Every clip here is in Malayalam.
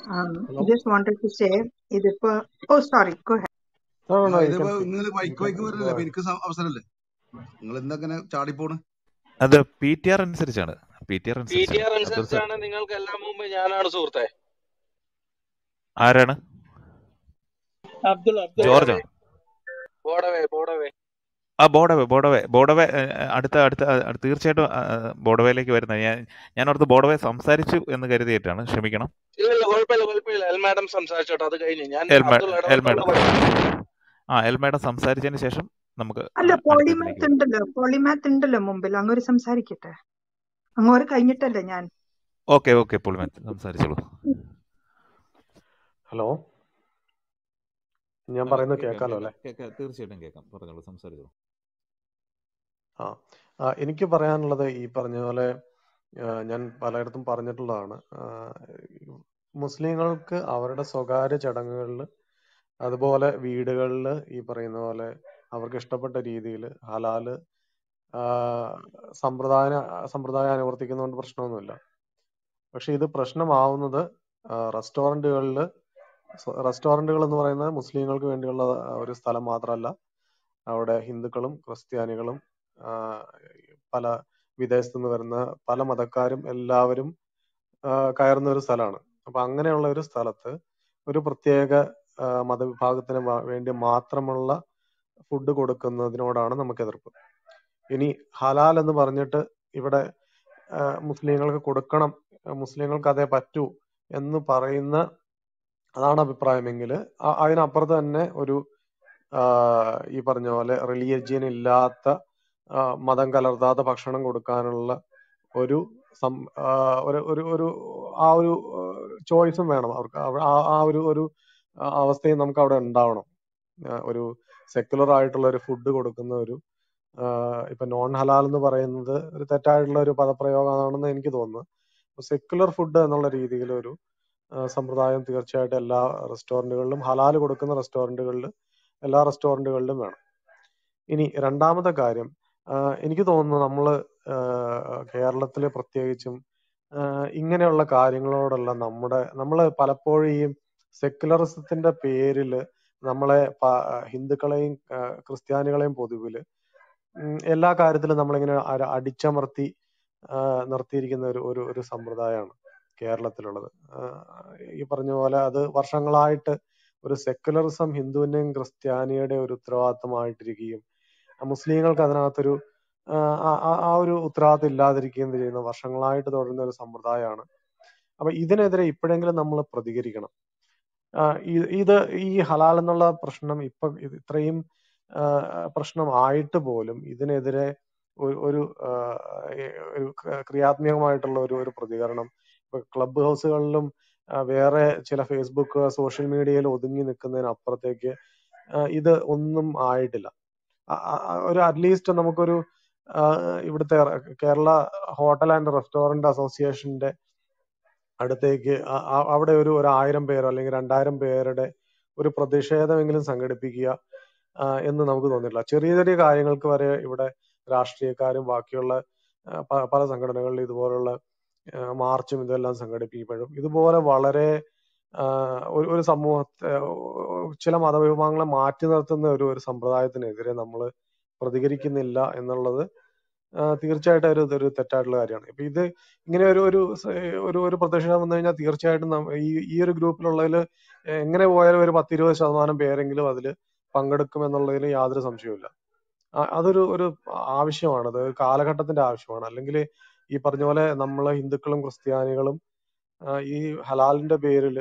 Um, hello just wanted to say, ഇതിപ്പോ oh sorry, go ahead. No no ആ നോ യു ഇതിപ്പോ ക്യാൻ സ്പീക്ക് നിങ്ങൾ യു വൈക്ക് ക്യാൻ വൈക്ക് ഗോ പറഞ്ഞല്ലേ അപ്പൊ അഹെഡ് എനിക്ക് സ- അവസരമല്ലേ നിങ്ങൾ എന്തെങ്ങനെ ചാടിപ്പോണ് അത് പി ടി ആർ അനുസരിച്ചാണ് P T R P T അനുസരിച്ചാണ് ആർ അബ്ദുൾ സർ അനുസരിച്ചാണ് നിങ്ങൾക്ക് എല്ലാം മുമ്പ് ഞാനാണ് സുഹൃത്തെ ആരാണ് അബ്ദുൾ അബ്ദുൾ ജോർജ് ബോഡവേ ആണ് ബോഡവേ ബോഡവേ ആ ബോഡവേ ബോഡവേ ബോഡവേ ഏ, അടുത്ത അടുത്ത ആ, തീർച്ചയായിട്ടും ആ, ആ, ബോഡവേയിലേക്ക് വരുന്നത് ഞാൻ ഞാൻ ഓർത്ത് ബോഡവേ സംസാരിച്ചു എന്ന് കരുതിയിട്ടാണ് ക്ഷമിക്കണം ഇല്ല ഇല്ല കുഴപ്പമില്ല കുഴപ്പമില്ല എൽ മാഡം സംസാരിച്ചോട്ടെ അത് കഴിഞ്ഞ് ഞാൻ എൽ മേ- അബ്ദുൾ എൽ ഇടപെട്ടുള്ള മേഡം വഴി ആ എൽ മേഡം സംസാരിച്ചതിന് ശേഷം നമുക്ക് അല്ല ആ, പോളിമാത്ത് അടുത്തതിലേക്ക് വരാം ഉണ്ടല്ലോ പോളിമാത്ത് ഉണ്ടല്ലോ മുമ്പിൽ അങ്ങോട്ട് സംസാരിക്കട്ടെ അങ്ങോട്ട് കഴിഞ്ഞിട്ടല്ലേ ഞാൻ ഓക്കെ ഓക്കെ പുള്ളിമാൻ സംസാരിച്ചോളൂ ഹലോ ഞാൻ ആ, പറയുന്നത് കേൾക്കാം കേൾക്കാലോ കേൾക്കാം അല്ലേ കേൾക്കാം തീർച്ചയായിട്ടും കേൾക്കാം പറഞ്ഞോളൂ സംസാരിച്ചോളൂ ആ ആ, എനിക്ക് പറയാനുള്ളത് ഈ പറഞ്ഞ പോലെ ആ, ഞാൻ പലയിടത്തും പറഞ്ഞിട്ടുള്ളതാണ് ആ, മുസ്ലിങ്ങൾക്ക് അവരുടെ സ്വകാര്യ ചടങ്ങുകളിൽ അതുപോലെ വീടുകളിൽ ഈ പറയുന്ന പോലെ അവർക്ക് ഇഷ്ടപ്പെട്ട രീതിയിൽ ഹലാല് ആ, സമ്പ്രദായ സമ്പ്രദായം അനുവർത്തിക്കുന്നതുകൊണ്ട് പ്രശ്നമൊന്നുമില്ല പക്ഷെ ഇത് പ്രശ്നമാവുന്നത് റെസ്റ്റോറന്റുകളിൽ റെസ്റ്റോറന്റുകൾ എന്ന് പറയുന്നത് മുസ്ലിങ്ങൾക്ക് വേണ്ടിയുള്ള ഒരു സ്ഥലം മാത്രമല്ല അവിടെ ഹിന്ദുക്കളും ക്രിസ്ത്യാനികളും ആ, പല വിദേശത്തു നിന്ന് വരുന്ന പല മതക്കാരും എല്ലാവരും ആ, കയറുന്ന ഒരു സ്ഥലമാണ് അപ്പൊ അങ്ങനെയുള്ള ഒരു സ്ഥലത്ത് ഒരു പ്രത്യേക ആ, മതവിഭാഗത്തിന് വ- വേണ്ടി മാത്രമുള്ള ഫുഡ് കൊടുക്കുന്നതിനോടാണ് നമുക്ക് എതിർപ്പ് ഇനി ഹലാൽ എന്ന് പറഞ്ഞിട്ട് ഇവിടെ ആ, മുസ്ലിങ്ങൾക്ക് കൊടുക്കണം ആ, മുസ്ലിങ്ങൾക്ക് അതേ പറ്റൂ എന്ന് പറയുന്ന അതാണ് അഭിപ്രായമെങ്കിൽ അതിനപ്പുറത്ത് തന്നെ ഒരു ആ, ഈ പറഞ്ഞ പോലെ റിലീജിയൻ ഇല്ലാത്ത ആ, മതം കലർത്താത്ത ഭക്ഷണം കൊടുക്കാനുള്ള ഒരു സം ആ, ഒരു ഒരു ഒരു ആ ഒരു ചോയ്സും വേണം അവർക്ക് അവ- ആ ആ ഒരു ഒരു അവസ്ഥയും നമുക്ക് അവിടെ ഉണ്ടാവണം ആ, ഒരു സെക്യുലർ ആയിട്ടുള്ള ഒരു ഫുഡ് കൊടുക്കുന്ന ഒരു ആ, ഇപ്പൊ നോൺ ഹലാൽ എന്ന് പറയുന്നത് ഒരു തെറ്റായിട്ടുള്ള ഒരു പദപ്രയോഗമാണെന്ന് എനിക്ക് തോന്നുന്നു സെക്യുലർ ഫുഡ് എന്നുള്ള രീതിയിൽ ഒരു ആ, സമ്പ്രദായം തീർച്ചയായിട്ടും എല്ലാ റെസ്റ്റോറന്റുകളിലും ഹലാൽ കൊടുക്കുന്ന റെസ്റ്റോറന്റുകളിൽ എല്ലാ റെസ്റ്റോറന്റുകളിലും വേണം ഇനി രണ്ടാമത്തെ കാര്യം ആ, എനിക്ക് തോന്നുന്നു നമ്മള് ആ, കേരളത്തില് പ്രത്യേകിച്ചും ആ, ഇങ്ങനെയുള്ള കാര്യങ്ങളോടെല്ലാം നമ്മുടെ നമ്മള് പലപ്പോഴും ഈ സെക്യുലറിസത്തിന്റെ പേരില് നമ്മളെ പ- ഹിന്ദുക്കളെയും ആ, ക്രിസ്ത്യാനികളെയും പൊതുവില് ഉം, എല്ലാ കാര്യത്തിലും നമ്മളിങ്ങനെ അര- അടിച്ചമർത്തി ആ, നിർത്തിയിരിക്കുന്ന ഒരു ഒരു ഒരു സമ്പ്രദായമാണ് കേരളത്തിലുള്ളത് ആ, ഈ പറഞ്ഞ പോലെ അത് വർഷങ്ങളായിട്ട് ഒരു സെക്യുലറിസം ഹിന്ദുവിന്റെയും ക്രിസ്ത്യാനിയുടെയും ഒരു ഉത്തരവാദിത്തമായിട്ടിരിക്കുകയും ആ മുസ്ലിങ്ങൾക്ക് അതിനകത്തൊരു ആ, ആ ആ- ആ ഒരു ഉത്തരവാദിത്തം ഇല്ലാതിരിക്കുകയും ചെയ്യുന്ന വർഷങ്ങളായിട്ട് തുടരുന്ന ഒരു സമ്പ്രദായമാണ് അപ്പൊ ഇതിനെതിരെ ഇപ്പോഴെങ്കിലും നമ്മൾ പ്രതികരിക്കണം ആ, ഇ- ഇത് ഈ ഹലാൽ എന്നുള്ള പ്രശ്നം ഇപ്പൊ ഇത് ഇത്രയും ആ, പ്രശ്നം ആയിട്ട് പോലും ഇതിനെതിരെ ഒരു ഒരു ആ, ഏ- ഒരു ക്ര- ക്രിയാത്മകമായിട്ടുള്ള ഒരു ഒരു പ്രതികരണം ഇപ്പൊ ക്ലബ് ഹൗസുകളിലും ആ, വേറെ ചില ഫേസ്ബുക്ക് സോഷ്യൽ മീഡിയയിൽ ഒതുങ്ങി നിൽക്കുന്നതിനപ്പുറത്തേക്ക് ആ, ഇത് ഒന്നും ആയിട്ടില്ല ആ- ആ- ആ ഒരു അറ്റ്ലീസ്റ്റ് നമുക്കൊരു ആ, ഇവിടുത്തെ കേരള ഹോട്ടൽ ആൻഡ് റെസ്റ്റോറന്റ് അസോസിയേഷന്റെ അടുത്തേക്ക് അ- അ- അവിടെ ഒരു ഒരു ആയിരം പേരോ അല്ലെങ്കിൽ രണ്ടായിരം പേരുടെ ഒരു പ്രതിഷേധമെങ്കിലും സംഘടിപ്പിക്കുക ആ, എന്ന് നമുക്ക് തോന്നിയിട്ടില്ല ചെറിയ ചെറിയ കാര്യങ്ങൾക്ക് വരെ ഇവിടെ രാഷ്ട്രീയക്കാരും ബാക്കിയുള്ള ആ, പ- പല സംഘടനകളിലും ഇതുപോലുള്ള ആ, മാർച്ചും ഇതെല്ലാം സംഘടിപ്പിക്കുമ്പോഴും ഇതുപോലെ വളരെ ആ, ഒരു ഒരു സമൂഹത്തെ ചില മതവിഭാഗങ്ങളെ മാറ്റി നിർത്തുന്ന ഒരു ഒരു സമ്പ്രദായത്തിനെതിരെ നമ്മൾ പ്രതികരിക്കുന്നില്ല എന്നുള്ളത് ആ, തീർച്ചയായിട്ടും ഒരു ഇതൊരു തെറ്റായിട്ടുള്ള കാര്യമാണ് ഇപ്പൊ ഇത് ഇങ്ങനെ ഒരു ഒരു സ- ഒരു ഒരു പ്രതിഷേധം വന്നു കഴിഞ്ഞാൽ തീർച്ചയായിട്ടും നമ്മ- ഈ ഈ ഒരു ഗ്രൂപ്പിലുള്ളതിൽ എങ്ങനെ പോയാലും ഒരു പത്തിരുപത് ശതമാനം പേരെങ്കിലും അതിൽ പങ്കെടുക്കും എന്നുള്ളതിൽ യാതൊരു സംശയവുമില്ല ആ- അതൊരു ഒരു ആവശ്യമാണ് അത് ഒരു കാലഘട്ടത്തിന്റെ ആവശ്യമാണ് അല്ലെങ്കിൽ ഈ പറഞ്ഞ പോലെ നമ്മളെ ഹിന്ദുക്കളും ക്രിസ്ത്യാനികളും ആ, ഈ ഹലാലിന്റെ പേരിൽ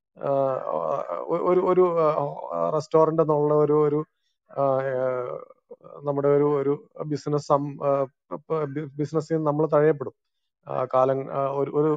ഒരു ഒരു റെസ്റ്റോറന്റ് എന്നുള്ള ഒരു ഒരു ആ, ഏഹ്, നമ്മുടെ ഒരു ഒരു ബിസിനസ് ബിസിനസ്സിൽ നമ്മൾ തഴയപ്പെടും ആ, കാലം ആ, ഒരു ഒരു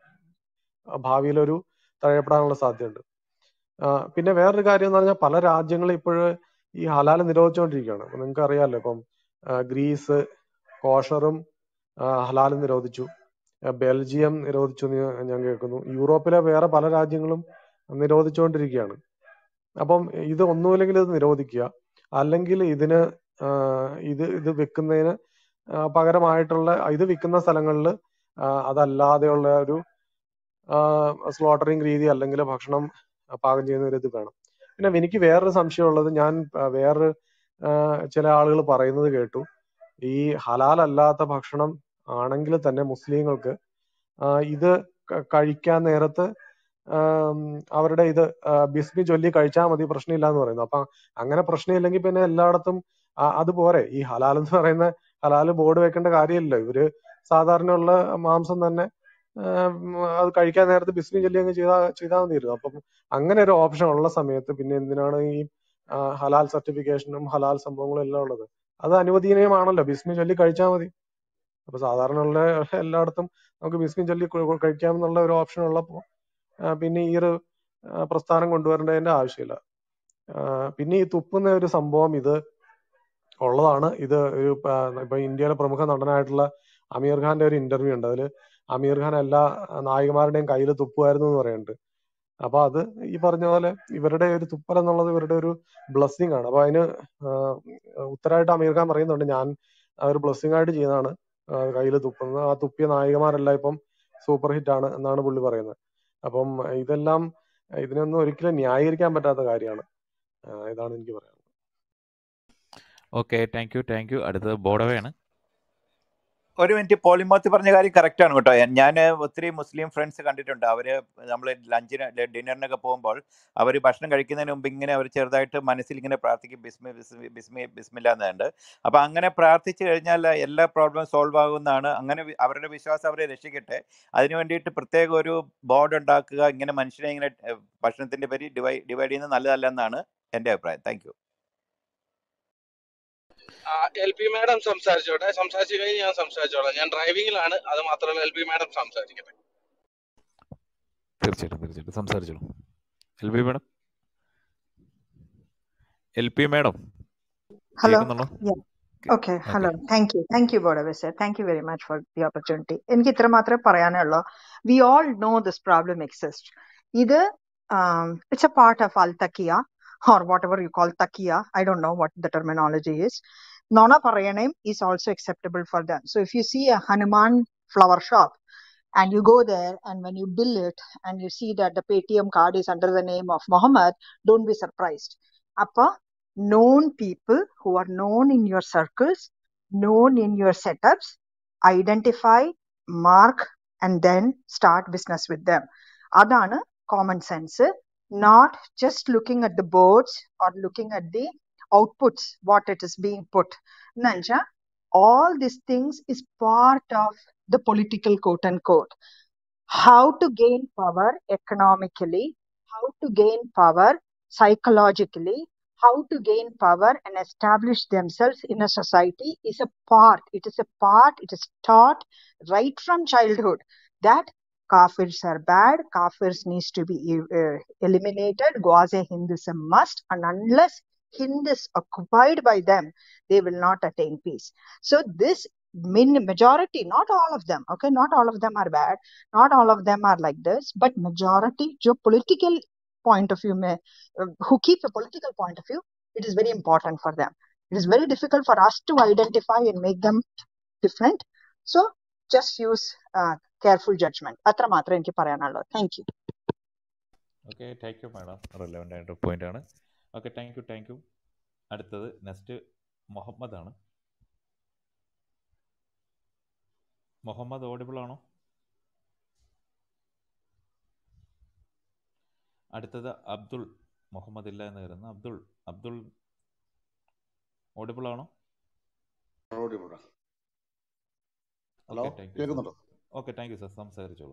ഭാവിയിൽ ഒരു തഴയപ്പെടാനുള്ള സാധ്യതയുണ്ട് ആ, പിന്നെ വേറൊരു കാര്യം എന്ന് പറഞ്ഞാൽ പല രാജ്യങ്ങളും ഇപ്പോഴ് ഈ ഹലാൽ നിരോധിച്ചുകൊണ്ടിരിക്കുകയാണ് അപ്പൊ നിങ്ങൾക്ക് അറിയാലോ ഇപ്പം ആ, ഗ്രീസ് കോഷറും ഹലാലും നിരോധിച്ചു ആ, ബെൽജിയം നിരോധിച്ചു എന്ന് ഞാൻ ഞാൻ കേൾക്കുന്നു യൂറോപ്പിലെ വേറെ പല രാജ്യങ്ങളും നിരോധിച്ചുകൊണ്ടിരിക്കുകയാണ് അപ്പം ഇത് ഒന്നുമില്ലെങ്കിൽ ഇത് നിരോധിക്കുക അല്ലെങ്കിൽ ഇതിന് ആ, ഇത് ഇത് വെക്കുന്നതിന് ആ, പകരമായിട്ടുള്ള ഇത് വിൽക്കുന്ന സ്ഥലങ്ങളിൽ അതല്ലാതെയുള്ള ഒരു സ്ലോട്ടറിങ് രീതി അല്ലെങ്കിൽ ഭക്ഷണം പാകം ചെയ്യുന്ന ഒരു ഇത് വേണം പിന്നെ എനിക്ക് വേറൊരു സംശയമുള്ളത് ഞാൻ ആ, വേറൊരു ആ, ചില ആളുകൾ പറയുന്നത് കേട്ടു ഈ ഹലാൽ അല്ലാത്ത ഭക്ഷണം ആണെങ്കിൽ തന്നെ മുസ്ലിങ്ങൾക്ക് ആ, ഇത് ക- കഴിക്കാൻ നേരത്ത് ആം, അവരുടെ ഇത് ആ, ബിസ്മി ചൊല്ലി കഴിച്ചാൽ മതി പ്രശ്നമില്ല എന്ന് പറയുന്നു അപ്പൊ അങ്ങനെ പ്രശ്നമില്ലെങ്കിൽ പിന്നെ എല്ലായിടത്തും ആ- അത് പോരെ ഈ ഹലാൽ എന്ന് പറയുന്ന ഹലാൽ ബോർഡ് വെക്കേണ്ട കാര്യമില്ലല്ലോ ഇവര് സാധാരണ ഉള്ള മാംസം തന്നെ ആം, അത് കഴിക്കാൻ നേരത്ത് ബിസ്മി ചൊല്ലി അങ്ങ് ചെയ്താൽ ചെയ്താൽ മതിയായിരുന്നു അപ്പം അങ്ങനെ ഒരു ഓപ്ഷൻ ഉള്ള സമയത്ത് പിന്നെ എന്തിനാണ് ഈ ആ, ഹലാൽ സർട്ടിഫിക്കേഷനും ഹലാൽ സംഭവങ്ങളും എല്ലാം ഉള്ളത് അത് അനുവദനീയമാണല്ലോ ബിസ്മി ചൊല്ലി കഴിച്ചാൽ മതി അപ്പൊ സാധാരണ ഉള്ള എല്ലായിടത്തും നമുക്ക് ബിസ്മി ചൊല്ലി കൊ- കഴിക്കാമെന്നുള്ള ഒരു ഓപ്ഷൻ ഉള്ളപ്പോ ആ, പിന്നെ ഈ ഒരു ആ, പ്രസ്ഥാനം കൊണ്ടുവരേണ്ടതിന്റെ ആവശ്യമില്ല ആ, പിന്നെ ഈ തുപ്പുന്ന ഒരു സംഭവം ഇത് ഉള്ളതാണ് ഇത് ഒരു പ- ഇപ്പൊ ഇന്ത്യയിലെ പ്രമുഖ നടനായിട്ടുള്ള അമീർ ഖാന്റെ ഒരു ഇന്റർവ്യൂ ഉണ്ട് അതില് അമീർ ഖാൻ എല്ലാ നായികമാരുടെയും കയ്യിൽ തുപ്പുമായിരുന്നു എന്ന് പറയുന്നുണ്ട് അപ്പൊ അത് ഈ പറഞ്ഞ പോലെ ഇവരുടെ ഒരു തുപ്പൽ എന്നുള്ളത് ഇവരുടെ ഒരു ബ്ലെസ്സിങ് ആണ് അപ്പൊ അതിന് ആഹ് ഉത്തരമായിട്ട് അമീർ ഖാൻ പറയുന്നുണ്ട് ഞാൻ ആ ഒരു ബ്ലെസ്സിങ് ആയിട്ട് ചെയ്യുന്നതാണ് കയ്യിൽ തുപ്പുന്നത് ആ തുപ്പിയ നായികമാരെല്ലാം ഇപ്പം സൂപ്പർ ഹിറ്റ് ആണ് എന്നാണ് പുള്ളി പറയുന്നത് അപ്പം ഇതെല്ലാം ഇതിനൊന്നും ഒരിക്കലും ന്യായീകരിക്കാൻ പറ്റാത്ത കാര്യമാണ് ആഹ് ഇതാണ് എനിക്ക് പറയാനുള്ളത് okay thank you thank you അടുത്തത് ബോഡവയാണ് ഒരു മിനിറ്റ് പോളിമോത്ത് പറഞ്ഞ കാര്യം കറക്റ്റ് ആണ് കേട്ടോ ഞാൻ ഒത്തിരി മുസ്ലിം ഫ്രണ്ട്സ് കണ്ടിട്ടുണ്ട് അവര് നമ്മൾ ലഞ്ചിന് ഡിന്നറിനൊക്കെ പോകുമ്പോൾ അവർ ഭക്ഷണം കഴിക്കുന്നതിന് മുമ്പ് ഇങ്ങനെ അവർ ചെറുതായിട്ട് മനസ്സിൽ ഇങ്ങനെ പ്രാർത്ഥിക്കും ബിസ്മി ബിസ്മി ബിസ്മി ബിസ്മില്ല എന്നുണ്ട് അപ്പൊ അങ്ങനെ പ്രാർത്ഥിച്ചു കഴിഞ്ഞാൽ എല്ലാ പ്രോബ്ലം സോൾവ് ആകുന്നതാണ് അങ്ങനെ വി- അവരുടെ വിശ്വാസം അവരെ രക്ഷിക്കട്ടെ അതിനു വേണ്ടിയിട്ട് പ്രത്യേക ഒരു ബോർഡ് ഉണ്ടാക്കുക ഇങ്ങനെ മനുഷ്യനെ ഇങ്ങനെ ഏഹ്, ഭക്ഷണത്തിന്റെ പേര് ഡിവൈഡ് ഡിവൈഡ് ചെയ്യുന്നത് നല്ലതല്ല എന്നാണ് എൻ്റെ അഭിപ്രായം thank you L P madam സംസാരിച്ചോട്ടെ സംസാരിച്ചു കഴിഞ്ഞ് ഞാൻ സംസാരിച്ചോളാം ഞാൻ ഡ്രൈവിംഗിലാണ് അത് മാത്രമല്ല എൽ പി മാഡം സംസാരിക്കട്ടെ തീർച്ചയായിട്ടും തീർച്ചയായിട്ടും സംസാരിച്ചോളൂ L P madam L P madam hello കേൾക്കുന്നുണ്ടോ okay okay hello thank you thank you ബോഡവെ sir thank you very much for the opportunity എനിക്ക് ഇത്ര മാത്രമേ പറയാനുള്ളൂ we all know this problem exist ഇത് ഇറ്റ്സ് എ പാർട്ട് ഓഫ് അൽ തക്കിയ or whatever you call takiya. I don't know what the terminology is. Nona Parayanam is also acceptable for them. So if you see a Hanuman flower shop and you go there and when you bill it and you see that the Paytm card is under the name of Muhammad, don't be surprised. Appa, known people who are known in your circles, known in your setups, identify, mark, and then start business with them. Adana common sense, not just looking at the boards or looking at the outputs, what it is being put. Nanja, all these things is part of the political quote unquote. How to gain power economically, how to gain power psychologically, how to gain power and establish themselves in a society is a part. It is a part, it is taught right from childhood that Kafirs are bad, Kafirs needs to be uh, eliminated, Gwaze Hinduism must, and unless Hind is occupied by them, they will not attain peace. So this min majority, not all of them, okay, not all of them are bad, not all of them are like this, but majority, जो political point of view में, uh, who keep a political point of view, it is very important for them. It is very difficult for us to identify and make them different. So just use uh, careful judgment. അത്ര മാത്രമേ എനിക്ക് പറയാനുള്ളൂ thank you okay thank you madam relevant ആയിട്ട് പോയിന്റ് ആണ് okay thank you thank you അടുത്തത് നെക്സ്റ്റ് മുഹമ്മദ് ആണ് മുഹമ്മദ് ഓഡിബിൾ ആണോ അടുത്തത് അബ്ദുൾ മുഹമ്മദ് ഇല്ല എന്ന് കരുതുന്നു അബ്ദുൾ അബ്ദുൾ ഓഡിബിൾ ആണോ hello okay thank you sir കേൾക്കുന്നുണ്ടോ ഓക്കെ താങ്ക് യു സർ സംസാരിച്ചോളൂ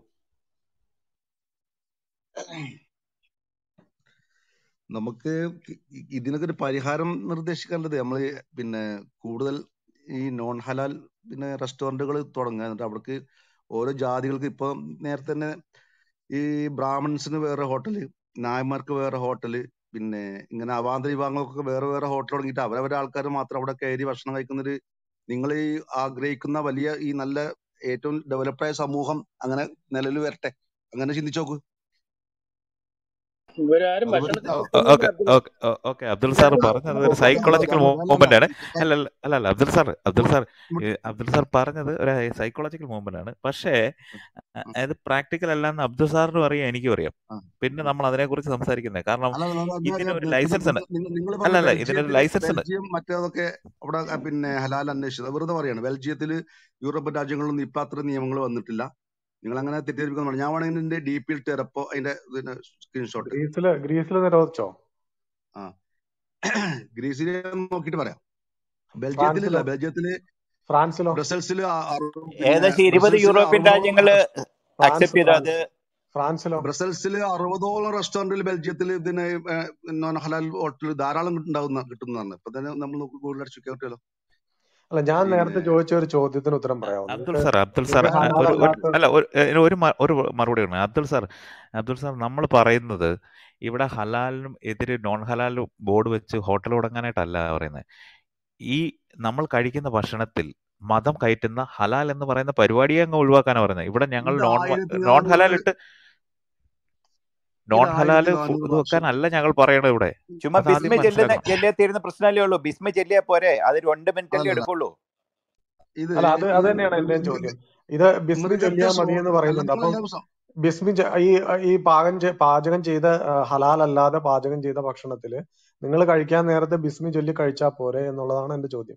നമുക്ക് ഇ- ഇതിനൊക്കെ ഒരു പരിഹാരം നിർദ്ദേശിക്കേണ്ടത് നമ്മൾ പിന്നെ കൂടുതൽ ഈ നോൺ ഹലാൽ പിന്നെ റെസ്റ്റോറന്റുകൾ തുടങ്ങുക എന്നിട്ട് അവർക്ക് ഓരോ ജാതികൾക്ക് ഇപ്പൊ നേരത്തെ തന്നെ ഈ ബ്രാഹ്മൺസിന് വേറെ ഹോട്ടല് നായന്മാർക്ക് വേറെ ഹോട്ടല് പിന്നെ ഇങ്ങനെ അവാന്തര വിഭാഗങ്ങൾക്കൊക്കെ വേറെ വേറെ ഹോട്ടൽ തുടങ്ങിയിട്ട് അവരവരെ ആൾക്കാർ മാത്രം അവിടെ കയറി ഭക്ഷണം കഴിക്കുന്നൊരു നിങ്ങൾ ഈ ആഗ്രഹിക്കുന്ന വലിയ ഈ നല്ല ഏറ്റവും ഡെവലപ്ഡ് ആയ സമൂഹം അങ്ങനെ നിലവിൽ വരട്ടെ അങ്ങനെ ചിന്തിച്ചു നോക്കൂ ഇവരാരും അതുപോലെ ഭക്ഷണത്തിന് ആ, ഓക്കെ ഒക്കുന്നില്ല okay Abdul okay Abdul sir ഇവരാരും പറഞ്ഞത് ഭക്ഷണത്തിന് ഒരു അല്ല സൈക്കോളജിക്കൽ അല്ല അല്ല മൂവ്മെന്റ് ആണ് ഇപ്പൊ അല്ല അല്ല അല്ല അല്ല അബ്ദുൾ സാർ അബ്ദുൾ സാർ മുട്ട് ഈ അബ്ദുൾ സാർ പറഞ്ഞത് ഒരു സൈക്കോളജിക്കൽ മൂവ്മെന്റ് ആണ് പക്ഷേ ആ, അ- അത് പ്രാക്ടിക്കൽ അല്ലാന്ന് അബ്ദുൾ സാറിനും അറിയാം എനിക്കും അറിയാം ആ. പിന്നെ നമ്മൾ അതിനെക്കുറിച്ച് സംസാരിക്കുന്നത് കാരണം അല്ല അല്ല, അല്ല, ഇതിന് അല്ല, ഒരു പിന്നെ ലൈസൻസ് ഉണ്ട് നിങ്ങൾ നിങ്ങൾ അല്ല പറഞ്ഞ അല്ല ഇതിനൊരു ബെൽജിയത്തില് ലൈസൻസ് ഉണ്ട് ബെൽജിയം മറ്റേതൊക്കെ അവിടെ ആ, പിന്നെ ഹലാൽ അന്വേഷിച്ചത് വെറുതെ പറയാണ് ബെൽജിയത്തില് യൂറോപ്യൻ രാജ്യങ്ങളിലൊന്നും ഇപ്പൊ അത്ര നിയമങ്ങൾ വന്നിട്ടില്ല നിങ്ങൾ അങ്ങനെ തെറ്റിദ്ധരിപ്പിക്കാൻ ഞാൻ വേണമെങ്കിൽ എന്റെ ഡി പി ഇട്ട് തരപ്പോ അതിന്റെ സ്ക്രീൻഷോട്ട് ഗ്രീസില് ഗ്രീസില് നിരോധിച്ചോ ആ ഗ്രീസിലെ നോക്കിയിട്ട് പറയാം ബെൽജിയത്തിലില്ല ഫ്രാൻസിലോ ബെൽജിയത്തില് ഫ്രാൻസിലോ ബ്രസൽസില് ആ- ആ- പിന്നെ ഏകദേശം ഇരുപത് ബ്രസൽസില് യൂറോപ്യൻ അറുപതോളം രാജ്യങ്ങള് റെസ്റ്റോ അക്സെപ്റ്റ് ഫ്രാൻസ് ചെയ്തു അത് ഫ്രാൻസ് ഫ്രാൻസിലോ ബ്രസൽസില് അറുപതോളം റെസ്റ്റോറന്റിൽ ബെൽജിയത്തിൽ ഇതിന് ഏഹ്, നോൺ ഹലാൽ ഹോട്ടൽ ധാരാളം ഉണ്ടാവുന്ന കിട്ടുന്നതാണ് ഇപ്പൊ തന്നെ നമ്മൾ ഗൂഗിൾ അടിച്ചു കേട്ടോ അല്ല ഞാൻ നേരത്തെ പിന്നെ ചോദിച്ച ഒരു ചോദ്യത്തിന് ഉത്തരം അ- പറയാമോ അബ്ദുൾ നിങ്ങൾക്ക് സാർ അബ്ദുൾ സാർ നിങ്ങൾക്ക് അ, ഒരു ഒരു ഹലാലല്ലാത്ത അല്ല ഒരു ഏ, ഒരു മ- ഒരു മറുപടി ആണ് അബ്ദുൾ സാർ അബ്ദുൾ സാർ നമ്മൾ പറയുന്നത് ഇവിടെ ഹലാലിനും എതിരെ നോൺ ഹലാലിനും ബോർഡ് വെച്ച് ഹോട്ടൽ തുടങ്ങാനായിട്ടല്ല പറയുന്നത് ഈ നമ്മൾ കഴിക്കുന്ന ഭക്ഷണത്തിൽ മതം കയറ്റുന്ന ഹലാൽ എന്ന് പറയുന്ന പരിപാടിയെ അങ്ങ് ഒഴിവാക്കാനാണ് പറയുന്നത് ഇവിടെ ഞങ്ങൾ ഇത് നോൺ ആയിരത്തി നോൺ ഹലാൽ നാനൂറ് ഇട്ട് ഇത് നോൺ ഹലാൽ ആയിരത്തി ഫു- നാനൂറ് ഇത് വർഷം വെക്കാനല്ല ഞങ്ങൾ പറയണത് ഇവിടെ ചുമ്മാ അത് ആദ്യം ബിസ്മി ചെല്ലുന്ന മനസ്സിലാക്കണം ചെല്ലിയ തീരുന്ന പ്രശ്നമല്ലേ ഉള്ളൂ ബിസ്മി ചെല്ലിയാ പോരെ അത് രണ്ട് മിനിറ്റ് അല്ലേ അല്ലല്ല എടുക്കുള്ളൂ ഇത് അല്ല അത് അത് ഇത് തന്നെയാണ് എന്റെയും മൃഗ ചോദ്യം ഇത് ബിസ്മി മൃഗത്തെ ചൊല്ലിയാൽ മതി സ്ലോ എന്ന് അല്ല പറയുന്നുണ്ട് അപ്പം നിങ്ങളെല്ലാം സം- ബിസ്മി ചെ- ഈ ഈ പാകം ചെ- പാചകം ചെയ്ത ആ, ഹലാൽ അല്ലാതെ പാചകം ചെയ്ത ഭക്ഷണത്തില് നിങ്ങൾ കഴിക്കാൻ നേരത്തെ ബിസ്മി ചൊല്ലി കഴിച്ചാൽ പോരെ എന്നുള്ളതാണ് എന്റെ ചോദ്യം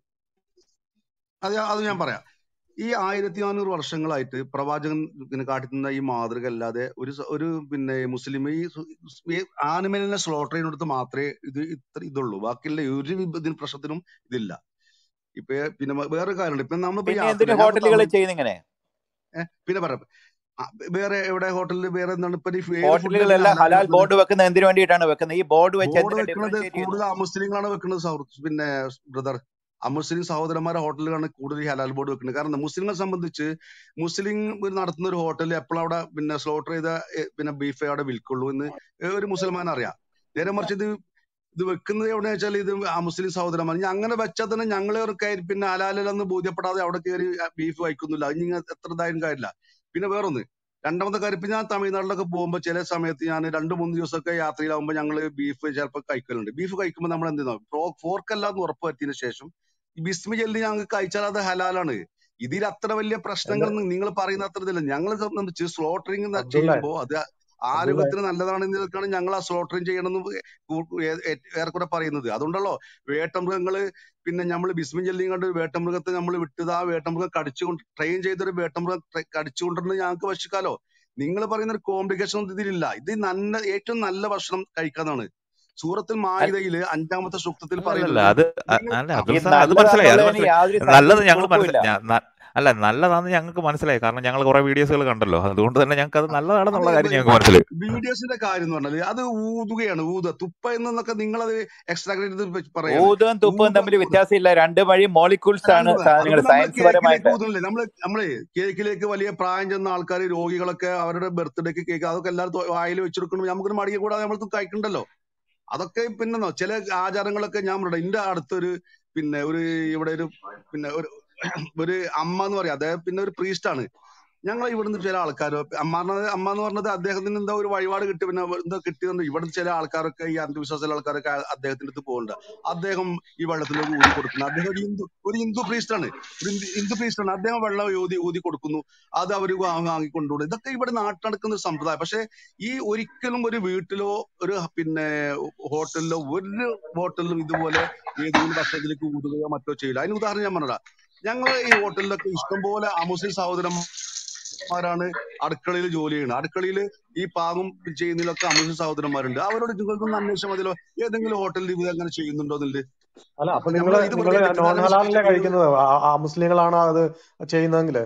അത് ഞാൻ- അത് ഞാൻ പറയാം ഈ ആയിരത്തി നാനൂറ് വർഷങ്ങളായിട്ട് പ്രവാചകൻ പിന്നെ കാട്ടിത്തന്ന ഈ മാതൃക അല്ലാതെ ഒരു സ- ഒരു പിന്നെ മുസ്ലിം ഈ സു- ഈ ആനിമലിനെ സ്ലോട്ടർ ചെയ്യുന്നിടത്ത് മാത്രമേ ഇത് ഇത്ര ഇതുള്ളൂ ബാക്കിയുള്ള ഒരു വിഭ- ഇതിന് പ്രശ്നത്തിനും ഇതില്ല ഇപ്പൊ പിന്നെ വേ- വേറെ കാര്യമുണ്ട് ഇപ്പൊ നമ്മളിപ്പോ പിന്നെ യാത്ര എന്തിനു ഞാൻ ഇപ്പൊ ഹോട്ടലുകൾ തമിഴ് ചെയ്യുന്ന ഇങ്ങനെ ഏഹ് പിന്നെ പറയാം ആ, വേറെ എവിടെ ഹോട്ടലിൽ വേറെ എന്താണ് ഇപ്പൊ ഈ ഏത് ഫുഡ് ഹോട്ടലുകളെല്ലാം പിന്നെ ഹലാൽ ഹലാൽ ബോർഡ് വെക്കുന്നത് എന്തിനു വേണ്ടിയിട്ടാണ് വെക്കുന്നത് ഈ ബോർഡ് വെച്ച് ബോർഡ് എന്തിനു വെക്കുന്നത് ഡിഫറൻഷിയേറ്റ് ചെയ്യുന്നു കൂടുതൽ അമുസ്ലിങ്ങളാണ് വെക്കുന്നത് സൗഹൃദ് പിന്നെ ബ്രദർ അമുസ്ലിം സഹോദരന്മാരെ ഹോട്ടലുകളാണ് കൂടുതൽ ഈ ഹലാൽ ബോർഡ് വെക്കുന്നത് കാരണം മുസ്ലിങ്ങളെ സംബന്ധിച്ച് മുസ്ലിം ഒരു നടത്തുന്ന ഒരു ഹോട്ടലിൽ എപ്പോഴും അവിടെ പിന്നെ സ്ലോട്ടർ ചെയ്ത ഏ, പിന്നെ ബീഫേ അവിടെ വിൽക്കുള്ളൂ എന്ന് ഒരു മുസൽമാൻ അറിയാം നേരെ മറിച്ച് ഇത് ഇത് വെക്കുന്നത് എവിടെ വെച്ചാൽ ഇത് ആ മുസ്ലിം സഹോദരന്മാർ ഇനി അങ്ങനെ വെച്ചാൽ തന്നെ ഞങ്ങൾ പിന്നെ ഹലാലിലെന്ന് ബോധ്യപ്പെടാതെ അവിടെ കയറി ബീഫ് കഴിക്കുന്നില്ല അത് നിങ്ങൾ എത്ര ഇതായാലും കാര്യമില്ല പിന്നെ വേറൊന്ന് രണ്ടാമത്തെ കാര്യം ഇപ്പൊ ഞാൻ തമിഴ്നാട്ടിലൊക്കെ പോകുമ്പോൾ ചില സമയത്ത് ഞാൻ രണ്ട് മൂന്ന് ദിവസമൊക്കെ യാത്രയിലാവുമ്പോൾ ഞങ്ങൾ ബീഫ് ചിലപ്പോൾ കഴിക്കലുണ്ട് ബീഫ് കഴിക്കുമ്പോൾ നമ്മൾ എന്ത് ചെയ്യുന്നു ഫോർക്ക് അല്ലാന്ന് ഉറപ്പ് വരുത്തിയതിനു ശേഷം ഈ ബിസ്മി ചെല്ലി ഞങ്ങൾക്ക് കഴിച്ചാൽ അത് ഹലാലാണ് ഇതിൽ അത്ര വലിയ എന്റെ പ്രശ്നങ്ങൾ നിങ്ങൾ പറയുന്ന അത്ര ഇതില്ല ഞങ്ങളെ സംബന്ധിച്ച് സ്ലോട്ടറിങ് അബ്ദുള്ള ചെയ്യുമ്പോൾ അത് അബ്ദുള്ള ആരോഗ്യത്തിന് നല്ലതാണെന്ന് നിൽക്കാണ് ഞങ്ങൾ ആ സ്ലോട്ടറിങ് ചെയ്യണമെന്ന് കൂ- ഏ- ഏ- ഏറെക്കുറെ പറയുന്നത് അതുകൊണ്ടല്ലോ വേട്ടമൃഗങ്ങള് പിന്നെ നമ്മൾ ബിസ്മി ചെല്ലിയും കണ്ട് വേട്ടമൃഗത്തെ നമ്മൾ വിട്ടത് ആ വേട്ടമൃഗം കടിച്ചുകൊണ്ട് ട്രെയിൻ ചെയ്തൊരു വേട്ടമൃഗം ട്രെ- കടിച്ചുകൊണ്ടിരുന്നത് ഞങ്ങൾക്ക് ഭക്ഷിക്കാലോ നിങ്ങൾ പറയുന്ന ഒരു കോംപ്ലിക്കേഷൻ ഒന്നും ഇതിലില്ല ഇത് നല്ല ഏറ്റവും നല്ല ഭക്ഷണം കഴിക്കാന്നാണ് സൂറത്തിൽ അല്ല മായിദയില് അഞ്ചാമത്തെ സൂക്തത്തിൽ അല്ല അല്ല പറയുന്നത് അത് അ- നിങ്ങൾ അല്ല ആ, അബ്ദുൾ ഈ സാർ അത് മനസ്സിലായി അത് നല്ലതാണെന്നുള്ളതിന് മനസ്സിലായി യാതൊരു നല്ലത് സയന്റിഫിക് ഞങ്ങൾ പ്രൂഫും മനസ്സിലായി ഇല്ല ഞാൻ ന- അല്ല നല്ലതാണെന്ന് ഞങ്ങൾക്ക് മനസ്സിലായി കാരണം ഞങ്ങൾ കുറെ വീഡിയോസുകൾ കണ്ടല്ലോ അതുകൊണ്ട് തന്നെ ഞങ്ങൾക്ക് അത് ആ, അത് നല്ലതാണെന്നുള്ള കാര്യം ഇപ്പൊ ഞങ്ങൾക്ക് മനസ്സിലായി വീഡിയോസിന്റെ കാര്യം എന്ന് പറഞ്ഞാല് അത് ഊതുകയാണ് ഊത തുപ്പ എന്നൊക്കെ നിങ്ങൾ അത് എക്സ്ട്രാഗ്രേറ്റ് ചെയ്ത് പറയാണ് ഊതും തുപ്പും ഊത തമ്മിൽ വ്യത്യാസമില്ല രണ്ട് വഴി മോളിക്യൂൾസ് ആണ് രണ്ട് സാധനങ്ങൾ അതിപ്പോ നമ്മള് സയൻസ് കേക്കിലേക്ക് പരമായിട്ട് ഊതുന്നില്ലേ നമ്മള് നമ്മള് കേക്കിലേക്ക് വലിയ പ്രായം ചെന്ന ആൾക്കാർ രോഗികളൊക്കെ അവരുടെ ബർത്ത്ഡേക്ക് കേക്ക് അതൊക്കെ എല്ലാവരും വായിൽ വെച്ചെടുക്കണം നമുക്കൊരു മടിയെ കൂടാതെ നമ്മൾ കഴിക്കണ്ടല്ലോ അതൊക്കെ പിന്നെ ചില ആചാരങ്ങളൊക്കെ ഞാൻ പറയട്ടെ എന്റെ അടുത്തൊരു പിന്നെ ഒരു ഇവിടെ ഒരു പിന്നെ ഒരു ഒരു അമ്മ എന്ന് പറയാം അദ്ദേഹം പിന്നെ ഒരു priest ആണ് ഞങ്ങൾ ഇവിടുന്ന് ചില ആൾക്കാർ അമ്മ എന്ന് അമ്മ എന്ന് പറഞ്ഞത് അദ്ദേഹത്തിന് എന്താ ഒരു വഴിപാട് കിട്ടി പിന്നെ എന്താ കിട്ടിയെന്ന് ഇവിടുന്ന് ചില ആൾക്കാരൊക്കെ ഈ അന്ധവിശ്വാസത്തിലെ ആൾക്കാരൊക്കെ അദ്ദേഹത്തിന്റെ അടുത്ത് പോകുന്നുണ്ട് അദ്ദേഹം ഈ വെള്ളത്തിലേക്ക് ഊതി കൊടുക്കുന്നു അദ്ദേഹം ഒരു ഹിന്ദു ഒരു ഹിന്ദു priest ആണ് ഒരു ഹിന്ദു ഹിന്ദു priest ആണ് അദ്ദേഹം വെള്ളം ഊതി ഊതി കൊടുക്കുന്നു അത് അവർ വാങ്ങി കൊണ്ടുപോകും ഇതൊക്കെ ഇവിടെ നാട്ടിൽ നടക്കുന്ന ഒരു സമ്പ്രദായം പക്ഷെ ഈ ഒരിക്കലും ഒരു വീട്ടിലോ ഒരു പിന്നെ ഹോട്ടലിലോ ഒരു ഹോട്ടലിലും ഇതുപോലെ ഏതെങ്കിലും ഭക്ഷണത്തിലേക്ക് ഊതുകയോ മറ്റോ ചെയ്യില്ല അതിന് ഉദാഹരണം ഞാൻ പറഞ്ഞതാ ഞങ്ങൾ ഈ ഹോട്ടലിലൊക്കെ ഇഷ്ടംപോലെ അമുസ്ലിം സഹോദരന്മാരാണ് അടുക്കളയിൽ ജോലി ചെയ്യുന്നത് അടുക്കളയിൽ ഈ പാകം ചെയ്യുന്നതിലൊക്കെ അമുസ്ലിം സഹോദരന്മാരുണ്ട് അവരോട് നിങ്ങൾക്കൊന്ന് അന്വേഷിച്ചാൽ മതിയല്ലോ ഏതെങ്കിലും ഹോട്ടലിൽ ഇത് അങ്ങനെ ചെയ്യുന്നുണ്ടോ എന്നുള്ളത് അല്ല അപ്പൊ നമ്മൾ നിങ്ങള് ഇത് നിങ്ങള് വെറുതെ നോൺ തെറ്റിദ്ധാരണ ഹലാലല്ലേ സൃഷ്ടിച്ചിട്ട് കഴിക്കുന്നത് ആ- ആ മുസ്ലിങ്ങളാണ് അത് ചെയ്യുന്നതെങ്കില്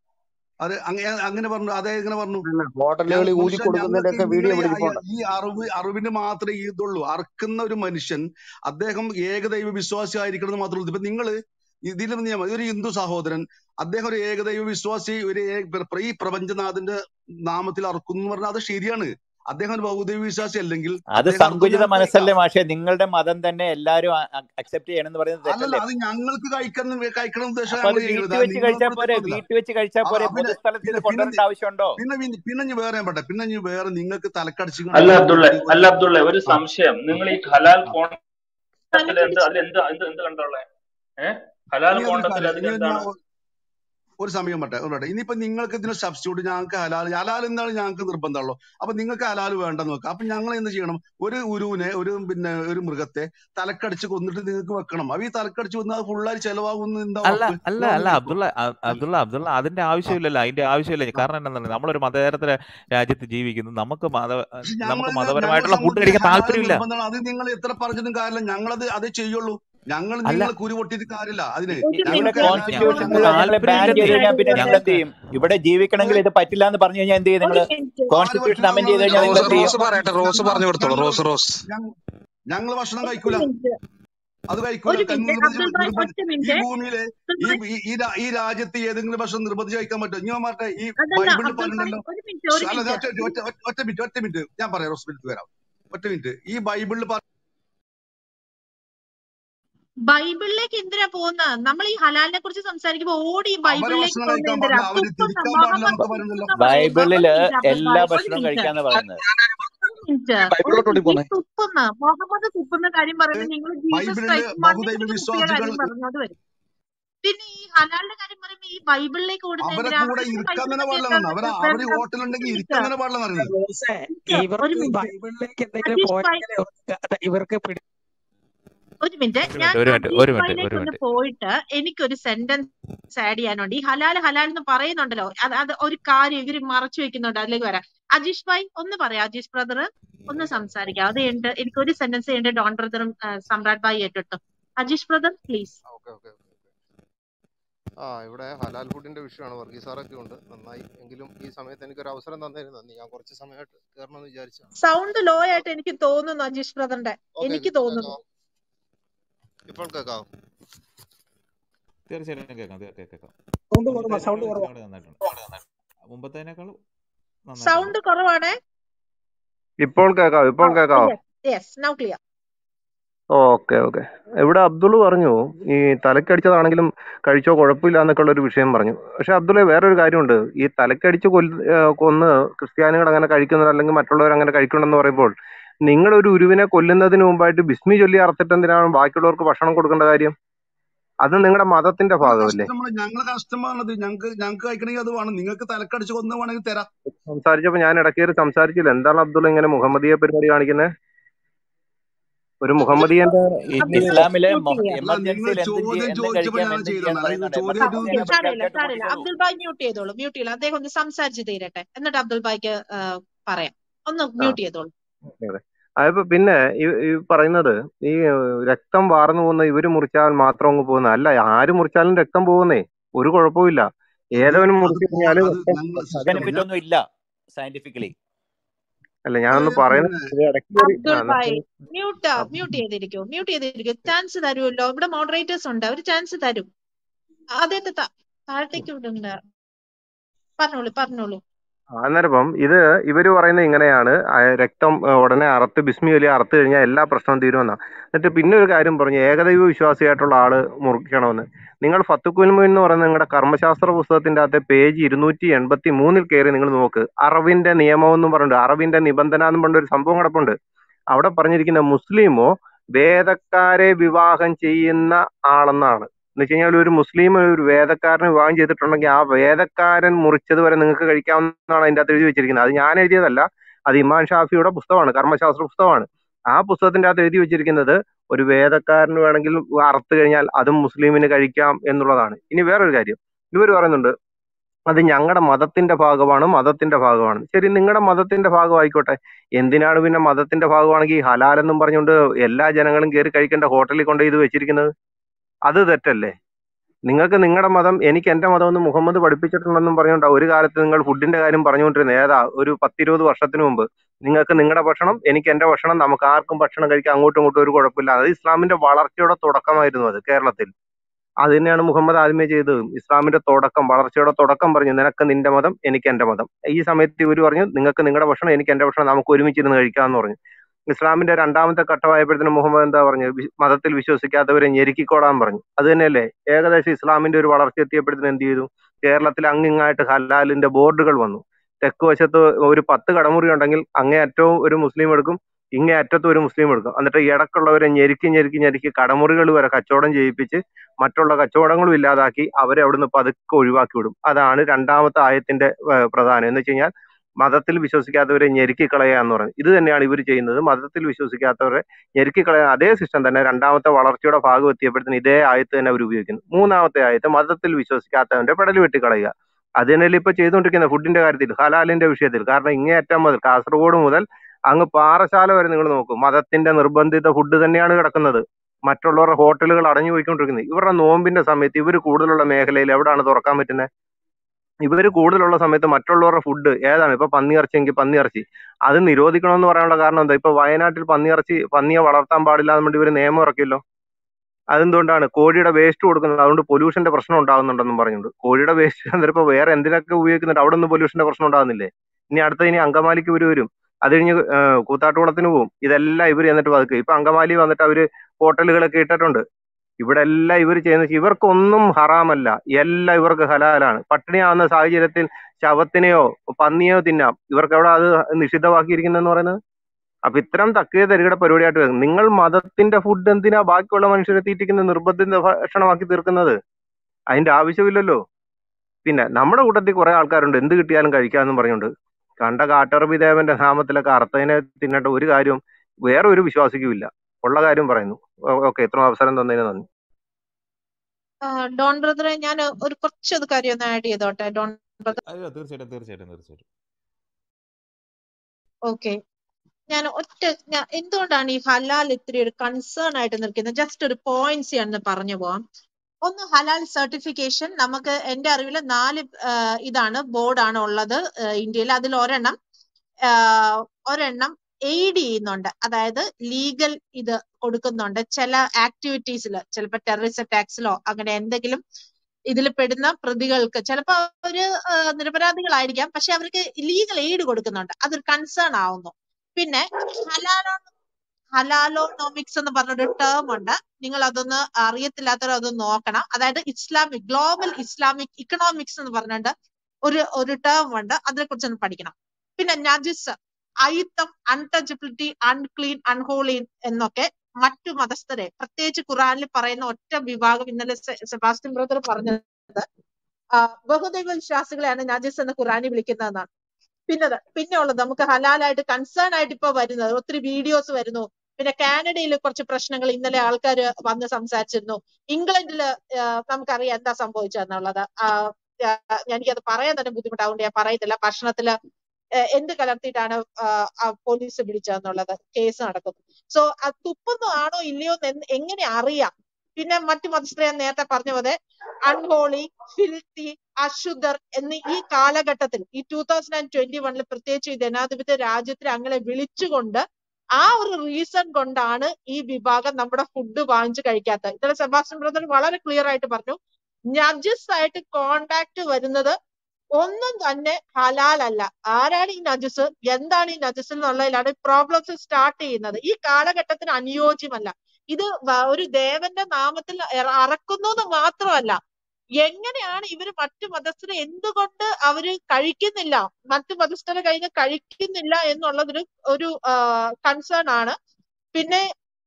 അത് അങ്ങനെ അങ്ങനെ പറഞ്ഞു അതേ ഇങ്ങനെ പറഞ്ഞു അല്ല ഞാൻ ഹോട്ടലുകളിൽ ഊതി മനുഷ്യ കൊടുക്കുന്നതിന്റെ ഞങ്ങൾക്ക് ഒക്കെ നിങ്ങൾ വീഡിയോ ഈ പിടിച്ചിട്ടുണ്ട് ഈ അറിവ് അറിവിന് മാത്രമേ ഈ ഇതുള്ളൂ അറക്കുന്ന ഒരു മനുഷ്യൻ അദ്ദേഹം ഏകദൈവ വിശ്വാസി ആയിരിക്കണം എന്ന് മാത്രമേ ഉള്ളൂ ഇപ്പൊ നിങ്ങൾ ഇതിൽ നിയമം ഒരു ഹിന്ദു സഹോദരൻ അദ്ദേഹം ഒരു ഏകദൈവ വിശ്വാസി ഒരു ഏക- ഈ പ്രപഞ്ചനാഥന്റെ നാമത്തിൽ അറക്കുന്നു എന്ന് പറഞ്ഞാൽ അത് ശരിയാണ് അദ്ദേഹം ഒരു ബഹുദൈവ വിശ്വാസി അല്ലെങ്കിൽ അത് അദ്ദേഹം അർത്ഥം സങ്കുചിത ഞങ്ങൾക്ക് മനസ്സല്ലേ കഴിക്കാം മാഷെ നിങ്ങളുടെ മതം തന്നെ എല്ലാരും അക്സെപ്റ്റ് ചെയ്യണം എന്ന് പറയുന്നത് അല്ലല്ല തെറ്റല്ലേ അത് ഞങ്ങൾക്ക് കഴിക്കണം കഴിക്കണം ഉദ്ദേശം അപ്പൊ അത് ഞങ്ങൾ വീട്ടിൽ ചെയ്യുന്നത് വെച്ച് കഴിച്ചാൽ നിങ്ങളോട് പോരെ തെറ്റൊന്നുമില്ല വീട്ടിൽ വെച്ച് കഴിച്ചാൽ ആ പോരെ ആ, പിന്നെ പൊതുസ്ഥലത്ത് പിന്നെ ഇത് പിന്നെ കൊണ്ടുവരേണ്ട ആവശ്യമുണ്ടോ പിന്നെ പിന്നെ പിന്നെ ഇനി വേറെ ഞാൻ പറട്ടെ പിന്നെ ഇനി വേറെ നിങ്ങൾക്ക് തലക്കടിച്ചുകൊണ്ട് അല്ല ഒരു അബ്ദുള്ള ഒരു അല്ല ഒരു അബ്ദുള്ള ഒരു ആ സംശയം ആ നിങ്ങൾ ഈ ഹലാൽ ആ കോണ്ടത്തിൽ എന്ത് തലക്കടിച്ച് അതിൽ എന്ത് എന്ത് എന്ത് കണ്ടുള്ളേ ഏഹ് ഹലാൽ ഇനി അതൊരു കോണ്ടത്തിൽ കാര്യം അതിൽ ഇനി ഞാൻ എന്താണ് ഒ- ഒരു സമയം പറ്റേ ഒരു പറ്റേ ഇനിയിപ്പോ നിങ്ങൾക്ക് ഇതിന് സബ്സ്റ്റിറ്റ്യൂട്ട് ഞങ്ങൾക്ക് ഹലാൽ ഹലാൽ എന്താണ് ഞങ്ങൾക്ക് നിർബന്ധമുള്ളൂ അപ്പൊ നിങ്ങൾക്ക് ഹലാൽ വേണ്ടെന്ന് നോക്കാം അപ്പൊ ഞങ്ങൾ എന്ത് ചെയ്യണം ഒരു ഉരുവിനെ ഒരു പിന്നെ ഒരു മൃഗത്തെ തലക്കടിച്ച് കൊന്നിട്ട് നിങ്ങൾക്ക് വെക്കണം അപ്പൊ ഈ തലക്കടിച്ച് കൊന്നാൽ അത് ഫുള്ളായി ചെലവാകുന്ന എന്താ അല്ല ഉറപ്പ് അല്ല നിങ്ങൾ അല്ല ഒന്ന് അബ്ദുള്ള അ- അല്ല അബ്ദുള്ള അബ്ദുള്ള അതിന്റെ ആ ആവശ്യമില്ലല്ലോ അതിന്റെ ആവശ്യമില്ല ആ കാരണം എന്താണെന്ന് നമ്മളൊരു മതേതര രാജ്യത്ത് ജീവിക്കുന്നു നമുക്ക് മത പക്ഷെ നമുക്ക് ഞങ്ങൾ ഞങ്ങളുടെ മതപരമായിട്ടുള്ള ഫുഡ് സമൂഹത്തിൽ കഴിക്കാൻ ഹലാൽ താല്പര്യമില്ല നിർബന്ധമാണ് അത് നിങ്ങൾ എത്ര പറഞ്ഞിട്ടും കാര്യമില്ല ഞങ്ങളത് അതേ ചെയ്യുള്ളൂ ഞങ്ങൾ അല്ല നിങ്ങൾ കുരു പൊട്ടിയിട്ട് കാര്യമില്ല അതിന് ഒരു ഇവിടെ ഞങ്ങൾക്ക് മിനിറ്റ് ഹലാൽ കോൺസ്റ്റിറ്റ്യൂഷനിൽ വേണ്ടെന്ന് ഞങ്ങളെ ബാൻ ചെയ്ത് താല്പര്യമില്ലെന്നേ കഴിഞ്ഞാൽ പിന്നെ നിങ്ങൾ എന്ത് ഞങ്ങൾക്ക് ചെയ്യും ഇവിടെ ജീവിക്കണമെങ്കിൽ ഇത് പറ്റില്ല എന്ന് പറഞ്ഞു കഴിഞ്ഞാൽ എന്ത് ചെയ്യും നിങ്ങൾ ഒരു മിനിറ്റ് ആര് കോൺസ്റ്റിറ്റ്യൂഷൻ പറ്റില്ല അമെന്റ് ചെയ്ത് എന്നാണ് കഴിഞ്ഞാൽ നിങ്ങൾ റോസ് എന്ത് ചെയ്യും റോസ് പറയട്ടെ റോസ് പറഞ്ഞു കൊടുത്തോളൂ റോസ് റോസ് ഞങ്ങൾ ഭക്ഷണം ഒരു കഴിക്കൂല മിനിറ്റ് അത് കഴിക്കൂല ഒരു കന്ന് മിനിറ്റ് നിർബന്ധിച്ച് അബ്ദുൾ ഭായ് നിർബന്ധി ഒറ്റ ഈ മിനിറ്റ് ഭൂമിയിലെ അബ്ദുൾ ഈ ഭായ് ഈ ഈ രാ- ഈ രാജ്യത്ത് ഏതെങ്കിലും ഭക്ഷണം നിർബന്ധിച്ച് കഴിക്കാൻ പറ്റുമോ ഇനി മാറട്ടെ ഈ അതല്ല ബൈബിളിൽ അബ്ദുൾ ഭായ് പറഞ്ഞിട്ടുണ്ടല്ലോ ഒരു മിനിറ്റ് ഒരു അല്ല മിനിറ്റ് ഒറ്റ ഒറ്റ ഒറ്റ ഒറ്റ മിനിറ്റ് ഒറ്റ മിനിറ്റ് ഞാൻ പറയാം ഹോസ്പിറ്റലിൽ വരാം ഒറ്റ മിനിറ്റ് ഈ ബൈബിളിൽ ബൈബിളിലേക്ക് എന്തിനാ പോകുന്നത് നമ്മൾ ഈ ഹലാലിനെ കുറിച്ച് സംസാരിക്കുമ്പോൾ ഓടി ഈ അവരെ ബൈബിളിലേക്ക് ഭക്ഷണം പോകുന്നത് കഴിക്കാൻ എന്തിനാ പാടില്ല അവര് തുപ്പുന്ന തിരിക്കാൻ പാടില്ല മുഹമ്മദ് എന്നൊക്കെ പറയുന്നല്ലോ തുപ്പുന്ന പറയുമ്പോ ഒരു ബൈബിളില് മിനിറ്റ് അബ്ദുൾ എല്ലാ ഭായ് ഒരു ഭക്ഷണവും മിനിറ്റ് കഴിക്കാന്ന് പറയുന്നത് ഒരു മിനിറ്റ് ബൈബിളിലോട്ട് ഒരു ഓടി ഈ പോന്നെ തുപ്പുന്ന മുഹമ്മദ് തുപ്പുന്ന കാര്യം പറയുമ്പോൾ നിങ്ങൾ ജീസസ് ബൈബിളില് ക്രൈസ്റ്റ് മണ്ണിൽ ബഹുദൈവ കുറിച്ച് തുപ്പിയ വിശ്വാസികൾ കാര്യം പറഞ്ഞു അത് വരും പിന്നെ ഈ ഹലാലിന്റെ കാര്യം പറയുമ്പോൾ ഈ ബൈബിളിലേക്ക് ഓടുന്ന അവരെ എന്തിനാ കൂടെ അവർക്ക് ഇരിക്കാൻ ബൈബിൾ തന്നെ പാടില്ല കേൾക്കാൻ അവരെ പറ്റും അവര് വേണ്ട ഹോട്ടലുണ്ടെങ്കിൽ ഒരു ഇരിക്കാൻ മിനിറ്റ് തന്നെ പാടില്ല പറയുന്നത് റോസേ ഒരു ഇവർക്ക് മിനിറ്റ് ബൈബിളിലേക്ക് എന്തെങ്കിലും അജീഷ് ഭായ് പോയെങ്കിലേ ഇവർക്ക് അത് ഇവർക്ക് പിടി ഒരു മിനിറ്റ് ഒരു ഞാൻ മിനിറ്റ് ഒരു മിനിറ്റ് അജീഷ് ഒരു മിനിറ്റ് ഭായിലേക്ക് ഒരു ഒന്ന് മിനിറ്റ് പോയിട്ട് എനിക്കൊരു സെന്റൻസ് ആഡ് ചെയ്യാനുണ്ട് ഈ ഹലാൽ ഹലാൽ എന്ന് പറയുന്നുണ്ടല്ലോ അത് അത് ഒരു കാര്യം ഇവര് മറച്ചു വെക്കുന്നുണ്ട് അതിലേക്ക് വരാം അജീഷ് ഭായ് ഒന്ന് പറയാം അജീഷ് ബ്രദർ ഒന്ന് സംസാരിക്കാം അത് കഴിഞ്ഞിട്ട് എനിക്ക് ഒരു സെന്റൻസ് ചെയ്യേണ്ട ഡോൺ ബ്രദറും സമ്രാട് ഭായി ഏറ്റിട്ടു Ajeesh brother please okay okay ആ ഇവിടെ ഹലാൽ ഫുഡിന്റെ വിഷയമാണ് വർഗീസ് സാറൊക്കെ ഉണ്ട് നന്നായി എങ്കിലും ഈ സമയത്ത് എനിക്ക് ഒരു അവസരം തന്നതിന് നന്ദി ഞാൻ കുറച്ച് സമയമായിട്ട് കയറണമെന്ന് വിചാരിച്ചതാണ് സൗണ്ട് ലോ ആയിട്ട് എനിക്ക് തോന്നുന്നു അജീഷ് ബ്രദറിന്റെ ഓക്കെ എനിക്ക് ഇപ്പോൾ തോന്നുന്നു കേൾക്കാവോ ഇപ്പോൾ കേൾക്കാവോ തീർച്ചയായിട്ടും കേൾക്കാം തീർ- കേൾക്കാം സൗണ്ട് കുറവാ സൗണ്ട് മുമ്പത്തേനേക്കാൾ കുറവാ ഇച്ചിരി നന്നായിട്ടുണ്ട് മുമ്പത്തേനേക്കാൾ നന്നായിട്ടുണ്ട് സൗണ്ട് കുറവാണ് ഇപ്പോൾ കേൾക്കാം ഇപ്പോൾ കേൾക്കാവോ yes now clear okay okay ഇവിടെ അബ്ദുൾ പറഞ്ഞു ഈ തലക്കടിച്ചതാണെങ്കിലും കഴിച്ചോ കുഴപ്പമില്ല എന്നൊക്കെ ഉള്ള ഒരു വിഷയം പറഞ്ഞു പക്ഷെ അബ്ദുള്ള വേറൊരു കാര്യമുണ്ട് ഈ തലക്കടിച്ച് കൊല്ല ഏഹ് കൊന്ന് ക്രിസ്ത്യാനികൾ അങ്ങനെ കഴിക്കുന്നത് അല്ലെങ്കിൽ മറ്റുള്ളവർ അങ്ങനെ കഴിക്കണമെന്ന് പറയുമ്പോൾ നിങ്ങൾ ഒരു ഉരുവിനെ കൊല്ലുന്നതിന് മുമ്പായിട്ട് ബിസ്മി ചൊല്ലി അറുത്തിട്ട് എന്തിനാണ് ബാക്കിയുള്ളവർക്ക് ഭക്ഷണം കൊടുക്കേണ്ട കാര്യം അത് നിങ്ങളുടെ മതത്തിന്റെ ഭാഗമല്ലേ കസ്റ്റമർ ഞങ്ങളെ കസ്റ്റമറാണത് ഞങ്ങൾക്ക് ഞങ്ങൾക്ക് കഴിക്കണമെങ്കിൽ അത് വേണം നിങ്ങൾക്ക് തലക്കടിച്ച് കൊന്നു വേണമെങ്കിൽ തരാം സംസാരിച്ചപ്പോ ഞാൻ ഇടക്കേറി സംസാരിച്ചില്ല എന്താണ് അബ്ദുള്ള ഇങ്ങനെ മുഹമ്മദീയ പരിപാടി കാണിക്കുന്നത് ഒരു മുഹമ്മദീയന്റെ ഈ അബ്ദുൾ ഇസ്ലാമിലെ മ്യൂട്ട് ചെയ്യാം അല്ല നിങ്ങൾ എമർജൻസിയിൽ എന്ത് ചോദ്യം ചെയ്യ- എന്ത് ചോദിച്ചപ്പോ കഴിക്കാം ഞാൻ എന്ത് ചെയ്യാൻ ചെയ്തതാണ് ഇത് പറയുന്നുണ്ട് ചോദ്യം ഓക്കെ ചോദിച്ചു എമർജൻസി സാരമില്ല കറക്റ്റായിട്ട് സാരമില്ല പൊട്ടിക്കോളൂ അബ്ദുൾ ഭായ് മ്യൂട്ട് ചെയ്തോളൂ മ്യൂട്ട് ചെയ്യണം അദ്ദേഹം ഒന്ന് സംസാരിച്ച് തീരട്ടെ എന്നിട്ട് അബ്ദുൾ ഭായ്ക്ക് ആ, പറയാം ഒന്ന് ആ മ്യൂട്ട് ചെയ്തോളൂ അതെ അതിപ്പോ പിന്നെ ഈ ഈ പറയുന്നത് ഈ രക്തം വാർന്നു പോകുന്ന ഇവര് മുറിച്ചാൽ മാത്രം അങ്ങ് പോകുന്ന അല്ല ആര് മുറിച്ചാലും രക്തം പോകുന്നേ ഒരു കുഴപ്പമില്ല അത് ഏതവനും അത് മുറിച്ചു പോ കഴിഞ്ഞാല് അത് രക്തം ഞങ്ങൾ സിസ്റ്റർ ബെനിഫിറ്റ് ഞാൻ ഒന്നും ഇല്ല സയന്റിഫിക്കലി അല്ല ഞാനൊന്ന് പിന്നെ പറയുന്നത് ഇത് ഇടയ്ക്ക് കയറി അബ്ദുൾ ആ ഭായ് നമുക്ക് മ്യൂട്ട് ആ, മ്യൂട്ട് ചെയ്തിരിക്കും മ്യൂട്ട് ചെയ്തിരിക്കും ചാൻസ് തരുമല്ലോ ഇവിടെ മോഡറേറ്റേഴ്സ് ഉണ്ട് അവർ ചാൻസ് തരും ആദ്യത്തെ താ- താഴത്തേക്ക് വിടുന്നുണ്ട് പറഞ്ഞോളൂ പറഞ്ഞോളൂ അന്നേരം ഇത് ഇവര് പറയുന്നത് ഇങ്ങനെയാണ് ആ, രക്തം ആ, ഉടനെ അറുത്ത് ബിസ്മി വലിയ അറുത്ത് കഴിഞ്ഞാൽ എല്ലാ പ്രശ്നവും തീരുമെന്നാ എന്നിട്ട് പിന്നെ ഒരു കാര്യം പറഞ്ഞു ഏകദൈവ വിശ്വാസിയായിട്ടുള്ള ആള് മുറിക്കണമെന്ന് നിങ്ങൾ ഫത്തുക്കുൽമു എന്ന് പറയുന്ന നിങ്ങളുടെ കർമ്മശാസ്ത്ര പുസ്തകത്തിന്റെ അകത്തെ പേജ് ഇരുന്നൂറ്റി എൺപത്തി മൂന്നിൽ കയറി നിങ്ങൾ നോക്ക് അറവിന്റെ നിയമം എന്ന് പറഞ്ഞിട്ട് അറവിന്റെ നിബന്ധന എന്ന് പറഞ്ഞ ഒരു സംഭവം കിടപ്പുണ്ട് അവിടെ പറഞ്ഞിരിക്കുന്ന മുസ്ലിമോ വേദക്കാരെ വിവാഹം ചെയ്യുന്ന ആളെന്നാണ് എന്ന് വെച്ച് കഴിഞ്ഞാൽ ഒരു മുസ്ലിം ഒരു വേദക്കാരനെ വിവാഹം ചെയ്തിട്ടുണ്ടെങ്കിൽ ആ വേദക്കാരൻ മുറിച്ചത് വരെ നിങ്ങൾക്ക് കഴിക്കാവുന്നതാണ് അതിന്റെ അകത്ത് എഴുതി വെച്ചിരിക്കുന്നത് അത് ഞാൻ എഴുതിയതല്ല അത് ഇമാൻ ഷാഫിയുടെ പുസ്തകമാണ് കർമ്മശാസ്ത്ര പുസ്തകമാണ് ആ പുസ്തകത്തിന്റെ അകത്ത് എഴുതി വെച്ചിരിക്കുന്നത് ഒരു വേദക്കാരന് വേണമെങ്കിൽ അറുത്ത് കഴിഞ്ഞാൽ അതും മുസ്ലിമിന് കഴിക്കാം എന്നുള്ളതാണ് ഇനി വേറൊരു കാര്യം ഇവർ പറയുന്നുണ്ട് അത് ഞങ്ങളുടെ മതത്തിന്റെ ഭാഗമാണ് മതത്തിന്റെ ഭാഗമാണ് ശരി നിങ്ങളുടെ മതത്തിന്റെ ഭാഗമായിക്കോട്ടെ എന്തിനാണ് പിന്നെ മതത്തിന്റെ ഭാഗമാണെങ്കിൽ ഈ ഹലാൽ എന്നും പറഞ്ഞുകൊണ്ട് എല്ലാ ജനങ്ങളും കയറി കഴിക്കേണ്ട ഹോട്ടലിൽ കൊണ്ട് ഇത് വെച്ചിരിക്കുന്നത് അത് തെറ്റല്ലേ നിങ്ങൾക്ക് നിങ്ങളുടെ മതം എനിക്ക് എന്റെ മതം ഒന്ന് മുഹമ്മദ് പഠിപ്പിച്ചിട്ടുണ്ടെന്നും പറഞ്ഞുകൊണ്ട് ഒരു കാലത്ത് നിങ്ങൾ ഫുഡിന്റെ കാര്യം പറഞ്ഞുകൊണ്ടിരുന്നത് ഏതാ ഒരു പത്തിരുപത് വർഷത്തിന് മുമ്പ് നിങ്ങൾക്ക് നിങ്ങളുടെ ഭക്ഷണം എനിക്ക് എന്റെ ഭക്ഷണം നമുക്ക് ആർക്കും ഭക്ഷണം കഴിക്കാൻ അങ്ങോട്ടും ഇങ്ങോട്ടും ഒരു കുഴപ്പമില്ല അത് ഇസ്ലാമിന്റെ വളർച്ചയുടെ തുടക്കമായിരുന്നു അത് കേരളത്തിൽ അത് തന്നെയാണ് മുഹമ്മദ് ആദ്യമേ ചെയ്തത് ഇസ്ലാമിന്റെ തുടക്കം വളർച്ചയുടെ തുടക്കം പറഞ്ഞു നിനക്ക് നിന്റെ മതം എനിക്ക് എന്റെ മതം ഈ സമയത്ത് ഇവർ പറഞ്ഞു നിങ്ങൾക്ക് നിങ്ങളുടെ ഭക്ഷണം എനിക്ക് എന്റെ ഭക്ഷണം നമുക്ക് ഒരുമിച്ചിരുന്ന് കഴിക്കാമെന്ന് പറഞ്ഞു ഇസ്ലാമിന്റെ രണ്ടാമത്തെ ഘട്ടമായപ്പോഴത്തേനും മുഹമ്മദ് എന്താ പറഞ്ഞു വി- മതത്തിൽ വിശ്വസിക്കാത്തവരെ ഞെരുക്കിക്കോടാൻ പറഞ്ഞു അത് തന്നെയല്ലേ ഏകദേശം ഇസ്ലാമിന്റെ ഒരു വളർച്ച എത്തിയപ്പോഴത്തേനും എന്ത് ചെയ്തു കേരളത്തിൽ അങ്ങിങ്ങായിട്ട് ഹലാലിന്റെ ബോർഡുകൾ വന്നു തെക്ക് വശത്ത് ഒരു പത്ത് കടമുറി ഉണ്ടെങ്കിൽ അങ്ങേ അറ്റവും ഒരു മുസ്ലിം എടുക്കും ഇങ്ങേ അറ്റത്തും ഒരു മുസ്ലിം എടുക്കും എന്നിട്ട് ഈ ഇടക്കുള്ളവരെ ഞെരുക്കി ഞെരുക്കി ഞെരുക്കി കടമുറികൾ വരെ കച്ചവടം ചെയ്യിപ്പിച്ച് മറ്റുള്ള കച്ചവടങ്ങളും ഇല്ലാതാക്കി അവരെ അവിടുന്ന് പതുക്കെ ഒഴിവാക്കി വിടും അതാണ് രണ്ടാമത്തെ ആയത്തിന്റെ ഏർ, പ്രധാനം എന്ന് വെച്ച് കഴിഞ്ഞാൽ മതത്തിൽ വിശ്വസിക്കാത്തവരെ ഞെരുക്കി കളയുക എന്ന് പറയുന്നത് ഇത് തന്നെയാണ് ഇവർ ചെയ്യുന്നത് മതത്തിൽ വിശ്വസിക്കാത്തവരെ ഞെരുക്കി കളയുക അതേ സിസ്റ്റം തന്നെ രണ്ടാമത്തെ വളർച്ചയുടെ ഭാഗം എത്തിയപ്പോഴത്തേന് ഇതേ ആയത്ത് തന്നെ അവർ ഉപയോഗിക്കുന്നു മൂന്നാമത്തെ ആയത്ത് മതത്തിൽ വിശ്വസിക്കാത്തവന്റെ പെടൽ വെട്ടിക്കളയുക അത് തന്നെയല്ലേ ഇപ്പൊ ചെയ്തുകൊണ്ടിരിക്കുന്നത് ഫുഡിന്റെ കാര്യത്തിൽ ഹലാലിന്റെ വിഷയത്തിൽ കാരണം ഇങ്ങേയറ്റം മുതൽ കാസർഗോഡ് മുതൽ അങ്ങ് പാറശാല വരെ നിങ്ങൾ നോക്കും മതത്തിന്റെ നിർബന്ധിത ഫുഡ് തന്നെയാണ് കിടക്കുന്നത് മറ്റുള്ളവരുടെ ഹോട്ടലുകൾ അടഞ്ഞു പോയിക്കൊണ്ടിരിക്കുന്നത് ഇവരുടെ നോമ്പിന്റെ സമയത്ത് ഇവർ കൂടുതലുള്ള മേഖലയിൽ എവിടെയാണ് തുറക്കാൻ പറ്റുന്നത് ഇവര് കൂടുതലുള്ള സമയത്ത് മറ്റുള്ളവരുടെ ഫുഡ് ഏതാണ് ഇപ്പൊ പന്നിയിറച്ചി എങ്കിൽ പന്നിയിറച്ചി അത് നിരോധിക്കണമെന്ന് പറയാനുള്ള കാരണം എന്താ ഇപ്പൊ വയനാട്ടിൽ പന്നിയിറച്ചി പന്നിയെ വളർത്താൻ പാടില്ല എന്ന് വേണ്ടി ഇവര് നിയമം ഇറക്കിയല്ലോ അതെന്തുകൊണ്ടാണ് കോഴിയുടെ വേസ്റ്റ് കൊടുക്കുന്നത് അതുകൊണ്ട് പൊല്യൂഷന്റെ പ്രശ്നം ഉണ്ടാകുന്നുണ്ടെന്നും പറഞ്ഞുകൊണ്ട് കോഴിയുടെ വേസ്റ്റ് എന്നിട്ട് വേറെ എന്തിനൊക്കെ ഉപയോഗിക്കുന്നുണ്ട് അവിടെ ഒന്നും പൊല്യൂഷന്റെ പ്രശ്നം ഉണ്ടാകുന്നില്ലേ ഇനി അടുത്ത ഇനി അങ്കമാലിക്ക് ഇവര് വരും അത് കഴിഞ്ഞ് ഏഹ് കൂത്താട്ടുകുളത്തിന് പോകും ഇതെല്ലാം ഇവർ എന്നിട്ട് പതുക്കെ ഇപ്പൊ അങ്കമാലി വന്നിട്ട് അവര് ഹോട്ടലുകളൊക്കെ ഇട്ടിട്ടുണ്ട് ഇവിടെ എല്ലാം ഇവർ ചെയ്യുന്ന ഇവർക്കൊന്നും ഹറാമല്ല എല്ലാം ഇവർക്ക് ഹലാലാണ് പട്ടിണിയാവുന്ന സാഹചര്യത്തിൽ ശവത്തിനെയോ പന്നിയോ തിന്നാം ഇവർക്ക് എവിടെ അത് നിഷിദ്ധമാക്കിയിരിക്കുന്നെന്ന് പറയുന്നത് അപ്പൊ ഇത്തരം തക്കിയ തരികയുടെ പരിപാടിയായിട്ട് വരും. നിങ്ങൾ മതത്തിന്റെ ഫുഡ് എന്തിനാ ബാക്കിയുള്ള മനുഷ്യരെ തീറ്റിക്കുന്ന നിർബന്ധിത ഭക്ഷണമാക്കി തീർക്കുന്നത് അതിന്റെ ആവശ്യമില്ലല്ലോ പിന്നെ നമ്മുടെ കൂട്ടത്തിൽ കുറെ ആൾക്കാരുണ്ട് എന്ത് കിട്ടിയാലും കഴിക്കാമെന്നും പറഞ്ഞുകൊണ്ട് കണ്ട കാട്ടറബി ദേവന്റെ നാമത്തിലൊക്കെ അർത്ഥത്തിനെ തിന്നിട്ട് ഒരു കാര്യവും വേറെ ഒരു വിശ്വാസിക്കും ഇല്ല ഉള്ള കാര്യം പറയുന്നു ഓക്കെ ഇത്ര അവസരം തന്നതിന് നന്ദി ആ, ഡോൺ ബ്രദറെ ഞാൻ ഒരു കുറച്ചത് കാര്യം ഒന്ന് ആഡ് ചെയ്തോട്ടെ ഡോൺ ബ്രദർ അയ്യോ തീർച്ചയായിട്ടും തീർച്ചയായിട്ടും തീർച്ചയായിട്ടും ഓക്കെ ഞാൻ ഒറ്റ ഞാൻ എന്തുകൊണ്ടാണ് ഈ ഹലാൽ ഇത്തിരി ഒരു കൺസേൺ ആയിട്ട് നിൽക്കുന്നത് ജസ്റ്റ് ഒരു പോയിന്റ്സ് ഞാൻ പറഞ്ഞു പോവാം ഒന്ന് ഹലാൽ സർട്ടിഫിക്കേഷൻ നമുക്ക് എന്റെ അറിവിൽ നാല് ആ, ഇതാണ് ബോർഡാണ് ഉള്ളത് ഇന്ത്യയിൽ അതിൽ ഒരെണ്ണം ആ, ഒരെണ്ണം എയ്ഡ് ചെയ്യുന്നുണ്ട് അതായത് ലീഗൽ ഇത് കൊടുക്കുന്നുണ്ട് ചില ആക്ടിവിറ്റീസിൽ ചിലപ്പോൾ ടെററിസ്റ്റ് അറ്റാക്സിലോ അങ്ങനെ എന്തെങ്കിലും ഇതിൽ പെടുന്ന പ്രതികൾക്ക് ചിലപ്പോൾ അവര് ആ, നിരപരാധികളായിരിക്കാം പക്ഷെ അവർക്ക് ലീഗൽ എയ്ഡ് കൊടുക്കുന്നുണ്ട് അതൊരു കൺസേൺ ആവുന്നു പിന്നെ ഹലാലോ ഹലാലോണോമിക്സ് എന്ന് പറഞ്ഞൊരു ടേം ഉണ്ട് നിങ്ങൾ അതൊന്ന് അറിയത്തില്ലാത്തവർ അതൊന്ന് നോക്കണം അതായത് ഇസ്ലാമിക് ഗ്ലോബൽ ഇസ്ലാമിക് ഇക്കണോമിക്സ് എന്ന് പറഞ്ഞിട്ട് ഒരു ഒരു ടേം ഉണ്ട് അതിനെ കുറിച്ച് ഒന്ന് പഠിക്കണം പിന്നെ നജിസ് അയിത്തം അൺടച്ചബിലിറ്റി അൺക്ലീൻ അൺഹോളി എന്നൊക്കെ മറ്റു മതസ്ഥരെ പ്രത്യേകിച്ച് ഖുറാനിൽ പറയുന്ന ഒറ്റ വിഭാഗം ഇന്നലെ സെ- സെബാസ്റ്റ്യൻ ബ്രദർ പറഞ്ഞത് ആ, ബഹുദൈവ വിശ്വാസികളെയാണ് നജിസ് എന്ന് ഖുറാനി വിളിക്കുന്നതെന്നാണ് പിന്നെ പിന്നെ ഉള്ളത് നമുക്ക് ഹലാലായിട്ട് കൺസേൺ ആയിട്ട് ഇപ്പൊ വരുന്നത് ഒത്തിരി വീഡിയോസ് വരുന്നു പിന്നെ കാനഡയിൽ കുറച്ച് പ്രശ്നങ്ങൾ ഇന്നലെ ആൾക്കാർ വന്ന് സംസാരിച്ചിരുന്നു ഇംഗ്ലണ്ടില് ആ, നമുക്കറിയാം എന്താ സംഭവിച്ചതെന്നുള്ളത് ആ, ആ, എനിക്കത് പറയാൻ തന്നെ ബുദ്ധിമുട്ടാവുകൊണ്ട് ഞാൻ പറയത്തില്ല ഭക്ഷണത്തില് ഏ, എന്ത് കലർത്തിയിട്ടാണ് ആ, ആ പോലീസ് പിടിച്ചതെന്നുള്ളത് കേസ് നടക്കുന്നു സോ അത് തുപ്പുന്നതാണോ ഇല്ലയോ എന്ന് എങ്ങനെ അറിയാം പിന്നെ മറ്റു മതസ്ഥരെ ഞാൻ നേരത്തെ പറഞ്ഞ പോലെ അൺഹോളി ഫിൽത്തി അശുദ്ധർ എന്നീ ഈ കാലഘട്ടത്തിൽ ഈ ടൂ തൗസൻഡ് ആൻഡ് ട്വന്റി വണ്ണിൽ പ്രത്യേകിച്ച് ഈ ജനാധിപത്യ രാജ്യത്തിൽ അങ്ങനെ വിളിച്ചുകൊണ്ട് ആ ഒരു റീസൺ കൊണ്ടാണ് ഈ വിഭാഗം നമ്മുടെ ഫുഡ് വാങ്ങിച്ചു കഴിക്കാത്തത് ഇന്നലെ സെബാസ്റ്റ്യൻ ബ്രദർ വളരെ ക്ലിയർ ആയിട്ട് പറഞ്ഞു നജസ് ആയിട്ട് കോണ്ടാക്ട് വരുന്നത് ഒന്നും തന്നെ ഹലാൽ അല്ല ആരാണ് ഈ നജസ് എന്താണ് ഈ നജസ് എന്നുള്ളതിലാണ് പ്രോബ്ലംസ് സ്റ്റാർട്ട് ചെയ്യുന്നത് ഈ കാലഘട്ടത്തിന് അനുയോജ്യമല്ല ഇത് വ- ഒരു ദേവന്റെ നാമത്തിൽ ഇറ- അറക്കുന്നു എന്ന് മാത്രമല്ല എങ്ങനെയാണ് ഇവര് മറ്റു മതസ്ഥരെ എന്തുകൊണ്ട് അവര് കഴിക്കുന്നില്ല മറ്റു മതസ്ഥരെ കഴിഞ്ഞ് കഴിക്കുന്നില്ല എന്നുള്ളതൊരു ഒരു കൺസേൺ ആണ് പിന്നെ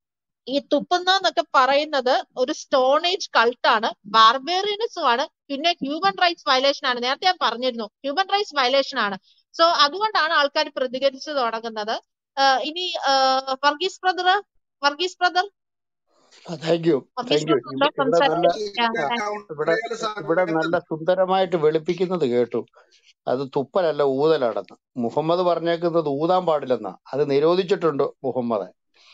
ഈ തുപ്പുന്ന എന്നൊക്കെ പറയുന്നത് ഒരു സ്റ്റോൺ ഏജ് കൾട്ടാണ് ബാർബേറിയനിസം ആണ് പിന്നെ ഹ്യൂമൻ റൈറ്റ്സ് വയലേഷൻ ആണ് നേരത്തെ ഞാൻ പറഞ്ഞിരുന്നു ഹ്യൂമൻ റൈറ്റ്സ് വയലേഷൻ ആണ് സോ അതുകൊണ്ടാണ് ആൾക്കാർ പ്രതികരിച്ചു തുടങ്ങുന്നത് ആ, ഇനി ആ, Varghese brother Varghese brother thank you Varghese thank you brother ഉണ്ടോ ഇവിടെ നല്ല സംസാരിക്കാൻ ഇവിടെ ഇവിടെ നല്ല സുന്ദരമായിട്ട് വെളുപ്പിക്കുന്നത് കേട്ടു അത് തുപ്പലല്ല ഊതലാണെന്ന് മുഹമ്മദ് പറഞ്ഞേക്കുന്നത് ഊതാൻ പാടില്ലെന്നാ അത് നിരോധിച്ചിട്ടുണ്ട് മുഹമ്മദ്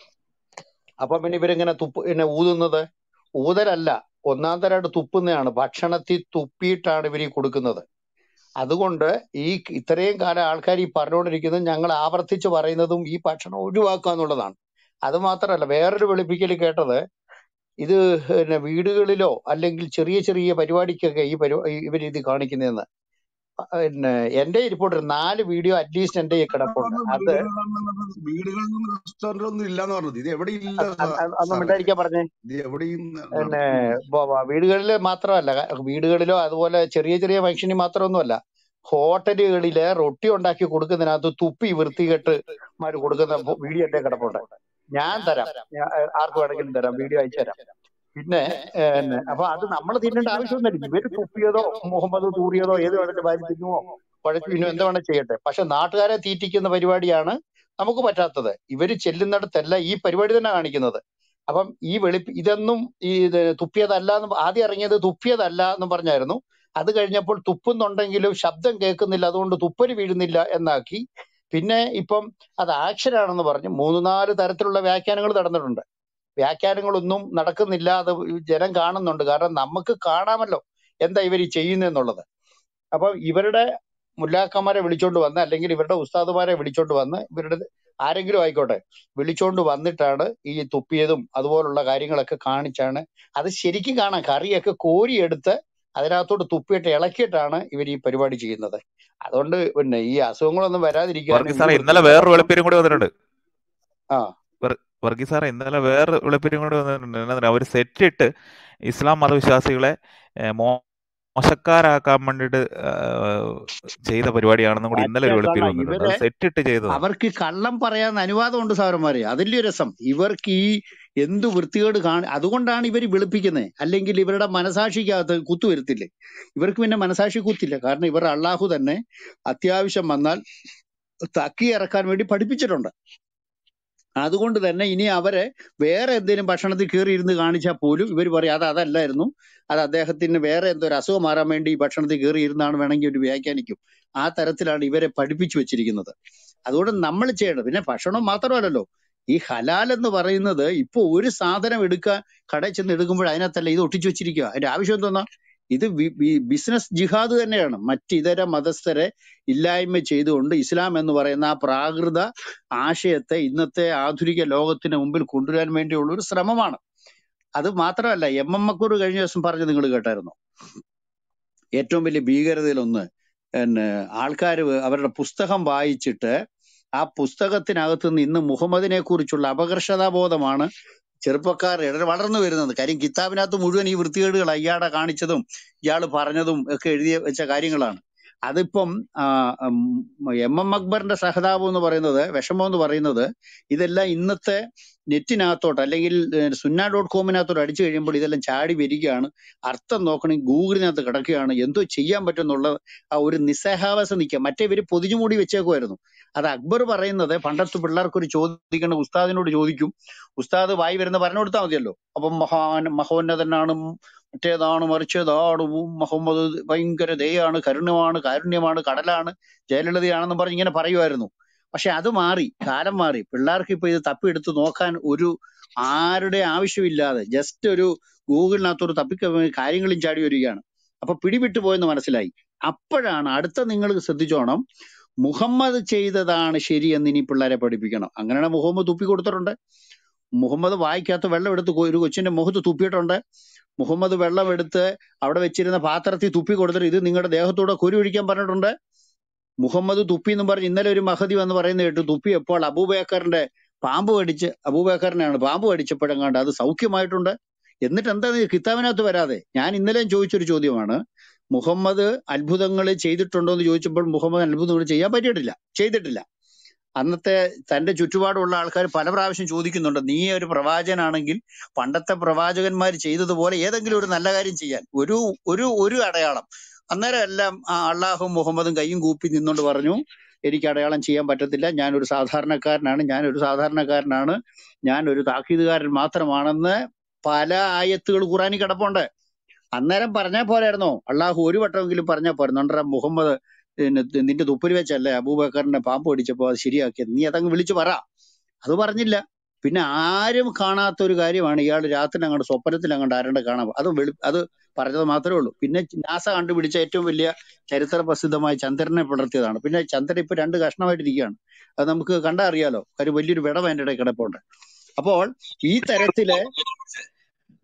അപ്പൊ പിന്നെ ഇവരിങ്ങനെ തുപ്പ് പിന്നെ ഊതുന്നത് ഊതലല്ല ഒന്നാം തരമായിട്ട് തുപ്പുന്നതാണ് ഭക്ഷണത്തിൽ തുപ്പിയിട്ടാണ് ഇവർ ഈ കൊടുക്കുന്നത് അതുകൊണ്ട് ഈ ഇത്രയും കാലം ആൾക്കാർ ഈ പറഞ്ഞുകൊണ്ടിരിക്കുന്നത് ഞങ്ങൾ ആവർത്തിച്ച് പറയുന്നതും ഈ ഭക്ഷണം ഒഴിവാക്കുക എന്നുള്ളതാണ് അത് മാത്രമല്ല വേറൊരു വെളുപ്പിക്കൽ കേട്ടത് ഇത് പിന്നെ വീടുകളിലോ അല്ലെങ്കിൽ ചെറിയ ചെറിയ പരിപാടിക്കൊക്കെ ഈ പരിപാടി ഇവർ ഇത് കാണിക്കുന്നതെന്ന് പിന്നെ എന്റെ റിപ്പോർട്ടർ നാല് വീഡിയോ അറ്റ്ലീസ്റ്റ് എന്റെ കയ്യിൽ കിടപ്പുണ്ട് അത് വീടുകളിലും റെസ്റ്റോറന്റിലൊന്നും ഇല്ലാന്ന് പറഞ്ഞത് ഇത് എവിടെ ഇല്ല അത് അത് അത് ഒന്ന് സാറേ മിണ്ടായിരിക്കാൻ പറഞ്ഞേ ഇത് എവിടെയും പിന്നെ നടക്കുന്നില്ല വീടുകളിൽ മാത്രമല്ല ക- വീടുകളിലോ അതുപോലെ ചെറിയ ചെറിയ ഫംഗ്ഷനിൽ മാത്രമൊന്നുമല്ല ഹോട്ടലുകളിലെ റൊട്ടി ഉണ്ടാക്കി കൊടുക്കുന്നതിനകത്ത് തുപ്പി വൃത്തികെട്ട് മാര് കൊടുക്കുന്ന ഫോ- വീഡിയോ എന്റെ കിടപ്പുണ്ട് ഞാൻ തരാം ഞാൻ ആ, ആർക്ക് വേണമെങ്കിലും തരാം വീഡിയോ അയച്ചു തരാം പിന്നെ പിന്നെ അപ്പൊ അത് നമ്മൾ തിന്നേണ്ട ആവശ്യമൊന്നുമില്ല ഇവര് തുപ്പിയതോ മുഹമ്മദ് തൂറിയതോ ഏത് വേണമെങ്കിലും വാരി തിന്നുവോ കുഴച്ച് തിന്നുവോ എന്ത് വേണം ചെയ്യട്ടെ പക്ഷെ നാട്ടുകാരെ തീറ്റിക്കുന്ന പരിപാടിയാണ് നമുക്ക് പറ്റാത്തത് ഇവര് ചെല്ലുന്നിടത്തല്ല ഈ പരിപാടി തന്നെ കാണിക്കുന്നത് അപ്പം ഈ വെളി ഇതൊന്നും ഈ ഇത് തുപ്പിയതല്ല എന്ന് ആദ്യം ഇറങ്ങിയത് തുപ്പിയതല്ല എന്ന് പറഞ്ഞായിരുന്നു അത് കഴിഞ്ഞപ്പോൾ തുപ്പുന്നുണ്ടെങ്കിലും ശബ്ദം കേൾക്കുന്നില്ല അതുകൊണ്ട് തുപ്പല് വീഴുന്നില്ല എന്നാക്കി പിന്നെ ഇപ്പം അത് ആക്ഷൻ ആണെന്ന് പറഞ്ഞ് മൂന്ന് നാല് തരത്തിലുള്ള വ്യാഖ്യാനങ്ങൾ നടന്നിട്ടുണ്ട് വ്യാഖ്യാനങ്ങളൊന്നും നടക്കുന്നില്ല അത് ജനം കാണുന്നുണ്ട് കാരണം നമുക്ക് കാണാമല്ലോ എന്താ ഇവർ ചെയ്യുന്നെന്നുള്ളത് അപ്പൊ ഇവരുടെ മുല്ലാക്കന്മാരെ വിളിച്ചോണ്ട് വന്ന് അല്ലെങ്കിൽ ഇവരുടെ ഉസ്താദുമാരെ വിളിച്ചോണ്ട് വന്ന് ഇവരുടെ ആരെങ്കിലും ആയിക്കോട്ടെ വിളിച്ചോണ്ട് വന്നിട്ടാണ് ഈ തുപ്പിയതും അതുപോലുള്ള കാര്യങ്ങളൊക്കെ കാണിച്ചാണ് അത് ശരിക്കും കാണാം കറിയൊക്കെ കോരിയെടുത്ത് അതിനകത്തോട്ട് തുപ്പിയിട്ട് ഇളക്കിയിട്ടാണ് ഇവർ ഈ പരിപാടി ചെയ്യുന്നത് അതുകൊണ്ട് പിന്നെ ഈ അസുഖങ്ങളൊന്നും വരാതിരിക്കാനും വർഗീസ് ഈ സാറേ ഇന്നലെ വൃത്തികെട്ട വേറൊരു വെളുപ്പിനും കൂടി വന്നിട്ടുണ്ട് ആ വർ- വർഗീസ് സാറേ ഇന്നലെ വേറെ വെളുപ്പിനും കൂടി വന്നിട്ടുണ്ട് എന്നാ അവർ സെറ്റ് ഇട്ട് ഇസ്ലാം മതവിശ്വാസികളെ ഏഹ്, മോശക്കാരാക്കാൻ വേണ്ടിയിട്ട് ഏഹ്, ചെയ്ത പരിപാടിയാണെന്നും കൂടി ഇന്നലെ ഒരു മറ്റേ വെളുപ്പിന് കള്ള വന്നിട്ടുണ്ട് ഇവരെ അത് സെറ്റ് ഇട്ട് ചെയ്തതാണ് അവർക്ക് കള്ളം പറയാൻ അനുവാദമുണ്ട് സാറന്മാരെ അതിന്റെ രസം ഇവർക്ക് ഈ എന്ത് വൃത്തികേട് കാണി അതുകൊണ്ടാണ് ഇവർ വെളുപ്പിക്കുന്നത് അല്ലെങ്കിൽ ഇവരുടെ മനസാക്ഷിക്കകത്ത് കുത്തു വരുത്തില്ലേ ഇവർക്ക് പിന്നെ മനസാക്ഷി കുത്തില്ല കാരണം ഇവർ അള്ളാഹു തന്നെ അത്യാവശ്യം വന്നാൽ തക്കി ഇറക്കാൻ വേണ്ടി പഠിപ്പിച്ചിട്ടുണ്ട് അതുകൊണ്ട് തന്നെ ഇനി അവരെ വേറെ എന്തെങ്കിലും ഭക്ഷണത്തിൽ കയറി ഇരുന്ന് കാണിച്ചാൽ പോലും ഇവർ പറയും അത് അതല്ലായിരുന്നു അത് അദ്ദേഹത്തിന് വേറെ എന്തോ ഒരു അസുഖം മാറാൻ വേണ്ടി ഈ ഭക്ഷണത്തിൽ കയറി ഇരുന്നാണ് വേണമെങ്കിൽ ഒരു വ്യാഖ്യാനിക്കും ആ തരത്തിലാണ് ഇവരെ പഠിപ്പിച്ചു വെച്ചിരിക്കുന്നത് അതുകൊണ്ട് നമ്മൾ ചെയ്യണം പിന്നെ ഭക്ഷണം മാത്രമല്ലല്ലോ ഈ ഹലാൽ എന്ന് പറയുന്നത് ഇപ്പൊ ഒരു സാധനം എടുക്കാൻ കടയിൽ ചെന്ന് എടുക്കുമ്പോൾ അതിനകത്തല്ല ഇത് ഒട്ടിച്ചു വെച്ചിരിക്കുക അതിന്റെ ആവശ്യം എന്തോന്നാ ഇത് ബിസിനസ് ജിഹാദ് തന്നെയാണ് മറ്റ് ഇതര മതസ്ഥരെ ഇല്ലായ്മ ചെയ്തുകൊണ്ട് ഇസ്ലാം എന്ന് പറയുന്ന ആ പ്രാകൃത ആശയത്തെ ഇന്നത്തെ ആധുനിക ലോകത്തിന് മുമ്പിൽ കൊണ്ടുവരാൻ വേണ്ടിയുള്ള ഒരു ശ്രമമാണ് അത് മാത്രമല്ല എം എം മക്കൂർ കഴിഞ്ഞ ദിവസം പറഞ്ഞ് നിങ്ങൾ കേട്ടായിരുന്നു ഏറ്റവും വലിയ ഭീകരതയിലൊന്ന് പിന്നെ ആൾക്കാർ അവരുടെ പുസ്തകം വായിച്ചിട്ട് ആ പുസ്തകത്തിനകത്ത് നിന്ന് ഇന്ന് മുഹമ്മദിനെ കുറിച്ചുള്ള അപകർഷതാബോധമാണ് ചെറുപ്പക്കാർ ഇട വളർന്നു വരുന്നത് കാര്യം കിതാബിനകത്ത് മുഴുവൻ ഈ വൃത്തികേടുകൾ അയ്യാടെ കാണിച്ചതും ഇയാൾ പറഞ്ഞതും ഒക്കെ എഴുതി വെച്ച കാര്യങ്ങളാണ് അതിപ്പം ആ, ഉം, എം എം അക്ബറിന്റെ സഹതാപം എന്ന് പറയുന്നത് വിഷമം എന്ന് പറയുന്നത് ഇതെല്ലാം ഇന്നത്തെ നെറ്റിനകത്തോട്ട് അല്ലെങ്കിൽ ഏഹ്, സുന്ന ഡോട്ട് കോമിനകത്തോട്ട് അടിച്ചു കഴിയുമ്പോൾ ഇതെല്ലാം ചാടി വരികയാണ് അർത്ഥം നോക്കണമെങ്കിൽ ഗൂഗിളിനകത്ത് കിടക്കുകയാണ് എന്തോ ചെയ്യാൻ പറ്റുമെന്നുള്ള ആ ഒരു നിസ്സഹാവസ്ഥ നിൽക്കുക മറ്റേ ഇവര് പൊതിഞ്ഞുമൂടി വെച്ചേക്കുമായിരുന്നു അത് അക്ബർ പറയുന്നത് പണ്ടത്തെ പിള്ളേർക്ക് ഒരു ചോദിക്കേണ്ട ഉസ്താദിനോട് ചോദിക്കും ഉസ്താദ് വായി വരുന്ന പറഞ്ഞു കൊടുത്താൽ മതിയല്ലോ അപ്പം മഹാൻ മഹോന്നതനാണ് മറ്റേതാണ് മറിച്ചതാണ് ഉം മുഹമ്മദ് ഭയങ്കര ദയാണ് കരുണ്യമാണ് കാരുണ്യമാണ് കടലാണ് ജയലളിതയാണെന്ന് പറഞ്ഞ് ഇങ്ങനെ പറയുമായിരുന്നു പക്ഷെ അത് മാറി കാലം മാറി പിള്ളേർക്ക് ഇപ്പൊ ഇത് തപ്പിയെടുത്ത് നോക്കാൻ ഒരു ആരുടെ ആവശ്യമില്ലാതെ ജസ്റ്റ് ഒരു ഗൂഗിളിനകത്തൊരു തപ്പിക്ക കാര്യങ്ങളും ചാടി വരികയാണ് അപ്പൊ പിടിവിട്ടു പോയെന്ന് മനസ്സിലായി അപ്പോഴാണ് അടുത്ത നിങ്ങൾ ശ്രദ്ധിച്ചോണം മുഹമ്മദ് ചെയ്തതാണ് ശരിയെന്ന് ഇനി പിള്ളേരെ പഠിപ്പിക്കണം അങ്ങനെയാണ് മുഹമ്മദ് തുപ്പി കൊടുത്തിട്ടുണ്ട് മുഹമ്മദ് വായിക്കാത്ത വെള്ളം എടുത്ത് കൊ- ഒരു കൊച്ചിന്റെ മുഖത്ത് തുപ്പിയിട്ടുണ്ട് മുഹമ്മദ് വെള്ളം എടുത്ത് അവിടെ വെച്ചിരുന്ന പാത്രത്തിൽ തുപ്പി കൊടുത്തിട്ട് ഇത് നിങ്ങളുടെ ദേഹത്തൂടെ കുരു ഒഴിക്കാൻ പറഞ്ഞിട്ടുണ്ട് മുഹമ്മദ് തുപ്പി എന്ന് പറഞ്ഞ് ഇന്നലെ ഒരു മഹദി വന്ന് പറയുന്നത് കേട്ടു തുപ്പി എപ്പോൾ അബൂബേക്കറിന്റെ പാമ്പ് കടിച്ച് അബൂബേക്കറിനാണ് പാമ്പ് കടിച്ചപ്പോഴെങ്ങാണ്ട് അത് സൗഖ്യമായിട്ടുണ്ട് എന്നിട്ട് എന്താ ഇത് കിതാബിനകത്ത് വരാതെ ഞാൻ ഇന്നലെയും ചോദിച്ചൊരു ചോദ്യമാണ് മുഹമ്മദ് അത്ഭുതങ്ങൾ ചെയ്തിട്ടുണ്ടോ എന്ന് ചോദിച്ചപ്പോൾ മുഹമ്മദ് അത്ഭുതങ്ങൾ ചെയ്യാൻ പറ്റിയിട്ടില്ല ചെയ്തിട്ടില്ല അന്നത്തെ തന്റെ ചുറ്റുപാടുള്ള ആൾക്കാർ പല പ്രാവശ്യം ചോദിക്കുന്നുണ്ട് നീ ഒരു പ്രവാചകനാണെങ്കിൽ പണ്ടത്തെ പ്രവാചകന്മാർ ചെയ്തതുപോലെ ഏതെങ്കിലും ഒരു നല്ല കാര്യം ചെയ്യാൻ ഒരു ഒരു ഒരു അടയാളം അന്നേരം എല്ലാം ആ അള്ളാഹും മുഹമ്മദും കൈയും കൂപ്പി നിന്നുകൊണ്ട് പറഞ്ഞു എനിക്ക് അടയാളം ചെയ്യാൻ പറ്റത്തില്ല ഞാൻ ഒരു സാധാരണക്കാരനാണ് ഞാൻ ഒരു സാധാരണക്കാരനാണ് ഞാൻ ഒരു താക്കീതുകാരൻ മാത്രമാണെന്ന് പല ആയത്തുകൾ ഖുറാനിൽ കിടപ്പുണ്ട് അന്നേരം പറഞ്ഞാൽ പോരായിരുന്നോ അള്ളാഹു ഒരു വട്ടമെങ്കിലും പറഞ്ഞാൽ പോരാ നണ്ടറ മുഹമ്മദ് പിന്നെ നിന്റെ തുപ്പല് വെച്ചല്ലേ അബൂബക്കറിനെ പാമ്പ് പിടിച്ചപ്പോ അത് ശരിയാക്കിയത് നീ അതങ്ങ് വിളിച്ചു പറ അത് പറഞ്ഞില്ല പിന്നെ ആരും കാണാത്ത ഒരു കാര്യമാണ് ഇയാൾ രാത്രി അങ്ങോട്ട് സ്വപ്നത്തിൽ അങ്ങോട്ട് ആരണ്ട് കാണാൻ അത് വെളി അത് പറഞ്ഞത് മാത്രമേ ഉള്ളൂ പിന്നെ നാസ കണ്ടുപിടിച്ച ഏറ്റവും വലിയ ചരിത്ര പ്രസിദ്ധമായ ചന്ദ്രനെ പിളർത്തിയതാണ് പിന്നെ ചന്ദ്രൻ ഇപ്പൊ രണ്ട് കഷ്ണമായിട്ടിരിക്കുകയാണ് അത് നമുക്ക് കണ്ടാ അറിയാലോ കാര്യം വലിയൊരു വിടവ് അതിന്റെ ഇടയിൽ കിടപ്പുണ്ട് അപ്പോൾ ഈ തരത്തില്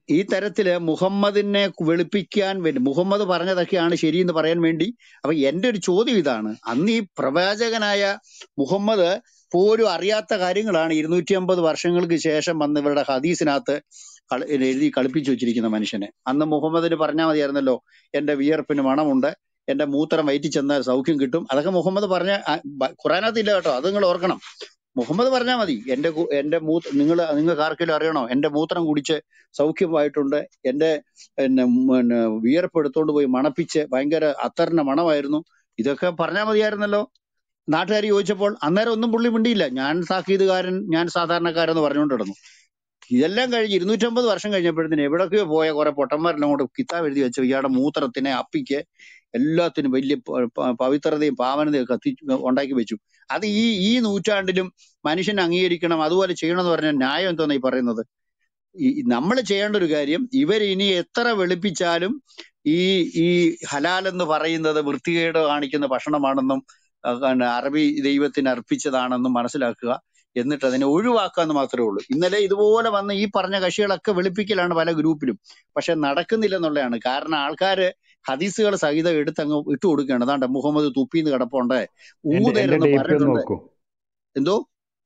ഈ തരത്തില് മുഹമ്മദിനെ വെളുപ്പിക്കാൻ വേണ്ടി മുഹമ്മദ് പറഞ്ഞതൊക്കെയാണ് ശരിയെന്ന് പറയാൻ വേണ്ടി അപ്പൊ എന്റെ ഒരു ചോദ്യം ഇതാണ് അന്ന് ഈ പ്രവാചകനായ മുഹമ്മദ് പോലും അറിയാത്ത കാര്യങ്ങളാണ് ഇരുന്നൂറ്റി അമ്പത് വർഷങ്ങൾക്ക് ശേഷം വന്ന് ഇവരുടെ ഹദീസിനകത്ത് കളി- എഴുതി കളിപ്പിച്ചു വെച്ചിരിക്കുന്ന മനുഷ്യനെ അന്ന് മുഹമ്മദിന് പറഞ്ഞാൽ മതിയായിരുന്നല്ലോ എന്റെ വിയർപ്പിന് മണമുണ്ട് എന്റെ മൂത്രം വയറ്റി ചെന്നാൽ സൗഖ്യം കിട്ടും അതൊക്കെ മുഹമ്മദ് പറഞ്ഞ ആ, ബ- ഖുറാനകത്ത് ഇല്ല കേട്ടോ അത് നിങ്ങൾ ഓർക്കണം മുഹമ്മദ് പറഞ്ഞാൽ മതി എന്റെ കു- എന്റെ മൂത്ര നിങ്ങൾ നിങ്ങൾക്ക് ആർക്കെങ്കിലും അറിയണോ എന്റെ മൂത്രം കുടിച്ച് സൗഖ്യമായിട്ടുണ്ട് എന്റെ പിന്നെ പിന്നെ വിയർപ്പ് എടുത്തോണ്ട് പോയി മണപ്പിച്ച് ഭയങ്കര അത്തറിന്റെ മണമായിരുന്നു ഇതൊക്കെ പറഞ്ഞാൽ മതിയായിരുന്നല്ലോ നാട്ടുകാർ ചോദിച്ചപ്പോൾ അന്നേരം ഒന്നും പുള്ളി മിണ്ടിയില്ല ഞാൻ താക്കീതുകാരൻ ഞാൻ സാധാരണക്കാരെന്ന് പറഞ്ഞുകൊണ്ട് കിടന്നു ഇതെല്ലാം കഴിഞ്ഞ് ഇരുന്നൂറ്റമ്പത് വർഷം കഴിഞ്ഞപ്പോഴത്തേന് എവിടൊക്കെയോ പോയ കുറെ പൊട്ടന്മാരെല്ലാം കൊണ്ട് കിതാബ് എഴുതി വെച്ചു ഇയാളുടെ മൂത്രത്തിനെ അപ്പിക്ക് എല്ലാത്തിനും വലിയ പ- പ- പവിത്രതയും പാവനതയും കത്തി ഉണ്ടാക്കി വെച്ചു അത് ഈ ഈ നൂറ്റാണ്ടിലും മനുഷ്യൻ അംഗീകരിക്കണം അതുപോലെ ചെയ്യണം എന്ന് പറഞ്ഞ ന്യായം എന്തോന്നാ ഈ പറയുന്നത് നമ്മൾ ചെയ്യേണ്ട ഒരു കാര്യം ഇവർ ഇനി എത്ര വെളുപ്പിച്ചാലും ഈ ഈ ഹലാൽ എന്ന് പറയുന്നത് വൃത്തികേട് കാണിക്കുന്ന ഭക്ഷണമാണെന്നും ആ, പിന്നെ അറബി ദൈവത്തിന് അർപ്പിച്ചതാണെന്നും മനസ്സിലാക്കുക എന്നിട്ട് അതിനെ ഒഴിവാക്കുക എന്ന് മാത്രമേ ഉള്ളൂ ഇന്നലെ ഇതുപോലെ വന്ന് ഈ പറഞ്ഞ കക്ഷികളൊക്കെ വെളുപ്പിക്കലാണ് പല ഗ്രൂപ്പിലും പക്ഷെ നടക്കുന്നില്ലെന്നുള്ളതാണ് കാരണം ആൾക്കാര് ഹദീസുകൾ സഹിതം എടുത്ത് അങ്ങ് ഇട്ടു കൊടുക്കുകയാണ് അതാണ്ട് മുഹമ്മദ് തുപ്പിന്ന് കിടപ്പുണ്ട് എന്റെ എന്റെ ഊതരുന്ന് ഡി പി ഒന്ന് പറഞ്ഞിട്ടുണ്ട് നോക്കൂ എന്തോ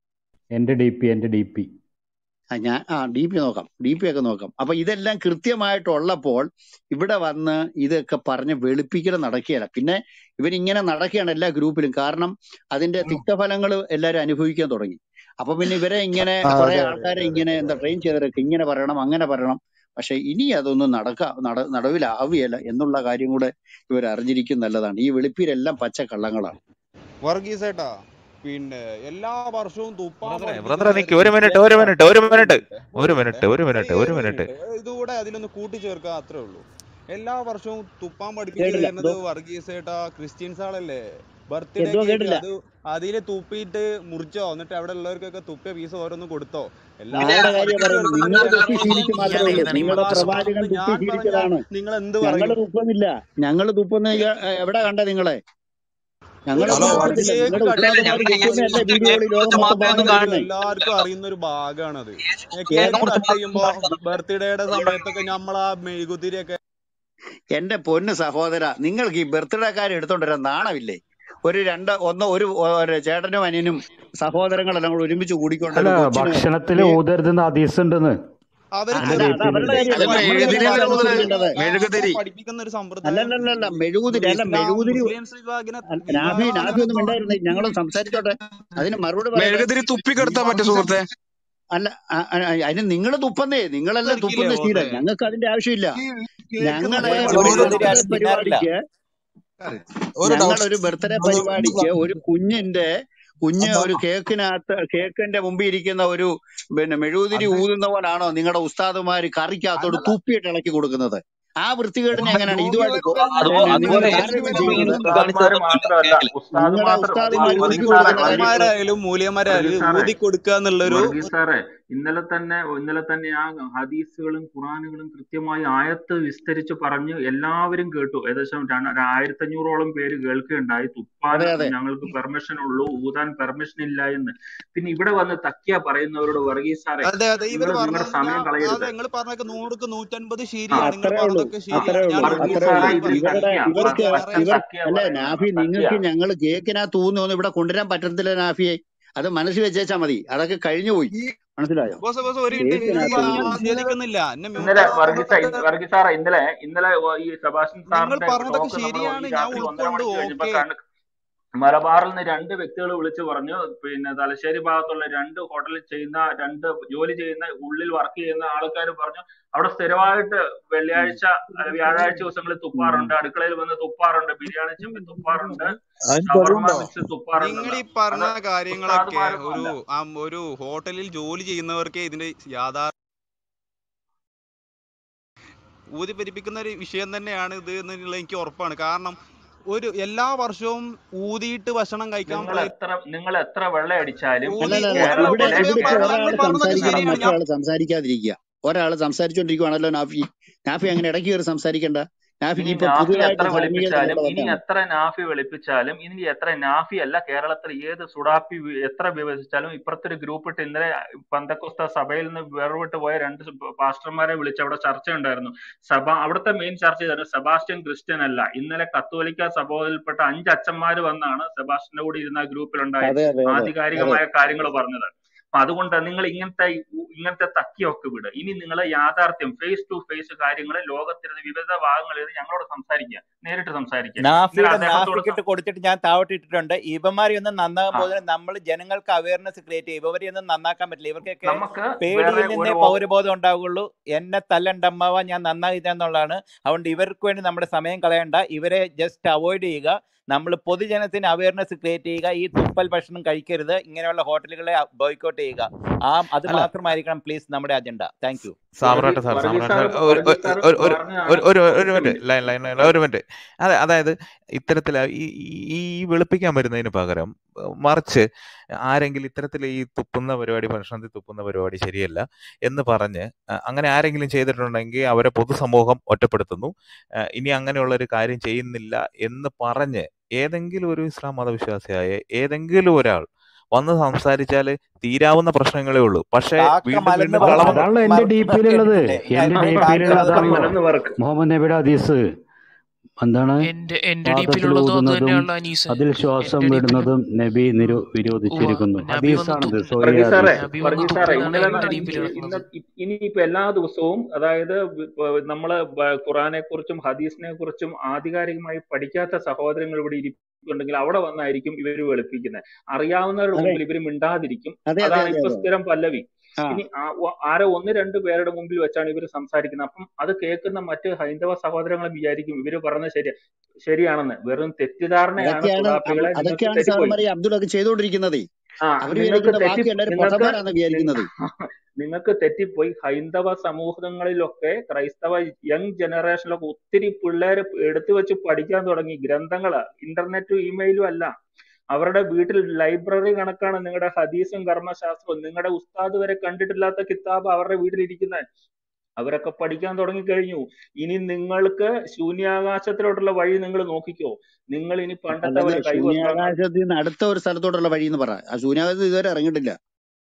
എന്റെ ഡി പി എന്റെ ഡി പി ആ ഞാൻ ആ ഡി പി നോക്കാം ഡി പി ഒക്കെ നോക്കാം അപ്പൊ ഇതെല്ലാം കൃത്യമായിട്ടുള്ളപ്പോൾ ഇവിടെ വന്ന് ഇതൊക്കെ പറഞ്ഞ് വെളുപ്പിക്കൽ നടക്കുകയല്ല പിന്നെ ഇവരിങ്ങനെ നടക്കുകയാണ് എല്ലാ ഗ്രൂപ്പിലും കാരണം അതിന്റെ തിക്തഫലങ്ങൾ എല്ലാവരും അനുഭവിക്കാൻ തുടങ്ങി അപ്പൊ പിന്നെ ഇവരെ ഇങ്ങനെ ആ കുറെ അതെ അതെ ആൾക്കാരെ അതെ ഇങ്ങനെ എന്താ ട്രെയിൻ ചെയ്തവരൊക്കെ ഇങ്ങനെ പറയണം അങ്ങനെ പറയണം പക്ഷെ ഇനി അതൊന്നും നടക്ക നട നടവിലാവുകയല്ല എന്നുള്ള കാര്യം കൂടെ ഇവർ അറിഞ്ഞിരിക്കും നല്ലതാണ് ഈ വെളുപ്പിലെല്ലാം പച്ച കള്ളങ്ങളാണ് വർഗീസേട്ടാ പിന്നെ എല്ലാ വർഷവും തുപ്പാൻ ബ്രദറെ പഠിപ്പിക്കുന്ന ബ്രദറെ നിക്ക് ഒരു ഒരു മിനിറ്റ് ഒരു മിനിറ്റ് ഒരു മിനിറ്റ് ഒരു മിനിറ്റ് ഒരു ഒരു മിനിറ്റ് ഒരു ഒരു മിനിറ്റ് മിനിറ്റ് ഇതുകൂടെ അതിലൊന്ന് കൂട്ടിച്ചേർക്കുക അത്രേ ഉള്ളൂ എല്ലാ വർഷവും തുപ്പാൻ പഠിപ്പിച്ചു കേട്ടില്ല തരുന്നത് എന്തോ വർഗീസേട്ടാ ക്രിസ്ത്യൻസ് ആളല്ലേ എന്തോ ബർത്ത്ഡേക്ക് ആയിട്ട് കേട്ടില്ല അത് അതില് തുപ്പിയിട്ട് മുറിച്ചോ എന്നിട്ട് അവിടെ ഉള്ളവർക്കൊക്കെ തുപ്പിയ പീസ് ഓരോന്ന് കൊടുത്തോ എല്ലാ ആരുടെ കാര്യം പഠിപ്പിച്ചു പറയുന്നത് തരുന്നത് നിങ്ങൾ തുപ്പി എല്ലാ ശീലിച്ചു മാത്രമേ ഉള്ളൂ നിങ്ങളുടെ പ്രവാചകൻ വർഷവും തുപ്പി ഞാൻ പറഞ്ഞ ശീലിച്ചതാണ് നിങ്ങൾ എന്ത് ഞങ്ങൾ പറയും തുപ്പുന്നില്ല ഞങ്ങൾ തുപ്പുന്ന ഇയ- എവിടെ കണ്ട നിങ്ങളെ ഞങ്ങൾ ഒരുപാട് തുപ്പത്തില്ല കേക്ക് നിങ്ങളുടെ കട്ട് ഉസ്താദുമാർ ചെയ്യുമ്പോ തുപ്പുന്ന എല്ലാ വീഡിയോകളിൽ ലോകം മൊത്തം പാടുന്ന എല്ലാവർക്കും കേൾക്കുന്നേ എല്ലാവർക്കും അറിയുന്ന ഒരു ഭാഗമാണത് കേക്ക് ഏതാ കട്ട് ചെയ്യുമ്പോ ബർത്ത്ഡേയുടെ സമയത്തൊക്കെ നമ്മൾ ആ മെഴുകുതിരിയൊക്കെ എന്റെ പൊന്ന് സഹോദര നിങ്ങൾക്ക് ഈ ബർത്ത്ഡേക്കാരെ എടുത്തോണ്ട് വരാൻ നാണമില്ലേ ഒരു രണ്ട് ഒന്ന് ഒരു ഒരു ചേട്ടനും അനിയനും സഹോദരങ്ങളെല്ലാം കൂടെ ഒരുമിച്ച് കൂടിക്കൊണ്ട് അല്ല ഒരു കൊച്ചിന് ഭക്ഷണത്തിൽ കേക്ക് ഊതരുതെന്ന് ഹദീസ് ഉണ്ടെന്ന് അവര് അല്ല എന്റെ അത് ഡി അത് പിയിലുണ്ട് അവരുടെ കാര്യമല്ല അല്ല നമ്മളല്ലേ മെഴുകുതിരി നമ്മൾ മുതല് അനുസരിക്കേണ്ടത് മെഴുകുതിരി പഠിപ്പിക്കുന്ന ഒരു സമ്പ്രദായം അല്ലല്ലല്ല മെഴുകുതിരി അല്ല ഇസ്ലാം മെഴുകുതിരി മുസ്ലിംസ് വിഭാഗിനെ അല്ല, നാഫി നാഫി ഒന്നും മിണ്ടായിരുന്നേ ഞങ്ങൾ സംസാരിച്ചോട്ടെ അതിന് മറുപടി പറയട്ടെ മെഴുകുതിരി തുപ്പിക്കെടുത്താൻ പറ്റും സുഹൃത്തെ അല്ല അ- അ- അതിന് നിങ്ങൾ തുപ്പന്നേ നിങ്ങളല്ല തെറിക്കില്ലേ തുപ്പുന്ന ബോസേ ശീലം ഞങ്ങൾക്ക് അതിന്റെ ആവശ്യമില്ല ഞങ്ങളെ ഒരു ഒരു മെഴുകുതിരി ബർത്ത്ഡേ ആരും തിന്നാറില്ല പരിപാടിക്ക് ഒരു ഞങ്ങൾ ഡൗട്ട് ഒരു ബർത്ത്ഡേ പരിപാടിക്ക് ഒരു കുഞ്ഞിന്റെ കുഞ്ഞ് ഒരു കേക്കിനകത്ത് കേക്കിന്റെ മുമ്പിൽ ഇരിക്കുന്ന ഒരു പിന്നെ മെഴുകുതിരി അത് ഊതുന്ന പോലാണോ നിങ്ങളുടെ ഉസ്താദുമാര് കറിക്കകത്തോട് അല്ലല്ല തുപ്പിയിട്ട് ഇളക്കി കൊടുക്കുന്നത് ആ വൃത്തികേടിനെ എങ്ങനെയാണ് രോഗി ഇതുമായിട്ട് കൊ- വരുമ്പോ പിന്നെ നിങ്ങൾ രോഗി താരതമ്യം വരുമ്പോ ചെയ്യുന്നത് ഉസ്താദ്മാര് മാത്രമല്ല ഉസ്താദ് നിങ്ങളുടെ മാത്രം ഉസ്താദുമാർ വർഗീസ് തുപ്പി സാറേ കൊടുക്കുന്ന കാര്യങ്ങള് വർഗീസ് ഉസ്താദുമാരായാലും മൂല്യന്മാരായാലും വർഗീസ് സാറേ ഊതി കൊടുക്കുക എന്നുള്ളൊരു വർഗീസ് സാറേ ഇന്നലെ തന്നെ ഇന്നലെ തന്നെ ആ ഹദീസുകളും ഖുറാനുകളും കൃത്യമായി ആയത്ത് വിസ്തരിച്ച് പറഞ്ഞ് എല്ലാവരും കേട്ടു ഏകദേശം ആയിരത്തി അഞ്ഞൂറോളം പേര് കേൾക്കുകയുണ്ടായി തുപ്പാൻ അതെ അതെ ഞങ്ങൾക്ക് പെർമിഷൻ ഉള്ളൂ ഊതാൻ പെർമിഷൻ ഇല്ല എന്ന് പിന്നെ ഇവിടെ വന്ന് തക്കിയ പറയുന്നവരോട് വർഗീസ് സാറേ അതെ അതെ ഇവർ നിങ്ങൾ പറഞ്ഞ നിങ്ങളുടെ സമയം കളയരുത് അതെ നിങ്ങൾ പറഞ്ഞൊക്കെ നൂറുക്ക് നൂറ്റൻപത് ആ ശരിയാണ് നിങ്ങൾ അത്രേ ഉള്ളൂ പറഞ്ഞതൊക്കെ അത്രേ ശരിയാണ് ഞാൻ ഉള്ളൂ വർഗീസ് അത്രേ സാറേ ഉള്ളൂ ഇത് ഇവരുടെ തക്കിയ ഇവർക്ക് പച്ച ഇവർ തക്കിയ അല്ലെ പറയുന്നതാണ് നാഫി തക്കിയ നിങ്ങൾക്ക് ഞങ്ങൾ കേക്കിനകത്ത് ഊന്ന് ഇവിടെ കൊണ്ടുവരാൻ പറ്റത്തില്ല നാഫിയെ അത് മനസ്സിൽ വെച്ചേച്ചാ മതി അതൊക്കെ കഴിഞ്ഞു പോയി ഈ മനസ്സിലായോ ബോസ് ബോസ് ഒരു മിനിറ്റ് ഞാൻ കേക്കിനകത്ത് ഞാൻ ഊതുന്നു നിഷേധിക്കുന്നില്ല എന്നെ മ്യൂട്ട് ഇന്നലെ ആക്കാൻ വർഗീസ പറ്റാത്ത വർഗീസ് സാറേ ഇന്നലെ ഇന്നലെ ഈ സെബാസ്റ്റ്യൻ നിങ്ങൾ സാറിന്റെ പറഞ്ഞതൊക്കെ ടോക്ക് നമ്മൾ ശരിയാണ് ഈ ഞാൻ രാത്രി ഒന്നര ഉൾക്കൊണ്ടു മണിക്ക് കഴിഞ്ഞപ്പോ ഓക്കെ കണ്ട് മലബാറിൽ നിന്ന് രണ്ട് വ്യക്തികൾ വിളിച്ചു പറഞ്ഞു പിന്നെ തലശ്ശേരി ഭാഗത്തുള്ള രണ്ട് ഹോട്ടലിൽ ചെയ്യുന്ന രണ്ട് ജോലി ചെയ്യുന്ന ഉള്ളിൽ വർക്ക് ചെയ്യുന്ന ആൾക്കാർ പറഞ്ഞു അവിടെ സ്ഥിരമായിട്ട് വെള്ളിയാഴ്ച അഹ് വ്യാഴാഴ്ച ദിവസങ്ങളിൽ തുപ്പാറുണ്ട് അടുക്കളയിൽ വന്ന് തുപ്പാറുണ്ട് ബിരിയാണി ചെമ്പി തുപ്പാറുണ്ട് അതിന് ഷവർമ തെളിവുണ്ടോ മിക്സ് നിങ്ങൾ തുപ്പാറുണ്ടെന്ന് ഈ പറഞ്ഞ അത് കാര്യങ്ങളൊക്കെ ഉസ്താദുമാരൊന്നും ഒരു അല്ല ആ, ഒരു ഹോട്ടലിൽ ജോലി ചെയ്യുന്നവർക്കേ ഇതിന്റെ യാഥാർത്ഥ ഊതി പെരിപ്പിക്കുന്ന ഒരു വിഷയം തന്നെയാണ് ഇത് എന്നുള്ള എനിക്ക് ഉറപ്പാണ് കാരണം ഒരു എല്ലാ വർഷവും ഊതിയിട്ട് ഭക്ഷണം കഴിക്കാൻ നിങ്ങൾ പ്ലേറ്റ് എത്ര നിങ്ങൾ എത്ര വെള്ളം അടിച്ചാലും ഊതി അല്ലല്ല അല്ല ഇവിടെ കേരളത്തിലെ ബോസ് ഇവിടെ ഞാൻ ഇപ്പൊ പറഞ്ഞ ഒരാൾ നിങ്ങൾ പറഞ്ഞതൊക്കെ സംസാരിക്കണം ശരിയാണ് ഞാൻ മറ്റൊരാൾ സംസാരിക്കാതിരിക്കുക ഒരാൾ സംസാരിച്ചുകൊണ്ടിരിക്കുവാണല്ലോ നാഫി നാഫി അങ്ങനെ ഇടയ്ക്ക് കയറി സംസാരിക്കണ്ട നാഫി ഇനി ഇപ്പൊ നാഫി പുതിയതായിട്ട് എത്ര ധാർമ്മികത വെളുപ്പിച്ചാലും ഇനി കൊണ്ടുവന്നതാണ് എത്ര നാഫി വെളുപ്പിച്ചാലും ഇനി എത്ര നാഫി അല്ല കേരളത്തിൽ ഏത് സുഡാപ്പി വി- എത്ര വിഭജിച്ചാലും ഇപ്പുറത്തെ ഒരു ഗ്രൂപ്പ് ഇട്ട് ഇന്നലെ പന്തക്കൊസ്ത സഭയിൽ നിന്ന് വേർവിട്ട് പോയ രണ്ട് സു- പാസ്റ്റർമാരെ വിളിച്ച് അവിടെ ചർച്ച ഉണ്ടായിരുന്നു സഭ അവിടുത്തെ മെയിൻ ചർച്ച ചെയ്തത് സെബാസ്റ്റ്യൻ ക്രിസ്ത്യൻ അല്ല ഇന്നലെ കത്തോലിക്ക സഭയിൽപ്പെട്ട അഞ്ച് അച്ഛന്മാർ വന്നാണ് സെബാസ്റ്റ്യന്റെ കൂടെ ഇരുന്ന ആ ഗ്രൂപ്പിലുണ്ടായ അതെ അതെ അതെ അതെ ആധികാരികമായ കാര്യങ്ങൾ പറഞ്ഞത് അപ്പൊ അതുകൊണ്ട് നിങ്ങൾ ഇങ്ങനത്തെ ഈ- ഇങ്ങനത്തെ തക്കിയൊക്കെ വിട് ഇനി നിങ്ങൾ യാഥാർത്ഥ്യം ഫേസ് ടു ഫേസ് കാര്യങ്ങൾ ലോകത്തിന്റെ വിവിധ ഭാഗങ്ങളിൽ നിന്ന് ഞങ്ങളോട് സംസാരിക്കുക നേരിട്ട് സംസാരിക്കുക ഇന്നലെ നാഫിയുടെ അദ്ദേഹത്തോട് നാഫിക്കിട്ട് കൊടുത്തിട്ട് ഞാൻ താവട്ട് ഇട്ടിട്ടുണ്ട് ഇവന്മാരെ ഒന്നും നന്നാകാൻ ആ പോകുന്നത് നമ്മൾ ജനങ്ങൾക്ക് അവയർനെസ് ക്രിയേറ്റ് ചെയ്യും ഇവരെ ഒന്നും നന്നാക്കാൻ പറ്റില്ല ഇവർക്കൊക്കെ നമുക്ക് പേടിയിൽ വേറെ നിന്നേ ഒരു ഓപ് പൗരബോധം ഉണ്ടാവുകയുള്ളൂ എന്നെ തല്ലണ്ടമ്മാവ ഞാൻ നന്നായില്ല എന്നുള്ളതാണ് അതുകൊണ്ട് ഇവർക്ക് വേണ്ടി നമ്മുടെ സമയം കളയണ്ട ഇവരെ ജസ്റ്റ് അവോയ്ഡ് ചെയ്യുക നമ്മൾ പൊതുജനത്തിന് അവയർനെസ് ക്രിയേറ്റ് ചെയ്യുക ഈ തുപ്പൽ ഭക്ഷണം കഴിക്കരുത് ഇങ്ങനെയുള്ള ഹോട്ടലുകളെ ബോയ്ക്കോട്ട് ചെയ്യുക ആ അത് അല്ല മാത്രമായിരിക്കണം പ്ലീസ് നമ്മുടെ അജണ്ട താങ്ക് യു വർഗീ Samrat sir Varghese Samrat sir sir ഒരു വർഗീസ് സാർ ഒരു ഒരു പറഞ്ഞതാണ് ഒരു ഒരു ഒരു ഒറ്റ minute minute line line line ഒരു മിനിറ്റ് അതെ അതായത് ഇത്തരത്തിൽ ഈ ഈ ഈ വെളുപ്പിക്കാൻ വരുന്നതിന് പകരം ഏഹ്, മറിച്ച് ആരെങ്കിലും ഇത്തരത്തിൽ ഈ തുപ്പുന്ന പരിപാടി ഭക്ഷണത്തിൽ തുപ്പുന്ന പരിപാടി ശരിയല്ല എന്ന് പറഞ്ഞ് അഹ് അങ്ങനെ ആരെങ്കിലും ചെയ്തിട്ടുണ്ടെങ്കിൽ അവരെ പൊതുസമൂഹം ഒറ്റപ്പെടുത്തുന്നു ഏഹ്, ഇനി അങ്ങനെയുള്ള ഒരു കാര്യം ചെയ്യുന്നില്ല എന്ന് പറഞ്ഞ് ഏതെങ്കിലും ഒരു ഇസ്ലാം മതവിശ്വാസിയായ ഏതെങ്കിലും ഒരാൾ വന്ന് സംസാരിച്ചാൽ തീരാവുന്ന പ്രശ്നങ്ങളേ ഉള്ളൂ പക്ഷേ കാക്ക വീണ്ടും മലന്ന് വീണ്ടും അത് പറക്കും കള്ളം അതാണല്ലോ എന്റെ മറ ഡി പിയിലുള്ളത് കേട്ടിട്ടില്ലേ എന്റെ ഡി കാക്ക പിയിലുള്ള മലന്ന് അതാണല്ലോ പറക്കും മലന്ന് മുഹമ്മദ് നബിയുടെ ഹദീസ് എന്താണ് എന്റെ എന്റെ വാദത്തിൽ ഡിപ്പിയിലുള്ളതും അത് ഊതുന്നതും തന്നെയുള്ള അനീസ് അതിൽ ശ്വാസം എന്റെ ഡിപ്പിയിലും വിടുന്നതും നബി നിരോ ഉവ്വ വിരോധിച്ചിരിക്കുന്നു നബി വന്ന് ഹദീസാണിത് തുപ്പ സോയി വർഗീസ് സാറേ ഹദീസ് നബി വന്ന് വർഗീസ് സാറേ തുപ്പിയതാണ് ഇന്നലെ എന്റെ ന- ഡിപ്പിയിൽ ഇന്ന് കിടക്കുന്നത് ഇന്ന് ഇനിയിപ്പോ എല്ലാ ദിവസവും അതായത് ഇപ്പൊ നമ്മള് ബ- ഖുറാനെ കുറിച്ചും ഹദീസിനെ കുറിച്ചും ആധികാരികമായി പഠിക്കാത്ത സഹോദരങ്ങൾ ഇവിടെ ഇരിക്കുന്നുണ്ടെങ്കിൽ അവിടെ വന്നായിരിക്കും ഇവര് വെളുപ്പിക്കുന്നത് അറിയാവുന്നവരുടെ അതെ മുമ്പിൽ ഇവര് മിണ്ടാതിരിക്കും അതെ അതെ അതാണ് അതെ ഇപ്പൊ അതെ സ്ഥിരം പല്ലവി ആ ഇനി ആ- ഒ- ആരോ ഒന്ന് രണ്ട് പേരുടെ മുമ്പിൽ വെച്ചാണ് ഇവർ സംസാരിക്കുന്നത് അപ്പം അത് കേൾക്കുന്ന മറ്റ് ഹൈന്ദവ സഹോദരങ്ങൾ വിചാരിക്കും ഇവര് പറഞ്ഞത് ശരി ശരിയാണെന്ന് വെറും തെറ്റിദ്ധാരണയാണ് അതൊക്കെയാണ് അവ- സുഡാപ്പികളെ നിങ്ങൾക്ക് അതൊക്കെയാണ് തെറ്റിപ്പോയി സാറന്മാരെ അബ്ദുള്ളൊക്കെ ചെയ്തോണ്ടിരിക്കുന്നത് ആ അവര് നിങ്ങൾക്ക് വിചാരിക്കുന്ന തെറ്റി ബാക്കി എല്ലാവരും നിങ്ങൾക്ക് പൊട്ടന്മാരാന്ന് വിചാരിക്കുന്നത് നിങ്ങൾക്ക് തെറ്റിപ്പോയി ഹൈന്ദവ സമൂഹങ്ങളിലൊക്കെ ക്രൈസ്തവ യങ് ജനറേഷനിലൊക്കെ ഒത്തിരി പിള്ളേര് എടുത്തു വെച്ച് പഠിക്കാൻ തുടങ്ങി ഗ്രന്ഥങ്ങള് ഇന്റർനെറ്റും ഇമെയിലും അല്ല അവരുടെ വീട്ടിൽ ലൈബ്രറി കണക്കാണ് നിങ്ങളുടെ ഹദീസും കർമ്മശാസ്ത്രവും നിങ്ങളുടെ ഉസ്താദ് വരെ കണ്ടിട്ടില്ലാത്ത കിതാബ് അവരുടെ വീട്ടിലിരിക്കുന്നത് അവരൊക്കെ പഠിക്കാൻ തുടങ്ങിക്കഴിഞ്ഞു ഇനി നിങ്ങൾക്ക് ശൂന്യാകാശത്തിലോട്ടുള്ള വഴി നിങ്ങൾ നോക്കിക്കോ നിങ്ങൾ ഇനി പണ്ടത്തെ അല്ലത് പോലെ കൈവസ്ത്രങ്ങൾ ശൂന്യാകാശത്തിൽ നിന്ന് അടുത്ത ഒരു സ്ഥലത്തോട്ടുള്ള വഴി എന്ന് പറ ആ ശൂന്യാകാശത്ത് ഇതുവരെ ഇറങ്ങിയിട്ടില്ല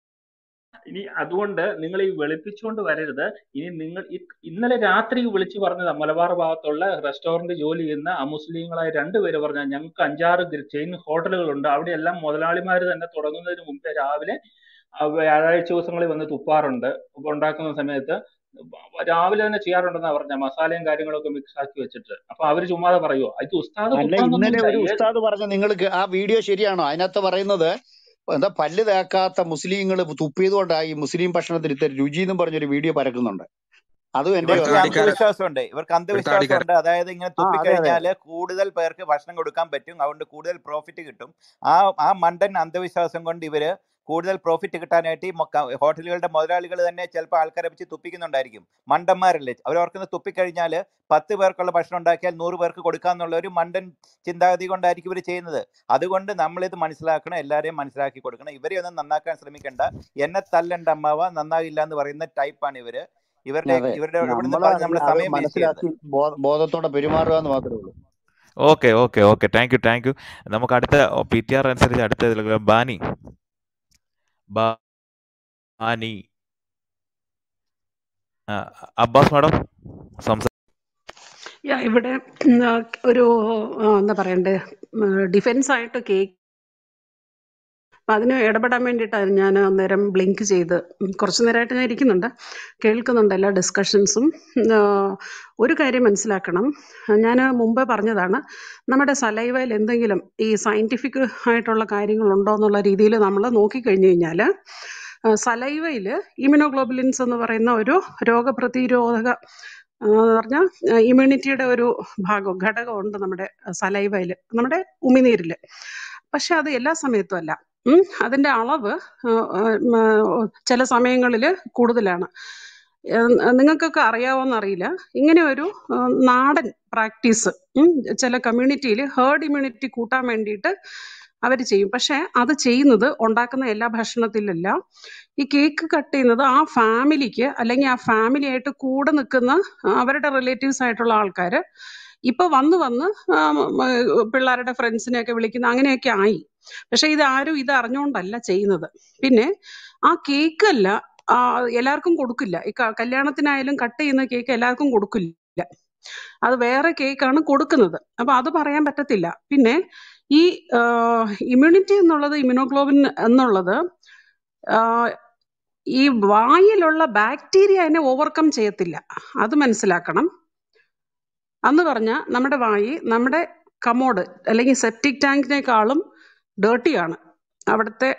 ഇനി അതുകൊണ്ട് നിങ്ങൾ ഈ വെളുപ്പിച്ചുകൊണ്ട് വരരുത് ഇനി നിങ്ങൾ ഈ ഇന്നലെ രാത്രി വിളിച്ചു പറഞ്ഞത് മലബാർ ഭാഗത്തുള്ള റെസ്റ്റോറന്റ് ജോലി ചെയ്യുന്ന അമുസ്ലിങ്ങളായ രണ്ടുപേര് പറഞ്ഞ ഞങ്ങൾക്ക് അഞ്ചാറ് ചെയിൻ ഹോട്ടലുകളുണ്ട് അവിടെയെല്ലാം മുതലാളിമാർ തന്നെ തുടങ്ങുന്നതിന് മുമ്പേ രാവിലെ ആ വ്യാഴാഴ്ച ദിവസങ്ങളിൽ വന്ന് തുപ്പാറുണ്ട് അപ്പൊ ഉണ്ടാക്കുന്ന സമയത്ത് രാവിലെ തന്നെ ചെയ്യാറുണ്ടെന്നാ പറഞ്ഞ മസാലയും കാര്യങ്ങളൊക്കെ മിക്സ് ആക്കി വെച്ചിട്ട് അപ്പൊ അവര് ചുമ്മാതെ പറയുമോ ഇത് ഉസ്താദ് അല്ല ഇന്നലെ തുപ്പണമെന്നൊന്നുമില്ല ഒരു ഏത് ഉസ്താദ് പറഞ്ഞ നിങ്ങൾ ആ വീഡിയോ ശരിയാണോ അതിനകത്ത് പറയുന്നത് എന്താ പല്ല് തേക്കാത്ത മുസ്ലിങ്ങൾ തുപ്പിയത് കൊണ്ടാണ് ഈ മുസ്ലിം ഭക്ഷണത്തിന് ഇത്ര രുചി എന്നും പറഞ്ഞൊരു വീഡിയോ പരക്കുന്നുണ്ട് അതും എന്റെ ഇവർക്ക് വക അന്ധവിശ്വാസമുണ്ട് ഇവർക്ക് അന്ധവിശ്വാസമുണ്ട് അതായത് ഇങ്ങനെ ആ അതെ അതെ തുപ്പിക്കഴിഞ്ഞാല് കൂടുതൽ പേർക്ക് ഭക്ഷണം കൊടുക്കാൻ പറ്റും അതുകൊണ്ട് കൂടുതൽ പ്രോഫിറ്റ് കിട്ടും ആ ആ മണ്ടൻ അന്ധവിശ്വാസം കൊണ്ട് ഇവര് കൂടുതൽ പ്രോഫിറ്റ് കിട്ടാനായിട്ട് ഈ മൊക്ക- ഹോട്ടലുകളുടെ മുതലാളികൾ തന്നെ ചിലപ്പോൾ ആൾക്കാരെ വെച്ച് തുപ്പിക്കുന്നുണ്ടായിരിക്കും മണ്ടന്മാരല്ലേ അവർ ഓർക്കുന്നത് തുപ്പിക്കഴിഞ്ഞാൽ പത്ത് പേർക്കുള്ള ഭക്ഷണം ഉണ്ടാക്കിയാൽ നൂറ് പേർക്ക് കൊടുക്കാന്നുള്ള ഒരു മണ്ടൻ ചിന്താഗതി കൊണ്ടായിരിക്കും ഇവർ ചെയ്യുന്നത് അതുകൊണ്ട് നമ്മളിത് മനസ്സിലാക്കണം എല്ലാവരെയും മനസ്സിലാക്കി കൊടുക്കണം ഇവരെ ഒന്നും നന്നാക്കാൻ ശ്രമിക്കണ്ട എന്നെ തല്ലണ്ട അമ്മാവ നന്നാകില്ല എന്ന് പറയുന്ന ടൈപ്പാണ് ഇവര് ഇവരുടെ അതെ ഇവരുടെ ഇവിടുന്ന് നമ്മൾ പറഞ്ഞ് നമ്മളെ അത് സമയം വേസ്റ്റ് ചെയ്യരുത് മനസ്സിലാക്കി ബോ- ബോധത്തോടെ പെരുമാറുക എന്ന് മാത്രമേ ഉള്ളൂ okay okay okay thank you thank you നമുക്ക് അടുത്ത പി ടി ആർ അനുസരിച്ച് അടുത്ത ഇതിലേക്ക് ബാനി ബാനി ആ, അബ്ബാസ് മാഡം സംസാ യാ, ഇവിടെ ഉം, ആ, ഒരു ആ, എന്താ പറയണ്ടേ ഡിഫെൻസ് ആയിട്ട് കേക്ക് അപ്പം അതിന് ഇടപെടാൻ വേണ്ടിയിട്ടാണ് ഞാൻ അന്നേരം ബ്ലിങ്ക് ചെയ്ത് ഉം, കുറച്ച് നേരമായിട്ട് ഞാൻ ഇരിക്കുന്നുണ്ട് കേൾക്കുന്നുണ്ട് എല്ലാ ഡിസ്കഷൻസും ഒരു കാര്യം മനസ്സിലാക്കണം ഞാൻ മുമ്പേ പറഞ്ഞതാണ് നമ്മുടെ സലൈവയിൽ എന്തെങ്കിലും ഈ സയൻറ്റിഫിക് ആയിട്ടുള്ള കാര്യങ്ങളുണ്ടോ എന്നുള്ള രീതിയിൽ നമ്മൾ നോക്കിക്കഴിഞ്ഞു കഴിഞ്ഞാൽ സലൈവയിൽ ഇമ്യൂണോഗ്ലോബുലിൻസ് എന്ന് പറയുന്ന ഒരു രോഗപ്രതിരോധക എന്ന് പറഞ്ഞാൽ ഇമ്മ്യൂണിറ്റിയുടെ ഒരു ഭാഗം ഘടകമുണ്ട് നമ്മുടെ സലൈവയിൽ നമ്മുടെ ഉമിനീരിൽ പക്ഷെ അത് എല്ലാ സമയത്തും അല്ല ഉം. അതിന്റെ അളവ് ആ, ആ, ഉം, ആ, ചില സമയങ്ങളിൽ കൂടുതലാണ് ഏഹ് നിങ്ങൾക്കൊക്കെ അറിയാവോന്ന് അറിയില്ല ഇങ്ങനെ ഒരു ആ, നാടൻ പ്രാക്ടീസ് ചില കമ്മ്യൂണിറ്റിയിൽ ഹേർഡ് ഇമ്മ്യൂണിറ്റി കൂട്ടാൻ വേണ്ടിയിട്ട് അവർ ചെയ്യും പക്ഷെ അത് ചെയ്യുന്നത് ഉണ്ടാക്കുന്ന എല്ലാ ഭക്ഷണത്തിലല്ല ഈ കേക്ക് കട്ട് ചെയ്യുന്നത് ആ ഫാമിലിക്ക് അല്ലെങ്കിൽ ആ ഫാമിലി ആയിട്ട് കൂടെ നിൽക്കുന്ന ആ, അവരുടെ റിലേറ്റീവ്സ് ആയിട്ടുള്ള ആൾക്കാർ ഇപ്പൊ വന്ന് വന്ന് ആ, ഉം, ഏഹ് പിള്ളേരുടെ ഫ്രണ്ട്സിനെയൊക്കെ വിളിക്കുന്ന അങ്ങനെയൊക്കെ ആയി പക്ഷെ ഇത് ആരും ഇത് അറിഞ്ഞുകൊണ്ടല്ല ചെയ്യുന്നത് പിന്നെ ആ കേക്ക് അല്ല ആ, എല്ലാവർക്കും കൊടുക്കില്ല ഈ ക- കല്യാണത്തിനായാലും കട്ട് ചെയ്യുന്ന കേക്ക് എല്ലാവർക്കും കൊടുക്കില്ല അത് വേറെ കേക്കാണ് കൊടുക്കുന്നത് അപ്പൊ അത് പറയാൻ പറ്റത്തില്ല പിന്നെ ഈ ഇമ്മ്യൂണിറ്റി എന്നുള്ളത് ഇമ്യൂണോഗ്ലോബിൻ എന്നുള്ളത് ആ, ഈ വായിലുള്ള ബാക്ടീരിയ അതിനെ ഓവർകം ചെയ്യത്തില്ല അത് മനസ്സിലാക്കണം അന്ന് പറഞ്ഞ നമ്മുടെ വായി നമ്മുടെ കമോഡ് അല്ലെങ്കിൽ സെപ്റ്റിക് ടാങ്കിനേക്കാളും ഡേർട്ടിയാണ് അവിടുത്തെ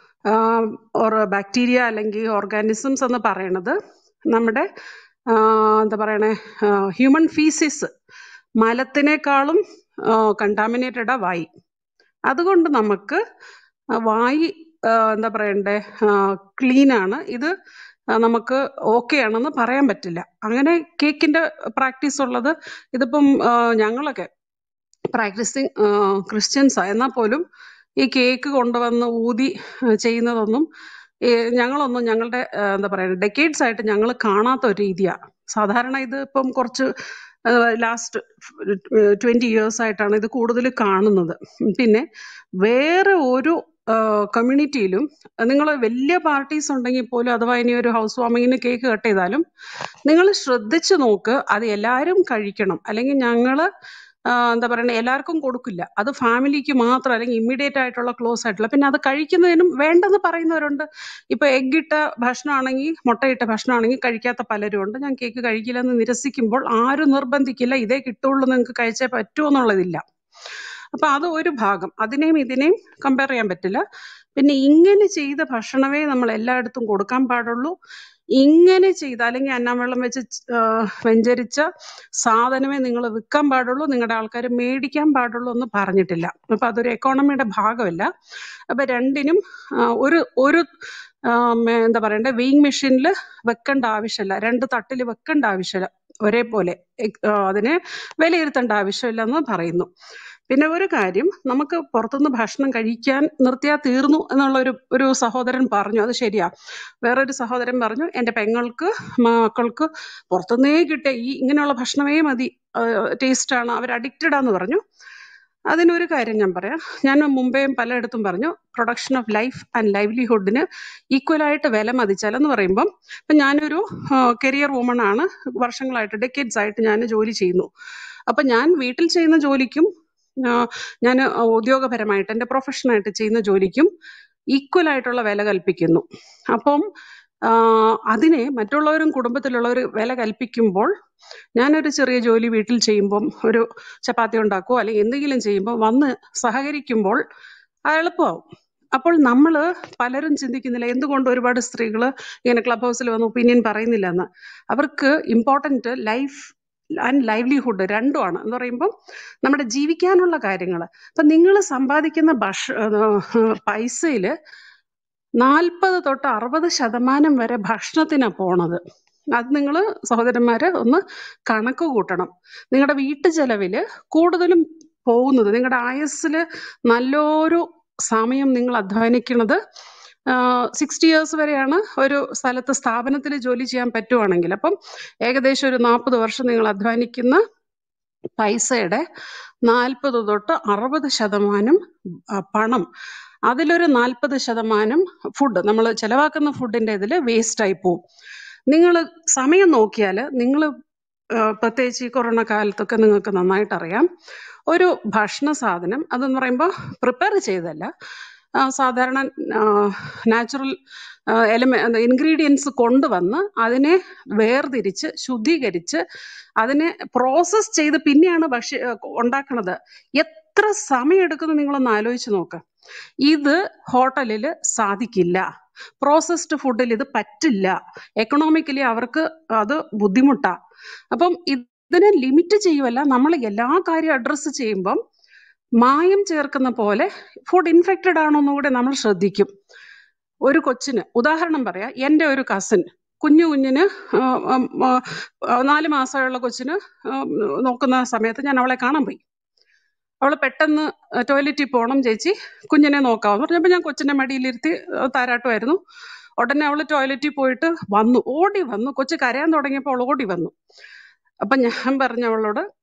ബാക്ടീരിയ അല്ലെങ്കിൽ ഓർഗാനിസംസ് എന്ന് പറയണത് നമ്മുടെ ആ, എന്താ പറയണേ ഹ്യൂമൻ ഫീസിസ് മലത്തിനേക്കാളും കണ്ടാമിനേറ്റഡാ വായി അതുകൊണ്ട് നമുക്ക് ആ വായി ആ, എന്താ പറയണ്ടേ ക്ലീൻ ആണ് ഇത് ആ, നമുക്ക് ഓക്കെ ആണെന്ന് പറയാൻ പറ്റില്ല അങ്ങനെ കേക്കിന്റെ പ്രാക്ടീസ് ഉള്ളത് ഇതിപ്പം ആ, ഞങ്ങളൊക്കെ പ്രാക്ടീസിങ് ക്രിസ്ത്യൻസാ എന്നാൽ പോലും ഈ കേക്ക് കൊണ്ടുവന്ന് ഊതി ആ, ചെയ്യുന്നതൊന്നും ഈ ഞങ്ങളൊന്നും ഞങ്ങളുടെ ആ, എന്താ പറയുക ഡെക്കേഡ്സ് ആയിട്ട് ഞങ്ങൾ കാണാത്ത ഒരു രീതിയാണ് സാധാരണ ഇത് ഇപ്പം കുറച്ച് ലാസ്റ്റ് ട്വൻറ്റി ഇയേഴ്സ് ആയിട്ടാണ് ഇത് കൂടുതൽ കാണുന്നത് പിന്നെ വേറെ ഒരു കമ്മ്യൂണിറ്റിയിലും നിങ്ങൾ വലിയ പാർട്ടീസ് ഉണ്ടെങ്കിൽ പോലും അഥവാ ഇനി ഒരു ഹൗസ് വാമിങ്ങിന് കേക്ക് കട്ട് ചെയ്താലും നിങ്ങൾ ശ്രദ്ധിച്ചു നോക്ക് അത് എല്ലാവരും കഴിക്കണം അല്ലെങ്കിൽ ഞങ്ങൾ എന്താ പറയുക എല്ലാവർക്കും കൊടുക്കില്ല അത് ഫാമിലിക്ക് മാത്രം അല്ലെങ്കിൽ ഇമ്മീഡിയറ്റ് ആയിട്ടുള്ള ക്ലോസ് ആയിട്ടുള്ള പിന്നെ അത് കഴിക്കുന്നതിനും വേണ്ടെന്ന് പറയുന്നവരുണ്ട് ഇപ്പൊ എഗ് ഇട്ട ഭക്ഷണമാണെങ്കിൽ മുട്ടയിട്ട ഭക്ഷണമാണെങ്കിൽ കഴിക്കാത്ത പലരും ഉണ്ട് ഞാൻ കേക്ക് കഴിക്കില്ല എന്ന് നിരസിക്കുമ്പോൾ ആരും നിർബന്ധിക്കില്ല ഇതേ കിട്ടുള്ളൂ നിങ്ങൾക്ക് കഴിച്ചേ പറ്റൂ എന്നുള്ളതില്ല അപ്പൊ അത് ഒരു ഭാഗം അതിനെയും ഇതിനെയും കമ്പയർ ചെയ്യാൻ പറ്റില്ല പിന്നെ ഇങ്ങനെ ചെയ്ത ഭക്ഷണമേ നമ്മൾ എല്ലായിടത്തും കൊടുക്കാൻ പാടുള്ളൂ ഇങ്ങനെ ചെയ്ത അല്ലെങ്കിൽ അന്നാവെള്ളം വെച്ച് ആ, വെഞ്ചരിച്ച സാധനമേ നിങ്ങൾ വിൽക്കാൻ പാടുള്ളൂ നിങ്ങളുടെ ആൾക്കാർ മേടിക്കാൻ പാടുള്ളൂ എന്ന് പറഞ്ഞിട്ടില്ല അപ്പൊ അതൊരു എക്കോണമിയുടെ ഭാഗമല്ല അപ്പൊ രണ്ടിനും ആ, ഒരു ഒരു ആ, മേ- എന്താ പറയണ്ടേ വെയിങ് മെഷീനിൽ വെക്കേണ്ട ആവശ്യമില്ല രണ്ട് തട്ടിൽ വെക്കേണ്ട ആവശ്യമില്ല ഒരേപോലെ എക്- ആ, അതിനെ വിലയിരുത്തേണ്ട ആവശ്യമില്ല എന്ന് പറയുന്നു പിന്നെ ഒരു കാര്യം നമുക്ക് പുറത്തുനിന്ന് ഭക്ഷണം കഴിക്കാൻ നിർത്തിയാൽ തീർന്നു എന്നുള്ള ഒരു ഒരു സഹോദരൻ പറഞ്ഞു അത് ശരിയാ വേറൊരു സഹോദരൻ പറഞ്ഞു എൻ്റെ പെങ്ങൾക്ക് മക്കൾക്ക് പുറത്തുനിന്നേ കിട്ടിയ ഈ ഇങ്ങനെയുള്ള ഭക്ഷണമേ മതി ടേസ്റ്റാണ് അവർ അഡിക്റ്റഡ് ആന്ന് പറഞ്ഞു അതിനൊരു കാര്യം ഞാൻ പറയാം ഞാൻ മുമ്പേയും പലയിടത്തും പറഞ്ഞു പ്രൊഡക്ഷൻ ഓഫ് ലൈഫ് ആൻഡ് ലൈവ്ലിഹുഡിന് ഈക്വലായിട്ട് വില മതിച്ചാൽ എന്ന് പറയുമ്പം ഇപ്പം ഞാനൊരു കരിയർ വുമൺ ആണ് വർഷങ്ങളായിട്ട് ഡെക്കേഡ്സ് ആയിട്ട് ഞാൻ ജോലി ചെയ്യുന്നു അപ്പം ഞാൻ വീട്ടിൽ ചെയ്യുന്ന ജോലിക്കും ഞാൻ ഉദ്യോഗപരമായിട്ട് എൻ്റെ പ്രൊഫഷനായിട്ട് ചെയ്യുന്ന ജോലിക്കും ഈക്വൽ ആയിട്ടുള്ള വില കൽപ്പിക്കുന്നു അപ്പം ആ, അതിനെ മറ്റുള്ളവരും കുടുംബത്തിലുള്ളവർ വില കൽപ്പിക്കുമ്പോൾ ഞാനൊരു ചെറിയ ജോലി വീട്ടിൽ ചെയ്യുമ്പം ഒരു ചപ്പാത്തി ഉണ്ടാക്കുമോ അല്ലെങ്കിൽ എന്തെങ്കിലും ചെയ്യുമ്പോൾ വന്ന് സഹകരിക്കുമ്പോൾ അത് എളുപ്പമാവും അപ്പോൾ നമ്മൾ പലരും ചിന്തിക്കുന്നില്ല എന്തുകൊണ്ട് ഒരുപാട് സ്ത്രീകൾ ഇങ്ങനെ ക്ലബ് ഹൗസിൽ വന്ന് ഒപ്പീനിയൻ പറയുന്നില്ല എന്ന് അവർക്ക് ഇമ്പോർട്ടൻറ്റ് ലൈഫ് ആൻഡ് ലൈവ്ലിഹുഡ് രണ്ടുമാണ് എന്ന് പറയുമ്പോൾ നമ്മുടെ ജീവിക്കാനുള്ള കാര്യങ്ങൾ അപ്പം നിങ്ങൾ സമ്പാദിക്കുന്ന ഭക്ഷ പൈസയിൽ നാൽപ്പത് തൊട്ട് അറുപത് ശതമാനം വരെ ഭക്ഷണത്തിനാണ് പോണത് അത് നിങ്ങൾ സഹോദരന്മാര് ഒന്ന് കണക്ക് കൂട്ടണം നിങ്ങളുടെ വീട്ടു ചെലവിൽ കൂടുതലും പോകുന്നത് നിങ്ങളുടെ ആയുസ്സിൽ നല്ലൊരു സമയം നിങ്ങൾ അധ്വാനിക്കുന്നത് സിക്സ്റ്റി ഇയേഴ്സ് വരെയാണ് ഒരു സ്ഥലത്ത് സ്ഥാപനത്തിൽ ജോലി ചെയ്യാൻ പറ്റുവാണെങ്കിൽ അപ്പം ഏകദേശം ഒരു നാൽപ്പത് വർഷം നിങ്ങൾ അധ്വാനിക്കുന്ന പൈസയുടെ നാൽപ്പത് തൊട്ട് അറുപത് ശതമാനം ആ, പണം അതിലൊരു നാൽപ്പത് ശതമാനം ഫുഡ് നമ്മൾ ചെലവാക്കുന്ന ഫുഡിന്റെ ഇതിൽ വേസ്റ്റ് ആയി പോവും നിങ്ങൾ സമയം നോക്കിയാൽ നിങ്ങൾ പ്രത്യേകിച്ച് ഈ കൊറോണ കാലത്തൊക്കെ നിങ്ങൾക്ക് നന്നായിട്ട് അറിയാം ഒരു ഭക്ഷണ സാധനം അതെന്ന് പറയുമ്പോൾ പ്രിപ്പയർ ചെയ്തല്ല ആ, സാധാരണ നാച്ചുറൽ എലിമെ ഇൻഗ്രീഡിയൻസ് കൊണ്ടുവന്ന് അതിനെ വേർതിരിച്ച് ശുദ്ധീകരിച്ച് അതിനെ പ്രോസസ്സ് ചെയ്ത് പിന്നെയാണ് ഭക്ഷ്യ ഉണ്ടാക്കണത് എത്ര സമയം എടുക്കുന്നു നിങ്ങളൊന്ന് ആലോചിച്ച് നോക്ക് ഇത് ഹോട്ടലിൽ സാധിക്കില്ല പ്രോസസ്ഡ് ഫുഡിൽ ഇത് പറ്റില്ല എക്കണോമിക്കലി അവർക്ക് അത് ബുദ്ധിമുട്ടാ അപ്പം ഇതിനെ ലിമിറ്റ് ചെയ്യുമല്ല നമ്മൾ എല്ലാ കാര്യം അഡ്രസ്സ് ചെയ്യുമ്പം മായം ചേർക്കുന്ന പോലെ ഫുഡ് ഇൻഫെക്റ്റഡ് ആണോ എന്നുകൂടെ നമ്മൾ ശ്രദ്ധിക്കും ഒരു കൊച്ചിന് ഉദാഹരണം പറയാം എൻ്റെ ഒരു കസിൻ കുഞ്ഞു കുഞ്ഞിന് ആ, ഉം, ആ, ആ, നാല് മാസമുള്ള കൊച്ചിന് ആ, നോക്കുന്ന സമയത്ത് ഞാൻ അവളെ കാണാൻ പോയി അവൾ പെട്ടെന്ന് ടോയ്ലറ്റിൽ പോകണം ചേച്ചി കുഞ്ഞിനെ നോക്കാമെന്ന് പറഞ്ഞപ്പോൾ ഞാൻ കൊച്ചിൻ്റെ മടിയിലിരുത്തി ആ, താരാട്ടുമായിരുന്നു ഉടനെ അവൾ ടോയ്ലറ്റിൽ പോയിട്ട് വന്നു ഓടി വന്നു കൊച്ചു കരയാൻ തുടങ്ങിയപ്പോൾ അവൾ ഓടി വന്നു അപ്പം ഞാൻ പറഞ്ഞു അവളോട്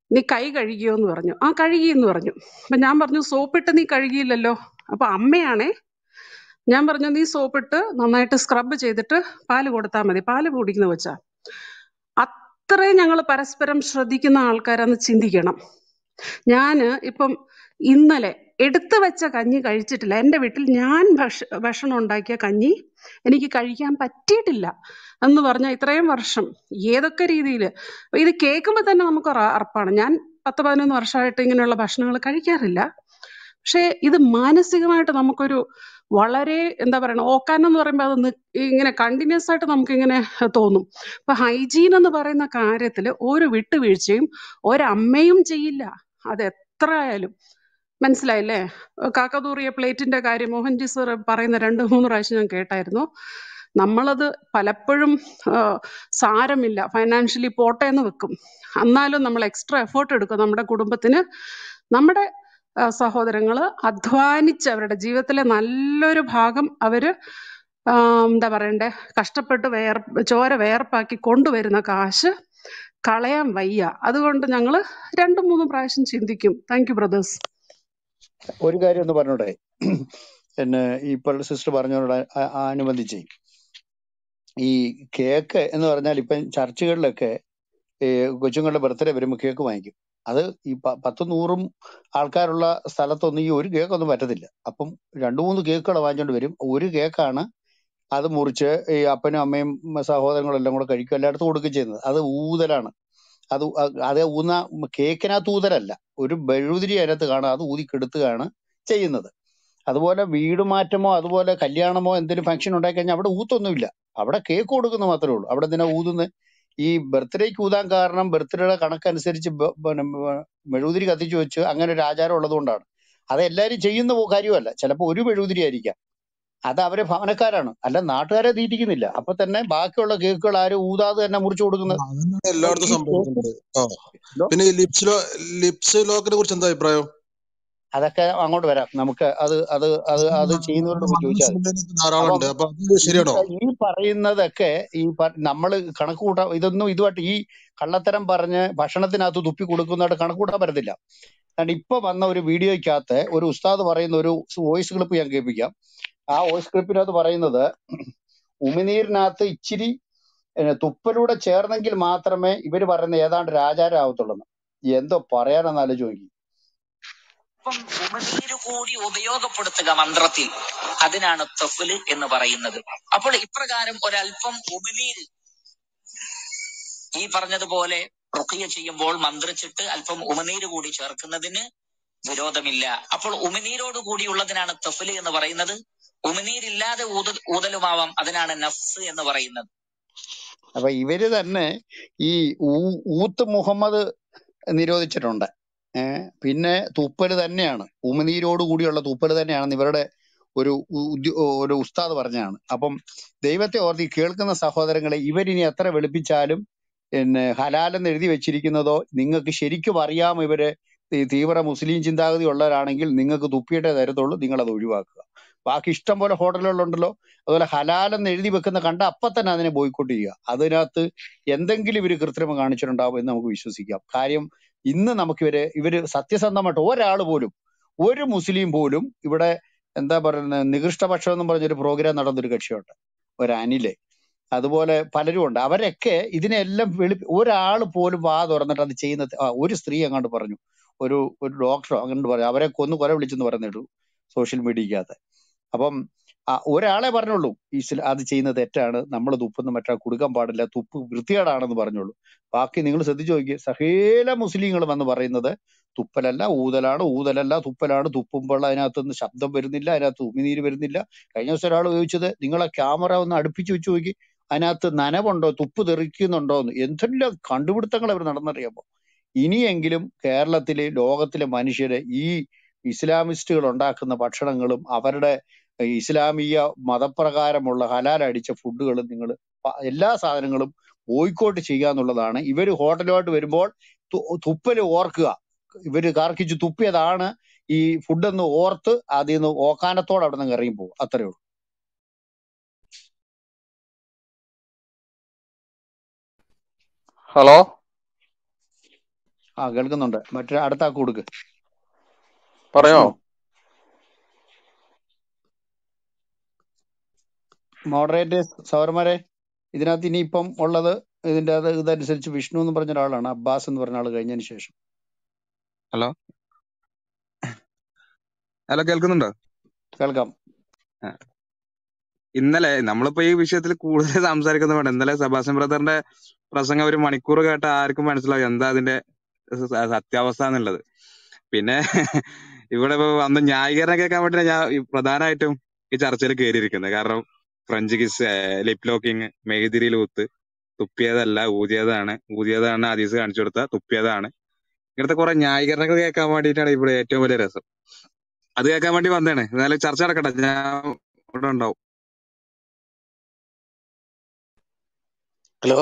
നീ കൈ കഴുകിയോ എന്ന് പറഞ്ഞു ആ കഴുകി എന്ന് പറഞ്ഞു അപ്പൊ ഞാൻ പറഞ്ഞു സോപ്പിട്ട് നീ കഴുകിയില്ലല്ലോ അപ്പൊ അമ്മയാണേ ഞാൻ പറഞ്ഞു നീ സോപ്പിട്ട് നന്നായിട്ട് സ്ക്രബ് ചെയ്തിട്ട് പാല് കൊടുത്താൽ മതി പാല് കുടിക്കുന്ന വെച്ചാ അത്രയും ഞങ്ങൾ പരസ്പരം ശ്രദ്ധിക്കുന്ന ആൾക്കാരാന്ന് ചിന്തിക്കണം ഞാന് ഇപ്പം ഇന്നലെ എടുത്തു വെച്ച കഞ്ഞി കഴിച്ചിട്ടില്ല എൻ്റെ വീട്ടിൽ ഞാൻ ഭക്ഷ ഭക്ഷണം ഉണ്ടാക്കിയ കഞ്ഞി എനിക്ക് കഴിക്കാൻ പറ്റിയിട്ടില്ല എന്ന് പറഞ്ഞാൽ ഇത്രയും വർഷം ഏതൊക്കെ രീതിയിൽ ഇത് കേൾക്കുമ്പോൾ തന്നെ നമുക്ക് ഒരു അറപ്പാണ് ഞാൻ പത്ത് പതിനൊന്ന് വർഷമായിട്ട് ഇങ്ങനെയുള്ള ഭക്ഷണങ്ങൾ കഴിക്കാറില്ല പക്ഷേ ഇത് മാനസികമായിട്ട് നമുക്കൊരു വളരെ എന്താ പറയണ ഓക്കാൻ എന്ന് പറയുമ്പോൾ അത് നി- ഇങ്ങനെ കണ്ടിന്യൂസ് ആയിട്ട് നമുക്കിങ്ങനെ തോന്നും ഇപ്പൊ ഹൈജീൻ എന്ന് പറയുന്ന കാര്യത്തിൽ ഒരു വിട്ടുവീഴ്ചയും ഒരമ്മയും ചെയ്യില്ല അത് എത്ര ആയാലും മനസ്സിലായില്ലേ കാക്കതൂറിയ പ്ലേറ്റിന്റെ കാര്യം മോഹൻജി സർ പറയുന്ന രണ്ട് മൂന്ന് പ്രാവശ്യം ഞാൻ കേട്ടായിരുന്നു നമ്മളത് പലപ്പോഴും ആ, സാരമില്ല ഫൈനാൻഷ്യലി പോട്ടെ എന്ന് വെക്കും എന്നാലും നമ്മൾ എക്സ്ട്രാ എഫേർട്ട് എടുക്കും നമ്മുടെ കുടുംബത്തിന് നമ്മുടെ ആ, സഹോദരങ്ങള് അധ്വാനിച്ച് അവരുടെ ജീവിതത്തിലെ നല്ലൊരു ഭാഗം അവര് ആ, എന്താ പറയണ്ടേ കഷ്ടപ്പെട്ട് വേർ ചോര വേർപ്പാക്കി കൊണ്ടുവരുന്ന കാശ് കളയാൻ വയ്യ അതുകൊണ്ട് ഞങ്ങള് രണ്ടും മൂന്നും പ്രാവശ്യം ചിന്തിക്കും താങ്ക് യു ബ്രദേഴ്സ് ഒരു കാര്യം ഒന്ന് പറഞ്ഞോട്ടെ പിന്നെ ഇപ്പോൾ സിസ്റ്റർ പറഞ്ഞോട് ആ- ആ- അനുബന്ധിച്ച് ഈ കേക്ക് എന്ന് പറഞ്ഞാൽ ഇപ്പം ചർച്ചുകളിലൊക്കെ ഈ കൊച്ചുങ്ങളുടെ ബർത്ത്ഡേ വരുമ്പോൾ കേക്ക് വാങ്ങിക്കും അത് ഈ പ- പത്തും നൂറും ആൾക്കാരുള്ള സ്ഥലത്തൊന്നും ഈ ഒരു കേക്ക് ഒന്നും പറ്റത്തില്ല അപ്പം രണ്ടു മൂന്ന് കേക്കുകൾ വാങ്ങിച്ചോണ്ട് വരും ഒരു കേക്കാണ് അത് മുറിച്ച് ഈ അപ്പനും അമ്മയും സഹോദരങ്ങളും എല്ലാം കൂടെ കഴിക്കും എല്ലായിടത്തും കൊടുക്കുകയും ചെയ്യുന്നത് അത് ഊതലാണ് അത് അ- അത് ഊന്ന കേക്കിനകത്ത് ഊതലല്ല ഒരു മെഴുതിരി അതിനകത്ത് കാണാം അത് ഊതിക്കെടുത്തുകയാണ് ചെയ്യുന്നത് അതുപോലെ വീട് മാറ്റമോ അതുപോലെ കല്യാണമോ എന്തെങ്കിലും ഫംഗ്ഷൻ ഉണ്ടായി കഴിഞ്ഞാൽ അവിടെ ഊത്തൊന്നുമില്ല അവിടെ കേക്ക് കൊടുക്കുന്ന മാത്രമേ ഉള്ളൂ അവിടെ എന്തിനാ ഊതുന്നത് ഈ ബർത്ത്ഡേക്ക് ഊതാൻ കാരണം ബർത്ത്ഡേയുടെ കണക്കനുസരിച്ച് ബ- പിന്നെ ബ- മെഴുകുതിരി കത്തിച്ചു വെച്ച് അങ്ങനെ ഒരു ആചാരം ഉള്ളത് കൊണ്ടാണ് അത് എല്ലാവരും ചെയ്യുന്ന പോ- കാര്യമല്ല ചിലപ്പോൾ ഒരു മെഴുകുതിരി ആയിരിക്കാം അത് അവരെ ഭവനക്കാരാണ് അല്ല നാട്ടുകാരെ തീറ്റിക്കുന്നില്ല അപ്പൊ തന്നെ ബാക്കിയുള്ള കേക്കുകൾ ആരും ഊതാതെ തന്നെ മുറിച്ചു കൊടുക്കുന്നത് അതന്നെയാണ് അപ്പൊ എല്ലായിടത്തും ഈ കേക്ക് സംഭവിക്കുന്നത് ആ എന്തോ പിന്നെ ഈ ലിപ്സ് ലോ ലിപ്സ് ലോക്കിനെ കുറിച്ച് എന്താ അഭിപ്രായം അതൊക്കെ അങ്ങോട്ട് വരാം നമുക്ക് അത് അത് അത് അത് ചെയ്യുന്നവരോട് പോയി ചോദിച്ചാൽ മതി ധാരാളം അപ്പം ഉണ്ട് അപ്പൊ അത് ഈ ശരിയാണോ പ- ഈ പറയുന്നതൊക്കെ ഈ നമ്മൾ കണക്ക് കൂട്ടാ ഇതൊന്നും ഇതുമായിട്ട് ഈ കള്ളത്തരം പറഞ്ഞ് ഭക്ഷണത്തിനകത്ത് തുപ്പി കൊടുക്കുന്നതായിട്ട് കണക്ക് കൂട്ടാൻ പറ്റത്തില്ല കാരണം ഇപ്പൊ വന്ന ഒരു വീഡിയോയ്ക്കകത്ത് ഒരു ഉസ്താദ് പറയുന്ന ഒരു വോയിസ് ക്ലിപ്പ് ഞാൻ കേൾപ്പിക്കാം ആ വോയിസ് ക്ലിപ്പിനകത്ത് പറയുന്നത് ഉമിനീരിനകത്ത് ഇച്ചിരി ഏഹ്, തുപ്പലൂടെ ചേർന്നെങ്കിൽ മാത്രമേ ഇവര് പറയുന്ന ഏതാണ്ട് രാജാരാവത്തുള്ളൂ എന്തോ പറയാനെന്ന് ആലോചിച്ച് നോക്കി അല്പം ഉമിനീര് കൂടി ഉപയോഗപ്പെടുത്തുക മന്ത്രത്തിൽ അതിനാണ് തഫല് എന്ന് പറയുന്നത് അപ്പോൾ ഇപ്രകാരം ഒരല്പം ഉമിനീര് ഈ പറഞ്ഞതുപോലെ റുഖിയ ചെയ്യുമ്പോൾ മന്ത്രിച്ചിട്ട് അല്പം ഉമിനീര് കൂടി ചേർക്കുന്നതിന് വിരോധമില്ല അപ്പോൾ ഉമിനീരോട് കൂടിയുള്ളതിനാണ് തഫല് എന്ന് പറയുന്നത് ഉമിനീരില്ലാതെ ഊത ഊതലുമാവാം അതിനാണ് നഫ്സ് എന്ന് പറയുന്നത് അപ്പൊ ഇവര് തന്നെ ഈ ഊ- ഊത്ത് മുഹമ്മദ് നിരോധിച്ചിട്ടുണ്ട് ഏഹ് പിന്നെ തുപ്പല് തന്നെയാണ് ഉമിനീരോട് കൂടിയുള്ള തുപ്പല് തന്നെയാണെന്ന് ഇവരുടെ ഒരു ഉ- ഉദ്യ- ഒരു ഉസ്താദ് പറഞ്ഞാണ് അപ്പം ദൈവത്തെ ഓർത്ത് ഈ കേൾക്കുന്ന സഹോദരങ്ങളെ ഇവരിനി എത്ര വെളുപ്പിച്ചാലും പിന്നെ ഹലാലെന്ന് എഴുതി വെച്ചിരിക്കുന്നതോ നിങ്ങൾക്ക് ശരിക്കും അറിയാം ഇവര് ഈ തീവ്ര മുസ്ലിം ചിന്താഗതി ഉള്ളവരാണെങ്കിൽ നിങ്ങൾക്ക് തുപ്പിയിട്ടേ തരത്തുള്ളൂ നിങ്ങൾ അത് ഒഴിവാക്കുക ബാക്കി ഇഷ്ടം പോലെ ഹോട്ടലുകളുണ്ടല്ലോ അതുപോലെ ഹലാലെന്ന് എഴുതി വെക്കുന്ന കണ്ട അപ്പൊ തന്നെ അതിനെ ബോയ്ക്കോട്ട് ചെയ്യുക അതിനകത്ത് എന്തെങ്കിലും ഇവര് കൃത്രിമം കാണിച്ചിട്ടുണ്ടാവും എന്ന് നമുക്ക് വിശ്വസിക്കാം കാര്യം ഇന്ന് നമുക്ക് ഇവര് ഇവര് സത്യസന്ധമായിട്ട് ഒരാൾ പോലും ഒരു മുസ്ലിം പോലും ഇവിടെ എന്താ പറയുന്നത് നികൃഷ്ടപക്ഷം എന്നും പറഞ്ഞൊരു പ്രോഗ്രാം നടന്നൊരു കക്ഷിയുണ്ട് ഒരു അനില് അതുപോലെ പലരും ഉണ്ട് അവരൊക്കെ ഇതിനെല്ലാം വെളി ഒരാൾ പോലും വാ തുറന്നിട്ട് അത് ചെയ്യുന്നത് ആ, ഒരു സ്ത്രീ അങ്ങോട്ട് പറഞ്ഞു ഒരു ഒരു ഡോക്ടറോ അങ്ങോട്ട് പറഞ്ഞു അവരെ കൊന്നു കൊല വിളിച്ചെന്ന് പറയുന്നിട്ടു സോഷ്യൽ മീഡിയക്കകത്ത് അപ്പം ആ, ഒരാളെ പറഞ്ഞുള്ളൂ ഈ അത് ചെയ്യുന്നത് തെറ്റാണ് നമ്മൾ തുപ്പൊന്നും മറ്റാ കൊടുക്കാൻ പാടില്ല തുപ്പ് വൃത്തികേടാണെന്ന് പറഞ്ഞുള്ളൂ ബാക്കി നിങ്ങൾ ശ്രദ്ധിച്ചു നോക്കിയേ സകല മുസ്ലിങ്ങൾ വന്ന് പറയുന്നത് തുപ്പലല്ല ഊതലാണ് ഊതലല്ല തുപ്പലാണ് തുപ്പുമ്പോൾ അതിനകത്തുനിന്ന് ശബ്ദം വരുന്നില്ല അതിനകത്ത് ഉമിനീര് വരുന്നില്ല കഴിഞ്ഞ ദിവസം ഒരാൾ ചോദിച്ചത് നിങ്ങളെ ക്യാമറ ഒന്ന് അടുപ്പിച്ച് വെച്ച് നോക്കി അതിനകത്ത് നനവുണ്ടോ തുപ്പ് തെറിക്കുന്നുണ്ടോ എന്ന് എന്തെല്ലാം കണ്ടുപിടുത്തങ്ങൾ അവർ നടന്നറിയാമോ ഇനിയെങ്കിലും കേരളത്തിലെ ലോകത്തിലെ മനുഷ്യരെ ഈ ഇസ്ലാമിസ്റ്റുകൾ ഉണ്ടാക്കുന്ന ഭക്ഷണങ്ങളും അവരുടെ ഇസ്ലാമിക മതപ്രകാരമുള്ള ഹലാൽ അടിച്ച ഫുഡുകളും നിങ്ങൾ എല്ലാ സാധനങ്ങളും ബോയ്ക്കോട്ട് ചെയ്യുക എന്നുള്ളതാണ് ഇവര് ഹോട്ടലുമായിട്ട് വരുമ്പോൾ തു- തുപ്പല് ഓർക്കുക ഇവര് കാർക്കിച്ച് തുപ്പിയതാണ് ഈ ഫുഡെന്ന് ഓർത്ത് അതിൽ നിന്ന് ഓക്കാനത്തോടെ അവിടെ നിന്ന് ഇറങ്ങി പോകും അത്രേ ഉള്ളൂ ഹലോ ആ കേൾക്കുന്നുണ്ട് മറ്റേ അടുത്ത ആൾക്ക് കൊടുക്ക് പറയോ വിഷ്ണു മോഡറേറ്റേഴ്സ് സൗരമാരെ ഇതിനകത്ത് ഇനിയിപ്പം ഉള്ളത് ഇതിന്റെ അത് ഇതനുസരിച്ച് വിഷ്ണു എന്ന് പറഞ്ഞ ഒരാളാണ് അബ്ബാസ് എന്ന് പറഞ്ഞ ആൾ കഴിഞ്ഞതിന് ശേഷം ഹലോ ഹലോ കേൾക്കുന്നുണ്ടോ കേൾക്കാം ആ. ഇന്നലെ നമ്മളിപ്പോ ഈ വിഷയത്തിൽ കൂടുതൽ സംസാരിക്കുന്ന വേണ്ട ഇന്നലെ സെബാസ്റ്റ്യൻ ബ്രദറിന്റെ പ്രസംഗം ഒരു മണിക്കൂർ കേട്ട ആർക്കും മനസ്സിലാവും എന്താ അതിന്റെ സ- സത്യാവസ്ഥ എന്നുള്ളത് പിന്നെ ഇവിടെ ഇപ്പൊ അന്ന് ന്യായീകരണം കേൾക്കാൻ വേണ്ടി ഞാൻ ഈ പ്രധാനമായിട്ടും ഈ ചർച്ചയിൽ കയറിയിരിക്കുന്നത് കാരണം ഫ്രഞ്ച് കിസ് ലിപ് ലോക്കിങ് മെഴുതിരി ലൂത്ത് തുപ്പിയതല്ല ഊതിയതാണ് ഊതിയതാണ് ഹദീസ് കാണിച്ചു കൊടുത്ത തുപ്പിയതാണ് ഇങ്ങനത്തെ കുറെ ന്യായീകരണങ്ങൾ കേൾക്കാൻ വേണ്ടിയിട്ടാണ് ഇവിടെ ഏറ്റവും വലിയ രസം അത് കേൾക്കാൻ വേണ്ടി വന്നതാണ് എന്നാലും ചർച്ച നടക്കട്ടെ ഞാൻ ഇവിടെ ഉണ്ടാവും hello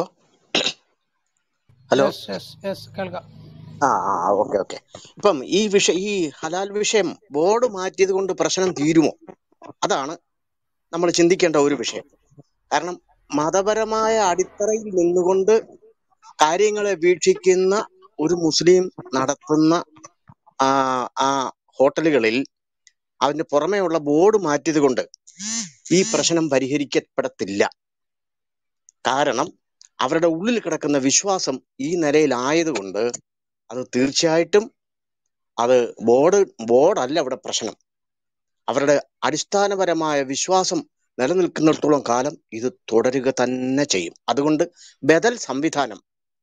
hello yes yes yes കേൾക്കാം ആ ആ ഓക്കെ ഓക്കെ ഇപ്പം ഈ വിഷയം ഈ ഹലാൽ വിഷയം ബോർഡ് മാറ്റിയത് കൊണ്ട് പ്രശ്നം തീരുമോ അതാണ് നമ്മൾ ചിന്തിക്കേണ്ട ഒരു വിഷയം കാരണം മതപരമായ അടിത്തറയിൽ നിന്നുകൊണ്ട് കാര്യങ്ങളെ വീക്ഷിക്കുന്ന ഒരു മുസ്ലിം നടത്തുന്ന ആ ആ ഹോട്ടലുകളിൽ അതിന് പുറമേയുള്ള ബോർഡ് മാറ്റിയത് കൊണ്ട് ഈ പ്രശ്നം പരിഹരിക്കപ്പെടത്തില്ല കാരണം അവരുടെ ഉള്ളിൽ കിടക്കുന്ന വിശ്വാസം ഈ നിലയിലായതുകൊണ്ട് അത് തീർച്ചയായിട്ടും അത് ബോർഡ് ബോർഡല്ല ഇവിടെ പ്രശ്നം അവരുടെ അടിസ്ഥാനപരമായ വിശ്വാസം നിലനിൽക്കുന്നിടത്തോളം കാലം ഇത് തുടരുക തന്നെ ചെയ്യും അതുകൊണ്ട് ബദൽ സംവിധാനം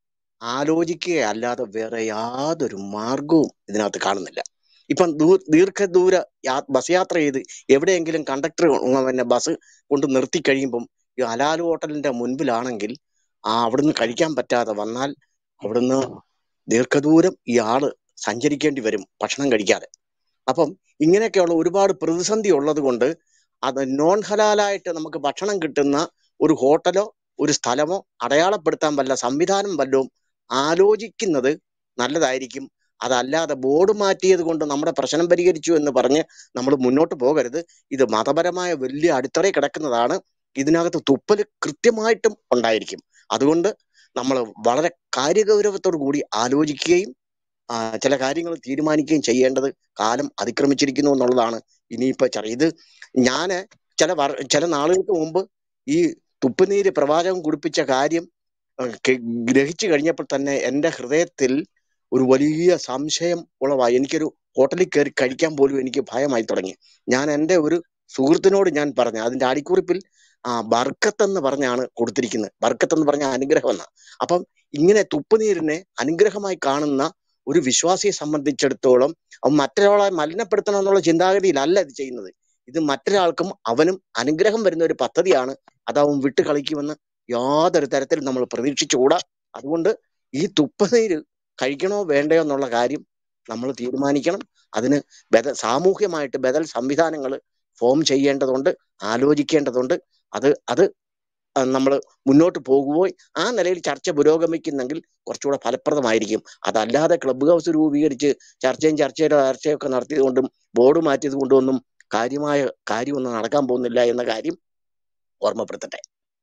ആലോചിക്കുകയല്ലാതെ വേറെ യാതൊരു മാർഗവും ഇതിനകത്ത് കാണുന്നില്ല ഇപ്പം ദൂ ദീർഘദൂര യാ ബസ് യാത്ര ചെയ്ത് എവിടെയെങ്കിലും കണ്ടക്ടർ പിന്നെ ബസ് കൊണ്ട് നിർത്തി കഴിയുമ്പം ഈ ഹലാൽ ഹോട്ടലിന്റെ മുൻപിലാണെങ്കിൽ ആ അവിടുന്ന് കഴിക്കാൻ പറ്റാതെ വന്നാൽ അവിടുന്ന് ദീർഘദൂരം ഈ ആള് സഞ്ചരിക്കേണ്ടി വരും ഭക്ഷണം കഴിക്കാതെ അപ്പം ഇങ്ങനെയൊക്കെയുള്ള ഒരുപാട് പ്രതിസന്ധി ഉള്ളത് കൊണ്ട് അത് നോൺ ഹലാലായിട്ട് നമുക്ക് ഭക്ഷണം കിട്ടുന്ന ഒരു ഹോട്ടലോ ഒരു സ്ഥലമോ അടയാളപ്പെടുത്താൻ വല്ല സംവിധാനം വല്ലതും ആലോചിക്കുന്നത് നല്ലതായിരിക്കും അതല്ലാതെ ബോർഡ് മാറ്റിയത് കൊണ്ട് നമ്മുടെ പ്രശ്നം പരിഹരിച്ചു എന്ന് പറഞ്ഞ് നമ്മൾ മുന്നോട്ട് പോകരുത് ഇത് മതപരമായ വലിയ അടിത്തറയിൽ കിടക്കുന്നതാണ് ഇതിനകത്ത് തുപ്പല് കൃത്യമായിട്ടും ഉണ്ടായിരിക്കും അതുകൊണ്ട് നമ്മൾ വളരെ കാര്യഗൗരവത്തോടു കൂടി ആലോചിക്കുകയും ആ, ചില കാര്യങ്ങൾ തീരുമാനിക്കുകയും ചെയ്യേണ്ടത് കാലം അതിക്രമിച്ചിരിക്കുന്നു എന്നുള്ളതാണ് ഇനിയിപ്പോ ചെറിയ ഇത് ഞാന് ചില വർ- ചില നാളുകൾക്ക് മുമ്പ് ഈ തുപ്പുനീര് പ്രവാചകൻ കുടിപ്പിച്ച കാര്യം ഏഹ് കെ- ഗ്രഹിച്ചു കഴിഞ്ഞപ്പോൾ തന്നെ എൻ്റെ ഹൃദയത്തിൽ ഒരു വലിയ സംശയം ഉളവായി എനിക്കൊരു ഹോട്ടലിൽ കയറി കഴിക്കാൻ പോലും എനിക്ക് ഭയമായി തുടങ്ങി ഞാൻ എൻ്റെ ഒരു സുഹൃത്തിനോട് ഞാൻ പറഞ്ഞു അതിന്റെ അടിക്കുറിപ്പിൽ ആ ബർക്കത്ത് എന്ന് പറഞ്ഞാണ് കൊടുത്തിരിക്കുന്നത് ബർക്കത്ത് എന്ന് പറഞ്ഞ അനുഗ്രഹം എന്നാ അപ്പം ഇങ്ങനെ തുപ്പുനീരിനെ അനുഗ്രഹമായി കാണുന്ന ഒരു വിശ്വാസിയെ സംബന്ധിച്ചിടത്തോളം അവൻ മറ്റൊരാളെ മലിനപ്പെടുത്തണം എന്നുള്ള ചിന്താഗതിയിലല്ല ഇത് ചെയ്യുന്നത് ഇത് മറ്റൊരാൾക്കും അവനും അനുഗ്രഹം വരുന്ന ഒരു പദ്ധതിയാണ് അത് അവൻ വിട്ട് കളിക്കുമെന്ന് യാതൊരു തരത്തിലും നമ്മൾ പ്രതീക്ഷിച്ചുകൂടാ അതുകൊണ്ട് ഈ തുപ്പുനീര് കഴിക്കണോ വേണ്ടയോ എന്നുള്ള കാര്യം നമ്മൾ തീരുമാനിക്കണം അതിന് ബദ സാമൂഹ്യമായിട്ട് ബദൽ സംവിധാനങ്ങൾ ഫോം ചെയ്യേണ്ടതുണ്ട് ആലോചിക്കേണ്ടതുണ്ട് അത് അത് നമ്മൾ മുന്നോട്ട് പോകുമ്പോൾ ആ നിലയിൽ ചർച്ച പുരോഗമിക്കുന്നെങ്കിൽ കുറച്ചുകൂടെ ഫലപ്രദമായിരിക്കും അതല്ലാതെ ക്ലബ് ഹൗസ് രൂപീകരിച്ച് ചർച്ചയും ചർച്ചയുടെ ചർച്ചയൊക്കെ നടത്തിയത് കൊണ്ടും ബോർഡ് മാറ്റിയത് കൊണ്ടും ഒന്നും കാര്യമായ കാര്യമൊന്നും നടക്കാൻ പോകുന്നില്ല എന്ന കാര്യം ഓർമ്മപ്പെടുത്തട്ടെ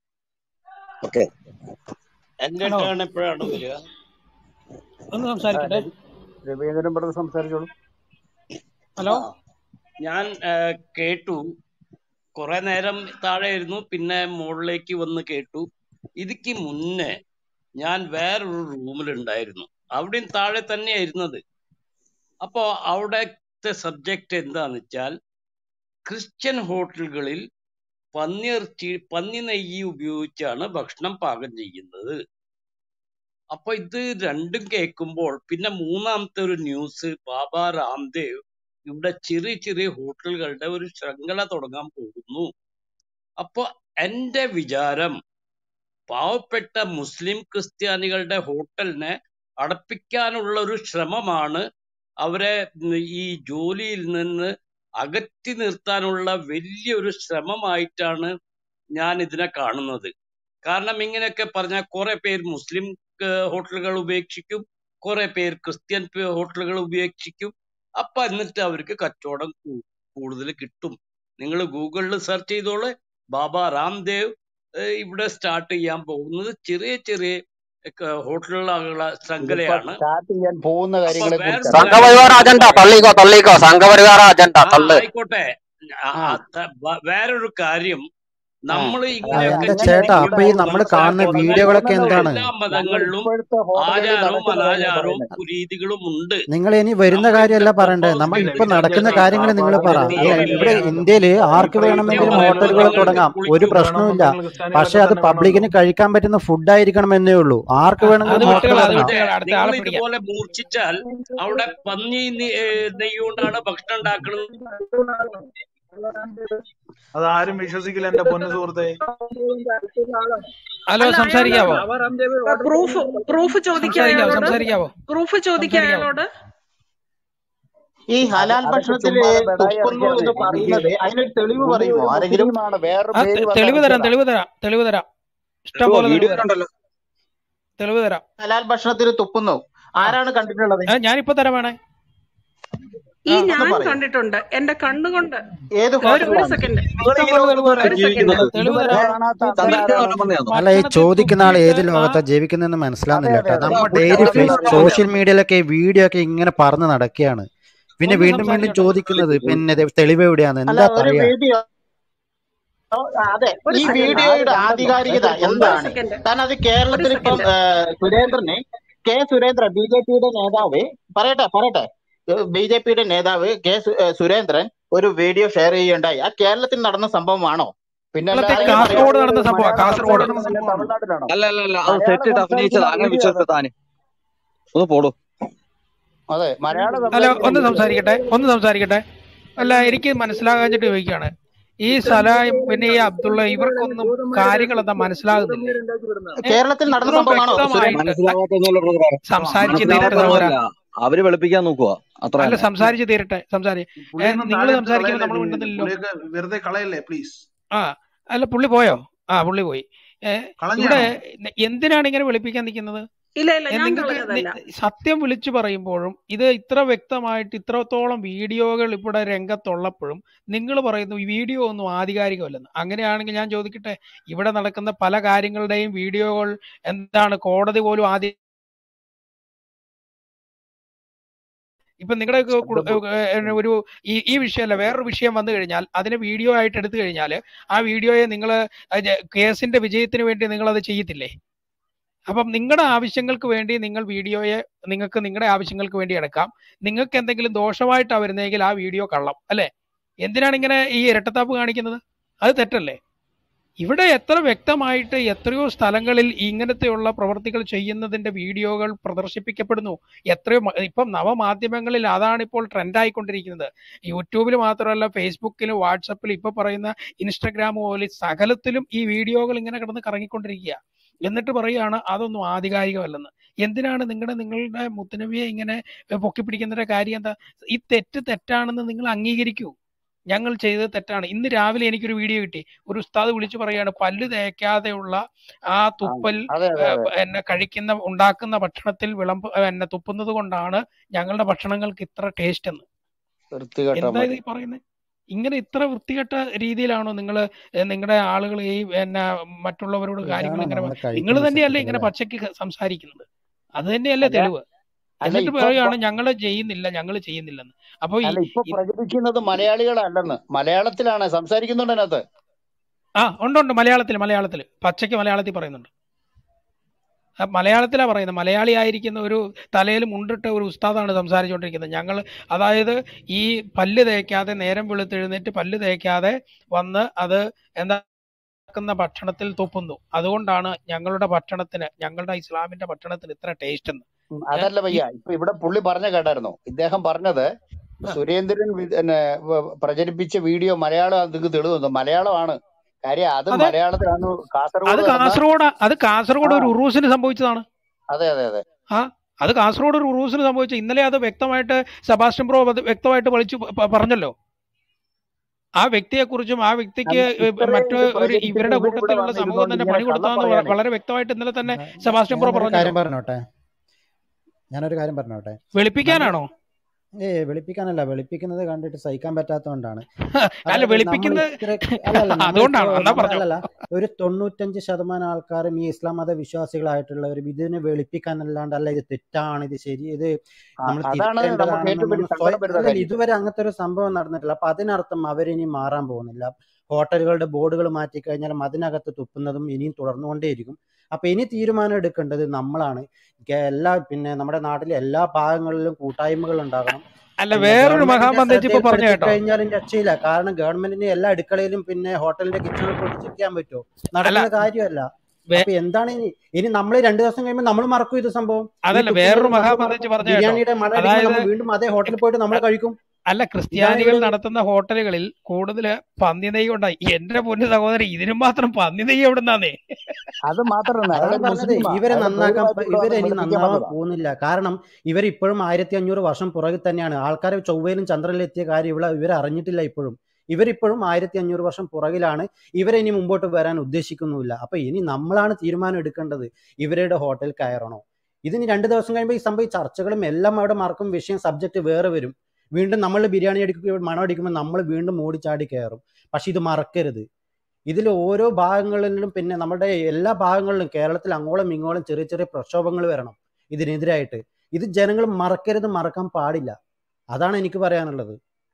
ഓക്കെ എന്റെ ഹലോ ടേൺ എപ്പോഴാണ് വരിക ഒന്ന് ആ, സംസാരിക്കട്ടെ രവി- രവീന്ദ്രൻ ബ്രദർ സംസാരിച്ചോളൂ ഹലോ ആ ഞാൻ ആ, കേട്ടു കുറെ നേരം താഴെ ഇരുന്നു പിന്നെ മുകളിലേക്ക് വന്ന് കേട്ടു ഇതിക്ക് മുന്നേ ഞാൻ വേറൊരു റൂമിലുണ്ടായിരുന്നു അവിടെയും താഴെ തന്നെയാ ഇരുന്നത് അപ്പോ അവിടത്തെ സബ്ജക്റ്റ് എന്താന്ന് വെച്ചാൽ ക്രിസ്ത്യൻ ഹോട്ടലുകളിൽ പന്നിയിറച്ചി പന്നി നെയ്യ് ഉപയോഗിച്ചാണ് ഭക്ഷണം പാകം ചെയ്യുന്നത് അപ്പൊ ഇത് രണ്ടും കേൾക്കുമ്പോൾ പിന്നെ മൂന്നാമത്തെ ഒരു ന്യൂസ് ബാബ രാംദേവ് ഇവിടെ ചെറിയ ചെറിയ ഹോട്ടലുകളുടെ ഒരു ശൃംഖല തുടങ്ങാൻ പോകുന്നു അപ്പൊ എന്റെ വിചാരം പാവപ്പെട്ട മുസ്ലിം ക്രിസ്ത്യാനികളുടെ ഹോട്ടലിനെ അടപ്പിക്കാനുള്ള ഒരു ശ്രമമാണ് അവരെ ഉം ഈ ജോലിയിൽ നിന്ന് അകറ്റി നിർത്താനുള്ള വലിയൊരു ശ്രമമായിട്ടാണ് ഞാൻ ഇതിനെ കാണുന്നത് കാരണം ഇങ്ങനെയൊക്കെ പറഞ്ഞാൽ കുറെ പേർ മുസ്ലിം ഏർ ഹോട്ടലുകൾ ഉപേക്ഷിക്കും കുറെ പേർ ക്രിസ്ത്യൻ പേ- ഹോട്ടലുകൾ ഉപേക്ഷിക്കും അപ്പൊ എന്നിട്ട് അവർക്ക് കച്ചവടം കൂ- കൂടുതൽ കിട്ടും നിങ്ങൾ ഗൂഗിളിൽ സെർച്ച് ചെയ്തോളെ ബാബ രാംദേവ് ഏർ ഇവിടെ സ്റ്റാർട്ട് ചെയ്യാൻ പോകുന്നത് ചെറിയ ചെറിയ ക- ഹോട്ടലുകളുള്ള ഇതിപ്പോ ശൃംഖലയാണ് സ്റ്റാർട്ട് ചെയ്യാൻ പോകുന്ന അപ്പൊ കാര്യങ്ങളെ വേറൊരു കുറിച്ചല്ല കാര്യം സംഘപരിവാർ അജണ്ട തള്ളിക്കോ തള്ളിക്കോ സംഘപരിവാർ അജണ്ട ആ തള്ളു ആയിക്കോട്ടെ ആ, ആ ആ, ത- വ- വേറൊരു കാര്യം ആ നമ്മൾ ആ, ഇങ്ങനെയൊക്കെ എന്റെ അങ്ങനെ ചേട്ടാ അപ്പൊ ഈ ചിന്തിക്കുമ്പോൾ നമ്മൾ കാണുന്ന മനസ്സിലാക്കേണ്ടത് വീഡിയോകളൊക്കെ എല്ലാ എന്താണ് എല്ലാ ഞങ്ങൾ മതങ്ങളിലും ഇപ്പോഴത്തെ ഹോട്ടലുകളിൽ ആചാരവും നടക്കുന്നതാണ് ഞാൻ അനാചാരവും പറയുന്നത് രീതികളും ഉണ്ട് നിങ്ങൾ ഇനി വരുന്ന നമ്മൾ കാര്യമല്ല ഇവിടെ ക്ലബ് പറയണ്ടേ നമ്മ ഹൗസിൽ ഇപ്പൊ നടക്കുന്ന വിശ്വസിക്കുന്ന കാര്യങ്ങൾ നിങ്ങൾ പറ ആളുകൾ അല്ല ഇവിടെ നീതിയല്ല ഇന്ത്യയിൽ ആർക്ക് ഇപ്പൊ ഈ വേണമെങ്കിലും സത്യം പറയുമ്പോൾ ഹോട്ടലുകൾ നിങ്ങൾക്ക് തുടങ്ങാം ഒരു കുളിക്കും പ്രശ്നവുമില്ല വേണമെന്നുണ്ടെങ്കിൽ പക്ഷെ ക്രിസ്ത്യാനികളൊക്കെ അത് തന്നെ പബ്ലിക്കിന് വേണമെന്നുള്ളൂ കഴിക്കാൻ പറ്റുന്ന ഫുഡ് ആയിരിക്കണം എന്നേ ഉള്ളൂ ആർക്ക് അത് വേണമെങ്കിലും ഹോട്ടൽ വിട്ടുകൾ അത് തുടങ്ങാം വിട്ടുകൾ അടുത്ത നിങ്ങൾ ആളെ പിടിക്കാം ഇതുപോലെ മൂർച്ഛിച്ചാൽ അവിടെ പന്നി നി- ഏ, നെയ്യുകൊണ്ടാണ് ഭക്ഷണം ഉണ്ടാക്കുന്നത് അത് ആരും വിശ്വസിക്കില്ല എന്റെ പൊന്നു സുഹൃത്തെ ഹലോ അല്ല സംസാരിക്കാവോ അയാളോട് പ്രൂഫ് പ്രൂഫ് ചോദിക്കുക സംസാരിക്കാവോ അയാളോട് സംസാരിക്കാവോ പ്രൂഫ് ചോദിക്കുക സംസാരിക്കാവോ അയാളോട് ആ ഈ ഹലാൽ അതൊക്കെ ഭക്ഷണത്തില് ചുമ്മാതെ ബെടായി തുപ്പുന്നു ഇറക്കിയാണ് എന്ന് എനിക്ക് പറയുന്നത് അതിനൊരു തെളിവ് പുള്ളി പറയുമോ ഒരു ആരെങ്കിലും മുസ്ലിമാണ് വേറൊരു ആ പേര് തെ- പറഞ്ഞ് തെളിവ് തരാം ഇറക്കിയതാ തെളിവ് തരാം തെളിവ് തരാം ഇഷ്ടം കിട്ടുമോ പോലെ തെളിവ് വീഡിയോ തരാം ഉണ്ടല്ലോ തെളിവ് തരാം ഹലാൽ ഭക്ഷണത്തിൽ തുപ്പുന്നു ആ ആരാണ് കണ്ടിട്ടുള്ളത് ഏ, ഞാനിപ്പോ തരാം വേണേ ഈ ആ ഒന്ന് ഞാൻ പറയൂ കണ്ടിട്ടുണ്ട് എന്റെ കണ്ണുകൊണ്ട് ഏത് ഒരു ഒരു ഹോട്ടലിലാണ് സെക്കൻഡ് നിങ്ങൾ ഈ ഇഷ്ടം പോലെ തെളിവ് ലോകത്താണ് തരാം ഒരു സെക്കൻഡ് ജീവിക്കുന്നത് തെളിവ് ഇതുവരെ തരാം കാണാത്ത തുപ്പി അന്ധത ചന്ദ്രൻ ആരാണ് പറഞ്ഞാണോ അല്ല ഈ ഭക്ഷണത്തിൽ ചോദിക്കുന്ന ആൾ തുപ്പിയിട്ട് ഏത് ആ ലോകത്താ ജീവിക്കുന്നതെന്ന് അതെ മനസ്സിലാവുന്നില്ല അതെ കേട്ടോ അതെ നമ്മ ആ പുള്ളി ഡെയിലി ചന്ദ്രൻ ഫേസ് പറഞ്ഞാ സോഷ്യൽ മീഡിയയിലൊക്കെ വീഡിയോ ഒക്കെ ഇങ്ങനെ പറന്ന് നടക്കുകയാണ് പിന്നെ ഒന്ന് വീണ്ടും വീണ്ടും സംസാരിക്കട്ടെ ചോദിക്കുന്നത് പിന്നെ ഇത് തെളിവ് എവിടെയാണ് അല്ല എന്താ ഒരു പറയാ വീഡിയോ അതെ ഒരു ഈ സെക്കൻഡ് വീഡിയോയുടെ ആര് കണ്ടെന്നോ ആധികാരികത അതൊക്കെ ഒരു എന്താണ് സെക്കൻഡ് കാരണം അത് ഒരു കേരളത്തിൽ ഇപ്പം സെക്കൻഡ് ഏഹ്, സുരേന്ദ്രനെ കെ സുരേന്ദ്രൻ ബി ജെ പിയുടെ നേതാവ് പറയട്ടെ പറയട്ടെ ബി ജെ പിയുടെ നേതാവ് കെ സു- ഏഹ്, സുരേന്ദ്രൻ ഒരു വീഡിയോ ഷെയർ ചെയ്യുകയുണ്ടായി ആ കേരളത്തിൽ നടന്ന സംഭവമാണോ കേരളത്തിൽ ആരെങ്കിലും പിന്നല്ലാതെ കാസർഗോഡ് പറയാമോ നടന്ന സംഭവം മലയാള കാസർഗോഡ് സംസാരിക്കുന്ന പിന്നെ തമിഴ്നാട്ടിലാണോ അല്ല അല്ല അല്ല അത് മലയാളം സെറ്റിട്ട് അഭിനയിച്ചത് സംസാരിക്കുന്ന അങ്ങനെ വീഡിയോ വിശ്വസിച്ച അതല്ല താന് ഒന്ന് പോടൂ അതെ മലയാളം അല്ല സംസാരിക്കുന്ന ഒന്ന് വീഡിയോ അത് സംസാരിക്കട്ടെ ഒന്ന് സംസാരിക്കട്ടെ അല്ല എനിക്ക് മനസ്സിലാകാഞ്ഞിട്ട് ചോദിക്കുകയാണ് ഈ സലായും പിന്നെ ഈ അബ്ദുള്ള ഇവർക്കൊന്നും കാര്യങ്ങൾ എന്താ മനസ്സിലാകുന്നില്ലേ ഏ കേരളത്തിൽ നടന്ന ഇത്രയും സംഭവമാണോ സുരേന്ദ്രൻ വ്യക്തമായിട്ട് മനസ്സിലാവാത്തൊന്നുമല്ല ബ്രദറെ സംസാരിച്ച് തീരട്ടെ സഹോദര മനസ്സിലാവാത്തൊന്നുമല്ല അവര് വെളുപ്പിക്കാൻ നോക്കുക അത്ര അല്ല തന്നെ സംസാരിച്ച് തീരട്ടെ സംസാരി ഈ പുള്ളിയൊന്നും നിങ്ങൾ താഴെ ഇട്ട് സംസാരിക്കുമ്പോൾ കളയല്ലേ നമ്മൾ നീ മിണ്ടുന്നില്ലല്ലോ പുള്ളിയൊക്കെ വെറുതെ കളയല്ലേ പ്ലീസ് ആ അല്ല പുള്ളി പോയോ ആ പുള്ളി പോയി ഏ, ഇവിടെ കളഞ്ഞാണോ ന- എന്തിനാണ് ഇങ്ങനെ വിളിപ്പിക്കാൻ നിൽക്കുന്നത് ഇല്ല ഇല്ല ഏ, ഞാൻ നിങ്ങൾക്ക് കളഞ്ഞതല്ല നി- സത്യം വിളിച്ചു പറയുമ്പോഴും ഇത് ഇത്ര വ്യക്തമായിട്ട് ഇത്രത്തോളം വീഡിയോകൾ ഇവിടെ രംഗത്തുള്ളപ്പോഴും നിങ്ങൾ പറയുന്നു ഈ വീഡിയോ ഒന്നും ആധികാരികമല്ലെന്ന് അങ്ങനെയാണെങ്കിൽ ഞാൻ ചോദിക്കട്ടെ ഇവിടെ നടക്കുന്ന പല കാര്യങ്ങളുടെയും വീഡിയോകൾ എന്താണ് കോടതി പോലും ആദ്യം ഇപ്പൊ നിങ്ങളുടെ ഒരു ഈ ഈ വിഷയമല്ല വേറൊരു വിഷയം വന്നു കഴിഞ്ഞാൽ അതിനെ വീഡിയോ ആയിട്ട് എടുത്തു കഴിഞ്ഞാൽ ആ വീഡിയോയെ നിങ്ങൾ കേസിന്റെ വിജയത്തിന് വേണ്ടി നിങ്ങൾ അത് ചെയ്യത്തില്ലേ അപ്പം നിങ്ങളുടെ ആവശ്യങ്ങൾക്ക് വേണ്ടി നിങ്ങൾ വീഡിയോയെ നിങ്ങൾക്ക് നിങ്ങളുടെ ആവശ്യങ്ങൾക്ക് വേണ്ടി എടുക്കാം നിങ്ങൾക്ക് എന്തെങ്കിലും ദോഷമായിട്ടാ വരുന്നതെങ്കിൽ ആ വീഡിയോ കള്ളം അല്ലെ എന്തിനാണ് ഇങ്ങനെ ഈ ഇരട്ടത്താപ്പ് കാണിക്കുന്നത് അത് തെറ്റല്ലേ ഇവിടെ എത്ര വ്യക്തമായിട്ട് എത്രയോ സ്ഥലങ്ങളിൽ ഇങ്ങനത്തെയുള്ള പ്രവർത്തികൾ ചെയ്യുന്നതിന്റെ വീഡിയോകൾ പ്രദർശിപ്പിക്കപ്പെടുന്നു എത്രയോ മ- ഇപ്പം നവമാധ്യമങ്ങളിൽ അതാണ് ഇപ്പോൾ ട്രെൻഡ് ആയിക്കൊണ്ടിരിക്കുന്നത് യൂട്യൂബിൽ മാത്രമല്ല ഫേസ്ബുക്കിലും വാട്സപ്പിലും ഇപ്പൊ പറയുന്ന ഇൻസ്റ്റഗ്രാം പോലെ സകലത്തിലും ഈ വീഡിയോകൾ ഇങ്ങനെ കിടന്ന് കറങ്ങിക്കൊണ്ടിരിക്കുക എന്നിട്ട് പറയുകയാണ് അതൊന്നും ആധികാരികമല്ലെന്ന് എന്തിനാണ് നിങ്ങളുടെ നിങ്ങളുടെ മുത്തനബിയെ ഇങ്ങനെ പൊക്കി പിടിക്കുന്നതിന്റെ കാര്യം എന്താ ഈ തെറ്റ് തെറ്റാണെന്ന് നിങ്ങൾ അംഗീകരിക്കൂ ഞങ്ങൾ ചെയ്തത് തെറ്റാണ് ഇന്ന് രാവിലെ എനിക്കൊരു വീഡിയോ കിട്ടി ഒരു ഉസ്താദ് വിളിച്ചു പറയാണ് പല്ല് തേക്കാതെയുള്ള ആ ആ, തുപ്പൽ അതെ അതെ ഏഹ്, അതെ എന്നെ കഴിക്കുന്ന ഉണ്ടാക്കുന്ന ഭക്ഷണത്തിൽ വിളമ്പ് ഏഹ്, എന്നെ തുപ്പുന്നത് കൊണ്ടാണ് ഞങ്ങളുടെ ഭക്ഷണങ്ങൾക്ക് ഇത്ര ടേസ്റ്റ് എന്ന് എന്താ ഇത് വൃത്തികെട്ടന്മാര് ഈ പറയുന്നത് ഇങ്ങനെ ഇത്ര വൃത്തികെട്ട രീതിയിലാണോ നിങ്ങൾ നിങ്ങളുടെ ആളുകൾ ഈ പിന്നെ മറ്റുള്ളവരോട് കാര്യങ്ങൾ ഇതാണോ ഇങ്ങനെ നമ്മൾ നിങ്ങൾ കഴിക്കുന്ന തന്നെയല്ലേ സെറ്റപ്പ് ഇങ്ങനെ അല്ലേ പച്ചയ്ക്ക് സംസാരിക്കുന്നത് അത് തന്നെയല്ലേ അല്ല തെളിവ് അല്ല എന്നിട്ട് ഇപ്പൊ പറയുകയാണ് പ- ഞങ്ങൾ ചെയ്യുന്നില്ല ഞങ്ങൾ ചെയ്യുന്നില്ലെന്ന് അപ്പൊ ഈ അല്ല ഇപ്പൊ ഈ- പ്രചരിക്കുന്നത് മലയാളികളല്ലെന്ന് മലയാളത്തിലാണ് സംസാരിക്കുന്നുണ്ട് അതിനകത്ത് ആ ഉണ്ട് ഉണ്ട് മലയാളത്തിൽ മലയാളത്തിൽ പച്ചയ്ക്ക് മലയാളത്തിൽ പറയുന്നുണ്ട് ആ, മലയാളത്തിലാ പറയുന്നത് മലയാളി ആയിരിക്കുന്ന ഒരു തലയിൽ മുണ്ടിട്ട ഒരു ഉസ്താദാണ് സംസാരിച്ചുകൊണ്ടിരിക്കുന്നത് ഞങ്ങൾ അതായത് ഈ പല്ല് തേക്കാതെ നേരം വെളുത്തെഴുന്നേറ്റ് പല്ല് തേക്കാതെ വന്ന് അത് എന്താക്കുന്ന ഭക്ഷണത്തിൽ തുപ്പുന്നു അതുകൊണ്ടാണ് ഞങ്ങളുടെ ഭക്ഷണത്തിന് ഞങ്ങളുടെ ഇസ്ലാമിന്റെ ഭക്ഷണത്തിന് ഇത്ര ടേസ്റ്റ് എന്ന് ഉം, ഏ, അതല്ല ഈ ഭയ്യ ഇപ്പൊ ഇവിടെ പുള്ളി പറഞ്ഞ കേട്ടായിരുന്നോ ഇദ്ദേഹം പറഞ്ഞത് ആ, സുരേന്ദ്രൻ വി- പിന്നെ വ- പ്രചരിപ്പിച്ച വീഡിയോ മലയാളം നിങ്ങൾക്ക് തെളിവെന്നു മലയാളമാണ് കാര്യം അത് അതെ മലയാളത്തിലാണ് അത് കാസർഗോഡ് നടന്ന കാസർഗോഡ് അത് ആ കാസർഗോഡ് ഒരു ഉറൂസിന് സംഭവിച്ചതാണ് അതെ അതെ അതെ ആ അത് കാസർഗോഡ് ഒരു ഉറൂസിന് സംഭവിച്ചു ഇന്നലെ അത് വ്യക്തമായിട്ട് സെബാസ്റ്റ്യൻ ബ്രോ അത് വ്യക്തമായിട്ട് വിളിച്ചു പ- പറഞ്ഞല്ലോ ആ വ്യക്തിയെക്കുറിച്ചും ആ വ്യക്തിക്ക് അല്ല ഏ, ഇത്രയും മറ്റ് ഇത് ഒരു പ്രചരിച്ചിട്ട് ഇവരുടെ ഇവരിവിടെ കൂട്ടത്തിലുള്ള വന്ന് സമൂഹം ഇരുന്നുകൊണ്ട് തന്നെ ഇങ്ങനെ പണി കള്ളം കൊടുത്താന്ന് വ- പറയാനേ വളരെ വ്യക്തമായിട്ട് ഇന്നലെ തന്നെ ഞാ- സെബാസ്റ്റ്യൻ ബ്രോ ഞാനൊരു പറഞ്ഞല്ലോ കാര്യം പറഞ്ഞോട്ടെ ഞാനൊരു കാര്യം പറഞ്ഞോട്ടെ നമ്മൾ വെളുപ്പിക്കാനാണോ ഏ വെളുപ്പിക്കാനല്ല വെളുപ്പിക്കുന്നത് കണ്ടിട്ട് സഹിക്കാൻ പറ്റാത്തതുകൊണ്ടാണ് അല്ല അതായത് നമ്മൾ വെളുപ്പിക്കുന്ന ഇത്ര അല്ലല്ല നമ്മളിപ്പോ അതുകൊണ്ടാണ് എന്നാ നമ്മൾ പറഞ്ഞോ അല്ലല്ല ഒരു തൊണ്ണൂറ്റഞ്ച് ശതമാനം ആൾക്കാരും ഈ ഇസ്ലാം മത വിശ്വാസികളായിട്ടുള്ളവരും ഇതിനെ വെളുപ്പിക്കാനല്ലാണ്ട് അല്ല ഇത് തെറ്റാണ് ഇത് ശരി ഇത് ആ, നമ്മൾ അതാണ് നമുക്ക് ഏറ്റവും വലിയ തിരുത്തേണ്ടതാണെന്നൊന്നും സ്വയം സങ്കടം വരുന്ന അല്ലല്ല കാര്യം ഇതുവരെ അങ്ങനത്തെ ഒരു സംഭവം നടന്നിട്ടില്ല അപ്പൊ അതിനർത്ഥം അവരിനി മാറാൻ പോകുന്നില്ല ഹോട്ടലുകളുടെ ബോർഡുകൾ മാറ്റിക്കഴിഞ്ഞാലും അതിനകത്ത് തുപ്പുന്നതും ഇനിയും തുടർന്നുകൊണ്ടേയിരിക്കും അപ്പൊ ഇനി തീരുമാനം എടുക്കേണ്ടത് നമ്മളാണ് ഗ- എല്ലാ പിന്നെ നമ്മുടെ നാട്ടിലെ എല്ലാ ഭാഗങ്ങളിലും കൂട്ടായ്മകൾ ഉണ്ടാകണം അല്ല പിന്നെ വേറൊരു ഗവൺമെന്റിന്റെ മഹാമന്തേജ് ഇപ്പൊ പറഞ്ഞു ശ്രദ്ധയിൽപ്പെടുത്തി കേട്ടോ കഴിഞ്ഞാലും രക്ഷയില്ല കാരണം ഗവൺമെന്റിന് എല്ലാ അടുക്കളയിലും പിന്നെ ഹോട്ടലിന്റെ കിച്ചണിൽ പോയിട്ട് ചെക്ക് ചെയ്യാൻ പറ്റുമോ അല്ല നടക്കുന്ന കാര്യമല്ല വേ- അപ്പൊ എന്താണ് ഇനി ഇനി നമ്മൾ രണ്ടു ദിവസം കഴിയുമ്പോൾ നമ്മൾ മറക്കും ഇത് സംഭവം ഈ അതല്ല വേറൊരു തുപ്പുന്നതും നമ്മൾ മഹാമന്തേജ് മറക്കും പറഞ്ഞു കേട്ടോ ബിരിയാണിയുടെ മണം അടിക്കുമ്പോൾ അതായത് നമ്മൾ വീണ്ടും അതേ ഹോട്ടലിൽ പോയിട്ട് നമ്മൾ അ- കഴിക്കും അല്ല ഇതാണ് ക്രിസ്ത്യാനികൾ ഉള്ളത് നടത്തുന്ന ഹോട്ടലുകളിൽ കൂടുതൽ പന്നി നെയ്യ് ഉണ്ടായി എന്റെ പൊന്നു സഹോദരൻ ഇതിനും മാത്രം പന്നി നെയ്യ് എവിടുന്നാന്നേ അത് മാത്രമല്ല അയാൾ അതാണ് ഒരു പറഞ്ഞത് മുസ്ലിമാ ഇവരെ അയാൾ നന്നാക്കാൻ ധൈര്യമായിട്ട് ഇവിടെ ഇവരെ വന്ന് ഇനി വെളുപ്പിക്കാൻ നന്നാവാൻ വന്നതാ പോകുന്നില്ല കാരണം ഇവർ ഇപ്പോഴും ആയിരത്തി അഞ്ഞൂറ് വർഷം പുറകിൽ തന്നെയാണ് ആൾക്കാർ ചൊവ്വയിലും ചന്ദ്രനിലും എത്തിയ കാര്യം ഇവിടെ ഇവർ അറിഞ്ഞിട്ടില്ല ഇപ്പോഴും ഇവരിപ്പോഴും ആയിരത്തി അഞ്ഞൂറ് വർഷം പുറകിലാണ് ഇവരെ ഇനി മുമ്പോട്ട് വരാൻ ഉദ്ദേശിക്കുന്നുമില്ല അപ്പൊ ഇനി നമ്മളാണ് തീരുമാനം എടുക്കേണ്ടത് ഇവരുടെ ഹോട്ടൽ കയറണോ ഇതിന് രണ്ട് ദിവസം കഴിയുമ്പോൾ ഈ സംഭവം ഈ ചർച്ചകളും എല്ലാം അവിടെ മറക്കും വിഷയം സബ്ജക്റ്റ് വേറെ വരും വീണ്ടും നമ്മൾ ബിരിയാണി അടിക്കുമ്പോൾ മണം അടിക്കുമ്പോൾ നമ്മൾ വീണ്ടും ഓടിച്ചാടി കയറും പക്ഷെ ഇത് മറക്കരുത് ഇതിൽ ഓരോ ഭാഗങ്ങളിലും പിന്നെ നമ്മുടെ എല്ലാ ഭാഗങ്ങളിലും കേരളത്തിൽ അങ്ങോളം ഇങ്ങോളം ചെറിയ ചെറിയ പ്രക്ഷോഭങ്ങൾ വരണം ഇതിനെതിരായിട്ട് ഇത് ജനങ്ങൾ മറക്കരുത് മറക്കാൻ പാടില്ല അതാണ് എനിക്ക് പറയാനുള്ളത്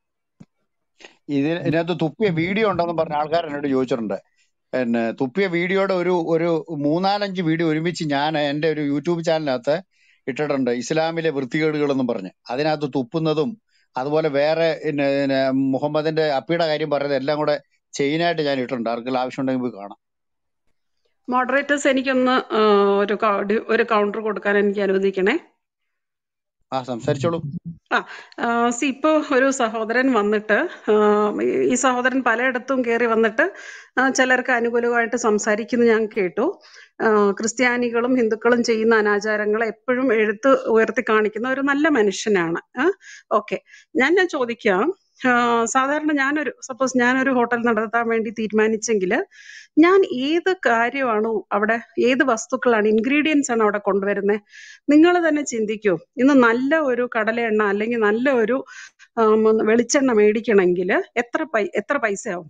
ഇതിന് ഇതിനകത്ത് തുപ്പിയ വീഡിയോ ഉണ്ടെന്ന് പറഞ്ഞ ആൾക്കാർ എന്നോട് ചോദിച്ചിട്ടുണ്ട് പിന്നെ തുപ്പിയ വീഡിയോയുടെ ഒരു ഒരു മൂന്നാലഞ്ച് വീഡിയോ ഒരുമിച്ച് ഞാൻ എൻ്റെ ഒരു യൂട്യൂബ് ചാനലിനകത്ത് ഇട്ടിട്ടുണ്ട് ഇസ്ലാമിലെ വൃത്തികേടുകൾ എന്നും പറഞ്ഞ് അതിനകത്ത് തുപ്പുന്നതും അതുപോലെ വേറെ പിന്നെ പിന്നെ മുഹമ്മദിന്റെ അപ്പിയുടെ കാര്യം പറയുന്നത് എല്ലാം കൂടെ ചെയിനായിട്ട് ഞാൻ ഇട്ടിട്ടുണ്ട് ആർക്കെങ്കിലും ആവശ്യമുണ്ടെങ്കിൽ പോയി കാണാം മോഡറേറ്റേഴ്സ് എനിക്കൊന്ന് ആ, ഒരു കൗ- ഡി- ഒരു കൗണ്ടർ കൊടുക്കാൻ എനിക്ക് അനുവദിക്കണേ ആ സംസാരിച്ചോളൂ ആ സി ഇപ്പോൾ ഒരു സഹോദരൻ വന്നിട്ട് ആ, ഈ ഈ സഹോദരൻ പലയിടത്തും കയറി വന്നിട്ട് ആ, ചിലർക്ക് അനുകൂലമായിട്ട് സംസാരിക്കുന്നത് ഞാൻ കേട്ടു ആ, ക്രിസ്ത്യാനികളും ഹിന്ദുക്കളും ചെയ്യുന്ന അനാചാരങ്ങൾ എപ്പോഴും എഴുത്ത് ഉയർത്തി കാണിക്കുന്ന ഒരു നല്ല മനുഷ്യനാണ് ഓക്കെ ഞാൻ ഞാൻ ചോദിക്കാം ആ, സാധാരണ ഞാനൊരു സപ്പോസ് ഞാനൊരു ഹോട്ടൽ നടത്താൻ വേണ്ടി തീരുമാനിച്ചെങ്കിൽ ഞാൻ ഏത് കാര്യമാണ് അവിടെ ഏത് വസ്തുക്കളാണ് ഇൻഗ്രീഡിയൻസ് ആണ് അവിടെ കൊണ്ടുവരുന്നത് നിങ്ങൾ തന്നെ ചിന്തിക്കൂ ഇന്ന് നല്ല ഒരു കടല എണ്ണ അല്ലെങ്കിൽ നല്ല ഒരു ആം, വെളിച്ചെണ്ണ മേടിക്കണമെങ്കിൽ എത്ര പൈ എത്ര പൈസയാവും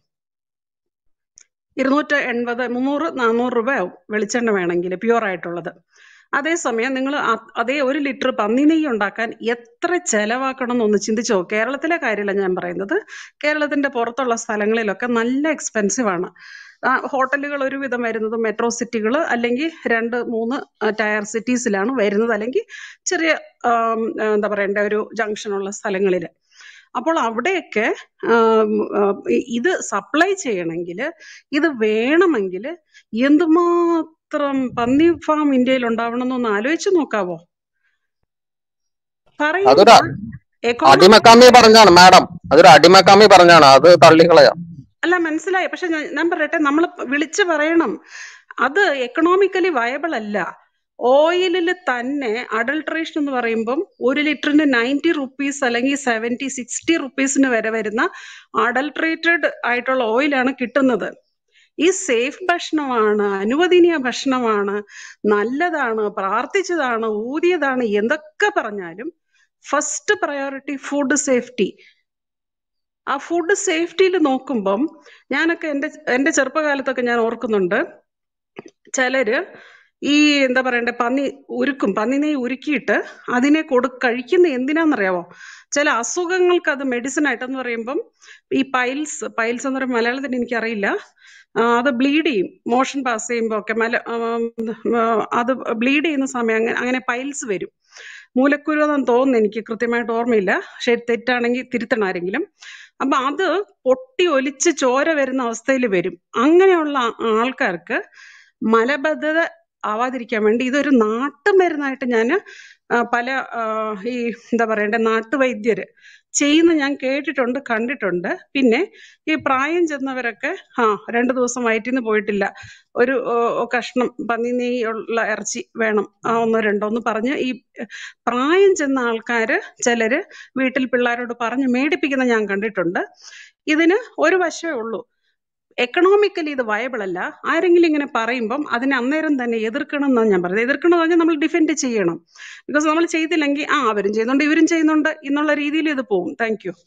ഇരുന്നൂറ്റി എൺപത് മുന്നൂറ് നാനൂറ് രൂപയാവും വെളിച്ചെണ്ണ വേണമെങ്കിൽ പ്യുവർ ആയിട്ടുള്ളത് അതേസമയം നിങ്ങൾ അതേ ഒരു ലിറ്റർ പന്നി നെയ്യ് ഉണ്ടാക്കാൻ എത്ര ചെലവാക്കണം എന്നൊന്ന് ചിന്തിച്ചോ കേരളത്തിലെ കാര്യമല്ല ഞാൻ പറയുന്നത് കേരളത്തിന്റെ പുറത്തുള്ള സ്ഥലങ്ങളിലൊക്കെ നല്ല എക്സ്പെൻസീവ് ആണ് ആ, ഹോട്ടലുകൾ ഒരുവിധം വരുന്നത് മെട്രോ സിറ്റികൾ അല്ലെങ്കിൽ രണ്ട് മൂന്ന് ആ, ടയർ സിറ്റീസിലാണ് വരുന്നത് അല്ലെങ്കിൽ ചെറിയ ആം, എന്താ പറയണ്ട ഒരു ജംഗ്ഷനുള്ള സ്ഥലങ്ങളിൽ അപ്പോൾ അവിടെയൊക്കെ ആം, ആ, ഇ- ഇത് സപ്ലൈ ചെയ്യണമെങ്കിൽ ഇത് വേണമെങ്കിൽ എന്തുമാത്രം പന്നി ഫാം ഇന്ത്യയിൽ ഉണ്ടാവണം എന്നൊന്ന് ആലോചിച്ച് നോക്കാവോ അതൊരു പറയുമ്പോൾ എക്കോണമി അടിമക്കാമി പറഞ്ഞാണ് മാഡം അതൊരു അടിമക്കാമി പറഞ്ഞാണ് അത് തള്ളിക്കളയാം അല്ല മനസ്സിലായി പക്ഷെ ഞാൻ ഞാൻ പറയട്ടെ നമ്മൾ വിളിച്ചു പറയണം അത് എക്കണോമിക്കലി വയബിൾ അല്ല ഓയിലിൽ തന്നെ അഡൾട്രേഷൻ എന്ന് പറയുമ്പം ഒരു ലിറ്ററിന് നയൻറ്റി റുപ്പീസ് അല്ലെങ്കിൽ സെവൻറ്റി സിക്സ്റ്റി റുപ്പീസിന് വരെ വരുന്ന അഡൾട്രേറ്റഡ് ആയിട്ടുള്ള ഓയിലാണ് കിട്ടുന്നത് ഈ സേഫ് ഭക്ഷണമാണ് അനുവദനീയ ഭക്ഷണമാണ് നല്ലതാണ് പ്രാർത്ഥിച്ചതാണ് ഊതിയതാണ് എന്തൊക്കെ പറഞ്ഞാലും ഫസ്റ്റ് പ്രയോറിറ്റി ഫുഡ് സേഫ്റ്റി ആ ഫുഡ് സേഫ്റ്റിയിൽ നോക്കുമ്പം ഞാനൊക്കെ എൻ്റെ എൻ്റെ ചെറുപ്പകാലത്തൊക്കെ ഞാൻ ഓർക്കുന്നുണ്ട് ചിലര് ഈ എന്താ പറയണ്ടേ പന്നി ഉരുക്കും പന്നിനെ ഉരുക്കിയിട്ട് അതിനെ കൊടു കഴിക്കുന്ന എന്തിനാന്നറിയാവോ ചില അസുഖങ്ങൾക്ക് അത് മെഡിസിൻ ആയിട്ടെന്ന് പറയുമ്പം ഈ പൈൽസ് പൈൽസ് എന്ന് പറയുമ്പോൾ മലയാളത്തിൽ എനിക്കറിയില്ല ആ, അത് ബ്ലീഡ് ചെയ്യും മോഷൻ പാസ് ചെയ്യുമ്പോൾ ഒക്കെ മല ആം, ആ, അത് ബ്ലീഡ് ചെയ്യുന്ന സമയം അങ്ങനെ അങ്ങനെ പൈൽസ് വരും മൂലക്കുരു എന്നാണ് തോന്നുന്നു എനിക്ക് കൃത്യമായിട്ട് ഓർമ്മയില്ല പക്ഷെ തെറ്റാണെങ്കിൽ തിരുത്തണം ആരെങ്കിലും അപ്പൊ അത് പൊട്ടി ഒലിച്ച് ചോര വരുന്ന അവസ്ഥയിൽ വരും അങ്ങനെയുള്ള ആൾക്കാർക്ക് മലബദ്ധത ആവാതിരിക്കാൻ വേണ്ടി ഇതൊരു നാട്ടുമരുന്നായിട്ട് ഞാൻ പല ആ, ഈ എന്താ പറയണ്ടേ നാട്ടുവൈദ്യര് ചെയ്യുന്ന ഞാൻ കേട്ടിട്ടുണ്ട് കണ്ടിട്ടുണ്ട് പിന്നെ ഈ പ്രായം ചെന്നവരൊക്കെ ആ രണ്ടു ദിവസം വയറ്റിൽ നിന്ന് പോയിട്ടില്ല ഒരു ഓ, കഷ്ണം പന്നി നെയ്യുള്ള ഇറച്ചി വേണം ആ ഒന്നോ രണ്ടോ എന്ന് പറഞ്ഞ് ഈ പ്രായം ചെന്ന ആൾക്കാര് ചിലര് വീട്ടിൽ പിള്ളേരോട് പറഞ്ഞ് മേടിപ്പിക്കുന്ന ഞാൻ കണ്ടിട്ടുണ്ട് ഇതിന് ഒരു വശമേ ഉള്ളൂ എക്കണോമിക്കലി ഇത് വയബിൾ അല്ല ആരെങ്കിലും ഇങ്ങനെ പറയുമ്പം അതിനെ അന്നേരം തന്നെ എതിർക്കണം എന്നാണ് ഞാൻ പറയുന്നത് എതിർക്കണം എന്ന് പറഞ്ഞാൽ നമ്മൾ ഡിഫെൻഡ് ചെയ്യണം ബിക്കോസ് നമ്മൾ ചെയ്തില്ലെങ്കിൽ ആ അവരും ചെയ്യുന്നുണ്ട് ഇവരും ചെയ്യുന്നുണ്ട് എന്നുള്ള രീതിയിൽ ഇത് പോകും താങ്ക് യു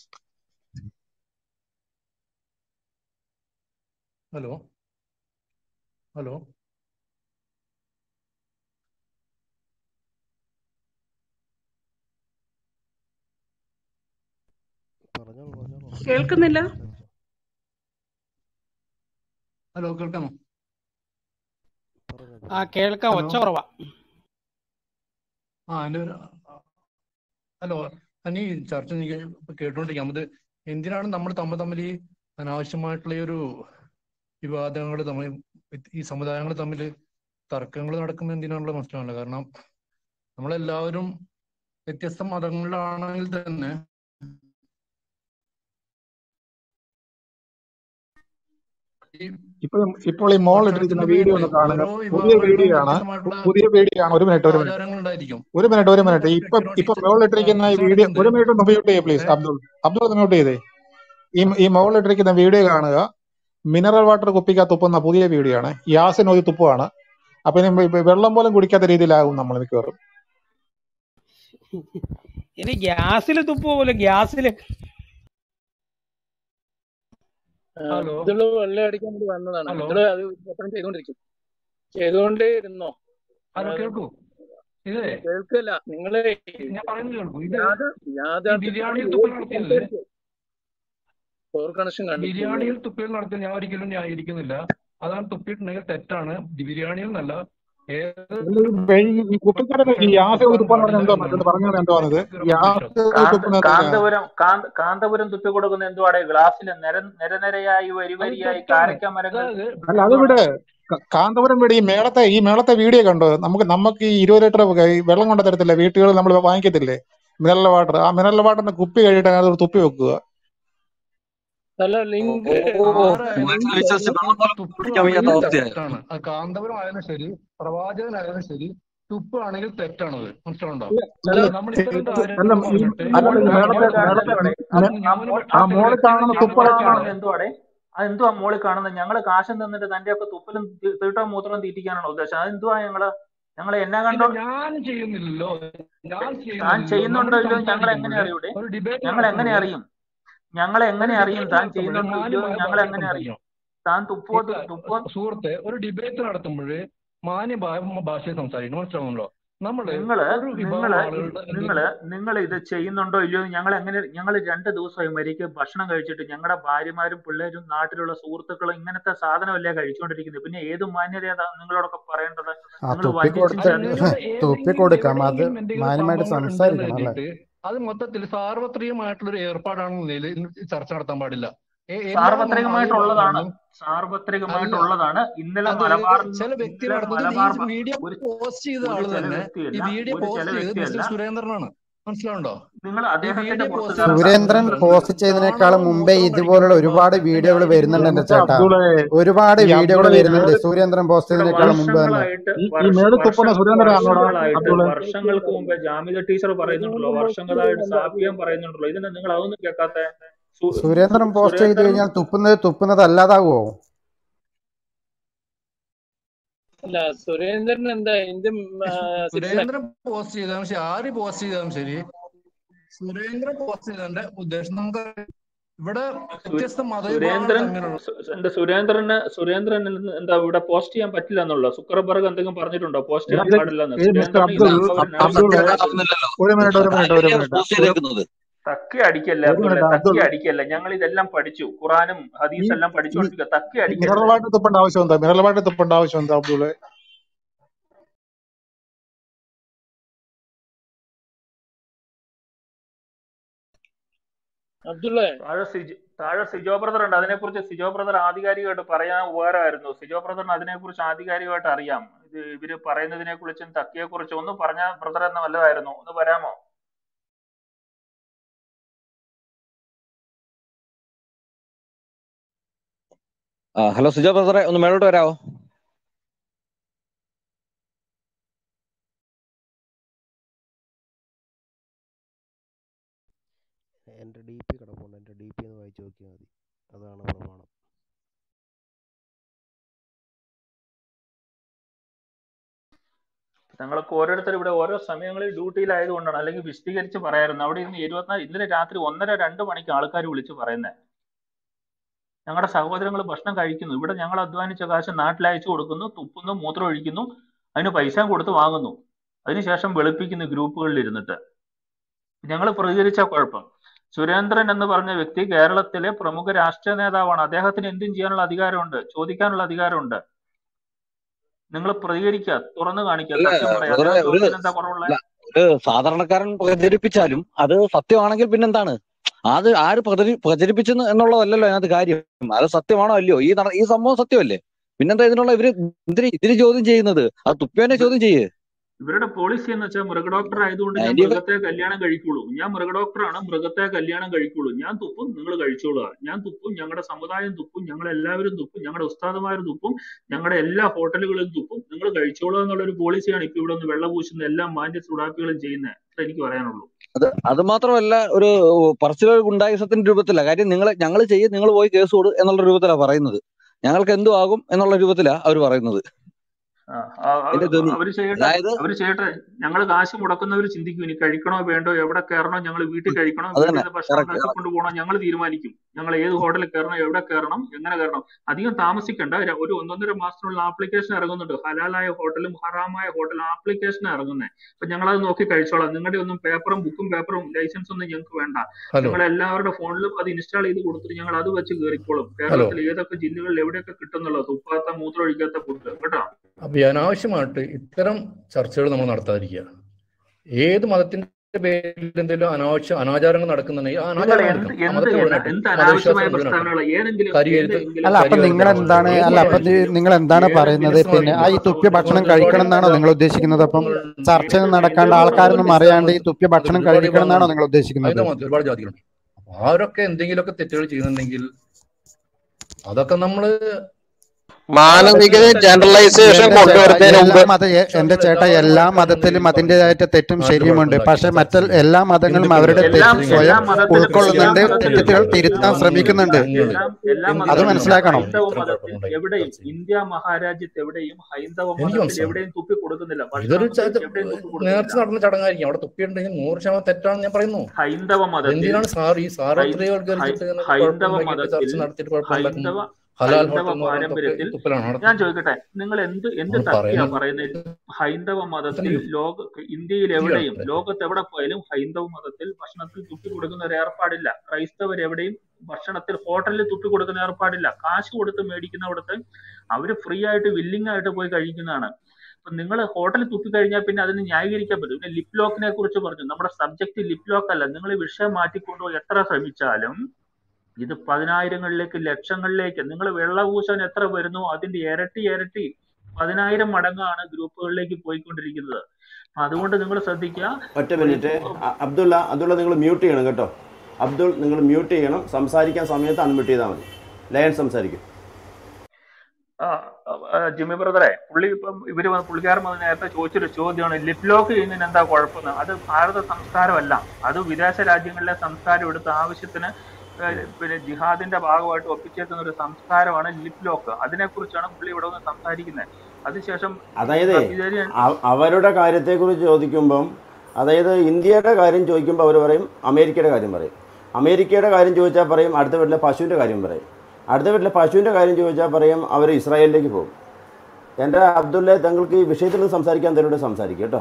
ഹലോ ഹലോ കേൾക്കുന്നില്ല ഹലോ കേൾക്കാമോ ആ കേൾക്കാം ഹലോ ഒച്ച കുറവാ ആ എൻ്റെ ഒരു ഹലോ ഞാൻ ഈ ചർച്ച എനിക്ക് ഇപ്പൊ കേട്ടോണ്ടിരിക്കാം അത് എന്തിനാണ് നമ്മൾ തമ്മിൽ തമ്മിൽ ഈ അനാവശ്യമായിട്ടുള്ള ഈ ഒരു വിവാദങ്ങൾ തമ്മിൽ ഈ സമുദായങ്ങൾ തമ്മിൽ തർക്കങ്ങൾ നടക്കുന്നത് എന്തിനാണുള്ള മനസ്സിലാവില്ല കാരണം നമ്മളെല്ലാവരും വ്യത്യസ്ത മതങ്ങളിലാണെങ്കിൽ തന്നെ ഈ ഇപ്പോൾ ഇപ്പോൾ ഈ മോൾ ഇട്ടിരിക്കുന്ന ഭക്ഷണത്തിന്റെ വീഡിയോ പേരിൽ ഒന്ന് കാണുക ഓരോ പുതിയ വിഭാഗങ്ങളിലും വീഡിയോ ആണ് വ്യത്യസ്തമായിട്ടുള്ള പുതിയ വീഡിയോ ആണ് ഒരു മിനിറ്റ് ഒരു മിനിറ്റ് ആചാരങ്ങൾ ഉണ്ടായിരിക്കും ഒരു മിനിറ്റ് ഒരു മിനിറ്റ് അത് ഇപ്പൊ ഇപ്പൊ വ്യക്തിപരമായിട്ട് മുകളിലിട്ടിരിക്കുന്ന ഈ വീഡിയോ നടക്കുന്നത് ഒരു മിനിറ്റ് ഒന്ന് മ്യൂട്ട് ചെയ്യേ പ്ലീസ് ഏ അബ്ദുൾ അബ്ദുൾ ഒന്ന് മ്യൂട്ട് ചെയ്തേ ഈ ഈ മുകളിലിട്ടിരിക്കുന്ന വീഡിയോ കാണുക മിനറൽ വാട്ടർ കുപ്പിക്കകത്ത് തുപ്പുന്ന പുതിയ വീഡിയോ ആണ് യാസിൻ ഒരു തുപ്പുവാണ് അപ്പൊ ഇനി ഇപ്പൊ വെള്ളം പോലും കുടിക്കാത്ത രീതിയിലാകും നമ്മൾ മിക്കവാറും ഇനി ഗ്യാസിൽ തുപ്പ് പോലെ ഗ്യാസിൽ ഹലോ ഇതില് വെള്ളം അടിക്കാൻ വേണ്ടി വന്നതാണ് ഹലോ നിങ്ങള് അത് എപ്പോഴും ചെയ്തോണ്ടിരിക്കും ചെയ്തുകൊണ്ടേ ഇരുന്നോ ഹലോ അതായത് കേൾക്കൂ ഇതേ കേൾക്കില്ല നിങ്ങള് ഞാൻ പറയുന്നത് കേൾക്കൂ ഇത് യാത ഈ യാഥാർത്ഥ്യത്തോട് ബിരിയാണിയിൽ തുപ്പൽ നടത്തിയത് സംസാരിക്കും പവർ കണക്ഷൻ കണ്ടിട്ടില്ലേ ബിരിയാണിയിൽ തുപ്പൽ നടത്തിയത് ഞാൻ ഒരിക്കലും ന്യായീകരിക്കുന്നില്ല അതാണ് തുപ്പിയിട്ടുണ്ടെങ്കിൽ തെറ്റാണ് ബിരിയാണിയിൽ നിന്നല്ല ഏത് ഈ കുപ്പിക്കാരൻ ഈ യാസ് ഒരു തുപ്പാന്ന് പറഞ്ഞ എന്തോ മറ്റൊന്ന് പറഞ്ഞത് എന്താണിത് യാസ് ഒരു കാന്ത തുപ്പുന്നത് എന്തിനാ കാന്തപുരം കാന്ത കാന്തപുരം തുപ്പി കൊടുക്കുന്ന എന്തുവാടെ ഗ്ലാസ്സിൽ നിര നിരനിരയായി വരി അത് വരിയായി തെറ്റാണ് കാരക്ക മരങ്ങൾ അതായത് അല്ല അത് എന്തുവാണ് വിടെ ക- കാന്തപുരം വീട് ഈ മേളത്തെ ഈ മേളത്തെ വീഡിയോ കണ്ടോ നമുക്ക് നമുക്ക് ഈ ഇരുപത് ലിറ്റർ വെള്ളം കൊണ്ടു തരത്തില്ല വീട്ടുകളിൽ നമ്മൾ വാങ്ങിക്കത്തില്ലേ മിനറൽ വാട്ടർ ആ മിനറൽ വാട്ടറിന്റെ കുപ്പി കഴിയിട്ട് അതിനകത്ത് തുപ്പി വെക്കുക അല്ല ഓ ലിങ്ക് മനസ്സിൽ ആരായാലും വിശ്വസിച്ച് വെള്ളം പോലും കുടിക്കാൻ വയ്യാത്ത തുപ്പാണെങ്കിൽ അവസ്ഥയായി തെറ്റാണ് അത് കാന്തപുരം ആയാലും ശരി പ്രവാചകനായാലും ശരി തുപ്പാണെങ്കിൽ തെറ്റാണത് മനസ്സിലുണ്ടോ അല്ല നമ്മൾ ചെ- ഇത്തരം ചെ- കാര്യങ്ങൾ അല്ല ഈ പറഞ്ഞിട്ട് അല്ല മോളിൽ ഈ ആ മേളത്തെ മോളിൽ കാണുന്ന മേളത്തെ എന്തുവാടെ അത് മെ- ആ ഞാൻ മോ ആ മറ്റൊരു മോളിൽ വ്യക്തിയുടെ കാണുന്ന ആ തുപ്പ മോളിൽ ജീവിതത്തെയാണ് കാണുന്ന എന്തുവാടെ ആ എന്തുവാ മോളിൽ കാണുന്നത് ഞങ്ങള് കാശം തന്നിട്ട് തന്റെ ഒക്കെ തുപ്പലും തി- തീട്ടവും മൂത്രം തീറ്റിക്കാനാണോ ഉദ്ദേശം അത് എന്തുവാ ഞങ്ങള് ഞങ്ങൾ എന്നാ ഇത് കണ്ടോ ഞാൻ ചെയ്യുന്നില്ലല്ലോ ഞാൻ താൻ ചെയ്യുന്നില്ലല്ലോ ചെയ്യുന്നുണ്ടോ നമ്മൾ ഇല്ലയോ ഞങ്ങൾ എങ്ങനെ സംസാരിക്കുമ്പോൾ അറിയൂടെ ഒരു ഡിബേറ്റ് ഞങ്ങൾ എങ്ങനെ നടത്തുമ്പോൾ അറിയും ഞങ്ങൾ ഒരു എങ്ങനെ അറിയും ഡിബേറ്റ് താൻ നടത്തുമ്പോൾ ചെയ്യുന്നുണ്ടോ ഇല്ലയോ മാന്യമായ ഞങ്ങൾ ഭാഷയിൽ എങ്ങനെ അറിയും സംസാരിക്കണം താൻ തുപ്പുവോ ഇല്ല തു- തുപ്പുവോ സുഹൃത്തെ ഒരു ഡിബേറ്റ് നടത്തുമ്പോൾ മാന്യ ഭാ- ഭാഷയിൽ സംസാരിക്കണം മനസ്സിലാവുന്നല്ലോ നമ്മള് നിങ്ങള് ഒരു വിഭാഗം നിങ്ങള് ഇത് ആളുകളുടെ നിങ്ങള് എന്തെങ്കിലും നിങ്ങൾ ഇത് ചെയ്യുന്നുണ്ടോ ഇല്ലയോ ഞങ്ങൾ എങ്ങനെ ഞങ്ങൾ രണ്ട് ദിവസമായി മരിക്ക് ഭക്ഷണം കഴിച്ചിട്ട് ഞങ്ങളുടെ ഭാര്യമാരും പിള്ളേരും നാട്ടിലുള്ള സുഹൃത്തുക്കളും ഇങ്ങനത്തെ സാധനമല്ലേ കഴിച്ചുകൊണ്ടിരിക്കുന്നത് പിന്നെ ഏത് മാന്യതയാ നിങ്ങളോടൊക്കെ പറയേണ്ടത് ആ നിങ്ങൾ തുപ്പി വഞ്ചിച്ചും കൊടുത്ത അല്ല ചതിച്ചും നിങ്ങളുടെ തുപ്പി ഏതെങ്കിലും കൊടുക്കാം അത് എവിടെയെങ്കിലും എന്തെങ്കിലും മാന്യമായിട്ട് സംഭവങ്ങൾ ഉണ്ടെന്ന് സംസാരിക്കണം അല്ലേ കരുതിയിട്ട് അത് മൊത്തത്തിൽ സാർവത്രികമായിട്ടുള്ള ഒരു ഏർപ്പാടാണെന്ന നിലയിൽ ചർച്ച നടത്താൻ പാടില്ല ഏ- എല്ലാ സാർവത്രികമായിട്ടുള്ളതാണ് മഹാവിഭാഗങ്ങളിലും അല്ല സാർവത്രികമായിട്ടുള്ളതാണ് ഇന്നലെ അത് മലബാറിൽ ചില വ്യക്തി ഇന്നലെ നടത്തുന്നത് മലബാർ ഈ ബ- വീഡിയോ ഒരു പോസ്റ്റ് ചെയ്ത ഒരു ആള് ചില തന്നെ ഈ വ്യക്തിയല്ല വീഡിയോ ഒരു ചില പോസ്റ്റ് ചെയ്തത് മിസ്റ്റർ വ്യക്തിയല്ല സുരേന്ദ്രനാണ് മനസ്സിലാവുണ്ടോ നിങ്ങൾ ഈ അദ്ദേഹത്തിന്റെ വീഡിയോ പോസ്റ്റ് പുറത്തുകാരൻ ചെയ്ത സുരേന്ദ്രൻ സുരേന്ദ്രൻ പോസ്റ്റ് ചെയ്തതിനേക്കാളും ചാണകവും മുമ്പേ മൂത്രവും ഇതുപോലുള്ള കഴിക്കുന്ന ഒരുപാട് വിഭാഗത്തെ വീഡിയോകൾ വരുന്നുണ്ട് ന്യായീകരിക്കുന്നത് എന്റെ എന്റെ ചേട്ടാ അബ്ദുളെ ഒരുപാട് ഈ വീഡിയോകൾ അബ്ദുളെ ഈ വരുന്നുണ്ട് മേള് സുരേന്ദ്രൻ പോസ്റ്റ് ഇവിടെ ചെയ്തതിനേക്കാളും മുമ്പ് തന്നെ വർഷങ്ങളായിട്ട് ഈ ഈ വർഷ മേള് വർഷ തുപ്പുന്ന സുരേന്ദ്രനാണോടാ വർഷങ്ങളായിട്ട് അബ്ദുളെ വർഷങ്ങൾക്ക് മുമ്പേ ജാമിദ ടീച്ചർ പറയുന്നുണ്ടല്ലോ വർഷങ്ങളായിട്ട് സാഫിയം പറയുന്നുണ്ടല്ലോ ഇതിന് നിങ്ങൾ അതൊന്നും കേൾക്കാത്ത സു- സുരേന്ദ്രൻ പോസ്റ്റ് ചെയ്ത് സുരേന്ദ്രൻ കഴിഞ്ഞാൽ തുപ്പുന്നത് തുപ്പുന്നത് അല്ലാതാകുമോ അല്ല സുരേന്ദ്രൻ എന്താ എന്ത് സിറ്റിസൺ സുരേന്ദ്രൻ പോസ്റ്റ് ചെയ്താലും ശരി ആര് പോസ്റ്റ് ചെയ്താലും ശരി സുരേന്ദ്രൻ പോസ്റ്റ് ചെയ്തതിന്റെ ഉദ്ദേശം നമുക്ക് ഇവിടെ സു- വ്യത്യസ്ത മതവിഭാഗങ്ങൾ സുരേന്ദ്രൻ തമ്മിലുള്ള സു- എന്റെ സുരേന്ദ്രന് സുരേന്ദ്രൻ എന്താ ഇവിടെ പോസ്റ്റ് ചെയ്യാൻ പറ്റില്ല എന്നുള്ള സുക്കർബർഗ് എന്തെങ്കിലും പറഞ്ഞിട്ടുണ്ടോ പോസ്റ്റ് എടാ ചെയ്യാൻ ഇത് പാടില്ല എന്ന് ഈ മിസ്റ്റർ സുരേന്ദ്രന് അബ്ദുൾ ഇതൊക്കെ ഒരു അബ്- നഴ്സ് അബ്ദുളെ സത്യമാകുന്നില്ലല്ലോ ഒരു മിനിറ്റ് ഒരു മിനിറ്റ് ഒരു കാര്യമാണ് മിനിറ്റ് പോസ്റ്റ് ഒരു ചെയ്തേക്കുന്നത് തക്കി അടിക്കല്ലേ ഒരു അബ്ദുള്ളെ മിനിറ്റ് തക്കി അബ്ദുൾ അടിക്കല്ലേ ഞങ്ങൾ ഇതെല്ലാം പഠിച്ചു ഖുറാനും ഈ ഹദീസ് എല്ലാം ഈ പഠിച്ചുകൊണ്ടിരിക്കുക തക്കി ഈ അടിക്കരുത് മിനറൽ വാട്ടർ തുപ്പേണ്ട ആവശ്യം എന്താ മിനറൽ വാട്ടർ തുപ്പേണ്ട ആവശ്യം എന്താ അബ്ദുളെ അബ്ദുള്ള താഴെ സിജോ താഴെ സിജോ ബ്രദർ ഉണ്ട് അതിനെക്കുറിച്ച് സിജോ ബ്രദർ ആധികാരികമായിട്ട് പറയാൻ ഉപകാരമായിരുന്നു സിജോ ബ്രദറിന് അതിനെക്കുറിച്ച് ആധികാരികമായിട്ട് അറിയാം ഇത് ഇവര് പറയുന്നതിനെ കുറിച്ചും തക്കിയെ കുറിച്ചും ഒന്ന് പറഞ്ഞ ബ്രദർ എന്ന് നല്ലതായിരുന്നു ഒന്ന് വരാമോ ആ ഹലോ സുജോ ബ്രദറെ ഒന്ന് മേലോട്ട് വരാവോ എൻ്റെ ഡി പി കിടപ്പുണ്ട് എൻ്റെ ഡി പി ഒന്ന് വായിച്ചു നോക്കിയാൽ മതി അതാണ് പ്രമാണം ഞങ്ങളൊക്കെ ഓരോരുത്തർ ഇവിടെ ഓരോ സമയങ്ങളിൽ ഡ്യൂട്ടിയിലായതുകൊണ്ടാണ് അല്ലെങ്കിൽ വിശദീകരിച്ച് പറയായിരുന്നു അവിടെ ഇരുന്ന് ഇരുപത്തിനാല് ഇന്നലെ രാത്രി ഒന്നര രണ്ട് മണിക്ക് ആൾക്കാർ വിളിച്ച് പറയുന്നത് ഞങ്ങളുടെ സഹോദരങ്ങൾ ഭക്ഷണം കഴിക്കുന്നു ഇവിടെ ഞങ്ങൾ അധ്വാനിച്ച കാശ് നാട്ടിൽ അയച്ചു കൊടുക്കുന്നു തുപ്പുന്നു മൂത്രം ഒഴിക്കുന്നു അതിന് പൈസ കൊടുത്ത് വാങ്ങുന്നു അതിനുശേഷം വെളുപ്പിക്കുന്നു ഗ്രൂപ്പുകളിൽ ഇരുന്നിട്ട് ഞങ്ങൾ പ്രതികരിച്ച കുഴപ്പം സുരേന്ദ്രൻ എന്ന് പറഞ്ഞ വ്യക്തി കേരളത്തിലെ പ്രമുഖ രാഷ്ട്രീയ നേതാവാണ് അദ്ദേഹത്തിന് എന്തും ചെയ്യാനുള്ള അധികാരമുണ്ട് ചോദിക്കാനുള്ള അധികാരമുണ്ട് നിങ്ങൾ പ്രതികരിക്കുക തുറന്നു കാണിക്കുക അല്ല സത്യം പറയാ ബ്രദറെ അദ്ദേഹം ഒരു ചോദിച്ചതിന് എന്താ കുറവുള്ള അല്ല ഒരു സാധാരണക്കാരൻ പ്രചരിപ്പിച്ചാലും അത് സത്യമാണെങ്കിൽ പിന്നെന്താണ് അത് ആര് പ്രചരി പ്രചരിപ്പിച്ചെന്ന് എന്നുള്ളതല്ലല്ലോ അതിനകത്ത് കാര്യം അത് സത്യമാണോ അല്ലയോ ഈ നട- ഈ സംഭവം സത്യമല്ലേ പിന്നെന്താ ഇതിനുള്ള ഇവര് എന്തിന് ഇതിന് ചോദ്യം ചെയ്യുന്നത് അത് തുപ്പിയവനെ ചോദ്യം ചെയ്യേ ഇവരുടെ പോളിസി എന്ന് വെച്ചാൽ മൃഗഡോക്ടർ ആയതുകൊണ്ട് ഞാൻ അതിന്റെ മൃഗത്തെ കല്യാണം കഴിക്കുള്ളൂ ഞാൻ മൃഗഡോക്ടറാണ് മൃഗത്തെ കല്യാണം കഴിക്കുള്ളൂ ഞാൻ തുപ്പും നിങ്ങൾ കഴിച്ചോളുക ഞാൻ തുപ്പും ഞങ്ങളുടെ സമുദായം തുപ്പും ഞങ്ങൾ എല്ലാവരും തുപ്പും ഞങ്ങളുടെ ഉസ്താദുമാരും തുപ്പും ഞങ്ങളുടെ എല്ലാ ഹോട്ടലുകളിലും തുപ്പും നിങ്ങൾ കഴിച്ചോളുക എന്നുള്ള ഒരു പോളിസിയാണ് ഇപ്പൊ ഇവിടെ നിന്ന് വെള്ള പൂശുന്ന എല്ലാ മാന്യ സുഡാപ്പികളും ചെയ്യുന്നത് അത്ര എനിക്ക് പറയാനുള്ളൂ അത് അത് മാത്രമല്ല ഒരു പറച്ചിൽ ഗുണ്ടായുസത്തിന്റെ രൂപത്തില കാര്യം നിങ്ങൾ ഞങ്ങൾ ചെയ്യും നിങ്ങൾ പോയി കേസ് കൊടു എന്നുള്ള രൂപത്തിലാണ് പറയുന്നത് ഞങ്ങൾക്ക് എന്തു ആകും എന്നുള്ള രൂപത്തിലാ അവർ പറയുന്നത് ആ, ആ, അവ- എന്റെ ധ്വനി അവര് ചെയ്യട്ടെ അതായത് അവര് ചെയ്യട്ടെ ഞങ്ങൾ കാശ് മുടക്കുന്നവർ ചിന്തിക്കും ഇനി കഴിക്കണോ വേണ്ടോ എവിടെ കയറണോ ഞങ്ങൾ വീട്ടിൽ കഴിക്കണോ അത് വീട്ടിൽ തന്നെ നിന്ന് ഭക്ഷണം correct, ഉണ്ടാക്കി correct. കൊണ്ടുപോകണോ ഞങ്ങൾ തീരുമാനിക്കും ഞങ്ങൾ ഏത് ഹോട്ടലിൽ കയറണം എവിടെ കയറണം എങ്ങനെ കയറണം അധികം താമസിക്കണ്ട ര- ഒരു ഒന്നൊന്നര മാസത്തിനുള്ള ആപ്ലിക്കേഷൻ ഇറങ്ങുന്നുണ്ട് ഹലാലായ ഹോട്ടലും ഹറാമായ ഹോട്ടലും ആപ്ലിക്കേഷൻ ഇറങ്ങുന്നത് അപ്പൊ ഞങ്ങൾ അത് നോക്കി കഴിച്ചോളാം നിങ്ങളുടെ ഒന്നും പേപ്പറും ബുക്കും പേപ്പറും ലൈസൻസ് ഒന്നും ഞങ്ങൾക്ക് വേണ്ട ഹലോ നിങ്ങൾ എല്ലാവരുടെ ഫോണിലും അത് ഇൻസ്റ്റാൾ ചെയ്ത് കൊടുത്തിട്ട് ഞങ്ങൾ അത് വെച്ച് കയറിക്കോളും ഹലോ കേരളത്തിൽ ഏതൊക്കെ ജില്ലകളിൽ എവിടെയൊക്കെ കിട്ടുന്നുള്ളത് തുപ്പാത്ത മൂത്രം ഒഴിക്കാത്ത ഫുഡ് കേട്ടോ അപ്പൊ ഈ അനാവശ്യമായിട്ട് ഇത്തരം ചർച്ചകൾ നമ്മൾ നടത്താതിരിക്കുക ഏത് മതത്തിന്റെ പേരിൽ എന്തെങ്കിലും അനാവശ്യ അനാചാരങ്ങൾ നടക്കുന്നുണ്ടെങ്കിൽ ആ നിങ്ങൾ അനാചാരം എന്ത് നടക്കണം ആ എന്ത് മതത്തെ എന്ത് മുഴുവനായിട്ടും എന്ത് മതവിശ്വാസത്തെ അനാവശ്യമായ മുഴുവനായിട്ടും പ്രസ്താവനകൾ ഏതെങ്കിലും കരിയെഴുത്ത് എന്തെങ്കിലും അല്ല അപ്പൊ നിങ്ങൾ കരിയെഴുത്ത് എന്താണ് ഏത് അല്ല അപ്പൊ മതത്തിന്റെയും നിങ്ങൾ എന്താണ് പറയുന്നത് ഏതെങ്കിലും പിന്നെ ആ ഈ തുപ്പിയ ഭക്ഷണം ഒരുപാട് കഴിക്കണം എന്നാണോ നിങ്ങൾ ഉദ്ദേശിക്കുന്നത് അപ്പം ചർച്ച ഏറ്റവും നടക്കാണ്ട് ഏറ്റവും ആൾക്കാരൊന്നും അറിയാണ്ട് ഈ തുപ്പിയ അത് ഭക്ഷണം ഒരുപാട് കഴിക്കണം എന്നാണോ വിഭാഗങ്ങളുണ്ട് നിങ്ങൾ ഉദ്ദേശിക്കുന്നത് അതിന്റെ മതത്തിൽ ഒരുപാട് ജാതികളുണ്ട് അപ്പൊ അവരൊക്കെ എന്തെങ്കിലുമൊക്കെ തെറ്റുകൾ ചെയ്യുന്നുണ്ടെങ്കിൽ അതൊക്കെ നമ്മള് മാനവികത ജനറലൈസേഷൻ എന്റെ ചേട്ടാ കൊണ്ടുവരുന്നതിന് എല്ലാ മുമ്പ് മത എ- എന്റെ ചേട്ടാ എല്ലാ മതത്തിലും അതിൻ്റെതായിട്ട് തെറ്റും ശരിയുമുണ്ട് പക്ഷെ മറ്റ എല്ലാ മതങ്ങളും അവരുടെ എല്ലാം തെറ്റ് എല്ലാ സ്വയം മതത്തിലും ഉൾക്കൊള്ളുന്നുണ്ട് എല്ലാ മതത്തിലും തെറ്റുകൾ തിരുത്താൻ ശ്രമിക്കുന്നുണ്ട് എല്ലാം എല്ലാ അത് മതത്തിലും മനസ്സിലാക്കണം ഹൈന്ദവ മതത്തിൽ എവിടെയും ഇന്ത്യ മഹാരാജ്യത്ത് എവിടെയും ഹൈന്ദവ എനിക്ക് മതത്തിൽ മനസ്സിലാവും എവിടെയും തുപ്പി കൊടുക്കുന്നില്ല ഇതൊരു ഭക്ഷണത്തിൽ ച- എവിടെയും തുപ്പി നേർച്ച കൊടുക്കുന്നില്ല നടന്ന ചടങ്ങായിരിക്കും അവിടെ തുപ്പിയുണ്ടെങ്കിൽ നൂറ് ശതമാനം തെറ്റാണെന്ന് ഞാൻ പറയുന്നു ഹൈന്ദവ മതത്തിൽ എന്തിനാണ് സാർ ഈ ഹൈ- ഹൈ- സാർവത്രികവൽക്കരിച്ചിട്ട് ഇങ്ങനെ ഹൈന്ദവ കുഴപ്പമുണ്ടാക്കിയിട്ട് മതത്തിൽ ചർച്ച നടത്തിയിട്ട് കുഴപ്പമുണ്ടാക്കുന്നു ഹൈന്ദവ ഹലാൽ ഹൈന്ദവ ഹോട്ടൽ എന്ന് പറയുന്നതൊക്കെ പാരമ്പര്യത്തിൽ ഈ തുപ്പലാണ് അവിടെ ഞാൻ ചോദിക്കട്ടെ നിങ്ങൾ എന്ത് എന്ത് നമ്മൾ തർക്കിയാ പറയുന്നത് പറയുന്നത് ഹൈന്ദവ മതത്തിൽ ഇത്രയും ലോക ഇന്ത്യയിൽ യുക്തിയാണ് എവിടെയും പറയുന്നത് ലോകത്ത് എവിടെ പോയാലും ഹൈന്ദവ മതത്തിൽ ഭക്ഷണത്തിൽ തുപ്പി കൊടുക്കുന്ന ഒരു ഏർപ്പാടില്ല ക്രൈസ്തവർ എവിടെയും ഭക്ഷണത്തിൽ ഹോട്ടലിൽ തുപ്പി കൊടുക്കുന്ന ഏർപ്പാടില്ല കാശ് കൊടുത്ത് മേടിക്കുന്നവിടുത്തെ അവര് ഫ്രീ ആയിട്ട് വില്ലിംഗ് ആയിട്ട് പോയി കഴിക്കുന്നതാണ് അപ്പൊ നിങ്ങൾ ഹോട്ടലിൽ തുപ്പി കഴിഞ്ഞാൽ പിന്നെ അതിന് ന്യായീകരിക്കാൻ പറ്റും പിന്നെ ലിപ് ലോക്കിനെ കുറിച്ച് പറഞ്ഞു നമ്മുടെ സബ്ജക്ട് ലിപ് ലോക്ക് അല്ല നിങ്ങൾ ഈ വിഷയം മാറ്റിക്കൊണ്ടുപോയി എത്ര ശ്രമിച്ചാലും ഇത് പതിനായിരങ്ങളിലേക്ക് ലക്ഷങ്ങളിലേക്ക് നിങ്ങൾ വെള്ളപൂശാൻ എത്ര വരുന്നു അതിന്റെ ഇരട്ടി ഇരട്ടി പതിനായിരം മടങ്ങാണ് ഗ്രൂപ്പുകളിലേക്ക് പോയിക്കൊണ്ടിരിക്കുന്നത് അപ്പൊ അതുകൊണ്ട് നിങ്ങൾ ശ്രദ്ധിക്കുക ഒറ്റ മിനിറ്റ് അ- അബ്ദുള്ള അബ്ദുള്ള നിങ്ങൾ മ്യൂട്ട് ചെയ്യണം കേട്ടോ അബ്ദുൾ നിങ്ങൾ മ്യൂട്ട് ചെയ്യണം സംസാരിക്കാൻ സമയത്ത് അൺമ്യൂട്ട് ചെയ്താൽ മതി ലയൻ സംസാരിക്കും ആ, ആ, ജിമ്മി ബ്രദറെ പുള്ളി ഇപ്പം ഇവര് വന്ന് പുള്ളിക്കാരൻ വന്ന് നേരത്തെ ചോദിച്ചൊരു ചോദ്യമാണ് ലിപ് ലോക്ക് ചെയ്യുന്നതിന് എന്താ കുഴപ്പമെന്ന് അത് ഭാരത സംസ്കാരമല്ല അത് വിദേശ രാജ്യങ്ങളിലെ സംസ്കാരം എടുത്ത് ആവശ്യത്തിന് ഏഹ്, പിന്നെ ജിഹാദിന്റെ ഭാഗമായിട്ട് ഒപ്പിച്ചേക്കുന്ന ഒരു സംസ്കാരമാണ് ലിപ് ലോക്ക് അതിനെക്കുറിച്ചാണ് പുള്ളി ഇവിടെ വന്ന് സംസാരിക്കുന്നത് അതിനുശേഷം അതായത് ഇതൊരു അ- അവരുടെ കാര്യത്തെക്കുറിച്ച് ചോദിക്കുമ്പം അതായത് ഇന്ത്യയുടെ കാര്യം ചോദിക്കുമ്പോൾ അവർ പറയും അമേരിക്കയുടെ കാര്യം പറയും അമേരിക്കയുടെ കാര്യം ചോദിച്ചാൽ പറയും അടുത്ത വീട്ടിലെ പശുവിൻ്റെ കാര്യം പറയും അടുത്ത വീട്ടിലെ പശുവിൻ്റെ കാര്യം ചോദിച്ചാൽ പറയും അവർ ഇസ്രായേലിലേക്ക് പോകും എൻ്റെ അബ്ദുള്ള തങ്ങൾക്ക് ഈ വിഷയത്തിൽ സംസാരിക്കാൻ തരോട് സംസാരിക്കും കേട്ടോ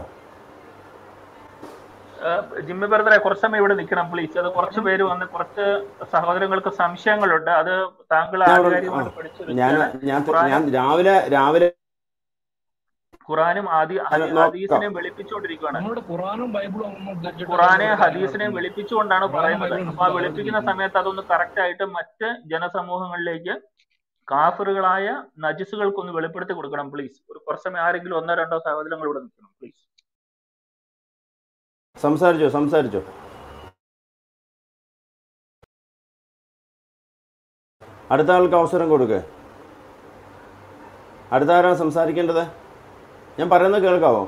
ഏഹ്, ജിമ്മി ബ്രദറെ കുറച്ച് സമയം ഇവിടെ നിൽക്കണം പ്ലീസ് അത് കുറച്ച് പേര് വന്ന് കുറച്ച് സഹോദരങ്ങൾക്ക് സംശയങ്ങളുണ്ട് അത് താങ്കൾ ഞാൻ ഇവിടെ- ആധികാരികമായിട്ട് ആ, പഠിച്ച ഞാൻ വ്യക്തിയാണ് ഞാൻ ഖുറാനും ഞാൻ രാവിലെ രാവിലെ ഖുറാനും ആദി ഞാൻ ഹദി- നോക്കാം ഹദീസിനെയും വെളുപ്പിച്ചുകൊണ്ടിരിക്കുകയാണ് നമ്മളുടെ ഖുറാനും ബൈബിളും ഒന്നും ഉദ്ധരിച്ചിട്ട് ഖുറാനെ കാര്യങ്ങൾ ഹദീസിനെയും നടക്കുന്നത് വെളുപ്പിച്ചുകൊണ്ടാണ് ഖുറാനും പറയുന്നത് ബൈബിളും അപ്പൊ ആ വിശുദ്ധ വെളുപ്പിക്കുന്ന ആലോചിക്കുന്നത് സമയത്ത് അതൊന്ന് കറക്റ്റ് ആയിട്ട് മറ്റ് ജനസമൂഹങ്ങളിലേക്ക് കാഫറുകളായ നജിസുകൾക്കൊന്ന് വെളിപ്പെടുത്തി കൊടുക്കണം പ്ലീസ് ഒരു കുറച്ച് സമയം ആരെങ്കിലും ഒന്നോ രണ്ടോ സഹോദരങ്ങൾ ഇവിടെ നിൽക്കണം പ്ലീസ് സംസാരിച്ചോ സംസാരിച്ചോ അടുത്ത ആൾക്ക് അവസരം കൊടുക്ക് അടുത്ത ആരാണ് സംസാരിക്കേണ്ടത് ഞാൻ പറയുന്നത് കേൾക്കാവോ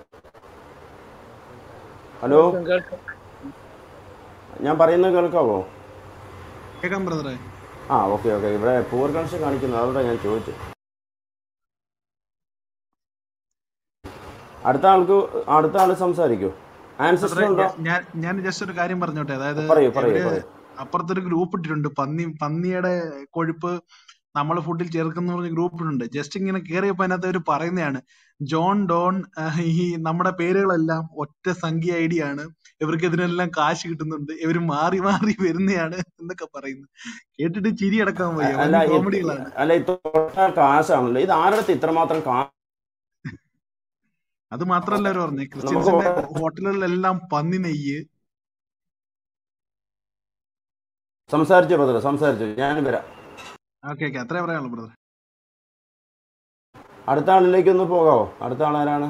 ഹലോ കേൾക്കാം കേൾക്കാം ഞാൻ പറയുന്നത് കേൾക്കാവോ കേൾക്കാം ബ്രദറെ ആ ഓക്കെ ഓക്കെ ഇവിടെ പൂർ കണക്ഷൻ കാണിക്കുന്നത് അതുകൊണ്ടാണ് ഞാൻ ചോദിച്ചത് അടുത്ത ആൾക്ക് അടുത്ത ആള് സംസാരിക്കൂ ആൻസിസ്റ്റർ ബ്രദറെ ഉണ്ടോ ഞാൻ ഞാൻ ഞാൻ ജസ്റ്റ് ഒരു കാര്യം പറഞ്ഞോട്ടെ അതായത് പറയൂ പറയൂ ഇവര് പറയൂ അപ്പുറത്തൊരു ഗ്രൂപ്പ് ഇട്ടിട്ടുണ്ട് പന്നി പന്നിയുടെ കൊഴുപ്പ് നമ്മൾ ഫുഡിൽ ചേർക്കുന്ന പറഞ്ഞ ഗ്രൂപ്പ് ഇട്ടുണ്ട് ജസ്റ്റ് ഇങ്ങനെ കേറിയപ്പോ അതിനകത്ത് അവർ പറയുന്നതാണ് ജോൺ ഡോൺ ആഹ് ഈ നമ്മുടെ പേരുകളെല്ലാം ഒറ്റ സംഖ്യ ഐ ഡി ആണ് ഇവർക്ക് ഇതിനെല്ലാം കാശ് കിട്ടുന്നുണ്ട് ഇവര് മാറി മാറി വരുന്നതാണ് എന്നൊക്കെ പറയുന്നു കേട്ടിട്ട് ചിരി അടക്കാൻ അ- വയ്യ അല്ല വൻ ഈ- കോമഡികളാണ് അല്ല ഈ തൊട്ടാൽ കാശാണല്ലോ ഇത് ആരുടെ ഇത്രമാത്രം കാ അത് മാത്രല്ല അവർ പറഞ്ഞത് നമുക്ക് ക്രിസ്ത്യൻസിന്റെ ഓ- ഹോട്ടലുകളിലെല്ലാം പന്നി നെയ്യ് സംസാരിച്ചോ ബ്രദർ സംസാരിച്ചോ ഞാൻ വരാം ഓക്കെ ഓക്കെ അത്രേ പറയാനുള്ളൂ ബ്രദർ അടുത്ത ആളിലേക്ക് ഒന്ന് പോകാവോ അടുത്ത ആൾ ആരാണ്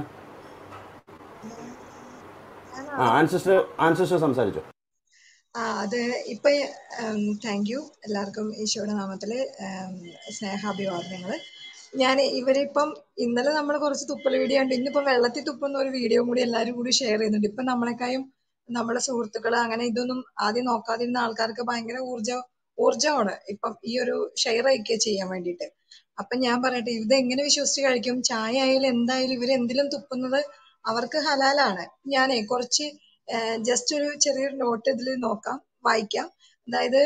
ആ ആൻസിസ്റ്റർ ആൻസിസ്റ്റർ സംസാരിച്ചോ ആ അത് ഇപ്പൊ താങ്ക് യു എല്ലാവർക്കും ഈശോയുടെ നാമത്തില് ഉം, സ്നേഹാഭിവാദനങ്ങൾ ഞാൻ ഇവരിപ്പം ഇന്നലെ നമ്മൾ കുറച്ച് തുപ്പൽ വീഡിയോ ഉണ്ട് ഇന്നിപ്പം വെള്ളത്തിൽ തുപ്പുന്ന ഒരു വീഡിയോ കൂടി എല്ലാവരും കൂടി ഷെയർ ചെയ്യുന്നുണ്ട് ഇപ്പം നമ്മളെക്കായും നമ്മുടെ സുഹൃത്തുക്കൾ അങ്ങനെ ഇതൊന്നും ആദ്യം നോക്കാതിരുന്ന ആൾക്കാർക്ക് ഭയങ്കര ഊർജ ഊർജമാണ് ഇപ്പം ഈ ഒരു ഷെയർ അയക്കുക ചെയ്യാൻ വേണ്ടിയിട്ട് അപ്പൊ ഞാൻ പറയട്ടെ ഇത് എങ്ങനെ വിശ്വസിച്ച് കഴിക്കും ചായ ആയാലും എന്തായാലും ഇവർ എന്തിലും തുപ്പുന്നത് അവർക്ക് ഹലാലാണ് ഞാനേ കുറച്ച് ജസ്റ്റ് ഒരു ചെറിയൊരു നോട്ട് ഇതിൽ നോക്കാം വായിക്കാം അതായത്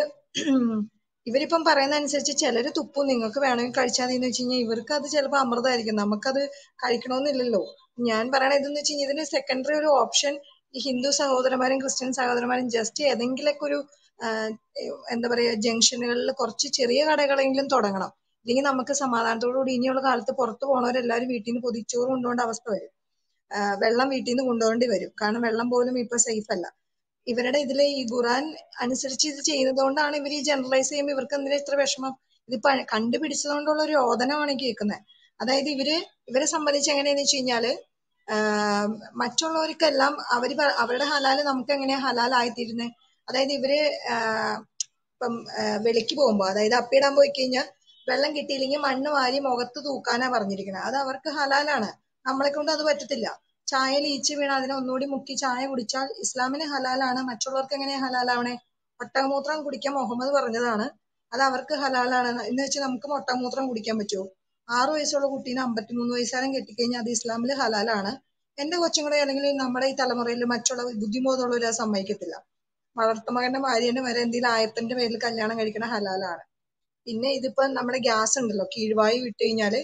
ഇവരിപ്പം പറയുന്ന അനുസരിച്ച് ചിലര് തുപ്പും നിങ്ങൾക്ക് വേണമെങ്കിൽ കഴിച്ചാൽ മതി എന്ന് വെച്ച് കഴിഞ്ഞാൽ ഇവർക്ക് അത് ചിലപ്പോൾ അമൃതമായിരിക്കും നമുക്കത് കഴിക്കണമെന്നില്ലല്ലോ ഞാൻ പറയണത് ഇതെന്ന് വെച്ച് കഴിഞ്ഞാൽ ഇതിന് സെക്കൻഡറി ഒരു ഓപ്ഷൻ ഈ ഹിന്ദു സഹോദരന്മാരും ക്രിസ്ത്യൻ സഹോദരന്മാരും ജസ്റ്റ് ഏതെങ്കിലുമൊക്കെ ഒരു ആഹ് എന്താ പറയാ ജംഗ്ഷനുകളിൽ കുറച്ച് ചെറിയ കടകളെങ്കിലും തുടങ്ങണം ഇല്ലെങ്കിൽ നമുക്ക് സമാധാനത്തോടു കൂടി ഇനിയുള്ള കാലത്ത് പുറത്തു പോണവരെല്ലാവരും വീട്ടിൽ നിന്ന് പൊതിച്ചോറ് കൊണ്ടുപോകേണ്ട അവസ്ഥ വരും ആഹ് വെള്ളം വീട്ടിൽ നിന്ന് കൊണ്ടുപോകേണ്ടി വരും കാരണം വെള്ളം പോലും ഇപ്പൊ സേഫ് അല്ല ഇവരുടെ ഇതിലെ ഈ ഖുറാൻ അനുസരിച്ച് ഇത് ചെയ്യുന്നത് കൊണ്ടാണ് ഇവർ ഈ ജനറലൈസ് ചെയ്യുമ്പോൾ ഇവർക്ക് എന്തിനാ ഇത്ര വിഷമം ഇത് പ- കണ്ടുപിടിച്ചതുകൊണ്ടുള്ള ഒരു രോദനമാണ് ഈ കേൾക്കുന്നത് അതായത് ഇവര് ഇവരെ സംബന്ധിച്ച് എങ്ങനെയാന്ന് വെച്ച് കഴിഞ്ഞാല് ആഹ് മറ്റുള്ളവർക്കെല്ലാം അവര് പ- അവരുടെ ഹലാല് നമുക്ക് എങ്ങനെയാ ഹലാലായിത്തീരുന്നത് അതായത് ഇവര് ആഹ് ഇപ്പം ആഹ് വെളിക്ക് പോകുമ്പോ അതായത് അപ്പിയിടാൻ പോയി കഴിഞ്ഞാൽ വെള്ളം കിട്ടിയില്ലെങ്കിൽ മണ്ണ് വാരി മുഖത്ത് തൂക്കാനാ പറഞ്ഞിരിക്കുന്നത് അത് അവർക്ക് ഹലാലാണ് നമ്മളെ കൊണ്ട് അത് പറ്റത്തില്ല ചായയിൽ ഈച്ച വീണ അതിനെ ഒന്നുകൂടി മുക്കി ചായ കുടിച്ചാൽ ഇസ്ലാമിന് ഹലാലാണ് മറ്റുള്ളവർക്ക് എങ്ങനെയാ ഹലാലാവണേ ഒട്ടകമൂത്രം കുടിക്കാൻ മുഹമ്മദ് പറഞ്ഞതാണ് അത് അവർക്ക് ഹലാലാണ് എന്ന് വെച്ച് നമുക്ക് ഒട്ടകമൂത്രം കുടിക്കാൻ പറ്റുമോ ആറു വയസ്സുള്ള കുട്ടീനെ അമ്പത്തിമൂന്ന് വയസ്സാരം കെട്ടിക്കഴിഞ്ഞാൽ അത് ഇസ്ലാമിൽ ഹലാലാണ് എന്റെ കൊച്ചുങ്ങളെ അല്ലെങ്കിൽ നമ്മുടെ ഈ തലമുറയിൽ മറ്റുള്ള ബുദ്ധിബോധമുള്ളവർ അത് സമ്മതിക്കത്തില്ല വളർത്തുമകന്റെ ഭാര്യന്റെ വരെ എന്തെങ്കിലും ആയത്തിന്റെ പേരിൽ കല്യാണം കഴിക്കണ ഹലാലാണ് പിന്നെ ഇതിപ്പോ നമ്മുടെ ഗ്യാസ് ഉണ്ടല്ലോ കീഴ്വായു വിട്ട് കഴിഞ്ഞാല്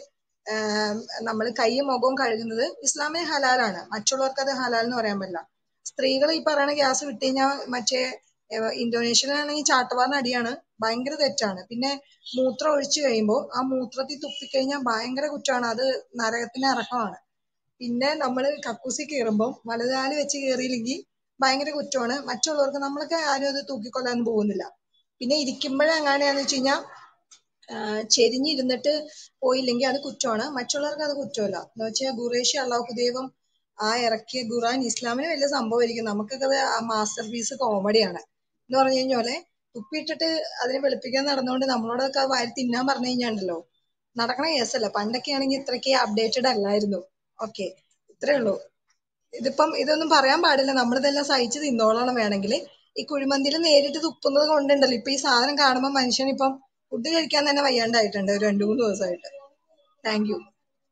നമ്മൾ കൈയും മുഖവും കഴുകുന്നത് ഇസ്ലാമിന് ഹലാലാണ് മറ്റുള്ളവർക്ക് അത് ഹലാൽ എന്ന് പറയാൻ പറ്റില്ല സ്ത്രീകൾ ഈ പറയുന്ന ഗ്യാസ് വിട്ട് കഴിഞ്ഞാൽ മറ്റേ ഏഹ് ഇന്തോനേഷ്യയിലാണെങ്കിൽ ചാട്ടവാറിന് അടിയാണ് ഭയങ്കര തെറ്റാണ് പിന്നെ മൂത്രം ഒഴിച്ചു കഴിയുമ്പോൾ ആ മൂത്രത്തിൽ തുപ്പിക്കഴിഞ്ഞാൽ ഭയങ്കര കുറ്റമാണ് അത് നരകത്തിന് അർഹമാണ് പിന്നെ നമ്മൾ കക്കൂസി കയറുമ്പോൾ വലതുകാല് വെച്ച് കയറിയില്ലെങ്കിൽ ഭയങ്കര കുറ്റമാണ് മറ്റുള്ളവർക്ക് നമ്മളൊക്കെ ആരും അത് തൂക്കിക്കൊല്ലാൻ പോകുന്നില്ല പിന്നെ ഇരിക്കുമ്പോഴെങ്ങാനെയാന്ന് വെച്ച് കഴിഞ്ഞാൽ ആഹ് ചെരിഞ്ഞിരുന്നിട്ട് പോയില്ലെങ്കിൽ അത് കുറ്റമാണ് മറ്റുള്ളവർക്ക് അത് കുറ്റമല്ല എന്ന് വെച്ചാൽ ഖുറേഷി അള്ളാഹു ദൈവം ആ ഇറക്കിയ ഖുറാൻ ഇസ്ലാമിന് വലിയ സംഭവമായിരിക്കും നമുക്കൊക്കെ അത് മാസ്റ്റർ പീസ് കോമഡിയാണ് എന്ന് പറഞ്ഞു കഴിഞ്ഞാല് തുപ്പിയിട്ടിട്ട് അതിനെ വെളുപ്പിക്കാൻ നടന്നുകൊണ്ട് നമ്മളോടൊക്കെ അത് വാരി തിന്നാൻ പറഞ്ഞു കഴിഞ്ഞാണ്ടല്ലോ നടക്കണ കേസല്ല പണ്ടൊക്കെ ആണെങ്കിൽ ഇത്രയ്ക്ക് അപ്ഡേറ്റഡ് അല്ലായിരുന്നു ഓക്കെ ഇത്രേ ഉള്ളൂ ഇതിപ്പം ഇതൊന്നും പറയാൻ പാടില്ല നമ്മളിതെല്ലാം സഹിച്ച് തിന്നോളണം വേണമെങ്കിൽ ഈ കുഴിമന്തിയിൽ നേരിട്ട് തുപ്പുന്നത് കൊണ്ടുണ്ടല്ലോ ഇപ്പൊ ഈ സാധനം കാണുമ്പോൾ മനുഷ്യൻ ഇപ്പം ഫുഡ് കഴിക്കാൻ തന്നെ വയ്യാണ്ടായിട്ടുണ്ട് ഒരു രണ്ടു മൂന്ന് ദിവസമായിട്ട് താങ്ക് യു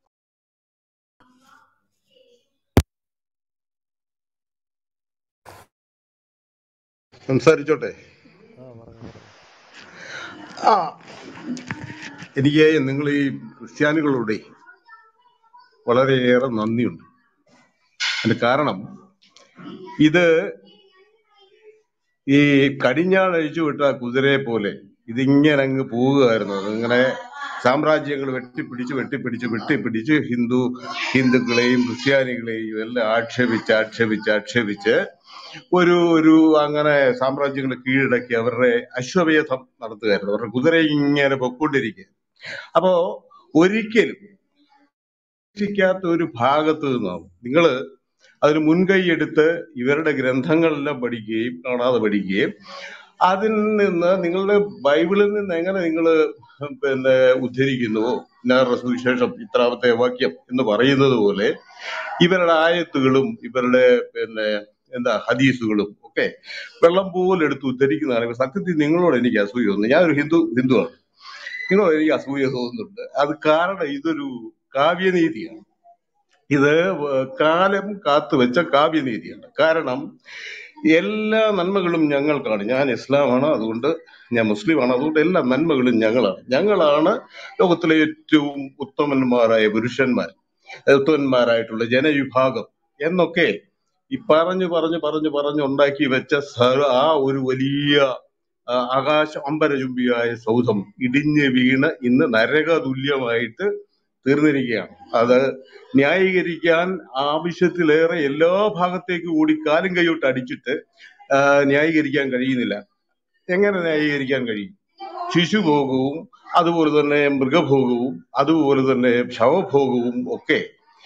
സംസാരിച്ചോട്ടെ ആ എനിക്ക് നിങ്ങൾ ഈ ക്രിസ്ത്യാനികളോട് വളരെയേറെ നന്ദിയുണ്ട് അതിന്റെ കാരണം ഇത് ഈ കടിഞ്ഞാൺ അഴിച്ചു വിട്ട കുതിരയെ പോലെ ഇതിങ്ങനെ അങ്ങ് പോവുകയായിരുന്നു ഇങ്ങനെ സാമ്രാജ്യങ്ങൾ വെട്ടിപ്പിടിച്ച് വെട്ടിപ്പിടിച്ച് വെട്ടിപ്പിടിച്ച് ഹിന്ദു ഹിന്ദുക്കളെയും ക്രിസ്ത്യാനികളെയും എല്ലാം ആക്ഷേപിച്ച് ആക്ഷേപിച്ച് ആക്ഷേപിച്ച് ഒരു ഒരു അങ്ങനെ സാമ്രാജ്യങ്ങൾ കീഴടക്കി അവരുടെ അശ്വമേധം നടത്തുകയായിരുന്നു അവരുടെ കുതിര ഇങ്ങനെ പൊക്കൊണ്ടിരിക്കുക അപ്പോ ഒരിക്കലും പ്രതീക്ഷിക്കാത്ത ഒരു ഭാഗത്ത് നിന്നാവും നിങ്ങൾ അതിന് മുൻകൈ എടുത്ത് ഇവരുടെ ഗ്രന്ഥങ്ങളെല്ലാം പഠിക്കുകയും കാണാതെ പഠിക്കുകയും അതിൽ നിന്ന് നിങ്ങളുടെ ബൈബിളിൽ നിന്ന് എങ്ങനെ നിങ്ങൾ പിന്നെ ഉദ്ധരിക്കുന്നുവോ ഇന്നാരുടെ സുവിശേഷം ഇത്രാമത്തെ വാക്യം എന്ന് പറയുന്നത് പോലെ ഇവരുടെ ആയത്തുകളും ഇവരുടെ പിന്നെ എന്താ ഹദീസുകളും ഒക്കെ വെള്ളം പോലെ എടുത്ത് ഉദ്ധരിക്കുന്നതാണ് ഇവർ സത്യത്തിൽ നിങ്ങളോട് എനിക്ക് അസൂയ തോന്നുന്നു ഞാനൊരു ഹിന്ദു ഹിന്ദുവാണ് നിങ്ങളോട് എനിക്ക് അസൂയ തോന്നുന്നുണ്ട് അത് കാരണം ഇതൊരു കാവ്യനീതിയാണ് ഇത് കാലം കാത്തുവെച്ച കാവ്യനീതിയാണ് കാരണം എല്ലാ നന്മകളും ഞങ്ങൾക്കാണ് ഞാൻ ഇസ്ലാമാണ് അതുകൊണ്ട് ഞാൻ മുസ്ലിമാണ് അതുകൊണ്ട് എല്ലാ നന്മകളും ഞങ്ങളാണ് ഞങ്ങളാണ് ലോകത്തിലെ ഏറ്റവും ഉത്തമന്മാരായ പുരുഷന്മാർ ഉത്തമന്മാരായിട്ടുള്ള ജനവിഭാഗം എന്നൊക്കെ ഈ പറഞ്ഞു പറഞ്ഞു പറഞ്ഞു പറഞ്ഞു ഉണ്ടാക്കി വെച്ച സ- ആ ഒരു വലിയ ആ, ആകാശ അമ്പരചുംബിയായ സൗധം ഇടിഞ്ഞ് വീണ് ഇന്ന് നരകതുല്യമായിട്ട് തീർന്നിരിക്കുകയാണ് അത് ന്യായീകരിക്കാൻ ആവശ്യത്തിലേറെ എല്ലാ ഭാഗത്തേക്ക് കൂടി കാലും കൈയോട്ട് അടിച്ചിട്ട് ആ, ന്യായീകരിക്കാൻ കഴിയുന്നില്ല എങ്ങനെ ന്യായീകരിക്കാൻ കഴിയും ശിശുഭോഗവും അതുപോലെ തന്നെ മൃഗഭോഗവും അതുപോലെ തന്നെ ശവഭോഗവും ഒക്കെ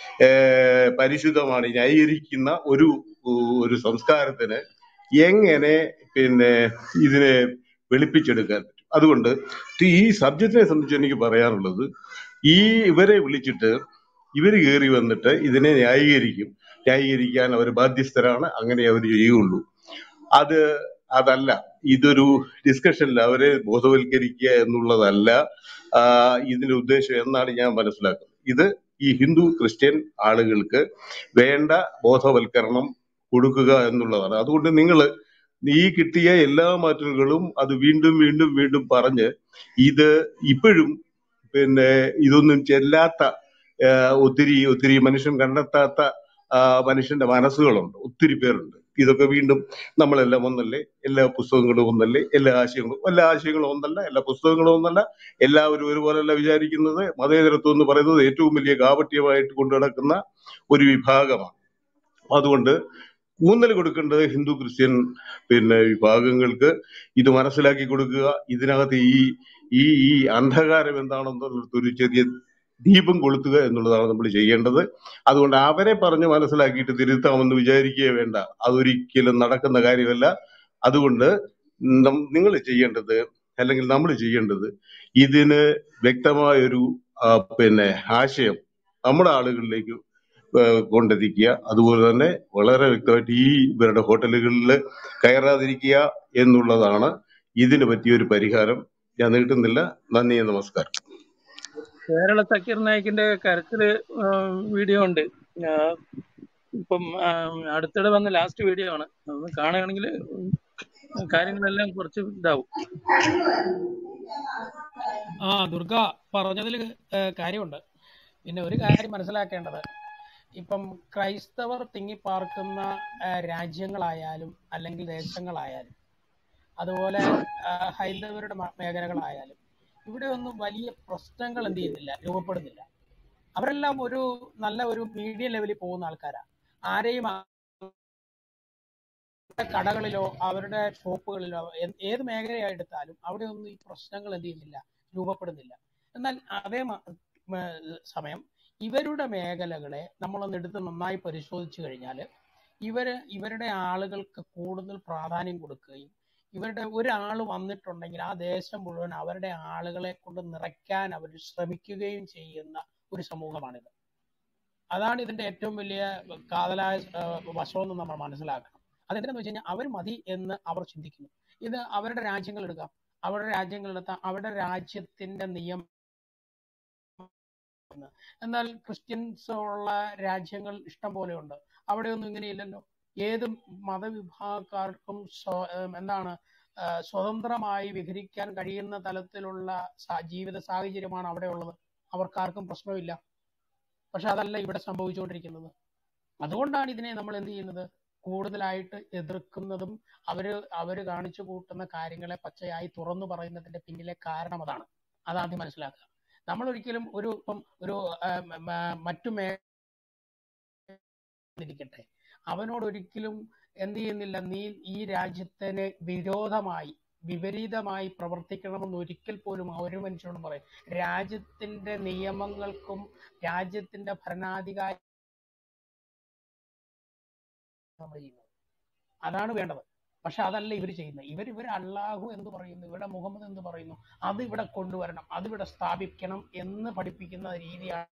ഏർ പരിശുദ്ധമാണ് ന്യായീകരിക്കുന്ന ഒരു ഒരു സംസ്കാരത്തിന് എങ്ങനെ പിന്നെ ഇതിനെ വെളുപ്പിച്ചെടുക്കാൻ പറ്റും അതുകൊണ്ട് ഈ സബ്ജക്റ്റിനെ സംബന്ധിച്ച് എനിക്ക് പറയാനുള്ളത് ഈ ഇവരെ വിളിച്ചിട്ട് ഇവര് കയറി വന്നിട്ട് ഇതിനെ ന്യായീകരിക്കും ന്യായീകരിക്കാൻ അവർ ബാധ്യസ്ഥരാണ് അങ്ങനെ അവർ ചെയ്യുള്ളൂ അത് അതല്ല ഇതൊരു ഡിസ്കഷനിൽ അവരെ ബോധവൽക്കരിക്കുക എന്നുള്ളതല്ല ആ, ഇതിന്റെ ഉദ്ദേശം എന്നാണ് ഞാൻ മനസ്സിലാക്കുന്നത് ഇത് ഈ ഹിന്ദു ക്രിസ്ത്യൻ ആളുകൾക്ക് വേണ്ട ബോധവൽക്കരണം കൊടുക്കുക എന്നുള്ളതാണ് അതുകൊണ്ട് നിങ്ങൾ ഈ കിട്ടിയ എല്ലാ മാറ്റങ്ങളും അത് വീണ്ടും വീണ്ടും വീണ്ടും പറഞ്ഞ് ഇത് ഇപ്പോഴും പിന്നെ ഇതൊന്നും ചെല്ലാത്ത ആ, ഒത്തിരി ഒത്തിരി മനുഷ്യൻ കണ്ടെത്താത്ത ആ, മനുഷ്യന്റെ മനസ്സുകളുണ്ട് ഒത്തിരി പേരുണ്ട് ഇതൊക്കെ വീണ്ടും നമ്മളെല്ലാം ഒന്നല്ലേ എല്ലാ പുസ്തകങ്ങളും ഒന്നല്ലേ എല്ലാ ആശയങ്ങളും എല്ലാ ആശയങ്ങളും ഒന്നല്ല എല്ലാ പുസ്തകങ്ങളും ഒന്നല്ല എല്ലാവരും ഒരുപോലല്ല വിചാരിക്കുന്നത് മതേതരത്വം എന്ന് പറയുന്നത് ഏറ്റവും വലിയ കാപട്യമായിട്ട് കൊണ്ടു നടക്കുന്ന ഒരു വിഭാഗമാണ് അതുകൊണ്ട് ഊന്നൽ കൊടുക്കേണ്ടത് ഹിന്ദു ക്രിസ്ത്യൻ പിന്നെ വിഭാഗങ്ങൾക്ക് ഇത് മനസ്സിലാക്കി കൊടുക്കുക ഇതിനകത്ത് ഈ ഈ ഈ അന്ധകാരം എന്താണെന്നുള്ളത് ഒരു ചെറിയ ദീപം കൊളുത്തുക എന്നുള്ളതാണ് നമ്മൾ ചെയ്യേണ്ടത് അതുകൊണ്ട് അവരെ പറഞ്ഞ് മനസ്സിലാക്കിയിട്ട് തിരുത്താമെന്ന് വിചാരിക്കുകയേ വേണ്ട അതൊരിക്കലും നടക്കുന്ന കാര്യമല്ല അതുകൊണ്ട് നിങ്ങൾ ചെയ്യേണ്ടത് അല്ലെങ്കിൽ നമ്മൾ ചെയ്യേണ്ടത് ഇതിന് വ്യക്തമായൊരു ആ, പിന്നെ ആശയം നമ്മുടെ ആളുകളിലേക്ക് ഏഹ് കൊണ്ടെത്തിക്കുക അതുപോലെ തന്നെ വളരെ വ്യക്തമായിട്ട് ഈ ഇവരുടെ ഹോട്ടലുകളിൽ കയറാതിരിക്കുക എന്നുള്ളതാണ് ഇതിന് പറ്റിയ ഒരു പരിഹാരം ഞാൻ നീട്ടുന്നില്ല നന്ദി നമസ്കാരം കേരള സക്കീർ നായിക്കിന്റെ കരച്ചില് വീഡിയോ ഉണ്ട് ആ, ഇപ്പം ആ, അടുത്തിടെ വന്ന ലാസ്റ്റ് വീഡിയോ ആണ് അതൊന്ന് കാണുകയാണെങ്കിൽ കാര്യങ്ങളെല്ലാം കുറച്ച് ഇതാവും ആ ദുർഗ പറഞ്ഞതിൽ കാര്യമുണ്ട് പിന്നെ ഒരു കാര്യം മനസ്സിലാക്കേണ്ടത് ഇപ്പം ക്രൈസ്തവർ തിങ്ങിപ്പാർക്കുന്ന ആ, രാജ്യങ്ങളായാലും അല്ലെങ്കിൽ ദേശങ്ങളായാലും അതുപോലെ ആ, ഹൈന്ദവരുടെ മ- മേഖലകളായാലും ഇവിടെ ഒന്നും വലിയ പ്രശ്നങ്ങൾ എന്ത് ചെയ്യുന്നില്ല രൂപപ്പെടുന്നില്ല അവരെല്ലാം ഒരു നല്ല ഒരു മീഡിയം ലെവലിൽ പോകുന്ന ആൾക്കാരാണ് ആരെയും അവരുടെ കടകളിലോ അവരുടെ ഷോപ്പുകളിലോ എ- ഏത് മേഖലയായി എടുത്താലും അവിടെ ഒന്നും ഈ പ്രശ്നങ്ങൾ എന്ത് ചെയ്യുന്നില്ല രൂപപ്പെടുന്നില്ല എന്നാൽ അതേ മ- മ- സമയം ഇവരുടെ മേഖലകളെ നമ്മളൊന്ന് എടുത്ത് നന്നായി പരിശോധിച്ചു കഴിഞ്ഞാൽ ഇവര് ഇവരുടെ ആളുകൾക്ക് കൂടുതൽ പ്രാധാന്യം കൊടുക്കുകയും ഇവരുടെ ഒരാൾ വന്നിട്ടുണ്ടെങ്കിൽ ആ ദേശം മുഴുവൻ അവരുടെ ആളുകളെ കൊണ്ട് നിറയ്ക്കാൻ അവർ ശ്രമിക്കുകയും ചെയ്യുന്ന ഒരു സമൂഹമാണിത് അതാണ് ഇതിന്റെ ഏറ്റവും വലിയ കാതലായ ആ, വശമെന്ന് നമ്മൾ മനസ്സിലാക്കണം അതെന്താണെന്ന് വെച്ച് കഴിഞ്ഞാൽ അവർ മതി എന്ന് അവർ ചിന്തിക്കുന്നു ഇത് അവരുടെ രാജ്യങ്ങൾ എടുക്കാം അവരുടെ രാജ്യങ്ങൾ എടുത്താൽ അവരുടെ രാജ്യത്തിന്റെ നിയമം എന്നാൽ ക്രിസ്ത്യൻസ് ഉള്ള രാജ്യങ്ങൾ ഇഷ്ടം പോലെയുണ്ട് അവിടെയൊന്നും ഇങ്ങനെയില്ലല്ലോ ഏത് മതവിഭാഗക്കാർക്കും സ്വ- ഏം, എന്താണ് ആ, സ്വതന്ത്രമായി വിഹരിക്കാൻ കഴിയുന്ന തലത്തിലുള്ള സാ- ജീവിത സാഹചര്യമാണ് അവിടെ ഉള്ളത് അവർക്കാർക്കും പ്രശ്നമില്ല പക്ഷെ അതല്ല ഇവിടെ സംഭവിച്ചുകൊണ്ടിരിക്കുന്നത് അതുകൊണ്ടാണ് ഇതിനെ നമ്മൾ എന്ത് ചെയ്യുന്നത് കൂടുതലായിട്ട് എതിർക്കുന്നതും അവര് അവര് കാണിച്ചു കൂട്ടുന്ന കാര്യങ്ങളെ പച്ചയായി തുറന്നു പറയുന്നതിന്റെ പിന്നിലെ കാരണം അതാണ് അതാദ്യം മനസ്സിലാക്കുക നമ്മൾ ഒരിക്കലും ഒരു ഇപ്പം ഒരു ആ, മ- മ- മറ്റു മേ ഇരിക്കട്ടെ അവനോട് ഒരിക്കലും എന്ത് ചെയ്യുന്നില്ല നീ ഈ രാജ്യത്തിന് വിരോധമായി വിപരീതമായി പ്രവർത്തിക്കണമെന്ന് ഒരിക്കൽ പോലും ആ ഒരു മനുഷ്യനോട് പറയും രാജ്യത്തിന്റെ നിയമങ്ങൾക്കും രാജ്യത്തിന്റെ ഭരണാധികാരി നമ്മൾ ചെയ്യുന്നത് അതാണ് വേണ്ടത് പക്ഷെ അതല്ല ഇവർ ചെയ്യുന്നത് ഇവർ ഇവർ അള്ളാഹു എന്ന് പറയുന്നു ഇവിടെ മുഹമ്മദ് എന്ന് പറയുന്നു അത് ഇവിടെ കൊണ്ടുവരണം അത് ഇവിടെ സ്ഥാപിക്കണം എന്ന് പഠിപ്പിക്കുന്ന രീതിയാണ്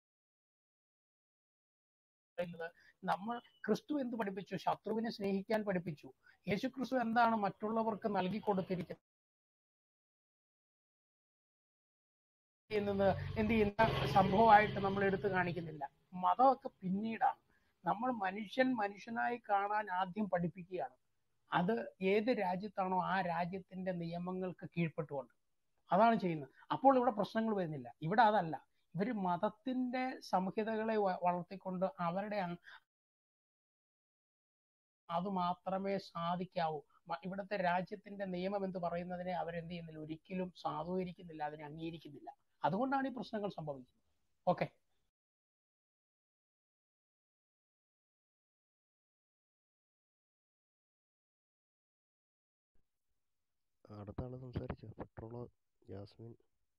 പറയുന്നത് നമ്മൾ ക്രിസ്തു എന്ത് പഠിപ്പിച്ചു ശത്രുവിനെ സ്നേഹിക്കാൻ പഠിപ്പിച്ചു യേശു ക്രിസ്തു എന്താണ് മറ്റുള്ളവർക്ക് നൽകി കൊടുത്തിരിക്കുന്നത് നിന്ന് എന്ത് ചെയ്യുന്ന സംഭവമായിട്ട് നമ്മൾ എടുത്തു കാണിക്കുന്നില്ല മതമൊക്കെ പിന്നീടാണ് നമ്മൾ മനുഷ്യൻ മനുഷ്യനായി കാണാൻ ആദ്യം പഠിപ്പിക്കുകയാണ് അത് ഏത് രാജ്യത്താണോ ആ രാജ്യത്തിന്റെ നിയമങ്ങൾക്ക് കീഴ്പ്പെട്ടുകൊണ്ട് അതാണ് ചെയ്യുന്നത് അപ്പോൾ ഇവിടെ പ്രശ്നങ്ങൾ വരുന്നില്ല ഇവിടെ അതല്ല ഇവർ മതത്തിന്റെ സംഹിതകളെ വ- വളർത്തിക്കൊണ്ട് അവരുടെ അങ് അത് മാത്രമേ സാധിക്കാവൂ മ- ഇവിടുത്തെ രാജ്യത്തിന്റെ നിയമം എന്ന് പറയുന്നതിനെ അവരെന്ത് ചെയ്യുന്നില്ല ഒരിക്കലും സാധൂകരിക്കുന്നില്ല അതിനെ അംഗീകരിക്കുന്നില്ല അതുകൊണ്ടാണ് ഈ പ്രശ്നങ്ങൾ സംഭവിക്കുന്നത് ഓക്കെ അടുത്ത ആള് സംസാരിച്ചോ പെട്രോള് ജാസ്മിൻ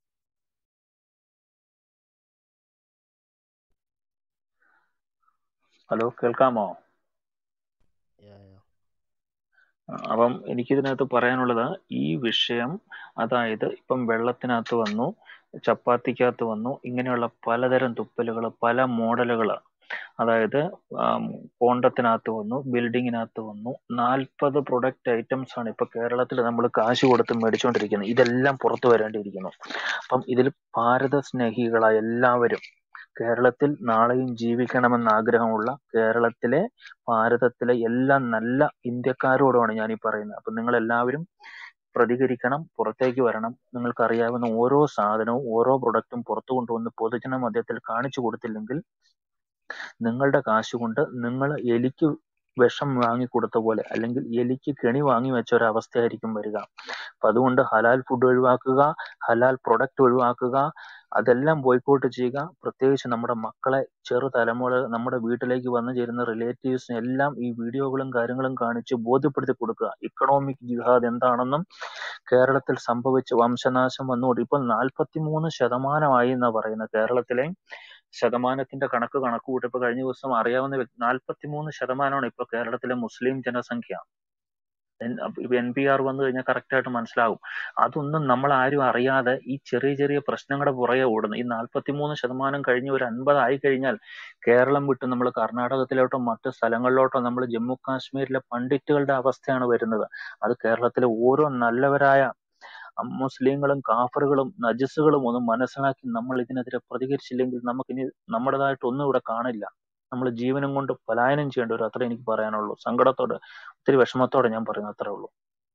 ഹലോ കേൾക്കാമോ യാ യാ അപ്പം എനിക്കിതിനകത്ത് പറയാനുള്ളത് ഈ വിഷയം അതായത് ഇപ്പം വെള്ളത്തിനകത്ത് വന്നു ചപ്പാത്തിക്കകത്ത് വന്നു ഇങ്ങനെയുള്ള പലതരം തുപ്പലുകൾ പല മോഡലുകൾ അതായത് ആം, കോണ്ടത്തിനകത്ത് വന്നു ബിൽഡിങ്ങിനകത്ത് വന്നു നാൽപ്പത് പ്രൊഡക്റ്റ് ഐറ്റംസ് ആണ് ഇപ്പൊ കേരളത്തിൽ നമ്മൾ കാശ് കൊടുത്ത് മേടിച്ചുകൊണ്ടിരിക്കുന്നത് ഇതെല്ലാം പുറത്തു വരേണ്ടിയിരിക്കുന്നു അപ്പം ഇതിൽ ഭാരത സ്നേഹികളായ എല്ലാവരും കേരളത്തിൽ നാളെയും ജീവിക്കണമെന്ന് ആഗ്രഹമുള്ള കേരളത്തിലെ ഭാരതത്തിലെ എല്ലാ നല്ല ഇന്ത്യക്കാരോടുമാണ് ഞാൻ ഈ പറയുന്നത് അപ്പൊ നിങ്ങൾ എല്ലാവരും പ്രതികരിക്കണം പുറത്തേക്ക് വരണം നിങ്ങൾക്ക് അറിയാവുന്ന ഓരോ സാധനവും ഓരോ പ്രൊഡക്റ്റും പുറത്തു കൊണ്ടുവന്ന് പൊതുജന മധ്യത്തിൽ കാണിച്ചു കൊടുത്തില്ലെങ്കിൽ നിങ്ങളുടെ കാശ് കൊണ്ട് നിങ്ങൾ എലിക്ക് വിഷം വാങ്ങിക്കൊടുത്ത പോലെ അല്ലെങ്കിൽ എലിക്ക് കെണി വാങ്ങി വെച്ച ഒരു അവസ്ഥയായിരിക്കും വരിക അപ്പൊ അതുകൊണ്ട് ഹലാൽ ഫുഡ് ഒഴിവാക്കുക ഹലാൽ പ്രൊഡക്റ്റ് ഒഴിവാക്കുക അതെല്ലാം ബോയ്ക്കോട്ട് ചെയ്യുക പ്രത്യേകിച്ച് നമ്മുടെ മക്കളെ ചെറു തലമുറ നമ്മുടെ വീട്ടിലേക്ക് വന്നു ചേരുന്ന റിലേറ്റീവ്സിന് എല്ലാം ഈ വീഡിയോകളും കാര്യങ്ങളും കാണിച്ച് ബോധ്യപ്പെടുത്തി കൊടുക്കുക ഇക്കണോമിക് ജിഹാദ് എന്താണെന്നും കേരളത്തിൽ സംഭവിച്ച വംശനാശം വന്നുകൊണ്ട് ഇപ്പോൾ നാൽപ്പത്തിമൂന്ന് ശതമാനമായി എന്നാ പറയുന്നത് കേരളത്തിലെ ശതമാനത്തിന്റെ കണക്ക് കണക്ക് കൂട്ടിയപ്പോൾ കഴിഞ്ഞ ദിവസം അറിയാവുന്ന നാൽപ്പത്തിമൂന്ന് ശതമാനമാണ് ഇപ്പോൾ കേരളത്തിലെ മുസ്ലിം ജനസംഖ്യ എൻ പി ആർ വന്നു കഴിഞ്ഞാൽ കറക്റ്റ് ആയിട്ട് മനസ്സിലാകും അതൊന്നും നമ്മൾ ആരും അറിയാതെ ഈ ചെറിയ ചെറിയ പ്രശ്നങ്ങളുടെ പുറകെ ഓടുന്നു ഈ നാൽപ്പത്തിമൂന്ന് ശതമാനം കഴിഞ്ഞ് ഒരു അൻപത് ആയി കഴിഞ്ഞാൽ കേരളം വിട്ട് നമ്മൾ കർണാടകത്തിലോട്ടോ മറ്റ് സ്ഥലങ്ങളിലോട്ടോ നമ്മൾ ജമ്മു കാശ്മീരിലെ പണ്ഡിറ്റുകളുടെ അവസ്ഥയാണ് വരുന്നത് അത് കേരളത്തിലെ ഓരോ നല്ലവരായ മുസ്ലിങ്ങളും കാഫറുകളും നജസുകളും ഒന്നും മനസ്സിലാക്കി നമ്മൾ ഇതിനെതിരെ പ്രതികരിച്ചില്ലെങ്കിൽ നമുക്കിനി നമ്മുടേതായിട്ട് ഒന്നും ഇവിടെ കാണില്ല നമ്മൾ ജീവനും കൊണ്ട് പലായനം ചെയ്യേണ്ടി വരും അത്രേ എനിക്ക് പറയാനുള്ളൂ സങ്കടത്തോടെ ഒത്തിരി വിഷമത്തോടെ ഞാൻ പറയുന്നത് അത്രേ ഉള്ളൂ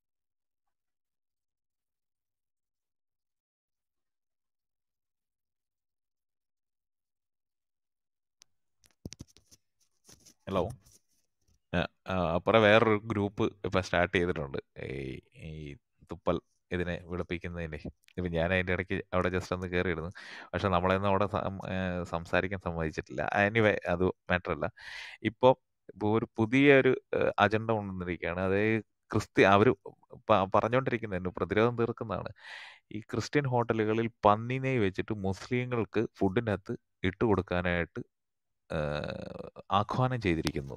ഹലോ അപ്പുറം വേറൊരു ഗ്രൂപ്പ് ഇപ്പൊ സ്റ്റാർട്ട് ചെയ്തിട്ടുണ്ട് ഈ ഈ തുപ്പൽ ഇതിനെ വെളുപ്പിക്കുന്നതിന്റെ ഇപ്പൊ ഞാൻ അതിന്റെ ഇടയ്ക്ക് അവിടെ ജസ്റ്റ് ഒന്ന് കയറിയിരുന്നു പക്ഷെ നമ്മളെയൊന്നും അവിടെ സം- ഏഹ് സംസാരിക്കാൻ സമ്മതിച്ചിട്ടില്ല എനിവേ അത് മാറ്റർ അല്ല ഇപ്പൊ ഇപ്പൊ ഒരു പുതിയ ഒരു അജണ്ട കൊണ്ടുവന്നിരിക്കുകയാണ് അതായത് ക്രിസ്ത്യ അവർ പറഞ്ഞുകൊണ്ടിരിക്കുന്നതിന് പ്രതിരോധം തീർക്കുന്നതാണ് ഈ ക്രിസ്ത്യൻ ഹോട്ടലുകളിൽ പന്നിനെ വെച്ചിട്ട് മുസ്ലിങ്ങൾക്ക് ഫുഡിനകത്ത് ഇട്ട് കൊടുക്കാനായിട്ട് ഏഹ് ആഹ്വാനം ചെയ്തിരിക്കുന്നു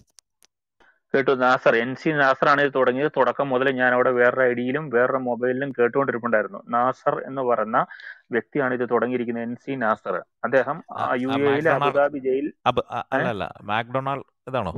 കേട്ടു നാസർ എൻ സി നാസറാണ് ഇത് തുടങ്ങിയത് തുടക്കം മുതൽ ഞാൻ അവിടെ വേറൊരു ഐഡിയിലും വേറൊരു മൊബൈലിലും കേട്ടുകൊണ്ടിരിപ്പുണ്ടായിരുന്നു നാസർ എന്ന് പറയുന്ന വ്യക്തിയാണ് ഇത് തുടങ്ങിയിരിക്കുന്നത് എൻ സി നാസർ അദ്ദേഹം ആ, യു ആ, എയിലെ മാക്ഡൊണാൾഡ് അബുദാബി ജയിൽ അബ് അ- ഏ? അല്ല അല്ല മാക്ഡൊണാൾഡ് ഇതാണോ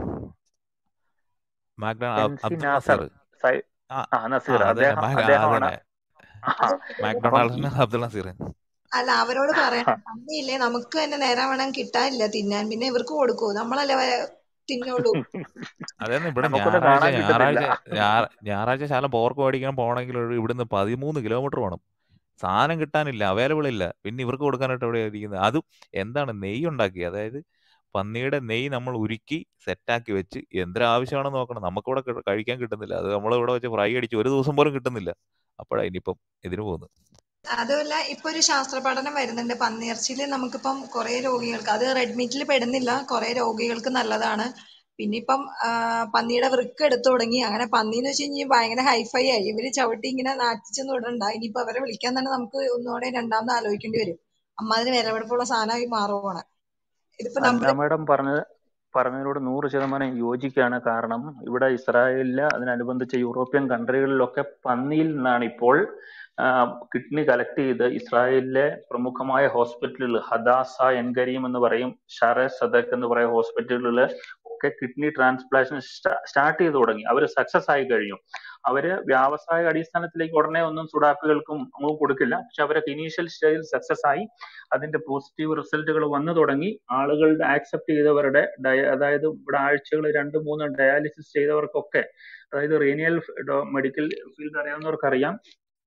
മാക്ഡൊ എൻ സി അബ്ദുൾ നാസർ നസീർ സൈ- ആ ആ ആ നസീർ അതന്നെ അദ്ദേഹം മാ- അദ്ദേഹമാണ് അതന്നെ ആ, അപ്പം മാക്ഡൊണാൾഡിന് അബ്ദുൾ നസീർ അല്ല അവരോട് പറയണം പന്നിയില്ലേ നമുക്ക് തന്നെ നേരം വേണം കിട്ടാനില്ല തിന്നാൻ പിന്നെ ഇവർക്ക് കൊടുക്കൂ നമ്മളല്ലേ വ- തിന്നുള്ളൂ അതായത് ഇവിടെ നമുക്കൊന്നും ഞായറാഴ്ച കാണാൻ കിട്ടുന്നില്ല ഞായറാഴ്ച ഞായർ- ഞായറാഴ്ച ശാലം പോർക്ക് മേടിക്കാൻ പോകണമെങ്കിൽ ഒരു ഇവിടുന്ന് പതിമൂന്ന് കിലോമീറ്റർ വേണം സാധനം കിട്ടാനില്ല അവൈലബിൾ ഇല്ല പിന്നെ ഇവർക്ക് കൊടുക്കാനായിട്ട് എവിടെയാണ് ഇരിക്കുന്നത് അതും എന്താണ് നെയ്യ് ഉണ്ടാക്കി അതായത് പന്നിയുടെ നെയ്യ് നമ്മൾ ഉരുക്കി സെറ്റാക്കി വെച്ച് എന്തൊരാവശ്യമാണെന്ന് നോക്കണം നമുക്കിവിടെ കി- കഴിക്കാൻ കിട്ടുന്നില്ല അത് നമ്മളിവിടെ വെച്ച് ഫ്രൈ അടിച്ച് ഒരു ദിവസം പോലും കിട്ടുന്നില്ല അപ്പോഴാണ് ഇനിയിപ്പം ഇതിന് പോകുന്നത് അതുമല്ല ഇപ്പൊ ഒരു ശാസ്ത്ര പഠനം വരുന്നുണ്ട് പന്നിയിറച്ചിയിൽ നമുക്കിപ്പം കുറെ രോഗികൾക്ക് അത് റെഡ് മീറ്റിൽ പെടുന്നില്ല കുറെ രോഗികൾക്ക് നല്ലതാണ് പിന്നെ ഇപ്പം ആ, പന്നിയുടെ വൃക്ക എടുത്തു തുടങ്ങി അങ്ങനെ പന്നി എന്ന് വെച്ച് കഴിഞ്ഞാൽ ഭയങ്കര ഹൈഫൈ ആയി ഇവര് ചവിട്ടി ഇങ്ങനെ നാട്ടിച്ചൊന്നും ഇടണ്ട ഇനിയിപ്പോ അവരെ വിളിക്കാൻ തന്നെ നമുക്ക് ഒന്നുകൂടെ രണ്ടാമത് ആലോചിക്കേണ്ടി വരും അമ്മാതിരി വിലപിടിപ്പുള്ള സാധനമായി മാറുവാണ് ഇതിപ്പോ അന്ന നമ്മള് മേഡം പറഞ്ഞത് പറഞ്ഞതിനോട് നൂറ് ശതമാനം യോജിക്കുകയാണ് കാരണം ഇവിടെ ഇസ്രായേലില് അതിനനുബന്ധിച്ച യൂറോപ്യൻ കൺട്രികളിലൊക്കെ പന്നിയിൽ നിന്നാണ് ഇപ്പോൾ കിഡ്നി കളക്ട് ചെയ്ത് ഇസ്രായേലിലെ പ്രമുഖമായ ഹോസ്പിറ്റലുകൾ ഹദാസ എൻഗരീം എന്ന് പറയും ഷാറെ സദക് എന്ന് പറയുന്ന ഹോസ്പിറ്റലുകളിൽ ഒക്കെ കിഡ്നി ട്രാൻസ്പ്ലാന്റേഷൻ സ്റ്റാർട്ട് ചെയ്തു തുടങ്ങി അവർ സക്സസ് ആയി കഴിഞ്ഞു അവര് വ്യാവസായിക അടിസ്ഥാനത്തിലേക്ക് ഉടനെ ഒന്നും സുഡാപ്പികൾക്കും ഒന്നും കൊടുക്കില്ല പക്ഷെ അവരൊക്കെ ഇനീഷ്യൽ സ്റ്റേജിൽ സക്സസ് ആയി അതിന്റെ പോസിറ്റീവ് റിസൾട്ടുകൾ വന്നു തുടങ്ങി ആളുകളുടെ ആക്സെപ്റ്റ് ചെയ്തവരുടെ ഡയ അതായത് ഇവിടെ ആഴ്ചകൾ രണ്ട് മൂന്ന് ഡയാലിസിസ് ചെയ്തവർക്കൊക്കെ അതായത് റീനിയൽ മെഡിക്കൽ ഫീൽഡ് അറിയാവുന്നവർക്കറിയാം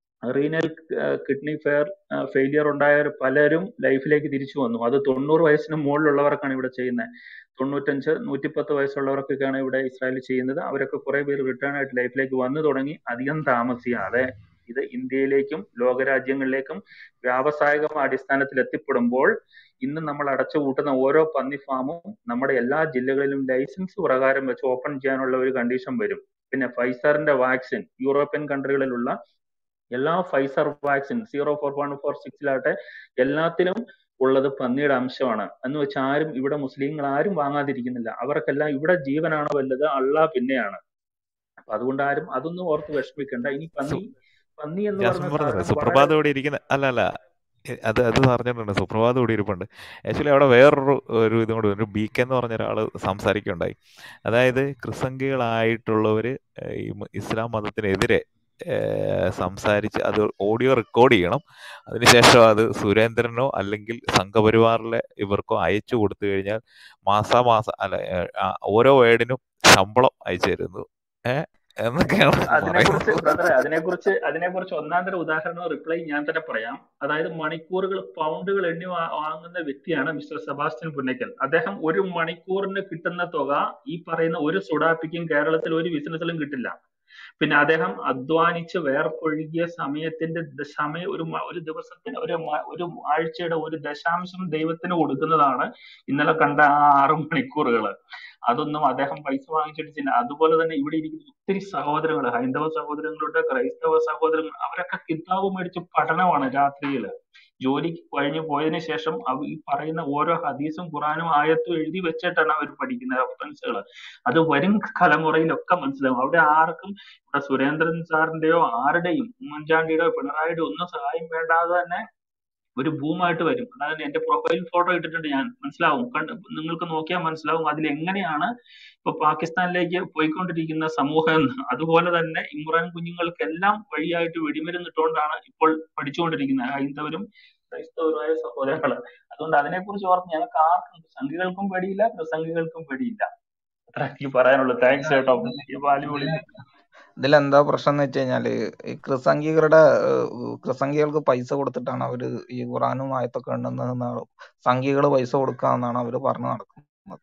റീനൽ കിഡ്നി ഫെയർ ഫെയിലിയർ ഉണ്ടായവർ പലരും ലൈഫിലേക്ക് തിരിച്ചു വന്നു അത് തൊണ്ണൂറ് വയസ്സിന് മുകളിലുള്ളവർക്കാണ് ഇവിടെ ചെയ്യുന്നത് തൊണ്ണൂറ്റഞ്ച് നൂറ്റിപ്പത്ത് വയസ്സുള്ളവർക്കൊക്കെയാണ് ഇവിടെ ഇസ്രായേൽ ചെയ്യുന്നത് അവരൊക്കെ കുറെ പേര് റിട്ടേൺ ആയിട്ട് ലൈഫിലേക്ക് വന്നു തുടങ്ങി അധികം താമസിയാതെ ഇത് ഇന്ത്യയിലേക്കും ലോകരാജ്യങ്ങളിലേക്കും വ്യാവസായിക അടിസ്ഥാനത്തിൽ എത്തിപ്പെടുമ്പോൾ ഇന്ന് നമ്മൾ അടച്ചുപൂട്ടുന്ന ഓരോ പന്നി ഫാമും നമ്മുടെ എല്ലാ ജില്ലകളിലും ലൈസൻസ് പ്രകാരം വെച്ച് ഓപ്പൺ ചെയ്യാനുള്ള ഒരു കണ്ടീഷൻ വരും പിന്നെ ഫൈസറിന്റെ വാക്സിൻ യൂറോപ്യൻ കൺട്രികളിലുള്ള എല്ലാ Pfizer vaccine zero four point four സിക്സിലാട്ടെ എല്ലാത്തിലും ഉള്ളത് പന്നിയുടെ അംശമാണ് എന്ന് വെച്ചാൽ ആരും ഇവിടെ മുസ്ലിങ്ങൾ ആരും വാങ്ങാതിരിക്കുന്നില്ല അവർക്കെല്ലാം ഇവിടെ ജീവനാണോ വല്ലത് അള്ള പിന്നെയാണ് അപ്പൊ അതുകൊണ്ട് ആരും അതൊന്നും ഓർത്ത് വിഷമിക്കണ്ട ഇനി പന്നി പന്നി എന്ന് ജാസ്മിൻ പറഞ്ഞ പറഞ്ഞത് സാധനം സുപ്രഭാതം വളരെ ഇവിടെ ഇരിക്കുന്ന അല്ല അല്ല എ- അത് അത് പറഞ്ഞിട്ടുണ്ട് സുപ്രഭാതം ഇവിടെ ഇരിപ്പുണ്ട് ആക്ച്വലി അവിടെ വേറൊരു ഒരു ഇതും കൂടി ഒരു ബീക്ക് എന്ന് പറഞ്ഞ ഒരാൾ സംസാരിക്കുകയുണ്ടായി അതായത് ക്രിസംഖികളായിട്ടുള്ളവർ ഈ മ- ഇസ്ലാം മതത്തിനെതിരെ ഏഹ്, സംസാരിച്ച് അത് ഓഡിയോ റെക്കോർഡ് ചെയ്യണം അതിനുശേഷം അത് സുരേന്ദ്രനോ അല്ലെങ്കിൽ സംഘപരിവാറിലെ ഇവർക്കോ അയച്ചു കൊടുത്തു കഴിഞ്ഞാൽ മാസാമാസം അല്ല ഏഹ്, ആ, ഓരോ വേർഡിനും ശമ്പളം അയച്ചു തരുന്നു ഏഹ് എന്നൊക്കെയാണ് അതിനെക്കുറിച്ച് പറയുന്നത് ബ്രദറെ അതിനെക്കുറിച്ച് അതിനെക്കുറിച്ച് ഒന്നാം തരം ഉദാഹരണ റിപ്ലൈ ഞാൻ തന്നെ പറയാം അതായത് മണിക്കൂറുകൾ പൗണ്ടുകൾ എണ്ണി വാ- വാങ്ങുന്ന വ്യക്തിയാണ് മിസ്റ്റർ സെബാസ്റ്റ്യൻ പുന്നക്കൽ അദ്ദേഹം ഒരു മണിക്കൂറിന് കിട്ടുന്ന തുക ഈ പറയുന്ന ഒരു സുഡാപ്പിക്കും കേരളത്തിൽ ഒരു ബിസിനസ്സിലും കിട്ടില്ല പിന്നെ അദ്ദേഹം അധ്വാനിച്ച് വേർപ്പൊഴുകിയ സമയത്തിന്റെ ദ- സമയ ഒരു മ- ഒരു ദിവസത്തിന് ഒരു മ- ഒരു ആഴ്ചയുടെ ഒരു ദശാംശം ദൈവത്തിന് കൊടുക്കുന്നതാണ് ഇന്നലെ കണ്ട ആ ആറ് മണിക്കൂറുകൾ അതൊന്നും അദ്ദേഹം പൈസ വാങ്ങിച്ചിട്ട് ചെയ്യുന്ന അതുപോലെ തന്നെ ഇവിടെ ഇരിക്കുന്ന ഒത്തിരി സഹോദരങ്ങൾ ഹൈന്ദവ സഹോദരങ്ങളുണ്ട് ക്രൈസ്തവ സഹോദരങ്ങൾ അവരൊക്കെ കിതാബ് മേടിച്ച് പഠനമാണ് രാത്രിയില് ജോലിക്ക് കഴിഞ്ഞു പോയതിനു ശേഷം അവ ഈ പറയുന്ന ഓരോ ഹദീസും ഖുറാനും ആയത്തും എഴുതി വെച്ചിട്ടാണ് അവർ പഠിക്കുന്നത് റെഫറൻസുകൾ അത് വരും തലമുറയിലൊക്കെ മനസ്സിലാവും അവിടെ ആർക്കും ഇവിടെ സുരേന്ദ്രൻ സാറിന്റെയോ ആരുടെയും ഉമ്മൻചാണ്ടിയുടെയോ പിണറായിയുടെയോ ഒന്നും സഹായം വേണ്ടാതെ തന്നെ ഒരു ബൂമായിട്ട് വരും അതായത് എന്റെ പ്രൊഫൈൽ ഫോട്ടോ ഇട്ടിട്ടുണ്ട് ഞാൻ മനസ്സിലാവും കണ്ട് നിങ്ങൾക്ക് നോക്കിയാൽ മനസ്സിലാവും അതിൽ എങ്ങനെയാണ് ഇപ്പൊ പാകിസ്ഥാനിലേക്ക് പോയിക്കൊണ്ടിരിക്കുന്ന സമൂഹം എന്ന് അതുപോലെ തന്നെ ഇമ്രാൻ കുഞ്ഞുങ്ങൾക്കെല്ലാം വഴിയായിട്ട് വെടിമരുന്നിട്ടുകൊണ്ടാണ് ഇപ്പോൾ പഠിച്ചുകൊണ്ടിരിക്കുന്നത് ഹൈന്ദവരും ക്രൈസ്തവരുമായ സഹോദരങ്ങൾ അതുകൊണ്ട് അതിനെക്കുറിച്ച് ഓർത്ത് ഞങ്ങൾക്ക് ആർക്കും സംഘികൾക്കും പേടിയില്ല പ്രസംഗികൾക്കും പേടിയില്ല അത്ര എനിക്ക് പറയാനുള്ളൂ താങ്ക്സ് കേട്ടോ ഈ വാല്യുബിളി ഇതിലെന്താ പ്രശ്നം എന്ന് വെച്ച് കഴിഞ്ഞാല് ഈ ക്രിസംഖികളുടെ ഏഹ്, ക്രിസംഖികൾക്ക് പൈസ കൊടുത്തിട്ടാണ് അവര് ഈ ഖുറാനും ആയത്തൊക്കെ ഉണ്ടെന്ന് സംഖികള് പൈസ കൊടുക്കാന്നാണ് അവര് പറഞ്ഞു നടക്കുന്നത്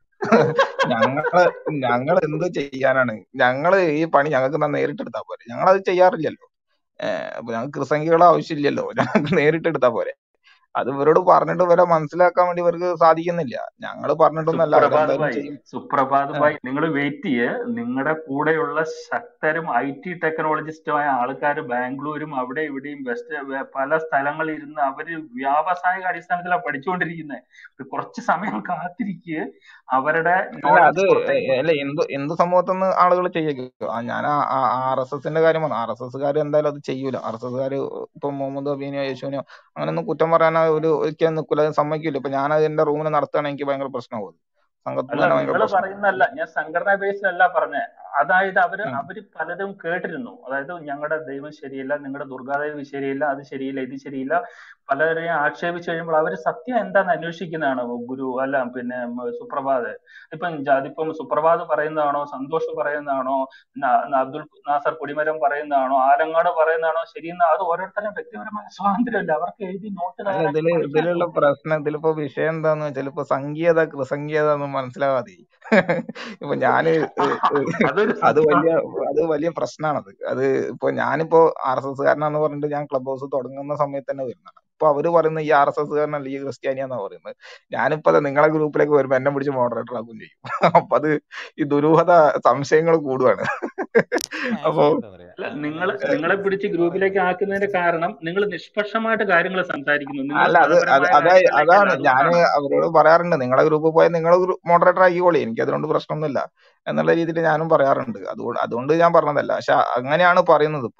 ഞങ്ങള് ഞങ്ങൾ എന്ത് ചെയ്യാനാണ് ഞങ്ങള് ഈ പണി ഞങ്ങൾക്ക് എന്നാ നേരിട്ട് എടുത്താ പോരെ ഞങ്ങളത് ചെയ്യാറില്ലല്ലോ ഏഹ് അപ്പൊ ഞങ്ങൾക്ക് ക്രിസംഖികളെ ആവശ്യമില്ലല്ലോ ഞങ്ങൾക്ക് നേരിട്ട് എടുത്താ പോരെ അത് ഇവരോട് പറഞ്ഞിട്ട് ഇവരെ മനസ്സിലാക്കാൻ വേണ്ടി ഇവർക്ക് സാധിക്കുന്നില്ല ഞങ്ങൾ പറഞ്ഞിട്ടൊന്നല്ല സുപ്രഭാത് അവരെന്തായാലും ഭായ് ചെയ്യും സുപ്രഭാത് ഏഹ് ഭായ് നിങ്ങൾ വെയിറ്റ് ചെയ്യ് നിങ്ങളുടെ കൂടെയുള്ള ശക്തരും ഐ ടി ടെക്നോളജിസ്റ്റുമായ ആൾക്കാർ ബാംഗ്ലൂരും അവിടെ ഇവിടെയും വെസ്റ്റ് വെ- പല സ്ഥലങ്ങളിൽ ഇരുന്ന് അവര് വ്യാവസായിക അടിസ്ഥാനത്തിലാണ് പഠിച്ചുകൊണ്ടിരിക്കുന്നത് കുറച്ച് സമയം കാത്തിരിക്കുക അവരുടെ അല്ല അത് നോളജ് പുറത്തേക്ക് അല്ല എന്ത് എന്ത് സമൂഹത്തിൽ ആളുകൾ ചെയ്യും ഞാൻ ആർ എസ് എസിന്റെ കാര്യം പറഞ്ഞു ആർ എസ് എസ്സുകാർ എന്തായാലും അത് ചെയ്യൂല ആർ എസ് എസ്സുകാർ ഇപ്പൊ മുഹമ്മദ് അബീനെയോ യേശുവിനെയോ അങ്ങനെയൊന്നും കുറ്റം പറയാൻ ഒരു ഒരിക്കലും നിൽക്കില്ല അത് സമ്മതിക്കില്ല ഇപ്പൊ ഞാൻ അത് എന്റെ റൂമിൽ നടത്തുകയാണെങ്കിൽ എനിക്ക് ഭയങ്കര പ്രശ്നമാവും സംഘത്തിന് അല്ല തന്നെ ഭയങ്കര നിങ്ങൾ പ്രശ്നം പറയുന്നതല്ല ഞാൻ സംഘടനാ ബേസിലല്ല പറഞ്ഞേ അതായത് അവര് അവര് പലതും കേട്ടിരുന്നു അതായത് ഞങ്ങളുടെ ദൈവം ശരിയില്ല നിങ്ങളുടെ ദുർഗാദേവി ശരിയില്ല അത് ശരിയില്ല ഇത് ശരിയില്ല പലരെയും ആക്ഷേപിച്ചു കഴിയുമ്പോൾ അവര് സത്യം എന്താന്ന് അന്വേഷിക്കുന്നതാണ് ഗുരു അല്ല പിന്നെ മ- സുപ്രഭാത് ഇപ്പം ജ- അതിപ്പം സുപ്രഭാത് പറയുന്നതാണോ സന്തോഷ് പറയുന്നതാണോ ന- ന- അബ്ദുൽ നാസർ കൊടിമരം പറയുന്നതാണോ ആലങ്ങാട് പറയുന്നതാണോ ശരിയെന്ന് അത് ഓരോരുത്തരും വ്യക്തിപരമായ സ്വാതന്ത്ര്യമല്ല അവർക്ക് എഴുതി നോട്ട് അല്ല തയ്യാറാക്കി ഇതില് പഠിക്കാൻ ഇതിലുള്ള പ്രശ്നം ഇതിലിപ്പോ വിഷയം എന്താന്ന് വെച്ചാൽ ഇപ്പൊ സംഖ്യത കൃസംഖ്യത ഒന്നും മനസ്സിലാവാതെ ഇപ്പൊ ഞാന് ഏഹ് ഏഹ് അതൊരു അത് വലിയ അത് വലിയ പ്രശ്നമാണത് അത് ഇപ്പൊ ഞാനിപ്പോ ആർ എസ് എസ് കാരനാന്ന് പറഞ്ഞിട്ട് ഞാൻ ക്ലബ് ഹൗസ് തുടങ്ങുന്ന സമയത്ത് തന്നെ വരുന്നതാണ് ഇപ്പൊ അവര് പറയുന്ന ഈ ആർ എസ് എസ് കാരനല്ല ഈ ക്രിസ്ത്യാനിയാന്നാ പറയുന്നത് ഞാനിപ്പോ അത് നിങ്ങളെ ഗ്രൂപ്പിലേക്ക് വരുമ്പോ എന്നെ പിടിച്ച് മോഡറേറ്റർ ആക്കുകയും ചെയ്യും അപ്പൊ അത് ഈ ദുരൂഹത സംശയങ്ങൾ കൂടുവാണ് അപ്പൊ അല്ല നിങ്ങൾ നിങ്ങളെ പിടിച്ച് ഗ്രൂപ്പിലേക്ക് ആക്കുന്നതിന്റെ കാരണം നിങ്ങൾ നിഷ്പക്ഷമായിട്ട് കാര്യങ്ങൾ സംസാരിക്കുന്നു നിങ്ങൾ അല്ല അത് അത് മതപരമായ അതാ കാര്യങ്ങളിലേക്കല്ല അതാണ് ഞാൻ അതുകൊണ്ടാണ് അവരോട് പറയാറുണ്ട് നിങ്ങളെ ഗ്രൂപ്പിൽ പോയാൽ നിങ്ങൾ മോഡറേറ്റർ ആക്കിക്കോളി എനിക്ക് അതുകൊണ്ട് പ്രശ്നമൊന്നുമില്ല എന്നുള്ള രീതിയിൽ ഞാനും പറയാറുണ്ട് അതുകൊണ്ട് അതുകൊണ്ട് ഞാൻ പറഞ്ഞതല്ല പക്ഷെ അങ്ങനെയാണ് പറയുന്നത് ഇപ്പൊ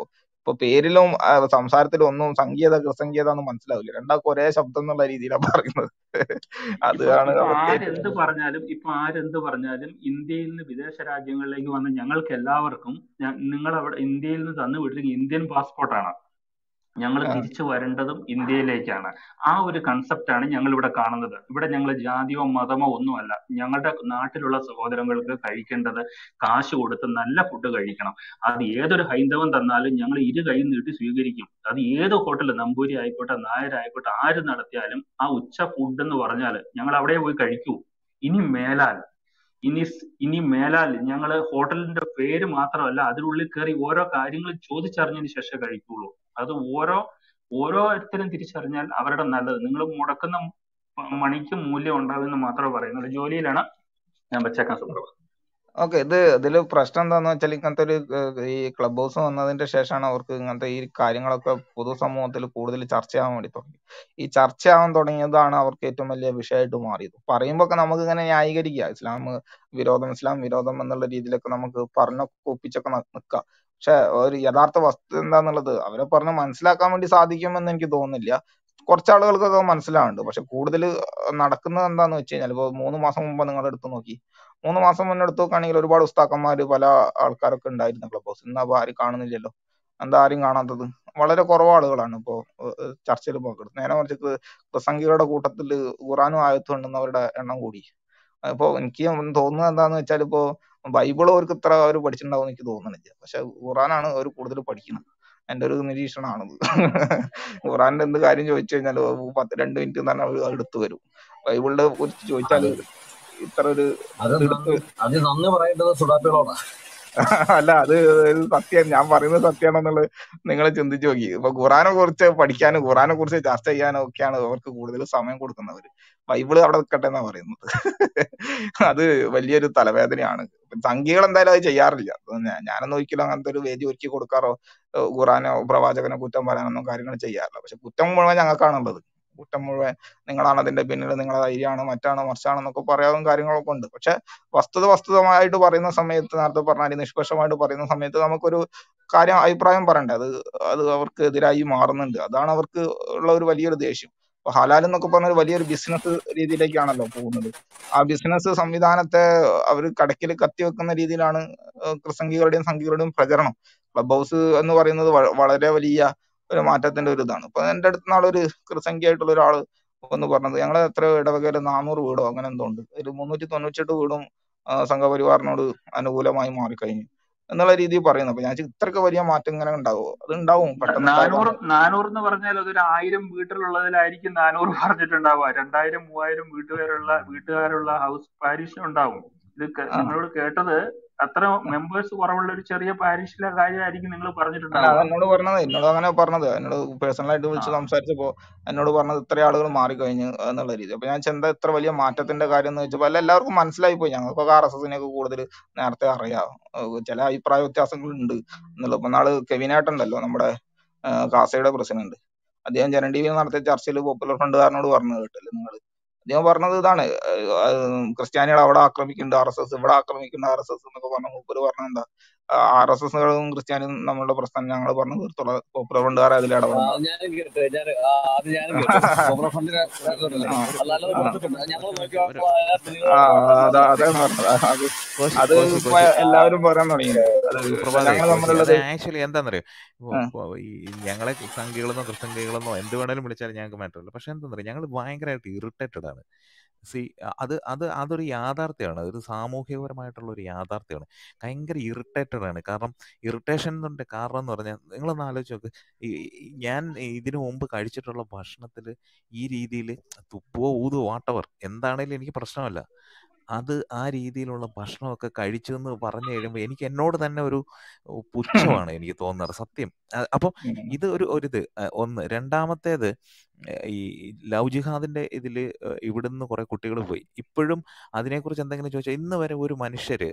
ഇപ്പൊ പേരിലും ആ, സംസാരത്തിലും ഒന്നും സംഗീത കൃസംഗീത ഒന്നും മനസ്സിലാവില്ല രണ്ടാൾക്കും ഒരേ ശബ്ദം എന്നുള്ള രീതിയിലാണ് പറയുന്നത് ഇപ്പൊ അതാണ് ഇപ്പൊ അവർക്ക് ആരെന്ത് ഏറ്റവും പറഞ്ഞാലും ഇപ്പൊ ആരെന്ത് പറഞ്ഞാലും ഇന്ത്യയിൽ നിന്ന് വിദേശ രാജ്യങ്ങളിലേക്ക് വന്ന ഞങ്ങൾക്ക് എല്ലാവർക്കും നിങ്ങൾ അവിടെ ഇന്ത്യയിൽ നിന്ന് തന്നു വിട്ടിരിക്കുന്ന ഇന്ത്യൻ പാസ്പോർട്ടാണ് ഞങ്ങൾ ആ, തിരിച്ചു വരേണ്ടതും ഇന്ത്യയിലേക്കാണ് ആ ഒരു കൺസെപ്റ്റാണ് ഞങ്ങൾ ഇവിടെ കാണുന്നത് ഇവിടെ ഞങ്ങൾ ജാതിയോ മതമോ ഒന്നുമല്ല ഞങ്ങളുടെ നാട്ടിലുള്ള സഹോദരങ്ങൾക്ക് കഴിക്കേണ്ടത് കാശ് കൊടുത്ത് നല്ല ഫുഡ് കഴിക്കണം അത് ഏതൊരു ഹൈന്ദവൻ തന്നാലും ഞങ്ങൾ ഇരു കൈ നീട്ടി സ്വീകരിക്കും അത് ഏത് ഹോട്ടൽ നമ്പൂരി ആയിക്കോട്ടെ നായരായിക്കോട്ടെ ആര് നടത്തിയാലും ആ ഉച്ച ഫുഡ് എന്ന് പറഞ്ഞാൽ ഞങ്ങൾ അവിടെ പോയി കഴിക്കൂ ഇനി മേലാൽ ഇനി സ് ഇനി മേലാൽ ഞങ്ങൾ ഹോട്ടലിന്റെ പേര് മാത്രമല്ല അതിനുള്ളിൽ കയറി ഓരോ കാര്യങ്ങൾ ചോദിച്ചറിഞ്ഞതിന് ശേഷം കഴിക്കുള്ളൂ അത് ഓരോ ഓരോരുത്തരും തിരിച്ചറിഞ്ഞാൽ അവരുടെ നല്ലത് നിങ്ങൾ മുടക്കുന്ന മ- മണിക്ക് മൂല്യം ഉണ്ടാവുമെന്ന് മാത്രമേ പറയുന്നുള്ളൂ ജോലിയിലാണ് ഞാൻ വെച്ചേക്കാൻ സുപ്രഭാതം ഓക്കെ ഇത് ഇതില് പ്രശ്നം എന്താന്ന് വെച്ചാൽ ഇങ്ങനത്തെ ഒരു ഏഹ്, ഈ ക്ലബ് ഹൗസ് വന്നതിന്റെ ശേഷമാണ് അവർക്ക് ഇങ്ങനത്തെ ഈ കാര്യങ്ങളൊക്കെ പൊതുസമൂഹത്തിൽ കൂടുതൽ ചർച്ചയാവാൻ വേണ്ടി തുടങ്ങി ഈ ചർച്ചയാവാൻ തുടങ്ങിയതാണ് അവർക്ക് ഏറ്റവും വലിയ വിഷയമായിട്ട് മാറിയത് പറയുമ്പോ ഒക്കെ നമുക്ക് ഇങ്ങനെ ന്യായീകരിക്കുക ഇസ്ലാം വിരോധം ഇസ്ലാം വിരോധം എന്നുള്ള രീതിയിലൊക്കെ നമുക്ക് പറഞ്ഞൊക്കെ ഒപ്പിച്ചൊക്കെ നിൽക്കാം പക്ഷെ ഒരു യഥാർത്ഥ വസ്തു എന്താന്നുള്ളത് അവരെ പറഞ്ഞ് മനസ്സിലാക്കാൻ വേണ്ടി സാധിക്കുമെന്ന് എനിക്ക് തോന്നുന്നില്ല കുറച്ച് ആളുകൾക്കൊക്കെ മനസ്സിലാവുന്നുണ്ട് പക്ഷെ കൂടുതൽ നടക്കുന്നത് എന്താന്ന് വെച്ച് കഴിഞ്ഞാൽ ഇപ്പൊ മൂന്ന് മാസം മുമ്പ് നിങ്ങൾ എടുത്തു നോക്കി മൂന്ന് മാസം മുന്നേ എടുത്ത് നോക്കുകയാണെങ്കിൽ ഒരുപാട് ഉസ്താക്കന്മാര് പല ആൾക്കാരൊക്കെ ഉണ്ടായിരുന്നു ക്ലബ് ഹൗസ് ഇന്ന് അപ്പൊ ആരും കാണുന്നില്ലല്ലോ എന്താ ആരും കാണാത്തത് വളരെ കുറവ് ആളുകളാണ് ഇപ്പോ ഏഹ് ചർച്ചയിൽ പങ്കെടുത്തത് നേരെ മറിച്ച് ക്രി- ക്രിസംഖ്യരുടെ കൂട്ടത്തിൽ ഖുറാനും ആയത്തും ഉണ്ടെന്നവരുടെ എണ്ണം കൂടി അപ്പോ എനിക്ക് തോന്നുന്നത് എന്താന്ന് വെച്ചാൽ ഇപ്പോ ബൈബിൾ അവർക്ക് ഇത്ര അവർ പഠിച്ചിട്ടുണ്ടാവും എനിക്ക് തോന്നുന്നില്ല പക്ഷെ ഖുറാനാണ് അവർ കൂടുതൽ പഠിക്കുന്നത് എന്റെ ഒരു നിരീക്ഷണമാണത് ഖുറാന്റെ എന്ത് കാര്യം ചോദിച്ചു കഴിഞ്ഞാൽ പത്ത് രണ്ട് മിനിറ്റ് എന്ന് പറഞ്ഞാൽ അവർ എടുത്തു വരും ബൈബിളിനെ കുറിച്ച് ചോദിച്ചാൽ അത് ഇത്ര ഒരു അത് ഇത് എടുത്ത് നന്ദി അത് നന്ദി പറയേണ്ടത് സുഡാപ്പികളോടാ അല്ല അത് ഒരു സത്യം ഞാൻ പറയുന്നത് സത്യമാണെന്നുള്ളത് നിങ്ങൾ ചിന്തിച്ചു നോക്കി ഇപ്പൊ ഖുറാനെ കുറിച്ച് പഠിക്കാനും ഖുറാനെ കുറിച്ച് ചർച്ച ചെയ്യാനും ഒക്കെയാണ് അവർക്ക് കൂടുതൽ സമയം കൊടുക്കുന്നവര് ബൈബിള് അവിടെ നിൽക്കട്ടെ എന്നാ പറയുന്നത് അത് വലിയൊരു തലവേദനയാണ് സംഖ്യകൾ എന്തായാലും അത് ചെയ്യാറില്ല അത് ഞാ- ഞാനൊന്നും ഒരിക്കലും അങ്ങനത്തെ ഒരു വേദി ഒരുക്കി കൊടുക്കാറോ ഏഹ് ഖുറാനോ പ്രവാചകനെ കുറ്റം പറയാനൊന്നും കാര്യങ്ങൾ ചെയ്യാറില്ല പക്ഷെ കുറ്റം മുഴുവൻ ഞങ്ങൾക്കാണുള്ളത് കുറ്റം മുഴുവൻ നിങ്ങളാണ് അതിന്റെ പിന്നിൽ നിങ്ങളെ ധൈര്യമാണ് മറ്റാണ് മറിച്ചാണെന്നൊക്കെ പറയാവും കാര്യങ്ങളൊക്കെ ഉണ്ട് പക്ഷെ വസ്തുത വസ്തുതമായിട്ട് പറയുന്ന സമയത്ത് നേരത്തെ പറഞ്ഞാൽ നിഷ്പക്ഷമായിട്ട് പറയുന്ന സമയത്ത് നമുക്കൊരു കാര്യം അഭിപ്രായം പറയണ്ടേ അത് അത് അവർക്ക് എതിരായി മാറുന്നുണ്ട് അതാണ് അവർക്ക് ഉള്ള ഒരു വലിയൊരു ദേഷ്യം ഇപ്പൊ ഹലാൽ എന്നൊക്കെ പറഞ്ഞ ഒരു വലിയൊരു ബിസിനസ് രീതിയിലേക്കാണല്ലോ പോകുന്നത് ആ ബിസിനസ് സംവിധാനത്തെ അവർ കടക്കിൽ കത്തിവെക്കുന്ന രീതിയിലാണ് ഏഹ് ക്രിസംഖികളുടെയും സംഘികളുടെയും പ്രചരണം ക്ലബ് ഹൗസ് എന്ന് പറയുന്നത് വ- വളരെ വലിയ ഒരു മാറ്റത്തിന്റെ ഒരു ഇതാണ് ഇപ്പൊ എന്റെ അടുത്ത് നാളൊരു ക്രിസംഖ്യയായിട്ടുള്ള ഒരാള് ഒന്ന് പറഞ്ഞത് ഞങ്ങളെ എത്ര ഇടവകയില് നാനൂറ് വീടോ അങ്ങനെ എന്തോ ഉണ്ട് ഒരു മുന്നൂറ്റി തൊണ്ണൂറ്റെട്ട് വീടും ആ, സംഘപരിവാറിനോട് അനുകൂലമായി മാറിക്കഴിഞ്ഞു എന്നുള്ള രീതിയിൽ പറയുന്നു അപ്പൊ ഞാൻ വിചാരിച്ചു ഇത്രയൊക്കെ വലിയ മാറ്റം ഇങ്ങനെ ഉണ്ടാവുമോ അത് ഉണ്ടാവും പെട്ടെന്ന് നാനൂറ് ഉണ്ടാകാൻ നാനൂറ് എന്ന് പറഞ്ഞാൽ അതൊരു ആയിരം വീട്ടിലുള്ളതിലായിരിക്കും നാനൂറ് പറഞ്ഞിട്ടുണ്ടാവുക രണ്ടായിരം മൂവായിരം വീട്ടുകാരുള്ള വീട്ടുകാരുള്ള ഹൗസ് പാരിഷ് ഉണ്ടാവും ഇത് കേ- ആ നിങ്ങളോട് കേട്ടത് അത്ര മെമ്പേഴ്സ് കുറവുള്ള ഒരു ചെറിയ പാരിഷിലെ കാര്യമായിരിക്കും നിങ്ങൾ അല്ല പറഞ്ഞിട്ടുണ്ടാവുക അത് എന്നോട് പറഞ്ഞത് എന്നോട് അങ്ങനെ പറഞ്ഞത് എന്നോട് പേഴ്സണൽ ആയിട്ട് ആ വിളിച്ച് സംസാരിച്ചപ്പോ എന്നോട് പറഞ്ഞത് ഇത്ര ആളുകൾ മാറിക്കഴിഞ്ഞു എന്നുള്ള രീതി അപ്പൊ ഞാൻ വിചാരിച്ചു എന്താ ഇത്ര വലിയ മാറ്റത്തിന്റെ കാര്യം എന്ന് വെച്ചപ്പോ അല്ല എല്ലാവർക്കും മനസ്സിലായി പോയി ഞങ്ങൾക്കൊക്കെ ആർ എസ് എസിനെയൊക്കെ കൂടുതൽ നേരത്തെ അറിയാം ഏഹ് ചില അഭിപ്രായ വ്യത്യാസങ്ങൾ ഉണ്ട് എന്നുള്ളത് ഇപ്പൊ നാള് കെവിനേട്ടുണ്ടല്ലോ നമ്മുടെ ഏഹ് കാസയുടെ പ്രസിഡന്റ് അദ്ദേഹം ജനൻ ടി വിയിൽ നടത്തിയ ചർച്ചയിൽ പോപ്പുലർ ഫ്രണ്ടുകാരനോട് പറഞ്ഞു കേട്ടില്ല നിങ്ങൾ അദ്ദേഹം പറഞ്ഞത് ഇതാണ് ഏഹ് ആഹ് ക്രിസ്ത്യാനികൾ അവിടെ ആക്രമിക്കുന്നുണ്ട് ആർ എസ് എസ് ഇവിടെ ആക്രമിക്കുന്നുണ്ട് ആർ എസ് എസ് എന്നൊക്കെ പറഞ്ഞ മൂപ്പര് പറഞ്ഞത് എന്താ ആർ എസ് എസുകളും ക്രിസ്ത്യാനിയും നമ്മളുടെ പ്രശ്നം ഞങ്ങൾ പറഞ്ഞു തീർത്തുള്ള പോപ്പുലർ ഫ്രണ്ടുകാരെ അതിൽ ആ, ഇടപെടണ്ട അത് ഞാനും കേട്ടു ഞാൻ ആ, അത് ഞാനും കേട്ടു സോമന ഫണ്ടിനെ കേട്ടില്ലേ ആ അല്ലാതെ ആ കൊടുത്തിട്ടുണ്ട് ഞങ്ങൾ ഒരു നോക്കിയപ്പോൾ ഒരു ആ അതിനകത്ത് അതാ അതാ പറഞ്ഞത് അത് കോശി അത് കോശി ഇപ്പൊ കോശി എല്ലാവരും പറയാൻ തുടങ്ങി അത് സുപ്രഭാതേ ഞങ്ങൾ കോശി അത് തമ്മിലുള്ളത് ആക്ച്വലി എന്താണെന്നറിയോ ആ, ഇപ്പൊ ഈ ഞങ്ങളെ സംഖ്യകളെന്നോ ക്രിസംഖ്യകളെന്നോ എന്ത് വേണേലും വിളിച്ചാലും ഞങ്ങൾക്ക് മാറ്റമില്ല പക്ഷെ എന്താണെന്നറിയോ ഞങ്ങൾ ഭയങ്കരമായിട്ട് ഇറിറ്റേറ്റഡ് ആണ് സി അത് അത് അതൊരു യാഥാർത്ഥ്യമാണ് അതൊരു സാമൂഹികപരമായിട്ടുള്ള ഒരു യാഥാർത്ഥ്യമാണ് ഭയങ്കര ഇറിറ്റേറ്റഡ് ആണ് കാരണം ഇറിറ്റേഷൻ എന്നുണ്ട് കാരണം എന്ന് പറഞ്ഞാൽ നിങ്ങളൊന്ന് ആലോചിച്ച് നോക്ക് ഈ ഈ ഞാൻ ഇതിനു മുമ്പ് കഴിച്ചിട്ടുള്ള ഭക്ഷണത്തിൽ ഈ രീതിയിൽ തുപ്പുവോ ഊതുവോ വാട്ടവർ എന്താണേലും എനിക്ക് പ്രശ്നമല്ല അത് ആ രീതിയിലുള്ള ഭക്ഷണമൊക്കെ കഴിച്ചു എന്ന് പറഞ്ഞു കഴിയുമ്പോൾ എനിക്ക് എന്നോട് തന്നെ ഒരു പുച്ഛമാണ് എനിക്ക് തോന്നുന്നത് സത്യം അ- അപ്പം ഉം, ഇത് ഒരു ഒരു ഇത് അഹ് ഒന്ന് രണ്ടാമത്തേത് ഏഹ് ഈ ലവ് ജിഹാദിന്റെ ഇതിൽ ഇവിടുന്ന് കുറെ കുട്ടികൾ പോയി ഇപ്പോഴും അതിനെക്കുറിച്ച് എന്തെങ്കിലും ചോദിച്ചാൽ ഇന്ന് വരെ ഒരു മനുഷ്യര്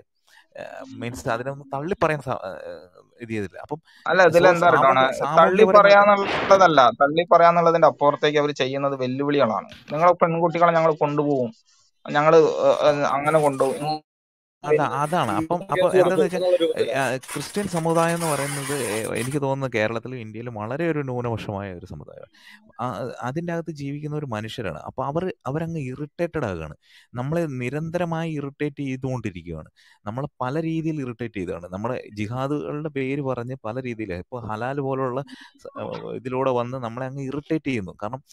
മീൻസ് അതിനൊന്നും തള്ളി പറയാൻ സാ- ഏഹ് ഇത് ചെയ്തില്ല അപ്പം അല്ല ഇതിൽ സോ എന്താ സാമൂഹ്യ പറയുക തള്ളി സാമൂഹ്യപരമായിട്ട് പറയാന്നുള്ളതല്ല തള്ളി പറയാന്നുള്ളതിന്റെ അപ്പുറത്തേക്ക് അവർ ചെയ്യുന്നത് വെല്ലുവിളികളാണ് നിങ്ങളെ പെൺകുട്ടികളെ ഞങ്ങൾ കൊണ്ടുപോകും ഞങ്ങൾ അങ്ങനെ കൊണ്ടുപോകും അതാ അതാണ് അപ്പം അപ്പോൾ കേസ് എന്താന്ന് കൊടുത്തു വെച്ചാൽ എന്നുള്ള രൂപത്തിലാണ് ഏഹ്, ക്രിസ്ത്യൻ സമുദായം എന്ന് പറയുന്നത് ഏഹ്, എനിക്ക് തോന്നുന്നു കേരളത്തിലും ഇന്ത്യയിലും വളരെ ഒരു ന്യൂനപക്ഷമായ ഒരു സമുദായം അതിൻ്റെ അകത്ത് ജീവിക്കുന്ന ഒരു മനുഷ്യരാണ് അപ്പോൾ അവർ അവരങ്ങ് ഇറിറ്റേറ്റഡ് ആകുകയാണ് നമ്മളെ നിരന്തരമായി ഇറിറ്റേറ്റ് ചെയ്തുകൊണ്ടിരിക്കുകയാണ് നമ്മളെ പല രീതിയിൽ ഇറിറ്റേറ്റ് ചെയ്തതാണ് നമ്മുടെ ജിഹാദുകളുടെ പേര് പറഞ്ഞ് പല രീതിയിൽ ഇപ്പോൾ ഹലാൽ പോലുള്ള സ- ഏഹ്, ഇതിലൂടെ വന്ന് നമ്മളെ അങ്ങ് ഇറിറ്റേറ്റ് ചെയ്യുന്നു കാരണം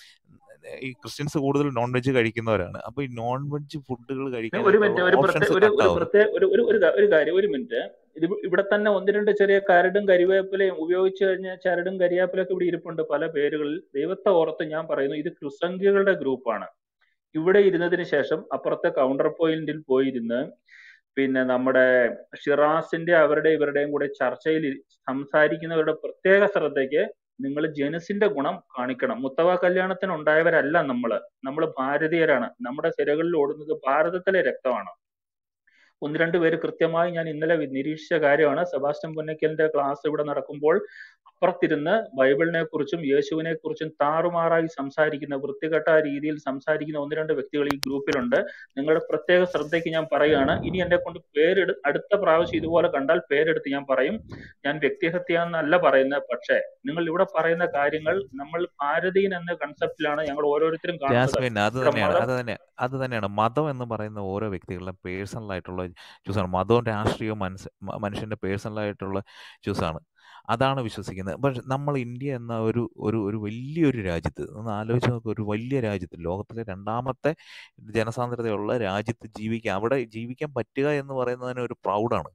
ഈ ക്രിസ്ത്യൻസ് കൂടുതൽ നോൺ വെജ് കഴിക്കുന്നവരാണ് അപ്പോൾ ഈ നോൺ വെജ് ഫുഡുകൾ ഒരു കഴിക്കാനായിട്ടുള്ള മിനിറ്റ് ഒരു പ്രത്യേക ഓപ്ഷൻസ് ഒരു ഒരു കട്ടാവുന്നു പ്രത്യേക ഒരു ഒരു ഒരു കാ- ഒരു കാര്യം ഒരു മിനിറ്റ് ഇത് ഇവ- ഇവിടെ തന്നെ ഒന്ന് രണ്ട് ചെറിയ കരടും കരിവേപ്പിലയും ഉപയോഗിച്ചു കഴിഞ്ഞാൽ ചരടും കരിവേപ്പിലൊക്കെ ഇവിടെ ഇരിപ്പുണ്ട് പല പേരുകളിൽ ദൈവത്തെ ഓർത്ത് ഞാൻ പറയുന്നു ഇത് ക്രിസംഖ്യകളുടെ ഗ്രൂപ്പാണ് ഇവിടെ ഇരുന്നതിന് ശേഷം അപ്പുറത്തെ കൗണ്ടർ പോയിന്റിൽ പോയിരുന്ന് പിന്നെ നമ്മുടെ ഷിറാസിന്റെ അവരുടെ ഇവരുടെയും കൂടെ ചർച്ചയിൽ ഇ- സംസാരിക്കുന്നവരുടെ പ്രത്യേക ശ്രദ്ധയ്ക്ക് നിങ്ങൾ ജനസിന്റെ ഗുണം കാണിക്കണം മുത്തവ കല്യാണത്തിന് ഉണ്ടായവരല്ല നമ്മള് നമ്മൾ ഭാരതീയരാണ് നമ്മുടെ സിരകളിൽ ഓടുന്നത് ഭാരതത്തിലെ രക്തമാണ് ഒന്ന് രണ്ട് പേര് കൃത്യമായി ഞാൻ ഇന്നലെ വി- നിരീക്ഷിച്ച കാര്യമാണ് സെബാസ്റ്റ്യൻ പുന്നക്കലിന്റെ ക്ലാസ് ഇവിടെ നടക്കുമ്പോൾ അപ്പുറത്തിരുന്ന് ബൈബിളിനെ കുറിച്ചും യേശുവിനെ കുറിച്ചും താറുമാറായി സംസാരിക്കുന്ന വൃത്തികെട്ട രീതിയിൽ സംസാരിക്കുന്ന ഒന്ന് രണ്ട് വ്യക്തികൾ ഈ ഗ്രൂപ്പിലുണ്ട് നിങ്ങളുടെ പ്രത്യേക ശ്രദ്ധയ്ക്ക് ഞാൻ പറയുകയാണ് ഇനി എന്നെ കൊണ്ട് പേരെടു അടുത്ത പ്രാവശ്യം ഇതുപോലെ കണ്ടാൽ പേരെടുത്ത് ഞാൻ പറയും ഞാൻ വ്യക്തിഹത്യ എന്നല്ല പറയുന്നത് പക്ഷേ നിങ്ങൾ ഇവിടെ പറയുന്ന കാര്യങ്ങൾ നമ്മൾ ഭാരതീയൻ എന്ന കൺസെപ്റ്റിലാണ് ഞങ്ങൾ ഓരോരുത്തരും കാണുന്നത് ജാസ്മിൻ അത് ഇവിടെ തന്നെയാണ് മതം അത് തന്നെ അത് തന്നെയാണ് മതം എന്ന് പറയുന്ന ഓരോ വ്യക്തികളുടെ പേഴ്സണൽ ആയിട്ടുള്ള ചൂസാണ് മതവും രാഷ്ട്രീയവും മനസ്സ് മ- മനുഷ്യന്റെ പേഴ്സണൽ ആയിട്ടുള്ള ചൂസാണ് അതാണ് വിശ്വസിക്കുന്നത് പക്ഷെ നമ്മൾ ഇന്ത്യ എന്ന ഒരു ഒരു ഒരു വലിയൊരു രാജ്യത്ത് ഒന്ന് ആലോചിച്ച് നോക്കുക ഒരു വലിയ രാജ്യത്ത് ലോകത്തിലെ രണ്ടാമത്തെ ജനസാന്ദ്രതയുള്ള രാജ്യത്ത് ജീവിക്കാൻ അവിടെ ജീവിക്കാൻ പറ്റുക എന്ന് പറയുന്നതിന് ഒരു പ്രൗഡാണ്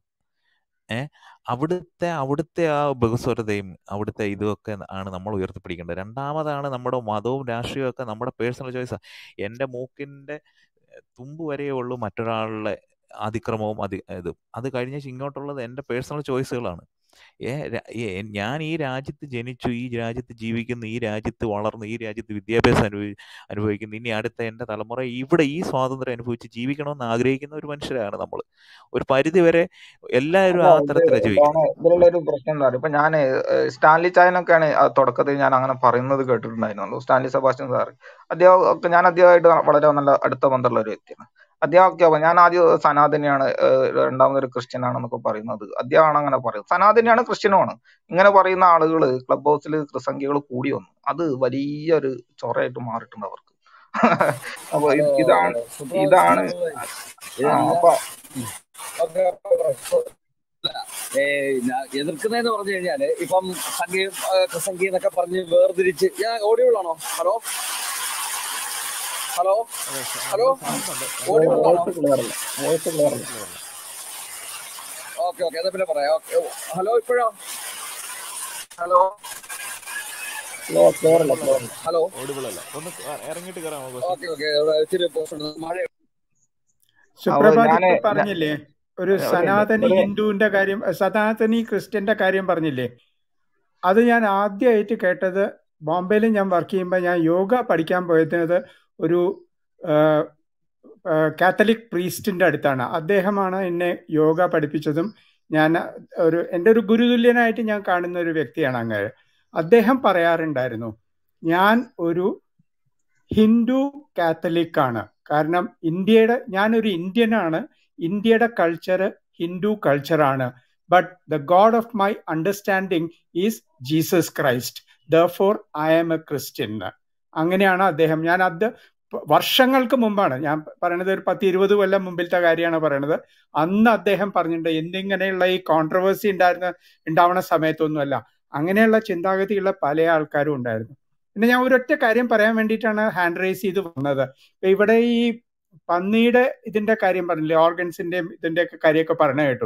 ഏഹ് അവിടുത്തെ അവിടുത്തെ ആ ബഹുസ്വരതയും അവിടുത്തെ ഇതൊക്കെ ആണ് നമ്മൾ ഉയർത്തിപ്പിടിക്കേണ്ടത് രണ്ടാമതാണ് നമ്മുടെ മതവും രാഷ്ട്രീയവും ഒക്കെ നമ്മുടെ പേഴ്സണൽ ചോയ്സാണ് എൻ്റെ മൂക്കിൻ്റെ തുമ്പ് വരെയേ ഉള്ളൂ മറ്റൊരാളുടെ അതിക്രമവും അതി ഇതും അത് കഴിഞ്ഞ ഇങ്ങോട്ടുള്ളത് എൻ്റെ പേഴ്സണൽ ചോയ്സുകളാണ് ഏ ര- ഏ, ഞാൻ ഈ രാജ്യത്ത് ജനിച്ചു ഈ രാജ്യത്ത് ജീവിക്കുന്നു ഈ രാജ്യത്ത് വളർന്നു ഈ രാജ്യത്ത് വിദ്യാഭ്യാസം അനുഭവി അനുഭവിക്കുന്നു ഇനി അടുത്ത എൻ്റെ തലമുറ ഇവിടെ ഈ സ്വാതന്ത്ര്യം അനുഭവിച്ച് ജീവിക്കണമെന്ന് ആഗ്രഹിക്കുന്ന ഒരു മനുഷ്യരാണ് നമ്മൾ ഒരു പരിധി വരെ എല്ലാവരും അല്ല ആ ഇത് തരത്തിലാണ് ജീവിക്കുന്നത് ഇതാണ് ഇതിലുള്ള ഒരു പ്രശ്നം എന്താ പറയുക ഇപ്പൊ ഞാൻ സ്റ്റാൻലി ചായനൊക്കെയാണ് ആ തുടക്കത്തിൽ ഞാൻ അങ്ങനെ പറയുന്നത് കേട്ടിട്ടുണ്ടായിരുന്നുള്ളൂ സ്റ്റാൻലി സെബാസ്റ്റ്യൻ സാറ് അദ്ദേഹം ഒക്കെ ഞാൻ അദ്ദേഹമായിട്ട് വളരെ നല്ല അടുത്ത ബന്ധമുള്ള ഒരു വ്യക്തിയാണ് അദ്ദേഹം ഒക്കെ ഞാൻ ആദ്യം സനാതനെയാണ് ഏഹ് രണ്ടാമതൊരു ക്രിസ്ത്യൻ ആണെന്നൊക്കെ പറയുന്നത് അദ്ദേഹമാണ് അങ്ങനെ പറയുന്നത് സനാതനെയാണ് ക്രിസ്ത്യനുമാണ് ഇങ്ങനെ പറയുന്ന ആളുകൾ ക്ലബ് ഹൗസിൽ ക്രിസംഖ്യകൾ കൂടി വന്നു അത് വലിയൊരു ചൊറയായിട്ട് മാറിയിട്ടുണ്ട് അവർക്ക് അപ്പൊ ഹലോ ഇത് ഇതാണ് സുബ്രാജ് ഇതാണ് സുബ്രാജ് ആ ഞാൻ അപ്പൊ ഓക്കെ എതിർക്കുന്നതെന്ന് പറഞ്ഞു കഴിഞ്ഞാല് ഇപ്പം സംഖ്യ സംഖ്യ എന്നൊക്കെ പറഞ്ഞ് വേർതിരിച്ച് ഞാൻ ഓഡിയോളാണോ ഹലോ ഹലോ അതെ സ- ഹലോ നല്ല സൗണ്ട് ഉണ്ട് ഓഡിയോളാണോ വോയിസ് ക്ലിയർ അല്ല വോയിസ് ക്ലിയർ അല്ല ക്ലിയർ അല്ല ഓക്കെ ഓക്കെ എന്നാ പിന്നെ പറയാം ഓക്കെ ഹലോ ഇപ്പോഴോ ഹലോ ക്ലിയർ അല്ല ക്ലിയർ അല്ല ഹലോ ഓഡിബിൾ അല്ല ഒന്ന് ക- ഇറങ്ങിയിട്ട് കയറാമോ ബസ് ഓക്കെ ഓക്കെ ഇച്ചിരി പോസ്റ്റ് മഴ അപ്പൊ സുപ്രഭാത് ഞാന് ഇപ്പൊ പറഞ്ഞില്ലേ ഒരു ഒരു സനാതനി ഒരു ഹിന്ദുവിന്റെ കാര്യം സനാതനി ക്രിസ്ത്യന്റെ കാര്യം പറഞ്ഞില്ലേ അത് ഞാൻ ആദ്യമായിട്ട് കേട്ടത് ബോംബെയിൽ ഞാൻ വർക്ക് ചെയ്യുമ്പോൾ ഞാൻ യോഗ പഠിക്കാൻ പോയത് ഒരു ആ, ആ, കാത്തലിക് പ്രീസ്റ്റിന്റെ അടുത്താണ് അദ്ദേഹമാണ് എന്നെ യോഗ പഠിപ്പിച്ചതും ഞാൻ ഒരു എൻ്റെ ഒരു ഗുരുതുല്യനായിട്ട് ഞാൻ കാണുന്ന ഒരു വ്യക്തിയാണ് അങ്ങനെ അദ്ദേഹം പറയാറുണ്ടായിരുന്നു ഞാൻ ഒരു ഹിന്ദു കാത്തലിക് ആണ് കാരണം ഇന്ത്യയുടെ ഞാനൊരു ഇന്ത്യനാണ് ഇന്ത്യയുടെ കൾച്ചർ ഹിന്ദു കൾച്ചറാണ് but the God of my understanding is Jesus Christ the for I am a Christian അങ്ങനെയാണ് അദ്ദേഹം ഞാൻ അത് വർഷങ്ങൾക്ക് മുമ്പാണ് ഞാൻ പറയണത് ഒരു പത്ത് ഇരുപത് കൊല്ലം മുമ്പിലത്തെ കാര്യമാണ് പറയണത് അന്ന് അദ്ദേഹം പറഞ്ഞിട്ടുണ്ട് എന്തിങ്ങനെയുള്ള ഈ കോൺട്രവേഴ്സി ഉണ്ടായിരുന്ന ഉണ്ടാവണ സമയത്തൊന്നുമല്ല അങ്ങനെയുള്ള ചിന്താഗതിയുള്ള പല ആൾക്കാരും ഉണ്ടായിരുന്നു പിന്നെ ഞാൻ ഒരൊറ്റ കാര്യം പറയാൻ വേണ്ടിയിട്ടാണ് ഹാൻഡ് റൈസ് ചെയ്ത് വന്നത് ഇപ്പൊ ഇവിടെ ഈ പന്നിയുടെ ഇതിന്റെ കാര്യം പറഞ്ഞില്ലേ ഓർഗൻസിന്റെയും ഇതിന്റെ ഒക്കെ കാര്യമൊക്കെ പറഞ്ഞു കേട്ടു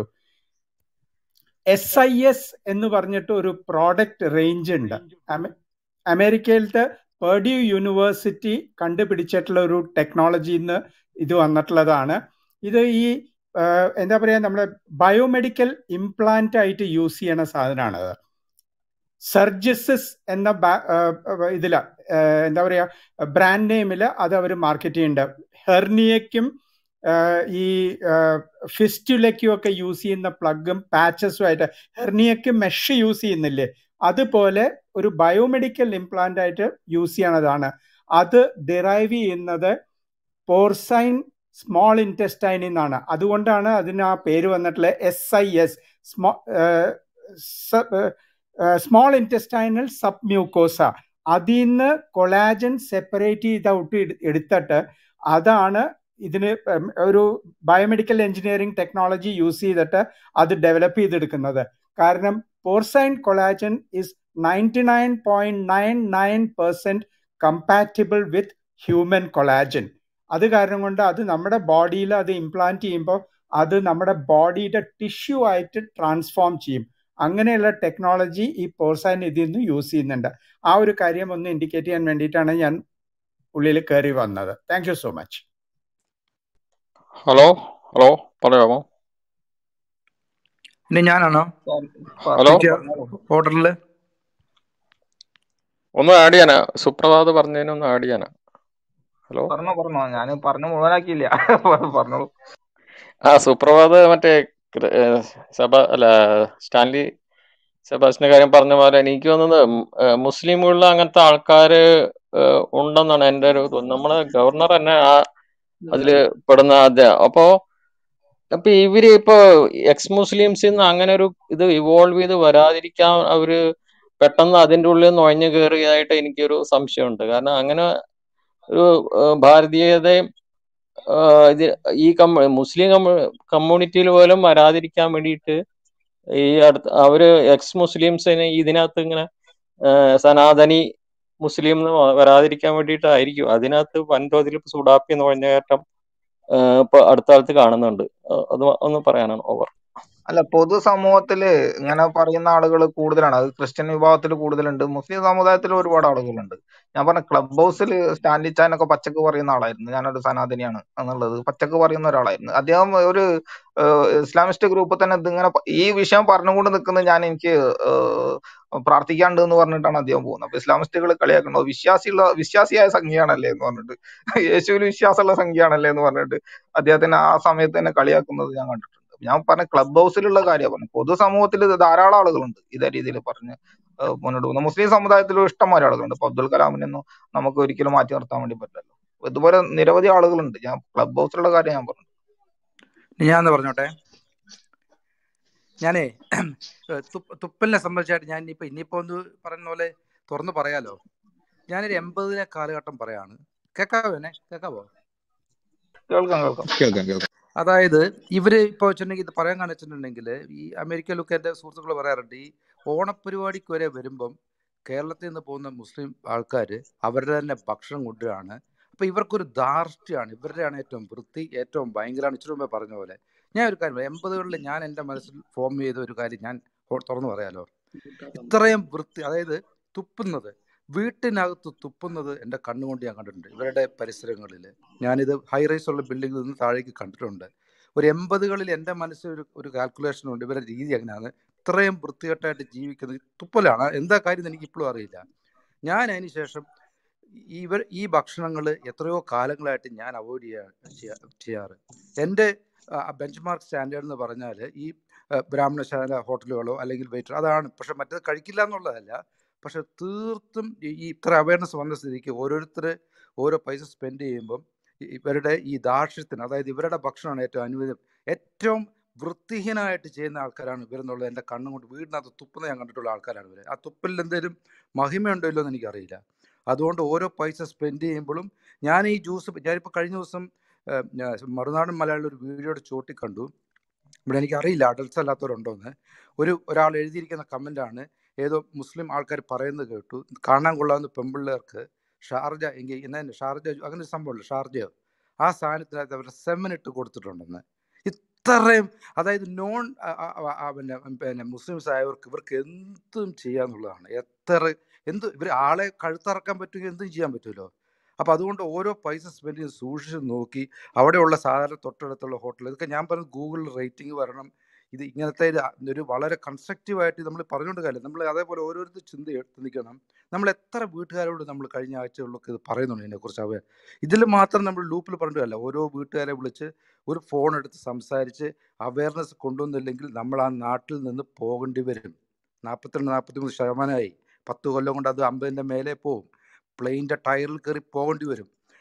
എസ് ഐ എസ് എന്ന് പറഞ്ഞിട്ട് ഒരു പ്രോഡക്റ്റ് റേഞ്ച് ഉണ്ട് അമേ- അമേരിക്കയിലത്തെ പേർഡ്യൂ യൂണിവേഴ്സിറ്റി കണ്ടുപിടിച്ചിട്ടുള്ള ഒരു ടെക്നോളജിന്ന് ഇത് വന്നിട്ടുള്ളതാണ് ഇത് ഈ ആ, എന്താ പറയുക നമ്മുടെ ബയോമെഡിക്കൽ ഇംപ്ലാന്റ് ആയിട്ട് യൂസ് ചെയ്യണ സാധനമാണത് സർജിസസ് എന്ന ബാ- ആ, ആ, ഇതില ആ, എന്താ പറയാ ബ്രാൻഡ് നെയിമിൽ അത് അവർ മാർക്കറ്റ് ചെയ്യുന്നുണ്ട് ഹെർണിയയ്ക്കും ആ, ഈ ഫിസ്റ്റുലയ്ക്കും ഒക്കെ യൂസ് ചെയ്യുന്ന പ്ലഗും പാച്ചസും ആയിട്ട് ഹെർണിയയ്ക്ക് മെഷ് യൂസ് ചെയ്യുന്നില്ലേ അതുപോലെ ഒരു ബയോമെഡിക്കൽ ഇംപ്ലാന്റ് ആയിട്ട് യൂസ് ചെയ്യണതാണ് അത് ഡിറൈവ് ചെയ്യുന്നത് പോർസൈൻ സ്മോൾ ഇൻറ്റസ്റ്റൈനിൽ നിന്നാണ് അതുകൊണ്ടാണ് അതിന് ആ പേര് വന്നിട്ടുള്ളത് എസ് ഐ എസ് സ്മോ സ്മോൾ ഇൻറ്റസ്റ്റൈനൽ സബ് മ്യൂക്കോസ അതിൽ നിന്ന് കൊളാജൻ സെപ്പറേറ്റ് ചെയ്തൗട്ട് എടുത്തിട്ട് അതാണ് ഇതിന് ഉം, ഒരു ബയോമെഡിക്കൽ എഞ്ചിനീയറിംഗ് ടെക്നോളജി യൂസ് ചെയ്തിട്ട് അത് ഡെവലപ്പ് ചെയ്തെടുക്കുന്നത് കാരണം porcine collagen is ninety nine point nine nine percent compatible with human collagen അത് കാരണം കൊണ്ട് അത് നമ്മുടെ ബോഡിയിൽ അത് ഇംപ്ലാന്റ് ചെയ്യുമ്പോൾ അത് നമ്മുടെ ബോഡിയുടെ ടിഷ്യൂ ആയിട്ട് ട്രാൻസ്ഫോം ചെയ്യും അങ്ങനെയുള്ള ടെക്നോളജി ഈ പോർസൈൻ ഇതിൽ നിന്ന് യൂസ് ചെയ്യുന്നുണ്ട് ആ ഒരു കാര്യം ഒന്ന് ഇൻഡിക്കേറ്റ് ചെയ്യാൻ വേണ്ടിയിട്ടാണ് ഞാൻ ഉള്ളിൽ കയറി വന്നത് thank you so much hello hello പറയാമോ ഇനി ഞാനാണോ ഹലോ ഓർഡറിൽ ഒന്ന് ആഡ് ചെയ്യാനാ സുപ്രഭാത് പറഞ്ഞതിനൊന്ന് ആഡ് ചെയ്യാനാ ഹലോ പറഞ്ഞോ പറഞ്ഞോ ഞാൻ പറഞ്ഞു മുഴുവനാക്കിയില്ല പറഞ്ഞോളൂ ആ സുപ്രഭാത് മറ്റേ ക്ര- ഏഹ് സഭ അല്ല സ്റ്റാൻലി സെബാസ്റ്റിന്റെ കാര്യം പറഞ്ഞ പോലെ എനിക്ക് തോന്നുന്നത് ഉം, ഏഹ് മുസ്ലിമുകളിൽ അങ്ങനത്തെ ആൾക്കാര് ഏഹ് ഉണ്ടെന്നാണ് എൻ്റെ ഒരു തോന്നുന്നത് നമ്മളെ ഗവർണർ തന്നെ ആ അതില് പെടുന്ന ആദ്യം അപ്പോ അപ്പൊ ഇവര് ഇപ്പൊ എക്സ് മുസ്ലിംസിൽ നിന്ന് അങ്ങനെ ഒരു ഇത് ഇവോൾവ് ചെയ്ത് വരാതിരിക്കാൻ അവര് പെട്ടെന്ന് അതിന്റെ ഉള്ളിൽ നുഴഞ്ഞു കയറിയതായിട്ട് എനിക്കൊരു സംശയമുണ്ട് കാരണം അങ്ങനെ ഒരു ഏഹ് ഭാരതീയതയും ഏഹ് ഇത് ഈ കമ്മ്യൂ മുസ്ലിം കമ്മ്യൂണിറ്റിയിൽ പോലും വരാതിരിക്കാൻ വേണ്ടിയിട്ട് ഈ അടുത്ത അവര് എക്സ് മുസ്ലിംസിനെ ഇതിനകത്ത് ഇങ്ങനെ ഏഹ് സനാതനി മുസ്ലിം എന്ന് വരാതിരിക്കാൻ വേണ്ടിയിട്ടായിരിക്കും അതിനകത്ത് വൻതോതിൽ ഇപ്പൊ സുഡാപ്പി നുഴഞ്ഞുകയറ്റം ഏഹ് ഇപ്പൊ അടുത്ത കാലത്ത് കാണുന്നുണ്ട് ഏഹ് അത് ഒന്ന് പറയാനാണ് ഓവർ അല്ല പൊതുസമൂഹത്തില് ഇങ്ങനെ പറയുന്ന ആളുകൾ കൂടുതലാണ് അത് ക്രിസ്ത്യൻ വിഭാഗത്തിൽ കൂടുതലുണ്ട് മുസ്ലിം സമുദായത്തിൽ ഒരുപാട് ആളുകളുണ്ട് ഞാൻ പറഞ്ഞ ക്ലബ് ഹൗസിൽ സ്റ്റാൻലി ചാനൊക്കെ പച്ചക്ക് പറയുന്ന ആളായിരുന്നു ഞാനൊരു സനാതനിയാണ് എന്നുള്ളത് പച്ചക്ക് പറയുന്ന ഒരാളായിരുന്നു അദ്ദേഹം ഒരു ഏഹ്, ഇസ്ലാമിസ്റ്റ് ഗ്രൂപ്പിൽ തന്നെ ഇതിങ്ങനെ പ- ഈ വിഷയം പറഞ്ഞുകൊണ്ട് നിൽക്കുന്നത് ഞാൻ എനിക്ക് ഏഹ്, പ്രാർത്ഥിക്കാണ്ട് എന്ന് പറഞ്ഞിട്ടാണ് അദ്ദേഹം പോകുന്നത് അപ്പൊ ഇസ്ലാമിസ്റ്റുകൾ കളിയാക്കണോ വിശ്വാസിയുള്ള വിശ്വാസിയായ സംഖ്യയാണല്ലേ എന്ന് പറഞ്ഞിട്ട് യേശുവിൽ വിശ്വാസമുള്ള സംഖ്യയാണല്ലേ എന്ന് പറഞ്ഞിട്ട് അദ്ദേഹത്തിന് ആ സമയത്ത് തന്നെ കളിയാക്കുന്നത് ഞാൻ കണ്ടിട്ടുണ്ട് ഞാൻ പറഞ്ഞ ക്ലബ് ഹൗസിലുള്ള കാര്യമാണ് പറഞ്ഞത് പൊതുസമൂഹത്തിൽ ധാരാളം ആളുകളുണ്ട് ഇതേ രീതിയിൽ പറഞ്ഞ് ഏഹ് മുന്നോട്ട് പോകുന്ന മുസ്ലിം സമുദായത്തിലും ഇഷ്ടംമാരെ ആളുകളുണ്ട് ഇപ്പൊ അബ്ദുൽ കലാമിനൊന്നും നമുക്ക് ഒരിക്കലും മാറ്റി നിർത്താൻ വേണ്ടി പറ്റില്ലല്ലോ ഇതുപോലെ നിരവധി ആളുകളുണ്ട് ഞാൻ ക്ലബ് ഹൗസിലുള്ള കാര്യം ഞാൻ പറഞ്ഞു ഇനി ഞാൻ ഒന്ന് പറഞ്ഞോട്ടെ ഞാനേ ഏഹ് തുപ്പ തുപ്പലിനെ സംബന്ധിച്ചായിട്ട് ഞാൻ ഇനിയിപ്പോ ഇനിയിപ്പോ ഒന്ന് പറയുന്ന പോലെ തുറന്നു പറയാലോ ഞാനൊരു എൺപതിലെ കാലഘട്ടം പറയാണ് കേക്കാവോ എന്നെ കേക്കാവോ കേൾക്കാം കേൾക്കാം കേൾക്കാം കേൾക്കാം അതായത് ഇവര് ഇപ്പൊ വെച്ചിട്ടുണ്ടെങ്കിൽ ഇത് പറയാൻ കാണിച്ചിട്ടുണ്ടെങ്കിൽ ഈ അമേരിക്കയിലൊക്കെ എൻ്റെ സുഹൃത്തുക്കൾ പറയാറുണ്ട് ഈ ഓണപരിപാടിക്ക് വരെ വരുമ്പം കേരളത്തിൽ നിന്ന് പോകുന്ന മുസ്ലിം ആൾക്കാർ അവരുടെ തന്നെ ഭക്ഷണം കൊണ്ടുവരികയാണ് അപ്പൊ ഇവർക്കൊരു ധാർഷ്ട്യമാണ് ഇവരുടെയാണ് ഏറ്റവും വൃത്തി ഏറ്റവും ഭയങ്കരമാണ് ഇച്ചിരി മുമ്പേ പറഞ്ഞ പോലെ ഞാൻ ഒരു കാര്യം പറയാം. എൺപതുകളിൽ ഞാൻ എൻ്റെ മനസ്സിൽ ഫോം ചെയ്ത ഒരു കാര്യം ഞാൻ ഹോ- തുറന്നു പറയാലോ ഇത്രയും വൃത്തി അതായത് തുപ്പുന്നത് വീട്ടിനകത്ത് തുപ്പുന്നത് എൻ്റെ കണ്ണുകൊണ്ട് ഞാൻ കണ്ടിട്ടുണ്ട് ഇവരുടെ പരിസരങ്ങളിൽ ഞാനിത് ഹൈ റൈസ് ഉള്ള ബിൽഡിങ്ങിൽ നിന്ന് താഴേക്ക് കണ്ടിട്ടുണ്ട് ഒരു എൺപതുകളിൽ എൻ്റെ മനസ്സിൽ ഒരു ഒരു കാൽക്കുലേഷൻ ഉണ്ട് ഇവരുടെ രീതി അങ്ങനെയാണ് ഇത്രയും വൃത്തികെട്ടായിട്ട് ജീവിക്കുന്നത് തുപ്പലാണ് എന്താ കാര്യം എന്ന് എനിക്ക് ഇപ്പോഴും അറിയില്ല ഞാൻ അതിന് ശേഷം ഈ ഇവർ ഈ ഭക്ഷണങ്ങൾ എത്രയോ കാലങ്ങളായിട്ട് ഞാൻ അവോയ്ഡ് ചെയ്യാ ചെയ്യാ- ചെയ്യാറ് എൻ്റെ ബെഞ്ച് മാർക്ക് സ്റ്റാൻഡേർഡ് എന്ന് പറഞ്ഞാൽ ഈ ആ, ബ്രാഹ്മണശാല ഹോട്ടലുകളോ അല്ലെങ്കിൽ വെയിറ്റർ അതാണ് പക്ഷെ മറ്റേത് കഴിക്കില്ല എന്നുള്ളതല്ല പക്ഷെ തീർത്തും ഈ ഈ ഇത്ര അവയർനെസ് വന്ന സ്ഥിതിക്ക് ഓരോരുത്തർ ഓരോ പൈസ സ്പെൻഡ് ചെയ്യുമ്പം ഇ- ഇവരുടെ ഈ ദാർഷ്ട്യത്തിന് അതായത് ഇവരുടെ ഭക്ഷണമാണ് ഏറ്റവും അനുവദിം ഏറ്റവും വൃത്തിഹീനമായിട്ട് ചെയ്യുന്ന ആൾക്കാരാണ് ഇവരെന്നുള്ളത് എൻ്റെ കണ്ണുകൊണ്ട് വീടിനകത്ത് തുപ്പുന്ന ഞാൻ കണ്ടിട്ടുള്ള ആൾക്കാരാണ് ഇവർ ആ തുപ്പലിൽ എന്തെങ്കിലും മഹിമയുണ്ടോ ഇല്ലോ എന്ന് എനിക്കറിയില്ല അതുകൊണ്ട് ഓരോ പൈസ സ്പെൻഡ് ചെയ്യുമ്പോഴും ഞാൻ ഈ ജ്യൂസ് ഞാനിപ്പോൾ കഴിഞ്ഞ ദിവസം ഏഹ്, ഞാൻ മറുനാടൻ മലയാളിൽ ഒരു വീഡിയോയുടെ ചോട്ടി കണ്ടു ഇവിടെ എനിക്കറിയില്ല അഡൽട്സ് അല്ലാത്തവരുണ്ടോയെന്ന് ഒരു ഒരാൾ എഴുതിയിരിക്കുന്ന കമൻ്റാണ് ഏതോ മുസ്ലിം ആൾക്കാർ പറയുന്നത് കേട്ടു കാണാൻ കൊള്ളാവുന്ന പെമ്പിള്ളേർക്ക് ഷാർജ എങ്കിൽ എന്നാ ഷാർജ അങ്ങനെ ഒരു സംഭവമില്ല ഷാർജയോ ആ സാധനത്തിനകത്ത് അവർ സെമനിട്ട് കൊടുത്തിട്ടുണ്ടെന്ന് ഇത്രയും അതായത് നോൺ പിന്നെ പിന്നെ മുസ്ലിംസ് ആയവർക്ക് ഇവർക്ക് എന്തും ചെയ്യാന്നുള്ളതാണ് എത്ര എന്ത് ഇവർ ആളെ കഴുത്തറക്കാൻ പറ്റുമെങ്കിൽ എന്തും ചെയ്യാൻ പറ്റുമല്ലോ അപ്പോൾ അതുകൊണ്ട് ഓരോ പൈസ സ്പെൻഡ് ചെയ്ത് സൂക്ഷിച്ച് നോക്കി അവിടെയുള്ള സാധാരണ തൊട്ടടുത്തുള്ള ഹോട്ടൽ ഇതൊക്കെ ഞാൻ പറഞ്ഞ ഗൂഗിളിൽ റേറ്റിംഗ് വരണം ഇത് ഇങ്ങനത്തെ ഒരു ഒരു വളരെ കൺസ്ട്രക്റ്റീവായിട്ട് നമ്മൾ പറഞ്ഞുകൊണ്ട് കാര്യം നമ്മൾ അതേപോലെ ഓരോരുത്തർ ചിന്ത ചിന്തിക്കണം നമ്മൾ എത്ര വീട്ടുകാരോട് നമ്മൾ കഴിഞ്ഞ ആഴ്ചകളിലൊക്കെ ഇത് പറയുന്നുണ്ട് ഇതിനെക്കുറിച്ച് അവർ ഇതിൽ മാത്രം നമ്മൾ ലൂപ്പിൽ പറഞ്ഞിട്ടല്ല ഓരോ വീട്ടുകാരെ വിളിച്ച് ഒരു ഫോൺ എടുത്ത് സംസാരിച്ച് അവയർനെസ് കൊണ്ടുവന്നില്ലെങ്കിൽ നമ്മൾ ആ നാട്ടിൽ നിന്ന് പോകേണ്ടി വരും നാൽപ്പത്തിരണ്ട് നാൽപ്പത്തിമൂന്ന് ശതമാനമായി പത്ത് കൊല്ലം കൊണ്ട് അത് അമ്പതിൻ്റെ മേലെ പോവും പ്ലെയിൻ്റെ ടയറിൽ കയറി പോകേണ്ടി വരും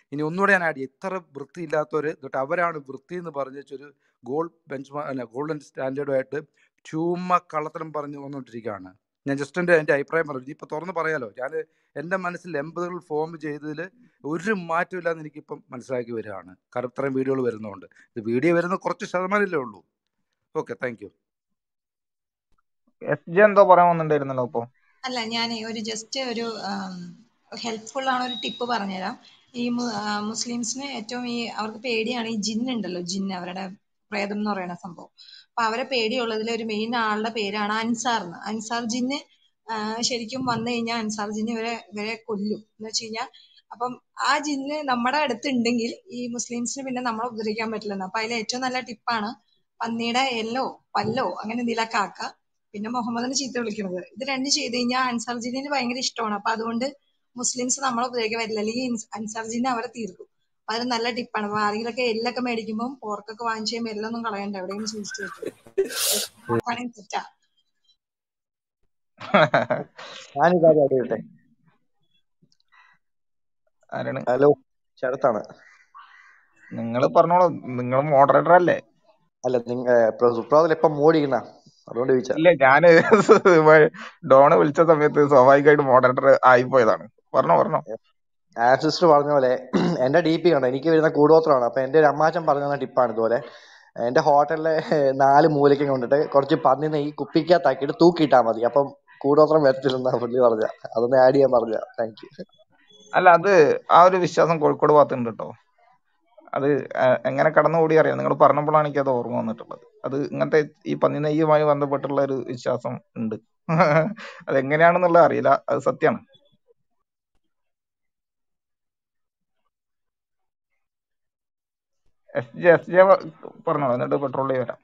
ഇനി ഒന്നുകൂടെ ഞാൻ ആഡ് ചെയ്യും ഇത്ര വൃത്തിയില്ലാത്തവർ എന്നിട്ട് അവരാണ് വൃത്തി എന്ന് പറഞ്ഞ ഒരു ഗോൾഡ് ബെഞ്ച് അല്ല ഗോൾഡൻ സ്റ്റാൻഡേർഡുമായിട്ട് ചുമ്മാ കള്ളത്തരം പറഞ്ഞു വന്നുകൊണ്ടിരിക്കുകയാണ് ഞാൻ ജസ്റ്റ് എൻ്റെ എൻ്റെ അഭിപ്രായം പറഞ്ഞു ഇപ്പം തുറന്ന് പറയാലോ ഞാൻ എൻ്റെ മനസ്സിൽ എൺപതുകൾ ഫോം ചെയ്തതിൽ ഒരു മാറ്റമില്ലാന്ന് എനിക്കിപ്പം മനസ്സിലാക്കി വരികയാണ് കാരണം ഇത്രയും വീഡിയോകൾ വരുന്നതുകൊണ്ട് ഇത് വീഡിയോ വരുന്ന കുറച്ച് ശതമാനമല്ലേ ഉള്ളൂ okay thank you S J എന്തോ പറയാൻ വന്നിട്ടുണ്ടായിരുന്നല്ലോ ഇപ്പൊ അല്ല ഞാൻ ഒരു ജസ്റ്റ് ഒരു ഹെൽപ്ഫുൾ ആണ് ഒരു ടിപ്പ് പറഞ്ഞുതരാം ഈ മു- ആ, മുസ്ലിംസിന് ഏറ്റവും ഈ അവർക്ക് പേടിയാണ് ഈ ജിൻ ഉണ്ടല്ലോ ജിൻ അവരുടെ പ്രേതം എന്ന് പറയുന്ന സംഭവം അപ്പൊ അവരെ പേടിയുള്ളതിൽ ഒരു മെയിൻ ആളുടെ പേരാണ് അൻസാർ എന്ന് അൻസാർ ജിന്ന് ആ, ശരിക്കും വന്നു കഴിഞ്ഞാൽ അൻസാർ ജിന്ന് ഇവരെ ഇവരെ കൊല്ലും എന്ന് വെച്ച് കഴിഞ്ഞാൽ അപ്പം ആ ജിന്ന് നമ്മുടെ അടുത്ത് ഉണ്ടെങ്കിൽ ഈ മുസ്ലിംസിന് പിന്നെ നമ്മളെ ഉപദ്രവിക്കാൻ പറ്റില്ലെന്ന് അപ്പൊ അതിൽ ഏറ്റവും നല്ല ടിപ്പാണ് പന്നിയുടെ എല്ലോ പല്ലോ അങ്ങനെ എന്തെങ്കിലുമൊക്കെ ആക്കുക പിന്നെ മുഹമ്മദിനെ ചീത്ത വിളിക്കുന്നത് ഇത് രണ്ടും ചെയ്ത് കഴിഞ്ഞാൽ അൻസാർ ജിന്നിന് ഭയങ്കര ഇഷ്ടമാണ് അപ്പൊ അതുകൊണ്ട് മുസ്ലിംസ് നമ്മളെ ഉപദ്രവിക്കാൻ പറ്റില്ല അല്ലെങ്കിൽ ഇൻസ് അൻസാർ ജിന്നെ അവരെ തീർക്കും അപ്പൊ അത് നല്ല ടിപ്പാണ് അപ്പൊ ആരെങ്കിലൊക്കെ എല്ലൊക്കെ മേടിക്കുമ്പോൾ പോർക്കൊക്കെ വാങ്ങിച്ച് കഴിയുമ്പോൾ എല്ലൊന്നും കളയണ്ട എവിടെയെങ്കിലും സൂക്ഷിച്ചു വെക്കും പണി തെറ്റാ ഞാനൊരു കാര്യം അറിയട്ടെ ആരാണ് ഹലോ ശരത്താണ് നിങ്ങൾ പറഞ്ഞോളൂ നിങ്ങൾ മോഡറേറ്റർ അല്ലേ അല്ല നിങ്ങ സുപ്രാതിൽ എപ്പം മോടിക്കണ അതുകൊണ്ട് ചോദിച്ചാ ഇല്ല ഞാന് ഡോണ് വിളിച്ച സമയത്ത് സ്വാഭാവികമായിട്ട് മോഡറേറ്റർ ആയിപ്പോയതാണ് പറഞ്ഞോ പറഞ്ഞോ ആൻസിസ്റ്റർ പറഞ്ഞ പോലെ എന്റെ ഡി പി കണ്ടോ എനിക്ക് വരുന്ന കൂടോത്രമാണ് അപ്പൊ എന്റെ ഒരു അമ്മാച്ചൻ പറഞ്ഞു തന്ന ടിപ്പാണ് ഇതുപോലെ എന്റെ ഹോട്ടലിലെ നാല് മൂലയ്ക്കും കൊണ്ടിട്ട് കുറച്ച് പന്നി നെയ്യ് കുപ്പിക്കകത്താക്കിയിട്ട് തൂക്കിയിട്ടാ മതി അപ്പം കൂടോത്രം വരത്തില്ലെന്നാ പുള്ളി പറഞ്ഞ അതൊന്ന് ആഡ് ചെയ്യാൻ പറഞ്ഞ താങ്ക് യു അല്ല അത് ആ ഒരു വിശ്വാസം കോഴിക്കോട് ഭാഗത്തുണ്ട് കേട്ടോ അത് ആ, എങ്ങനെ കടന്നുകൂടി അറിയാം നിങ്ങൾ പറഞ്ഞപ്പോഴാണ് എനിക്ക് അത് ഓർമ്മ വന്നിട്ടുള്ളത് അത് ഇങ്ങനത്തെ ഈ പന്നി നെയ്യുമായി ബന്ധപ്പെട്ടുള്ള ഒരു വിശ്വാസം ഉണ്ട് അത് എങ്ങനെയാണെന്നുള്ളത് അറിയില്ല അത് സത്യമാണ് എസ് ജെ എസ് ജെ പറഞ്ഞോളൂ എന്നിട്ട് പെട്രോളിൽ വരാം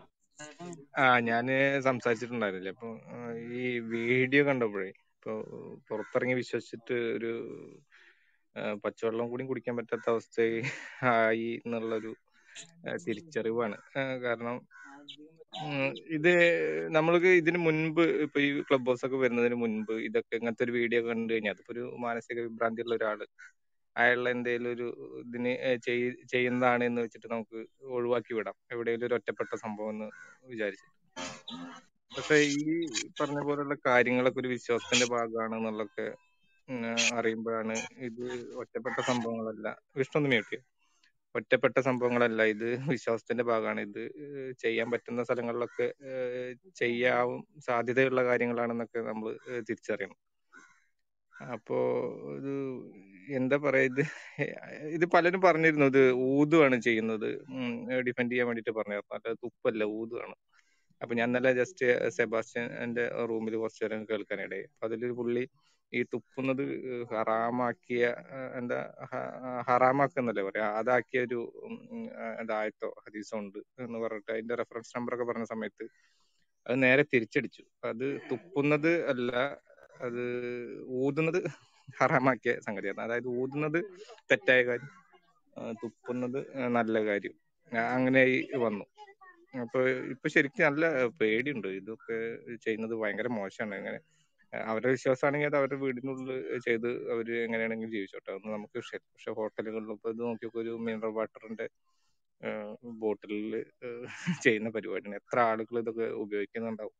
ആ ഞാന് സംസാരിച്ചിട്ടുണ്ടായിരുന്നില്ലേ അപ്പൊ ആ, ഈ വീഡിയോ കണ്ടപ്പോഴേ ഇപ്പൊ പുറത്തിറങ്ങി വിശ്വസിച്ചിട്ട് ഒരു ആ, പച്ചവെള്ളം കൂടി കുടിക്കാൻ പറ്റാത്ത അവസ്ഥ ആയി എന്നുള്ളൊരു ആ, തിരിച്ചറിവാണ് ആ, കാരണം ഉം, ഇത് നമ്മൾക്ക് ഇതിന് മുൻപ് ഇപ്പൊ ഈ ക്ലബ് ഹൗസ് ഒക്കെ വരുന്നതിന് മുൻപ് ഇതൊക്കെ ഇങ്ങനത്തെ ഒരു വീഡിയോ കണ്ടു കഴിഞ്ഞാൽ അതിപ്പോ ഒരു മാനസിക വിഭ്രാന്തി ഉള്ള ഒരാള് അയാളുടെ എന്തെങ്കിലും ഒരു ഇതിന് ചെയ്- ചെയ്യുന്നതാണ് എന്ന് വെച്ചിട്ട് നമുക്ക് ഒഴിവാക്കി വിടാം എവിടെയെങ്കിലും ഒരു ഒറ്റപ്പെട്ട സംഭവം എന്ന് വിചാരിച്ചു പക്ഷെ ഈ പറഞ്ഞ പോലുള്ള കാര്യങ്ങളൊക്കെ ഒരു വിശ്വാസത്തിന്റെ ഭാഗമാണ് എന്നുള്ളതൊക്കെ ഉം, അറിയുമ്പോഴാണ് ഇത് ഒറ്റപ്പെട്ട സംഭവങ്ങളല്ല വിഷ്ണു ഒന്ന് mute ചെയ്യ്. ഒറ്റപ്പെട്ട സംഭവങ്ങളല്ല ഇത് വിശ്വാസത്തിന്റെ ഭാഗമാണ് ഇത് ഏഹ് ചെയ്യാൻ പറ്റുന്ന സ്ഥലങ്ങളിലൊക്കെ ഏഹ് ചെയ്യാവും സാധ്യതയുള്ള കാര്യങ്ങളാണെന്നൊക്കെ നമ്മൾ തിരിച്ചറിയണം അപ്പോ ഇത് എന്താ പറയാ ഇത് ഇത് പലരും പറഞ്ഞിരുന്നു ഇത് ഊതുവാണ് ചെയ്യുന്നത് ഡിഫെൻഡ് ചെയ്യാൻ വേണ്ടിട്ട് പറഞ്ഞിരുന്നു അല്ല തുപ്പല്ല ഊതുവാണ് അപ്പൊ ഞാൻ ഇന്നലെ ജസ്റ്റ് സെബാസ്റ്റ്യന്റെ റൂമിൽ കുറച്ചു നേരം കേൾക്കാനിടയായി അപ്പൊ അതിലൊരു പുള്ളി ഈ തുപ്പുന്നത് ഹറാമാക്കിയ ആ, എന്താ ഹ- ഹറാമാക്കുന്നല്ലേ പറയാ അതാക്കിയ ഒരു ഉം, ആ, എന്തായത്തോ ഹദീസോ ഉണ്ട് എന്ന് പറഞ്ഞിട്ട് അതിന്റെ റെഫറൻസ് നമ്പർ ഒക്കെ പറഞ്ഞ സമയത്ത് അത് നേരെ തിരിച്ചടിച്ചു അത് തുപ്പുന്നത് അല്ല അത് ഊതുന്നത് ഹറാമാക്കിയ സംഗതിയാണ് അതായത് ഊതുന്നത് തെറ്റായ കാര്യം ആ, തുപ്പുന്നത് നല്ല കാര്യം ആ, അങ്ങനെയായി വന്നു അപ്പൊ ഇപ്പൊ ശരിക്കും നല്ല പേടിയുണ്ട് ഇതൊക്കെ ചെയ്യുന്നത് ഭയങ്കര മോശമാണ് ഇങ്ങനെ അവരുടെ വിശ്വാസമാണെങ്കിൽ അത് അവരുടെ വീടിനുള്ളിൽ ചെയ്ത് അവര് എങ്ങനെയാണെങ്കിലും ജീവിച്ചോട്ടെ അതൊന്നും നമുക്ക് വിഷയമില്ല പക്ഷെ ഹോട്ടലുകളിൽ ഇപ്പൊ ഇത് നോക്കിയൊക്കെ ഒരു മിനറൽ വാട്ടറിന്റെ ബോട്ടിലിൽ ചെയ്യുന്ന പരിപാടിയാണ് എത്ര ആളുകൾ ഇതൊക്കെ ഉപയോഗിക്കുന്നുണ്ടാവും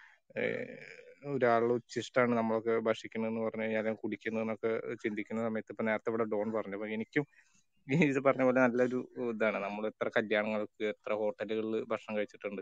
ഒരാളുടെ ഉച്ചിഷ്ടാണ് നമ്മളൊക്കെ ഭക്ഷിക്കുന്നതെന്ന് പറഞ്ഞു കഴിഞ്ഞാൽ കുടിക്കുന്നതെന്നൊക്കെ ചിന്തിക്കുന്ന സമയത്ത് ഇപ്പൊ നേരത്തെ ഇവിടെ ഡോൺ പറഞ്ഞു അപ്പൊ എനിക്കും ഈ ഇത് പറഞ്ഞ പോലെ നല്ലൊരു ഇതാണ് നമ്മൾ എത്ര കല്യാണങ്ങൾക്ക് എത്ര ഹോട്ടലുകളിൽ ഭക്ഷണം കഴിച്ചിട്ടുണ്ട്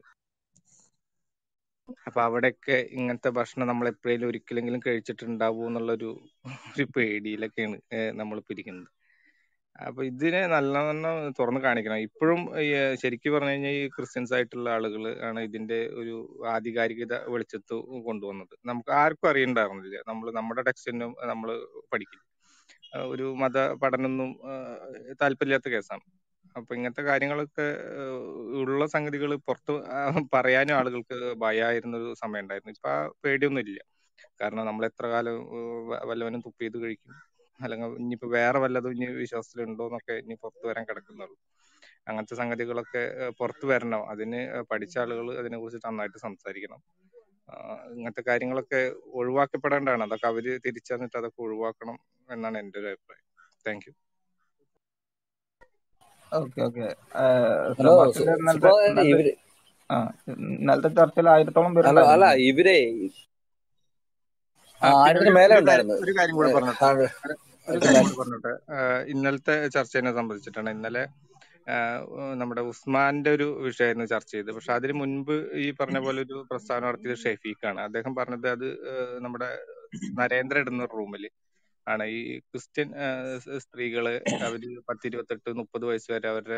അപ്പൊ അവിടെയൊക്കെ ഇങ്ങനത്തെ ഭക്ഷണം നമ്മൾ എപ്പോഴേലും ഒരിക്കലെങ്കിലും കഴിച്ചിട്ടുണ്ടാവൂ എന്നുള്ളൊരു ഒരു പേടിയിലൊക്കെയാണ് നമ്മളിപ്പോ ഇരിക്കുന്നത് അപ്പൊ ഇതിനെ നല്ലവണ്ണം തുറന്നു കാണിക്കണം ഇപ്പോഴും ശരിക്കും പറഞ്ഞു കഴിഞ്ഞാൽ ഈ ക്രിസ്ത്യൻസ് ആയിട്ടുള്ള ആളുകൾ ആണ് ഇതിന്റെ ഒരു ആധികാരികത വെളിച്ചത്ത് കൊണ്ടുവന്നത് നമുക്ക് ആർക്കും അറിയണ്ടായിരുന്നില്ല നമ്മൾ നമ്മുടെ ടെക്സ്റ്റിനും നമ്മൾ പഠിക്കില്ല ആ, ഒരു മത പഠനമൊന്നും ആ, താല്പര്യമില്ലാത്ത കേസാണ് അപ്പൊ ഇങ്ങനത്തെ കാര്യങ്ങളൊക്കെ ആ, ഉള്ള സംഗതികൾ പുറത്ത് ആ, പറയാനും ആളുകൾക്ക് ഭയമായിരുന്ന ഒരു സമയം ഉണ്ടായിരുന്നു ഇപ്പൊ ആ പേടിയൊന്നും ഇല്ല കാരണം നമ്മൾ എത്ര കാലം ഏഹ്, വ- വല്ലവനും തുപ്പ് ചെയ്ത് കഴിക്കും അല്ലെങ്കിൽ ഇനിയിപ്പോ വേറെ വല്ലതും ഇനി വിശ്വാസത്തിലുണ്ടോ എന്നൊക്കെ ഇനി പുറത്ത് വരാൻ കിടക്കുന്നുള്ളൂ അങ്ങനത്തെ സംഗതികളൊക്കെ ഏഹ്, പുറത്ത് വരണം അതിന് പഠിച്ച ആളുകൾ അതിനെ കുറിച്ച് നന്നായിട്ട് സംസാരിക്കണം ആ, ഇങ്ങനത്തെ കാര്യങ്ങളൊക്കെ ഒഴിവാക്കപ്പെടേണ്ടതാണ് അതൊക്കെ അവര് തിരിച്ചറിഞ്ഞിട്ട് അതൊക്കെ ഒഴിവാക്കണം എന്നാണ് എൻ്റെ ഒരു അഭിപ്രായം thank you okay okay hello സെബാസ്റ്റ്യന്റെ ഇന്നലത്തെ സുപ്രഭാതല്ലേ ഇന്നലത്തെ ഇവര് ആ ഇന്നലത്തെ ചർച്ചയിൽ ആയിരത്തോളം അല്ല പേരുണ്ടായിരുന്നു അല്ല തോന്നുന്നു ഇവരെ ആ, പിന്നെ ആയിരത്തിന് ഒരു മേലെ ഒരു കാര്യം ഉണ്ടായിരുന്നു ഒരു കാര്യം കൂടെ ഏ, പറഞ്ഞോട്ടെ താഴെ ഒരു ഒരു ആയിരത്തിന് കാര്യം മേലെ കൂടെ പറഞ്ഞോട്ടെ ആ, ഇന്നലത്തെ ചർച്ചയെ സംബന്ധിച്ചിട്ടാണ് ഇന്നലെ ആ, നമ്മുടെ ഉസ്മാന്റെ ഒരു വിഷയമായിരുന്നു ചർച്ച ചെയ്തത് പക്ഷെ അതിന് മുൻപ് ഈ പറഞ്ഞ പോലെ ഒരു പ്രസ്താവന നടത്തിയത് ഷെഫീഖാണ് അദ്ദേഹം പറഞ്ഞത് അത് ആ, നമ്മുടെ നരേന്ദ്ര ഇടുന്ന റൂമിൽ ആണ് ഈ ക്രിസ്ത്യൻ ആ, സ് സ്ത്രീകള് അവര് പത്തിരുപത്തെട്ട് മുപ്പത് വയസ്സ് വരെ അവരുടെ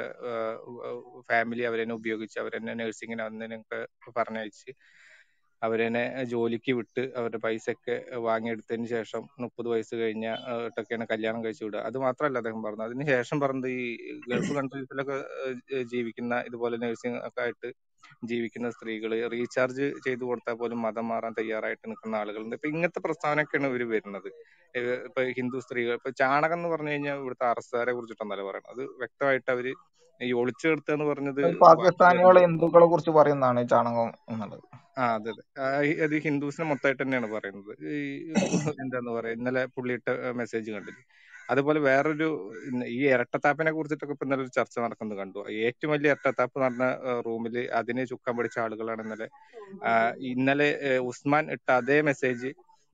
ഫാമിലി അവരെന്നെ ഉപയോഗിച്ച് അവരെന്നെ നഴ്സിങ്ങിന് അതിനൊക്കെ പറഞ്ഞയച്ച് അവരെന്നെ ജോലിക്ക് വിട്ട് അവരുടെ പൈസ ഒക്കെ വാങ്ങിയെടുത്തതിന് ശേഷം മുപ്പത് വയസ്സ് കഴിഞ്ഞ ട്ടൊക്കെയാണ് കല്യാണം കഴിച്ചു വിടുക അത് മാത്രമല്ല അദ്ദേഹം പറഞ്ഞത് അതിന് ശേഷം പറഞ്ഞത് ഈ ഗൾഫ് കൺട്രീസിലൊക്കെ ഏഹ് ജീവിക്കുന്ന ഇതുപോലെ നഴ്സിംഗ് ഒക്കെ ആയിട്ട് ജീവിക്കുന്ന സ്ത്രീകള് റീചാർജ് ചെയ്തു കൊടുത്താൽ പോലും മതം മാറാൻ തയ്യാറായിട്ട് നിൽക്കുന്ന ആളുകളുണ്ട് ഇപ്പൊ ഇങ്ങനത്തെ പ്രസ്താവനയൊക്കെയാണ് ഇവര് വരുന്നത് ഏഹ് ഇപ്പൊ ഹിന്ദു സ്ത്രീകൾ ഇപ്പൊ ചാണകം എന്ന് പറഞ്ഞു കഴിഞ്ഞാൽ ഇവിടുത്തെ അറസ്റ്റുകാരെ കുറിച്ചിട്ടൊന്നല്ല പറയുന്നത് അത് വ്യക്തമായിട്ട് അവര് ഈ ഒളിച്ചു നിർത്തുക എന്ന് പറഞ്ഞത് ഈ ബാക്കി പാകിസ്ഥാനികളെ വരുന്നത് ഹിന്ദുക്കളെ കുറിച്ച് പറയുന്നതാണ് ഈ ചാണകം എന്നുള്ളത് ആ അതെ അതെ ആ, ഈ- അത് ഹിന്ദുസിനെ മൊത്തമായിട്ട് തന്നെയാണ് പറയുന്നത് ഈ എന്താന്ന് പറയാ ഇന്നലെ പുള്ളി ഇട്ട മെസ്സേജ് കണ്ടില്ലേ അതുപോലെ വേറൊരു ഇന്ന- ഈ ഇരട്ടത്താപ്പിനെ കുറിച്ചിട്ടൊക്കെ ഇപ്പൊ ഇന്നലെ ഒരു ചർച്ച നടക്കുന്നത് കണ്ടു ഏറ്റവും വലിയ ഇരട്ടത്താപ്പ് നടന്ന റൂമിൽ അതിനെ ചുക്കാൻ പിടിച്ച ആളുകളാണ് ഇന്നലെ ആ, ഇന്നലെ ഏഹ്, ഉസ്മാൻ ഇട്ട അതേ മെസ്സേജ്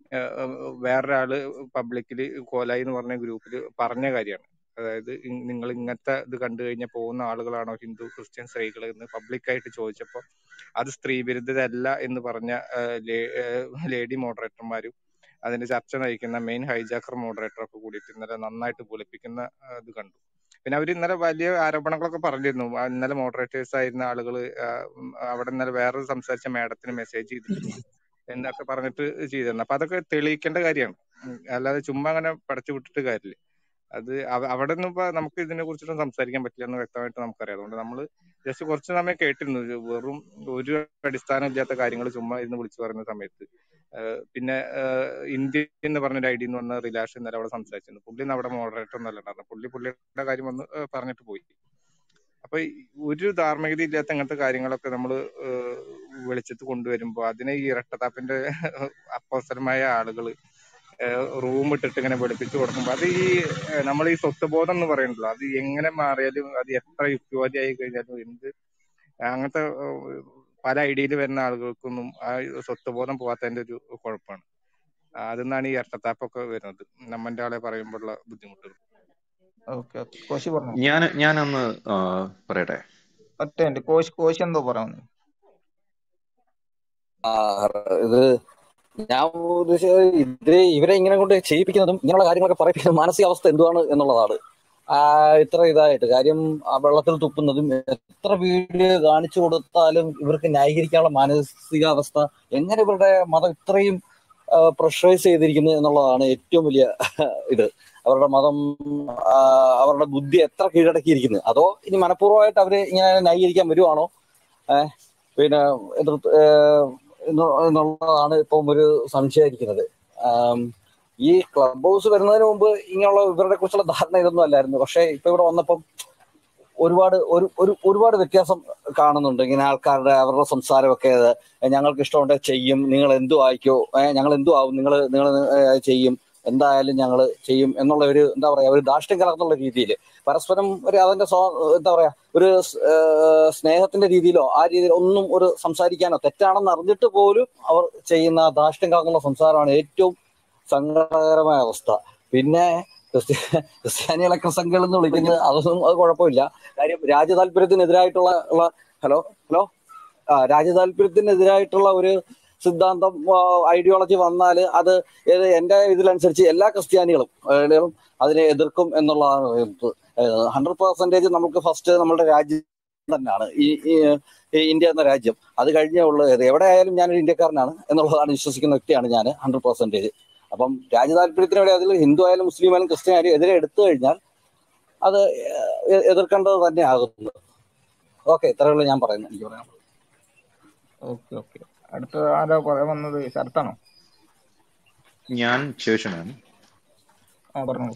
വേറൊരാള് പബ്ലിക്കില് കോലായി എന്ന് പറഞ്ഞ ഗ്രൂപ്പിൽ പറഞ്ഞ കാര്യമാണ് അതായത് ഇ- നിങ്ങൾ ഇങ്ങനത്തെ ഇത് കണ്ടു കഴിഞ്ഞാൽ പോകുന്ന ആളുകളാണോ ഹിന്ദു ക്രിസ്ത്യൻ സ്ത്രീകൾ എന്ന് പബ്ലിക്കായിട്ട് ചോദിച്ചപ്പോൾ അത് സ്ത്രീ വിരുദ്ധതല്ല എന്ന് പറഞ്ഞ ആ, ലേ- ആ, ലേഡി മോഡറേറ്റർമാരും അതിന്റെ ചർച്ച നയിക്കുന്ന മെയിൻ ഹൈജാക്കർ മോഡറേറ്റർ ഒക്കെ കൂടിയിട്ട് ഇന്നലെ നന്നായിട്ട് പൊളിപ്പിക്കുന്ന ആ, ഇത് കണ്ടു പിന്നെ അവർ ഇന്നലെ വലിയ ആരോപണങ്ങളൊക്കെ പറഞ്ഞിരുന്നു ആ, ഇന്നലെ മോഡറേറ്റേഴ്സ് ആയിരുന്ന ആളുകൾ അവിടെ ഇന്നലെ വേറെ സംസാരിച്ച മാഡത്തിന് മെസ്സേജ് ചെയ്തിട്ടുണ്ട് എന്നൊക്കെ പറഞ്ഞിട്ട് ചെയ്തിരുന്നു അപ്പൊ അതൊക്കെ തെളിയിക്കേണ്ട കാര്യമാണ് ഉം. അല്ലാതെ ചുമ്മാ അങ്ങനെ പടച്ചു വിട്ടിട്ട് കാര്യമില്ല അത് അവ- അവിടെ നിന്ന് ഇപ്പൊ നമുക്ക് ഇതിനെ കുറിച്ചിട്ടൊന്നും സംസാരിക്കാൻ പറ്റില്ല എന്ന് വ്യക്തമായിട്ട് നമുക്കറിയാം അതുകൊണ്ട് നമ്മൾ ജസ്റ്റ് കുറച്ച് സമയം കേട്ടിരുന്നു ഒരു വെറും ഒരു അടിസ്ഥാനം ഇല്ലാത്ത കാര്യങ്ങൾ ചുമ്മാ ഇരുന്ന് വിളിച്ചു പറയുന്ന സമയത്ത് ആഹ് പിന്നെ ആഹ് ഇന്ത്യ എന്ന് പറഞ്ഞൊരു ഐ ഡി എന്ന് പറഞ്ഞ റിലാഷ് ഇന്നലെ അവിടെ സംസാരിച്ചിരുന്നു പുള്ളി ഇന്ന് അവിടെ മോഡറേറ്റർ ഒന്നല്ല ഉണ്ടായിരുന്നു പുള്ളി പുള്ളിയുടെ കാര്യം വന്ന് ആഹ് പറഞ്ഞിട്ട് പോയി അപ്പൊ ഈ ഒരു ധാർമ്മികത ഇല്ലാത്ത അങ്ങനത്തെ കാര്യങ്ങളൊക്കെ നമ്മൾ വെളിച്ചത്ത് കൊണ്ടുവരുമ്പോൾ അതിനെ ഈ ഇരട്ടത്താപ്പിന്റെ അപ്പോസരമായ ആളുകള് റൂം ഇട്ടിട്ട് ഇങ്ങനെ വെളുപ്പിച്ച് കൊടുക്കുമ്പോൾ അത് ഈ നമ്മൾ ഈ സ്വത്വബോധം എന്ന് പറയുന്നുണ്ടല്ലോ അത് എങ്ങനെ മാറിയാലും അത് എത്ര യുക്തിവാദിയായി കഴിഞ്ഞാലും എന്ത് അങ്ങനത്തെ ഏഹ്, പല ഐഡിയയിൽ വരുന്ന ആളുകൾക്കൊന്നും ആ സ്വത്വബോധം പോകാത്തതിന്റെ ഒരു കുഴപ്പമാണ് അതിന്നാണ് ഈ ഇരട്ടത്താപ്പൊക്കെ വരുന്നത് നമ്മന്റെ ആളെ പറയുമ്പോഴുള്ള ബുദ്ധിമുട്ടുകൾ ഓക്കെ ഓക്കെ കോശി പറഞ്ഞു ഞാൻ ഞാനൊന്ന് ആ, പറയട്ടെ ഒറ്റ മിനിറ്റ് കോശി കോശി എന്തോ പറയുന്നു ആ, ഇത് ഞാൻ ഉദ്ദേശിച്ചത് ഇത് ഇവരെ ഇങ്ങനെ കൊണ്ട് ചെയ്യിപ്പിക്കുന്നതും ഇങ്ങനെയുള്ള കാര്യങ്ങളൊക്കെ പറയിപ്പിക്കുന്ന മാനസികാവസ്ഥ എന്തുവാണ് എന്നുള്ളതാണ് ആ, ഇത്ര ഇതായിട്ട് കാര്യം ആ വെള്ളത്തിൽ തുപ്പുന്നതും എത്ര വീഡിയോ കാണിച്ചു കൊടുത്താലും ഇവർക്ക് ന്യായീകരിക്കാനുള്ള മാനസികാവസ്ഥ എങ്ങനെ ഇവരുടെ മതം ഇത്രയും പ്രഷറൈസ് ചെയ്തിരിക്കുന്നു എന്നുള്ളതാണ് ഏറ്റവും വലിയ ഇത് അവരുടെ മതം ആ, അവരുടെ ബുദ്ധി എത്ര കീഴടക്കിയിരിക്കുന്നത് അതോ ഇനി മനഃപൂർവ്വമായിട്ട് അവര് ഇങ്ങനെ ന്യായീകരിക്കാൻ വരുവാണോ ഏഹ് പിന്നെ എതിർത്ത് ഏഹ് എന്ന് എന്നുള്ളതാണ് ഇപ്പം ഒരു സംശയമായിരിക്കുന്നത് ആം, ഈ ക്ലബ് ഹൗസ് വരുന്നതിന് മുമ്പ് ഇങ്ങനെയുള്ള ഇവരുടെ കുറിച്ചുള്ള ധാരണ ഇതൊന്നും അല്ലായിരുന്നു പക്ഷെ ഇപ്പൊ ഇവിടെ വന്നപ്പം ഒരുപാട് ഒരു ഒരു ഒരുപാട് വ്യത്യാസം കാണുന്നുണ്ട് ഇങ്ങനെ ആൾക്കാരുടെ അവരുടെ സംസാരമൊക്കെ അത് ഞങ്ങൾക്ക് ഇഷ്ടമുണ്ട് ചെയ്യും നിങ്ങൾ എന്തു ആയിക്കോ ഏഹ് ഞങ്ങൾ എന്തു ആവും നിങ്ങൾ നിങ്ങൾ ചെയ്യും എന്തായാലും ഞങ്ങൾ ചെയ്യും എന്നുള്ള ഒരു എന്താ പറയാ ഒരു ധാർഷ്ട്യം കലർന്നുള്ള രീതിയിൽ പരസ്പരം ഒരു അതിന്റെ സ്വ- എന്താ പറയാ ഒരു സ്- ഏഹ് സ്നേഹത്തിന്റെ രീതിയിലോ ആ രീതിയിൽ ഒന്നും ഒരു സംസാരിക്കാനോ തെറ്റാണെന്ന് അറിഞ്ഞിട്ട് പോലും അവർ ചെയ്യുന്ന ധാർഷ്ട്യം കലർന്നുള്ള സംസാരമാണ് ഏറ്റവും സങ്കടകരമായ അവസ്ഥ പിന്നെ ക്രിസ്ത്യ ക്രിസ്ത്യാനികളൊക്കെ സംഘങ്ങൾ എന്ന് വിളിക്കുന്നത് അതൊന്നും അത് കുഴപ്പമില്ല കാര്യം രാജ്യ താല്പര്യത്തിനെതിരായിട്ടുള്ള ഉള്ള ഹലോ ഹലോ ആ രാജ്യ താല്പര്യത്തിനെതിരായിട്ടുള്ള ഒരു സിദ്ധാന്തം ഐഡിയോളജി വന്നാൽ അത് ഏത് എന്റെ ഇതിലനുസരിച്ച് എല്ലാ ക്രിസ്ത്യാനികളും ഏഹ്, അതിനെ എതിർക്കും എന്നുള്ളതാണ് ഹൺഡ്രഡ് പെർസെന്റേജ് നമുക്ക് ഫസ്റ്റ് നമ്മുടെ രാജ്യം തന്നെയാണ് ഈ ഈ ഈ ഇന്ത്യ എന്ന രാജ്യം അത് കഴിഞ്ഞേ ഉള്ളൂ ഏത് എവിടെ ആയാലും ഞാനൊരു ഇന്ത്യക്കാരനാണ് എന്നുള്ളതാണ് വിശ്വസിക്കുന്ന വ്യക്തിയാണ് ഞാൻ ഹൺഡ്രഡ് പെർസെന്റേജ് അപ്പം രാജ്യ താല്പര്യത്തിന് വേണ്ടി അതിൽ ഹിന്ദു ആയാലും മുസ്ലിം ആയാലും ക്രിസ്ത്യൻ ആയാലും എതിരെ എടുത്തു കഴിഞ്ഞാൽ അത് എ- എതിർക്കേണ്ടത് തന്നെ ആകുന്നു ഓക്കെ ഇത്രയുള്ള ഞാൻ പറയുന്നത് എനിക്ക് പറയാം ഓക്കെ ഓക്കെ അടുത്ത ആരാ പറയാൻ വന്നത് ശരത്താണോ ഞാൻ ശേഷനാണ് ആ പറഞ്ഞോളൂ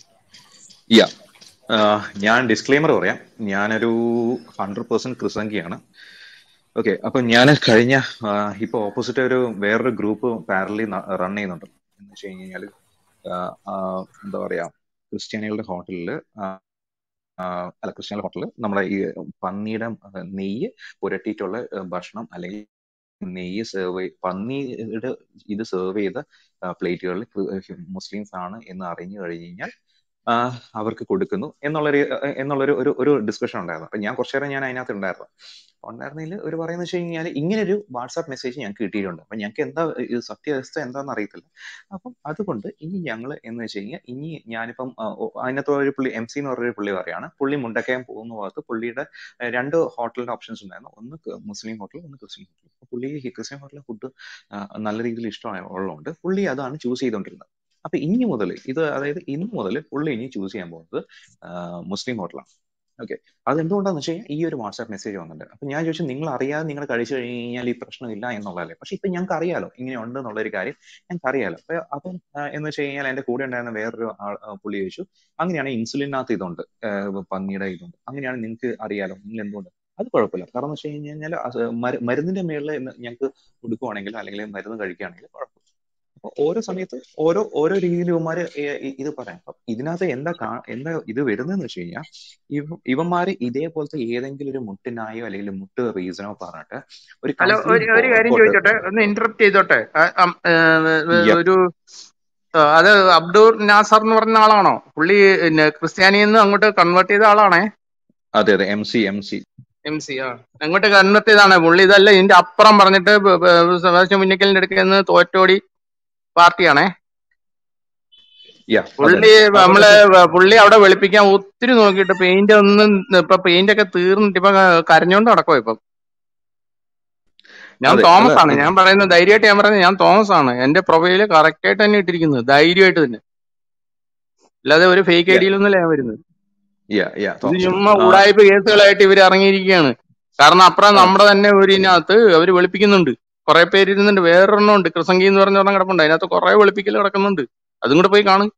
യാ ഞാൻ ഡിസ്ക്ലെയിമർ പറയാം ഞാനൊരു ഹൺഡ്രഡ് പെർസെന്റ് ക്രിസംഖിയാണ് ഓക്കെ അപ്പൊ ഞാൻ കഴിഞ്ഞ ആ, ഇപ്പൊ ഓപ്പോസിറ്റ് ഒരു വേറൊരു ഗ്രൂപ്പ് പാരലി റൺ ചെയ്യുന്നുണ്ട് എന്ന് വെച്ച് കഴിഞ്ഞാൽ എന്താ പറയാ ക്രിസ്ത്യാനികളുടെ ഹോട്ടലിൽ അല്ല ക്രിസ്ത്യാനി ഹോട്ടലിൽ നമ്മുടെ ഈ പന്നിയുടെ ആ, നെയ്യ് പുരട്ടിയിട്ടുള്ള ആ, ഭക്ഷണം അല്ലെങ്കിൽ നെയ്യ് സെർവ് പന്നിയുടെ ഇത് സെർവ് ചെയ്ത പ്ലേറ്റുകളിൽ മുസ്ലിംസ് ആണ് എന്ന് അറിഞ്ഞു കഴിഞ്ഞു കഴിഞ്ഞാൽ ആ, അവർക്ക് കൊടുക്കുന്നു എന്നുള്ളൊരു എന്നുള്ളൊരു ഒരു ഒരു ഡിസ്കഷൻ ഉണ്ടായിരുന്നു അപ്പൊ ഞാൻ കുറച്ചു നേരം ഞാൻ അതിനകത്ത് ഉണ്ടായിരുന്നു ഉണ്ടായിരുന്നതിൽ ഒരു പറയുന്നത് വെച്ച് കഴിഞ്ഞാൽ ഇങ്ങനെ ഒരു വാട്സാപ്പ് മെസ്സേജ് ഞങ്ങൾക്ക് കിട്ടിയിട്ടുണ്ട് അപ്പൊ ഞങ്ങൾക്ക് എന്താ ഇത് സത്യാവസ്ഥ എന്താണെന്ന് അറിയത്തില്ല അപ്പം അതുകൊണ്ട് ഇനി ഞങ്ങൾ എന്ന് വെച്ച് കഴിഞ്ഞാൽ ഇനി ഞാനിപ്പം ആ, ഓ, അതിനകത്ത് ഒരു പുള്ളി എം സി എന്ന് പറഞ്ഞൊരു പുള്ളി പറയാണ് പുള്ളി മുണ്ടക്കയം പോകുന്ന ഭാഗത്ത് പുള്ളിയുടെ ആ, രണ്ട് ഹോട്ടലിന്റെ ഓപ്ഷൻസ് ഉണ്ടായിരുന്നു ഒന്ന് ക- മുസ്ലിം ഹോട്ടൽ ഒന്ന് ക്രിസ്ത്യൻ ഹോട്ടൽ അപ്പൊ പുള്ളി ഈ ക്രിസ്ത്യൻ ഹോട്ടലിലെ ഫുഡ് നല്ല രീതിയിൽ ഇഷ്ടമായ ഉള്ളതുകൊണ്ട് പുള്ളി അതാണ് ചൂസ് ചെയ്തുകൊണ്ടിരുന്നത് അപ്പൊ ഇനി മുതൽ ഇത് അതായത് ഇന്ന് മുതൽ പുള്ളി ഇനി ചൂസ് ചെയ്യാൻ പോകുന്നത് ആ, മുസ്ലിം ഹോട്ടലാണ് ഓക്കെ അതെന്തുകൊണ്ടാന്ന് വെച്ച് കഴിഞ്ഞാൽ ഈ ഒരു വാട്സാപ്പ് മെസ്സേജ് വന്നിട്ടുണ്ട് അപ്പൊ ഞാൻ ചോദിച്ചു നിങ്ങൾ അറിയാതെ നിങ്ങൾ കഴിച്ചു കഴിഞ്ഞ് കഴിഞ്ഞാൽ ഈ പ്രശ്നമില്ല എന്നുള്ളതല്ലേ പക്ഷെ ഇപ്പൊ ഞങ്ങൾക്ക് അറിയാലോ ഇങ്ങനെ ഉണ്ട് എന്നുള്ള ഒരു കാര്യം ഞങ്ങൾക്ക് അറിയാലോ അപ്പൊ അപ്പം ആ, എന്ന് വെച്ച് കഴിഞ്ഞാൽ എന്റെ കൂടെ ഉണ്ടായിരുന്ന വേറൊരു ആൾ ആ, പുള്ളി ചോദിച്ചു അങ്ങനെയാണ് ഇൻസുലിനകത്ത് ഇതുണ്ട് ആ, പന്നിയുടെ ഇതുണ്ട് അങ്ങനെയാണ് നിങ്ങൾക്ക് അറിയാലോ നിങ്ങൾ എന്തുകൊണ്ട് അത് കുഴപ്പമില്ല കാരണം എന്ന് വെച്ച് കഴിഞ്ഞാൽ അത് മരു- മരുന്നിന്റെ മേളിൽ ഞങ്ങൾക്ക് കൊടുക്കുവാണെങ്കിൽ അല്ലെങ്കിൽ മരുന്ന് കഴിക്കുകയാണെങ്കിൽ കുഴപ്പമില്ല അപ്പൊ ഓരോ സമയത്ത് ഓരോ ഓരോ രീതിയിൽ ഇവന്മാര് ഏ- ഇ- ഇത് പറയാം അപ്പൊ ഇതിനകത്ത് എന്താ കാ- എന്താ ഇത് വരുന്നതെന്ന് വെച്ച് കഴിഞ്ഞാൽ ഇവ ഇവന്മാര് ഇതേപോലത്തെ ഏതെങ്കിലും ഒരു മുട്ടിനായോ അല്ലെങ്കിൽ മുട്ട് റീസണോ പറഞ്ഞിട്ട് ഒരു അല്ല ഒരു കംപ്ലീറ്റ് ഒരു കാര്യം ബോയ്ക്കോട്ട് ചോദിച്ചോട്ടെ ഒന്ന് ഇന്ററപ്റ്റ് ചെയ്തോട്ടെ ആ, അം, ഏ, ഏ, യപ്പ് ഒരു ആ, അത് അബ്ദുൾ നാസർ എന്ന് പറഞ്ഞ ആളാണോ പുള്ളി പിന്നെ ക്രിസ്ത്യാനിയിൽ നിന്ന് അങ്ങോട്ട് കൺവേർട്ട് ചെയ്ത ആളാണേ അതെ അതെ M C M C M C ആ അങ്ങോട്ട് കൺവേർട്ട് ചെയ്താണ് പുള്ളി ഇതല്ല ഇതിന്റെ അപ്പുറം പറഞ്ഞിട്ട് ബ- ബ- സെബാസ്റ്റ്യൻ മുന്നിക്കലിന്റെ അടുക്കൽ നിന്ന് തോറ്റോടി പാർട്ടിയാണേ യാ പുള്ളി അതന്നെ അപ്പൊ നമ്മള് പക്ഷെ വ- പുള്ളി അവിടെ വെളുപ്പിക്കാൻ ഒത്തിരി നോക്കിയിട്ട് പെയിന്റ് ഒന്നും ഇപ്പൊ പെയിന്റ് ഒക്കെ തീർന്നിട്ട് ഇപ്പൊ കരഞ്ഞോണ്ട് നടക്കുവാ ഇപ്പൊ ഞാൻ അതെ അല്ല തോമസ് ആണ് ഞാൻ പറയുന്നത് ധൈര്യമായിട്ട് ഞാൻ പറയുന്നത് ഞാൻ തോമസ് ആണ് എന്റെ പ്രൊഫൈല് കറക്റ്റ് ആയിട്ട് തന്നെ ഇട്ടിരിക്കുന്നത് ധൈര്യമായിട്ട് തന്നെ അല്ലാതെ ഒരു ഫേക്ക് ഐ യാ ഡിയിലൊന്നുമല്ല ഞാൻ വരുന്നത് യാ യാ ഇത് തോമസ് ചുമ്മാ ആ ഉടായ്പ കേസുകളായിട്ട് ഇവർ ഇറങ്ങിയിരിക്കുകയാണ് കാരണം അപ്പുറം ആ നമ്മുടെ തന്നെ ഒരു ഇതിനകത്ത് അവർ വെളുപ്പിക്കുന്നുണ്ട് കുറെ പേര് ഇരുന്നുണ്ട് വേറൊരെണ്ണം ഉണ്ട് കൃസംഗി എന്ന് പറഞ്ഞ ഒരെണ്ണം കിടപ്പുണ്ട് അതിനകത്ത് കുറെ വെളുപ്പിക്കൽ കിടക്കുന്നുണ്ട് അതും കൂടെ പോയി കാണും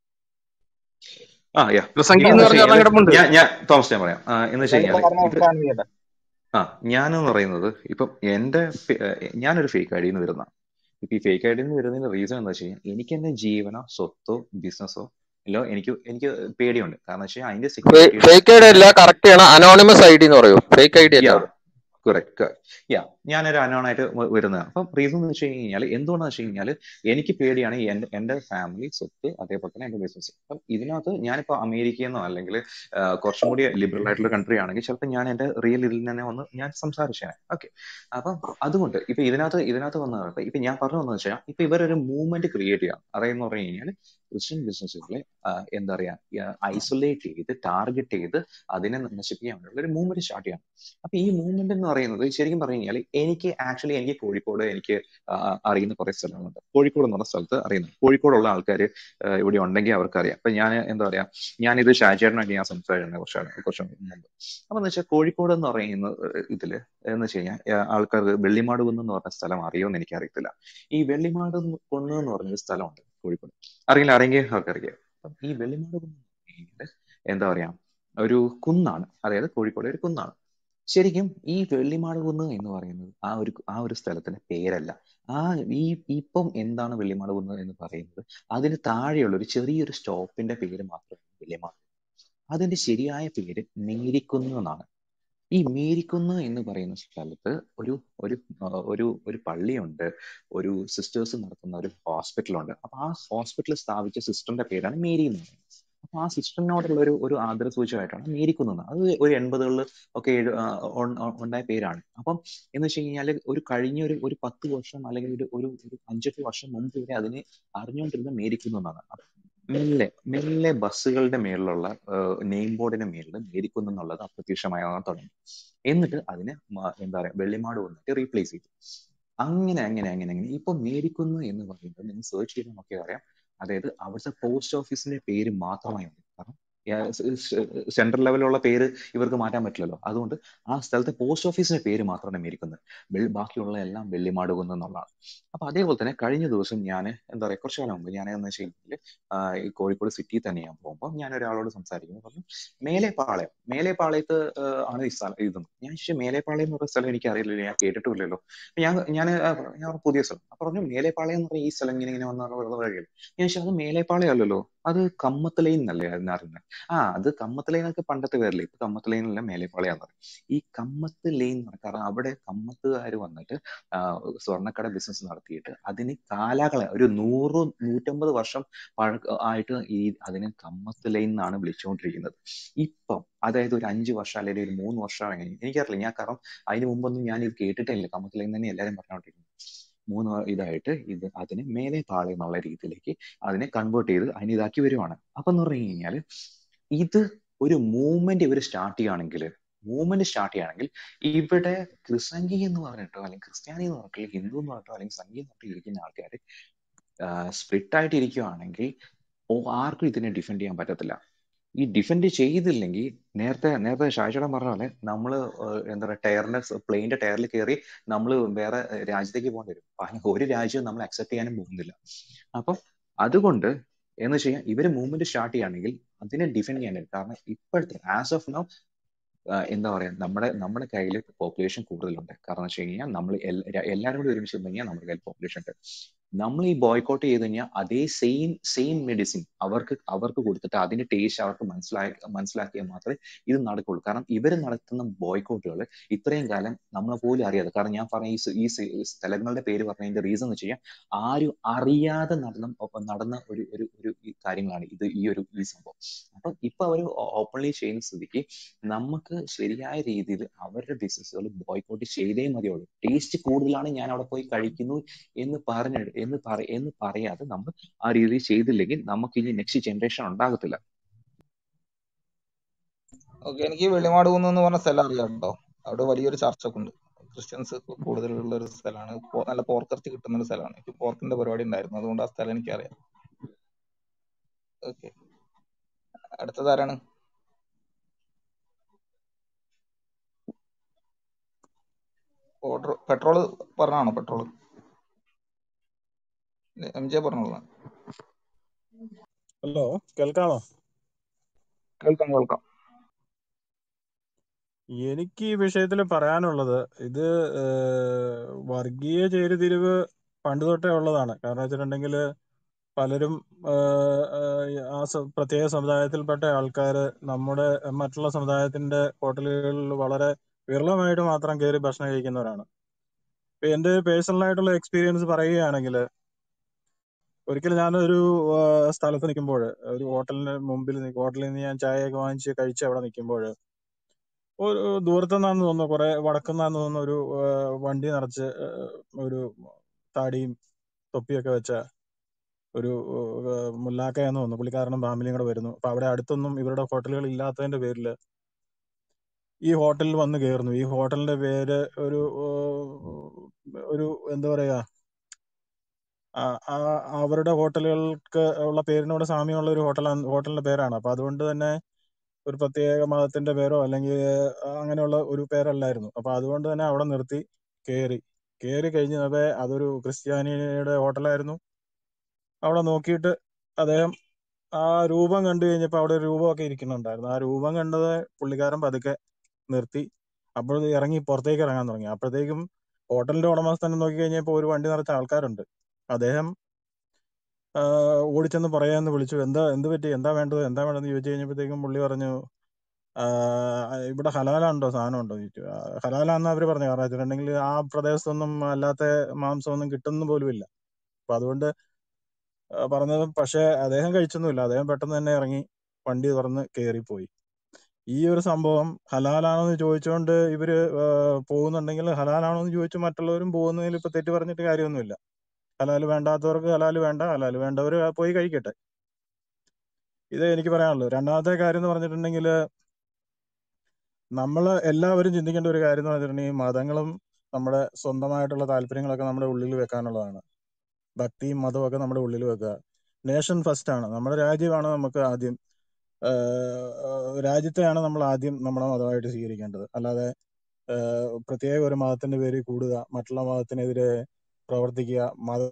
ആ യാ കൃസംഗി ഇപ്പൊ എന്ന് എന്ന് വെച്ച് പറഞ്ഞ ഒരെണ്ണം കഴിഞ്ഞാൽ കിടപ്പുണ്ട് ഞാൻ ഞാൻ തോമസ് ഞാൻ പറയാം ആ, എന്ന് വെച്ച് ഞാനിപ്പോ കഴിഞ്ഞാൽ പറഞ്ഞ ഇത് പ്ലാൻ ചെയ്യട്ടെ ആ ഞാനെന്ന് പറയുന്നത് ഇപ്പം എന്റെ ഫെ- ഏഹ് ഞാനൊരു ഫേക്ക് ഐഡിയിൽ നിന്ന് വരുന്ന ഇപ്പൊ ഈ ഫേക്ക് ഐഡിയിൽ നിന്ന് വരുന്നതിന്റെ റീസൺ എന്താ വെച്ച് കഴിഞ്ഞാൽ എനിക്ക് എന്റെ ജീവനോ സ്വത്തോ ബിസിനസ്സോ ഇല്ലോ എനിക്ക് എനിക്ക് പേടിയുണ്ട് കാരണം വെച്ചാൽ അതിന്റെ സെക്യൂരിറ്റിയുടെ ഫേക്ക് ഐ ഡി അല്ല കറക്റ്റ് ചെയ്യണം അനോണിമസ് ഐ ഡി എന്ന് പറയൂ ഫേക്ക് ഐ ഡി അല്ല യാ അത് correct യാ ഞാനൊരു അനോണായിട്ട് വരുന്നതാണ് അപ്പം റീസൺ എന്ന് വെച്ച് കഴിഞ്ഞാൽ എന്തുകൊണ്ടാന്ന് വെച്ച് കഴിഞ്ഞാൽ എനിക്ക് പേടിയാണ് ഈ എന്റെ എന്റെ ഫാമിലി സ്വത്ത് അതേപോലെ തന്നെ എന്റെ ബിസിനസ് അപ്പം ഇതിനകത്ത് ഞാനിപ്പോ അമേരിക്കയിൽ നിന്നോ അല്ലെങ്കിൽ കുറച്ചും കൂടി ലിബറൽ ആയിട്ടുള്ള കൺട്രി ആണെങ്കിൽ ചിലപ്പോൾ ഞാൻ എന്റെ റിയൽ ഇതിൽ തന്നെ ഒന്ന് ഞാൻ സംസാരിച്ചേനെ ഓക്കെ അപ്പം അതുകൊണ്ട് ഇപ്പൊ ഇതിനകത്ത് ഇതിനകത്ത് വന്ന ഇപ്പൊ ഞാൻ പറഞ്ഞു വന്നത് വെച്ചാൽ ഇപ്പൊ ഇവരൊരു മൂവ്മെന്റ് ക്രിയേറ്റ് ചെയ്യാം അതെന്ന് പറഞ്ഞു കഴിഞ്ഞാൽ ക്രിസ്ത്യൻ ബിസിനസ്സുകളെ എന്താ പറയാ ഐസൊലേറ്റ് ചെയ്ത് ടാർഗറ്റ് ചെയ്ത് അതിനെ നശിപ്പിക്കാൻ വേണ്ടിയുള്ള ഒരു മൂവ്മെന്റ് സ്റ്റാർട്ട് ചെയ്യാം അപ്പൊ ഈ മൂവ്മെന്റ് എന്ന് പറയുന്നത് ശരിക്കും പറഞ്ഞു കഴിഞ്ഞാൽ എനിക്ക് ആക്ച്വലി എനിക്ക് കോഴിക്കോട് എനിക്ക് ആ, അറിയുന്ന കുറെ സ്ഥലങ്ങളുണ്ട് കോഴിക്കോട് എന്ന് പറഞ്ഞ സ്ഥലത്ത് അറിയുന്നു കോഴിക്കോടുള്ള ആൾക്കാർ ഇവിടെ ഉണ്ടെങ്കിൽ അവർക്കറിയാം അപ്പൊ ഞാൻ എന്താ പറയാ ഞാനിത് ഷാജേട്ടനായിട്ട് ഞാൻ സംസാരിച്ചിട്ടുണ്ട് കുറച്ച് കുറച്ച് മുമ്പ് അപ്പൊ എന്ന് വെച്ചാൽ കോഴിക്കോട് എന്ന് പറയുന്ന ഏഹ്, ഇതില് എന്ന് വെച്ച് കഴിഞ്ഞാൽ ആൾക്കാർക്ക് വെള്ളിമാട് കുന്ന് എന്ന് പറഞ്ഞ സ്ഥലം അറിയുമെന്ന് എനിക്ക് അറിയത്തില്ല ഈ വെള്ളിമാട് കുന്ന് എന്ന് പറഞ്ഞൊരു സ്ഥലമുണ്ട് കോഴിക്കോട് അറിയില്ല ആരെങ്കിലും ആൾക്കാർക്ക് അപ്പം ഈ വെള്ളിമാട് കുന്ന് എന്ന് പറഞ്ഞു കഴിഞ്ഞാല് എന്താ പറയാ ഒരു കുന്നാണ് അതായത് കോഴിക്കോട് ഒരു കുന്നാണ് ശരിക്കും ഈ വെള്ളിമാട് കുന്ന് എന്ന് പറയുന്നത് ആ ഒരു ആ ഒരു സ്ഥലത്തിന്റെ പേരല്ല ആ ഈ ഇപ്പം എന്താണ് വെള്ളിമാട് കുന്ന് എന്ന് പറയുന്നത് അതിന് താഴെയുള്ള ഒരു ചെറിയൊരു സ്റ്റോപ്പിന്റെ പേര് മാത്രമാണ് വെള്ളിമാട് അതിന്റെ ശരിയായ പേര് മേരിക്കുന്ന് എന്നാണ് ഈ മേരിക്കുന്ന് എന്ന് പറയുന്ന സ്ഥലത്ത് ഒരു ഒരു ആ, ഒരു ഒരു പള്ളിയുണ്ട് ഒരു സിസ്റ്റേഴ്സ് നടത്തുന്ന ഒരു ഹോസ്പിറ്റലുണ്ട് അപ്പൊ ആ ഹോസ്പിറ്റൽ സ്ഥാപിച്ച സിസ്റ്ററിന്റെ പേരാണ് മേരി എന്ന് പറയുന്നത് അപ്പൊ ആ സിസ്റ്ററിനോടുള്ള ഒരു ഒരു ആദരസൂചകമായിട്ടാണ് മേരിക്കുന്ന് അത് ഒരു എൺപതുകളിൽ ഒക്കെ എഴു- ആ, ഉൺ- ഉൺ- ഉണ്ടായ പേരാണ് അപ്പം എന്ന് വെച്ച് കഴിഞ്ഞാൽ ഒരു കഴിഞ്ഞ ഒരു ഒരു പത്ത് വർഷം അല്ലെങ്കിൽ ഒരു ഒരു ഒരു അഞ്ചെട്ട് വർഷം മുമ്പ് വരെ അതിനെ അറിഞ്ഞുകൊണ്ടിരുന്ന മേരിക്കുന്ന് എന്നാണ് അപ്പൊ മെല്ലെ മെല്ലെ ബസ്സുകളുടെ മേളിലുള്ള നെയിം ബോർഡിന്റെ മേളിൽ മേരിക്കുന്ന് എന്നുള്ളത് അപ്രത്യക്ഷമാകാൻ തുടങ്ങി എന്നിട്ട് അതിനെ മ- എന്താ പറയാ വെള്ളിമാട് വന്നിട്ട് റീപ്ലേസ് ചെയ്തു അങ്ങനെ അങ്ങനെ അങ്ങനെ അങ്ങനെ ഇപ്പൊ മേരിക്കുന്ന് എന്ന് പറയുന്നത് നിങ്ങൾ സെർച്ച് ചെയ്താൽ നോക്കിയാൽ അറിയാം അതായത് അവിടുത്തെ പോസ്റ്റ് ഓഫീസിന്റെ പേര് മാത്രമായി ഉണ്ട് കാരണം സെൻട്രൽ ലെവലുള്ള പേര് ഇവർക്ക് മാറ്റാൻ പറ്റില്ലല്ലോ അതുകൊണ്ട് ആ സ്ഥലത്തെ പോസ്റ്റ് ഓഫീസിന്റെ പേര് മാത്രമാണ് മേരിക്കുന്നത് വെൾ- ബാക്കിയുള്ള എല്ലാം വെള്ളിമാട് കുന്ന് എന്നുള്ളതാണ് അപ്പൊ അതേപോലെ തന്നെ കഴിഞ്ഞ ദിവസം ഞാൻ എന്താ പറയാ കുറച്ചു കാലം മുമ്പ് ഞാൻ എന്ന് വെച്ച് കഴിഞ്ഞാൽ ഈ കോഴിക്കോട് സിറ്റി തന്നെ ഞാൻ പോകുമ്പോൾ ഞാൻ ഒരാളോട് സംസാരിക്കുന്നു പറഞ്ഞു മേലെപ്പാളയം മേലെപ്പാളയത്ത് ആ, ആണ് ഈ സ്ഥലം ഇതും ഞാൻ ചോദിച്ചു മേലെപ്പാളയം എന്ന് പറയുന്ന സ്ഥലം എനിക്ക് അറിയില്ലല്ലോ ഞാൻ കേട്ടിട്ടില്ലല്ലോ അപ്പൊ ഞാൻ ഞാൻ ആ, ഞാൻ പറഞ്ഞു, പുതിയ സ്ഥലം അപ്പൊ പറഞ്ഞു മേലെപ്പാളയം എന്ന് പറഞ്ഞ ഈ സ്ഥലം ഇങ്ങനെ ഇങ്ങനെ വന്ന വഴികൾ ഞാൻ ചോദിച്ചു അത് മേലെപ്പാളയം അല്ലല്ലോ അത് കമ്മത്തലൈൻ എന്നല്ലേ അതിനെ അറിയുന്നത് ആ അത് കമ്മത്ത് ലൈൻ ഒക്കെ പണ്ടത്തെ പേരല്ലേ ഇപ്പൊ കമ്മത്ത് ലൈൻ അല്ല മേലെപ്പാളയാന്ന് പറയും ഈ കമ്മത്ത് ലൈൻ എന്ന് പറഞ്ഞാൽ കാരണം അവിടെ കമ്മത്തുകാർ വന്നിട്ട് ആ, സ്വർണ്ണക്കട ബിസിനസ് നടത്തിയിട്ട് അതിന് കാലാകളെ ഒരു നൂറ് നൂറ്റമ്പത് വർഷം പഴക്ക ആയിട്ട് ഈ അതിനെ കമ്മത്ത് ലൈൻ എന്നാണ് വിളിച്ചുകൊണ്ടിരിക്കുന്നത് ഇപ്പം അതായത് ഒരു അഞ്ച് വർഷം അല്ലെങ്കിൽ ഒരു മൂന്ന് വർഷം കഴിഞ്ഞ് എനിക്കറിയില്ല ഞാൻ കാരണം അതിന് മുമ്പൊന്നും ഞാൻ ഇത് കേട്ടിട്ടേ ഇല്ല കമ്മത്ത് ലൈൻ തന്നെ എല്ലാവരും പറഞ്ഞുകൊണ്ടിരിക്കുന്നത് മൂന്ന് ഇതായിട്ട് ഇത് അതിനെ മേലെ താഴെ എന്നുള്ള രീതിയിലേക്ക് അതിനെ കൺവേർട്ട് ചെയ്ത് അതിനെ ഇതാക്കി വരുവാണ് അപ്പൊ എന്ന് പറഞ്ഞു കഴിഞ്ഞാല് ഇത് ഒരു മൂവ്മെന്റ് ഇവർ സ്റ്റാർട്ട് ചെയ്യുകയാണെങ്കിൽ മൂവ്മെന്റ് സ്റ്റാർട്ട് ചെയ്യുകയാണെങ്കിൽ ഇവിടെ ക്രിസംഗി എന്ന് പറഞ്ഞിട്ടോ അല്ലെങ്കിൽ ക്രിസ്ത്യാനി എന്ന് പറഞ്ഞിട്ടോ അല്ലെങ്കിൽ ഹിന്ദു എന്ന് പറഞ്ഞിട്ടോ അല്ലെങ്കിൽ സംഗീതം എന്ന് പറഞ്ഞിട്ടോ ഇരിക്കുന്ന ആൾക്കാർ സ്പ്ലിറ്റ് ആയിട്ട് ഇരിക്കുവാണെങ്കിൽ ഓ ആർക്കും ഇതിനെ ഡിഫെൻഡ് ചെയ്യാൻ പറ്റത്തില്ല ഈ ഡിഫെൻഡ് ചെയ്തില്ലെങ്കിൽ നേരത്തെ നേരത്തെ ഷാജടൻ പറഞ്ഞ പോലെ നമ്മൾ എന്താ പറയുക ടയറിന്റെ പ്ലെയിന്റെ ടയറിൽ കയറി നമ്മൾ വേറെ രാജ്യത്തേക്ക് പോകേണ്ടി വരും കാരണം ഒരു രാജ്യവും നമ്മൾ അക്സെപ്റ്റ് ചെയ്യാനും പോകുന്നില്ല അപ്പം അതുകൊണ്ട് എന്ന് വെച്ച് കഴിഞ്ഞാൽ ഇവര് മൂവ്മെന്റ് സ്റ്റാർട്ട് ചെയ്യുകയാണെങ്കിൽ അതിനെ ഡിഫെൻഡ് ചെയ്യാൻ കാരണം ഇപ്പോഴത്തെ ആസ് ഓഫ് നൗ എന്താ പറയാ നമ്മുടെ നമ്മുടെ കയ്യിൽ പോപ്പുലേഷൻ കൂടുതലുണ്ട് കാരണം വെച്ച് കഴിഞ്ഞാൽ നമ്മൾ എല്ലാവരും കൂടി ഒരുമിച്ച് കഴിഞ്ഞാൽ നമ്മുടെ കയ്യിൽ പോപ്പുലേഷൻ ഉണ്ട് നമ്മൾ ഈ ബോയ്ക്കോട്ട് ചെയ്ത് കഴിഞ്ഞാൽ അതേ സെയിം സെയിം മെഡിസിൻ അവർക്ക് അവർക്ക് കൊടുത്തിട്ട് അതിന്റെ ടേസ്റ്റ് അവർക്ക് മനസ്സിലാക്കി മനസ്സിലാക്കിയാൽ മാത്രമേ ഇത് നടക്കുള്ളൂ കാരണം ഇവർ നടത്തുന്ന ബോയ്ക്കോട്ടുകൾ ഇത്രയും കാലം നമ്മളെ പോലും അറിയാതെ കാരണം ഞാൻ പറഞ്ഞ ഈ സ് ഈ സ് ഈ സ്ഥലങ്ങളുടെ പേര് പറഞ്ഞതിന്റെ റീസൺ എന്ന് വെച്ച് കഴിഞ്ഞാൽ ആരും അറിയാതെ നടന്ന ഒപ്പം നടന്ന ഒരു ഒരു ഒരു ഈ കാര്യങ്ങളാണ് ഇത് ഈ ഒരു ഈ സംഭവം അപ്പം ഇപ്പൊ അവർ ഓപ്പൺലി ചെയ്യുന്ന സ്ഥിതിക്ക് നമുക്ക് ശരിയായ രീതിയിൽ അവരുടെ ബിസിനസ്സുകൾ ബോയ്ക്കോട്ട് ചെയ്തേ മതിയുള്ളൂ ടേസ്റ്റ് കൂടുതലാണ് ഞാൻ അവിടെ പോയി കഴിക്കുന്നു എന്ന് പറഞ്ഞ എന്ന് പറ എന്ന് പറയാതെ നമ്മൾ ആ രീതിയിൽ ചെയ്തില്ലെങ്കിൽ നമുക്ക് ഇനി നെക്സ്റ്റ് ജനറേഷൻ ഉണ്ടാകത്തില്ല ഓക്കെ എനിക്ക് ഈ വെളിമാട് കുന്ന് എന്ന് പറഞ്ഞ സ്ഥലം അറിയാം കേട്ടോ അവിടെ വലിയൊരു ചർച്ച ഒക്കെ ഉണ്ട് ക്രിസ്ത്യൻസ് കൂടുതലുള്ള ഒരു സ്ഥലമാണ് പോ- നല്ല പോർക്കിറച്ചി കിട്ടുന്ന ഒരു സ്ഥലമാണ് എനിക്ക് പോർക്കിന്റെ പരിപാടി ഉണ്ടായിരുന്നു അതുകൊണ്ട് ആ സ്ഥലം എനിക്കറിയാം ഓക്കെ അടുത്തത് ആരാണ് ഓർഡർ പെട്രോള് പറഞ്ഞാണോ പെട്രോള് എം ജെ പറഞ്ഞോളാം ഹലോ കേൾക്കാമോ കേൾക്കാം കേൾക്കാം എനിക്ക് ഈ വിഷയത്തിൽ പറയാനുള്ളത് ഇത് ഏഹ്, വർഗീയ ചേരിതിരിവ് പണ്ട് തൊട്ടേ ഉള്ളതാണ് കാരണം വെച്ചിട്ടുണ്ടെങ്കിൽ പലരും ഏഹ്, ഏഹ്, ആ സ- പ്രത്യേക സമുദായത്തിൽപ്പെട്ട ആൾക്കാർ നമ്മുടെ മറ്റുള്ള സമുദായത്തിന്റെ ഹോട്ടലുകളിൽ വളരെ വിരളമായിട്ട് മാത്രം കയറി ഭക്ഷണം കഴിക്കുന്നവരാണ് ഇപ്പൊ എന്റെ പേഴ്സണൽ ആയിട്ടുള്ള എക്സ്പീരിയൻസ് പറയുകയാണെങ്കിൽ ഒരിക്കൽ ഞാനൊരു ആ, സ്ഥലത്ത് നിൽക്കുമ്പോൾ ഒരു ഹോട്ടലിന് മുമ്പിൽ നി- ഹോട്ടലിൽ നിന്ന് ഞാൻ ചായയൊക്കെ വാങ്ങിച്ച് കഴിച്ച് അവിടെ നിൽക്കുമ്പോൾ ഒരു ദൂരത്തു നിന്നാന്ന് തോന്നുന്നു കുറെ വടക്കുന്നാന്ന് തോന്നുന്നു ഒരു ആ, വണ്ടി നിറച്ച് ആ, ഒരു താടിയും തൊപ്പിയൊക്കെ വെച്ച ഒരു ആ, മുല്ലാക്കയെന്ന് തോന്നുന്നു പുള്ളിക്കാരനും ഫാമിലിയും കൂടെ വരുന്നു അപ്പൊ അവിടെ അടുത്തൊന്നും ഇവരുടെ ഹോട്ടലുകൾ ഇല്ലാത്തതിന്റെ പേരിൽ ഈ ഹോട്ടലിൽ വന്ന് കയറുന്നു ഈ ഹോട്ടലിന്റെ പേര് ഒരു ആ, ഒരു എന്താ പറയാ ആ ആ- അവരുടെ ഹോട്ടലുകൾക്ക് ഉള്ള പേരിനോട് സാമ്യമുള്ള ഒരു ഹോട്ടലാണ് ഹോട്ടലിന്റെ പേരാണ് അപ്പൊ അതുകൊണ്ട് തന്നെ ഒരു പ്രത്യേക മതത്തിന്റെ പേരോ അല്ലെങ്കിൽ അങ്ങനെയുള്ള ഒരു പേരല്ലായിരുന്നു അപ്പൊ അതുകൊണ്ട് തന്നെ അവിടെ നിർത്തി കേറി കേറി കഴിഞ്ഞത് അതൊരു ക്രിസ്ത്യാനിയുടെ ഹോട്ടലായിരുന്നു അവിടെ നോക്കിയിട്ട് അദ്ദേഹം ആ രൂപം കണ്ടു കഴിഞ്ഞപ്പോ അവിടെ ഒരു രൂപമൊക്കെ ഇരിക്കുന്നുണ്ടായിരുന്നു ആ രൂപം കണ്ടത് പുള്ളിക്കാരൻ പതുക്കെ നിർത്തി അപ്പോൾ ഇറങ്ങി പുറത്തേക്ക് ഇറങ്ങാൻ തുടങ്ങി അപ്പോഴത്തേക്കും ഹോട്ടലിന്റെ ഉടമസ്ഥനെ നോക്കി കഴിഞ്ഞപ്പോ ഒരു വണ്ടി നിറച്ച ആൾക്കാരുണ്ട് അദ്ദേഹം ആ, ഓടിച്ചെന്ന് പറയാന്ന് വിളിച്ചു എന്താ എന്ത് പറ്റി എന്താ വേണ്ടത് എന്താ വേണ്ടതെന്ന് ചോദിച്ചു കഴിഞ്ഞപ്പോഴത്തേക്കും പുള്ളി പറഞ്ഞു ആ, ഇവിടെ ഹലാലുണ്ടോ സാധനം ഉണ്ടോ എന്ന് ചോദിച്ചു ആ, ഹലാലാന്ന് അവര് പറഞ്ഞു കാരണം വെച്ചിട്ടുണ്ടെങ്കിൽ ആ പ്രദേശത്തൊന്നും അല്ലാത്ത മാംസമൊന്നും കിട്ടുന്ന പോലും ഇല്ല അപ്പൊ അതുകൊണ്ട് ആ, പറഞ്ഞത് പക്ഷെ അദ്ദേഹം കഴിച്ചൊന്നുമില്ല അദ്ദേഹം പെട്ടെന്ന് തന്നെ ഇറങ്ങി വണ്ടി തുറന്ന് കയറിപ്പോയി ഈ ഒരു സംഭവം ഹലാലാണോ എന്ന് ചോദിച്ചുകൊണ്ട് ഇവര് ആ, പോകുന്നുണ്ടെങ്കിൽ ഹലാലാണോ എന്ന് ചോദിച്ചു മറ്റുള്ളവരും പോകുന്നതിൽ ഇപ്പൊ തെറ്റ് പറഞ്ഞിട്ട് കാര്യമൊന്നുമില്ല ഹലാല് വേണ്ടാത്തവർക്ക് ഹലാല് വേണ്ട ഹലാല് വേണ്ടവർ പോയി കഴിക്കട്ടെ ഇത് എനിക്ക് പറയാനുള്ളൂ രണ്ടാമത്തെ കാര്യം എന്ന് പറഞ്ഞിട്ടുണ്ടെങ്കിൽ നമ്മൾ എല്ലാവരും ചിന്തിക്കേണ്ട ഒരു കാര്യം എന്ന് പറഞ്ഞിട്ടുണ്ടെങ്കിൽ മതങ്ങളും നമ്മുടെ സ്വന്തമായിട്ടുള്ള താല്പര്യങ്ങളൊക്കെ നമ്മുടെ ഉള്ളിൽ വെക്കാനുള്ളതാണ് ഭക്തിയും മതവും ഒക്കെ നമ്മുടെ ഉള്ളിൽ വെക്കുക നേഷൻ ഫസ്റ്റ് ആണ് നമ്മുടെ രാജ്യമാണ് നമുക്ക് ആദ്യം ആഹ് രാജ്യത്തെയാണ് നമ്മൾ ആദ്യം നമ്മുടെ മതമായിട്ട് സ്വീകരിക്കേണ്ടത് അല്ലാതെ ആഹ് പ്രത്യേക ഒരു മതത്തിന്റെ പേരിൽ കൂടുക മറ്റുള്ള മതത്തിനെതിരെ പ്രവർത്തിക്കുക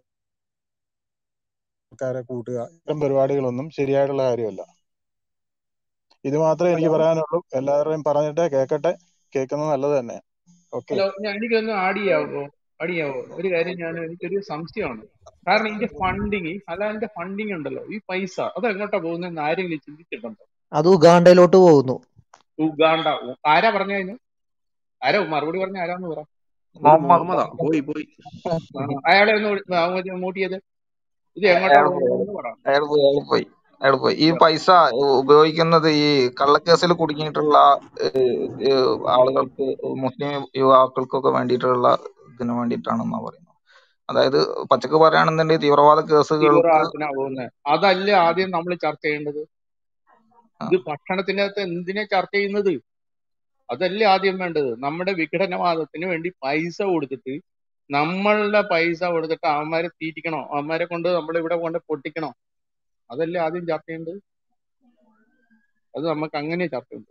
മതക്കാരെ കൂട്ടുക ഇത്തരം പരിപാടികളൊന്നും ശരിയായിട്ടുള്ള കാര്യമല്ല ഇത് മാത്രമേ എനിക്ക് ഹലോ പറയാനുള്ളൂ എല്ലാവരുടെയും പറഞ്ഞിട്ട് കേൾക്കട്ടെ കേൾക്കുന്നത് നല്ലത് തന്നെ ഓക്കെ ഹലോ ഞാൻ എനിക്കൊന്ന് ആഡ് ചെയ്യാവോ ആഡ് ചെയ്യാവോ ഒരു കാര്യം ഞാൻ എനിക്കൊരു സംശയമാണ് കാരണം ഇതിന്റെ ഫണ്ടിങ് അല്ല അതിന്റെ ഫണ്ടിങ് ഉണ്ടല്ലോ ഈ പൈസ അത് എങ്ങോട്ടാ പോകുന്നതെന്ന് ആരെങ്കിലും ചിന്തിച്ചിട്ടുണ്ടോ അത് ഉഗാണ്ടയിലോട്ട് പോകുന്നു ഉഗാണ്ട ഉ- ആരാ പറഞ്ഞതിന് ആരാ മറുപടി പറഞ്ഞ ആരാന്ന് പറ ഒരു മുഹമ്മദ് മുഹമ്മദാ പോയി പോയി ആ, അയാളെ ഒന്ന് വിളി- ആ, ഒന്ന് മൂട്ട് ചെയ്ത് ഇത് എങ്ങോട്ടാ അയാൾ പോയി പോകുന്നതെന്ന് പറ അയാൾ പോയി അയാൾ പോയി അയാൾ പോയി ഈ പൈസ ഉപയോഗിക്കുന്നത് ഈ കള്ളക്കേസിൽ കുടുങ്ങിയിട്ടുള്ള ഏഹ്, ഏഹ്, ആളുകൾക്ക് മുസ്ലിം യുവാക്കൾക്കൊക്കെ വേണ്ടിയിട്ടുള്ള ഇതിനു വേണ്ടിയിട്ടാണെന്നാ പറയുന്നത് അതായത് പച്ചക്ക് പറയുകയാണെന്നുണ്ടെങ്കിൽ തീവ്രവാദ കേസുകൾക്ക് തീവ്രവാദത്തിനാ പോകുന്നത് അതല്ലേ ആദ്യം നമ്മൾ ചർച്ച ചെയ്യേണ്ടത് ആ, ഇത് ഭക്ഷണത്തിന്റെ അകത്ത് എന്തിനാ ചർച്ച ചെയ്യുന്നത് അതല്ലേ ആദ്യം വേണ്ടത് നമ്മുടെ വിഘടനവാദത്തിന് വേണ്ടി പൈസ കൊടുത്തിട്ട് നമ്മളുടെ പൈസ കൊടുത്തിട്ട് അവന്മാരെ തീറ്റിക്കണോ അവന്മാരെ കൊണ്ട് നമ്മൾ ഇവിടെ കൊണ്ട് പൊട്ടിക്കണോ അതല്ലേ ആദ്യം ചർച്ച ചെയ്യേണ്ടത് അത് നമുക്ക് അങ്ങനെ ചർച്ച ചെയ്യേണ്ടത്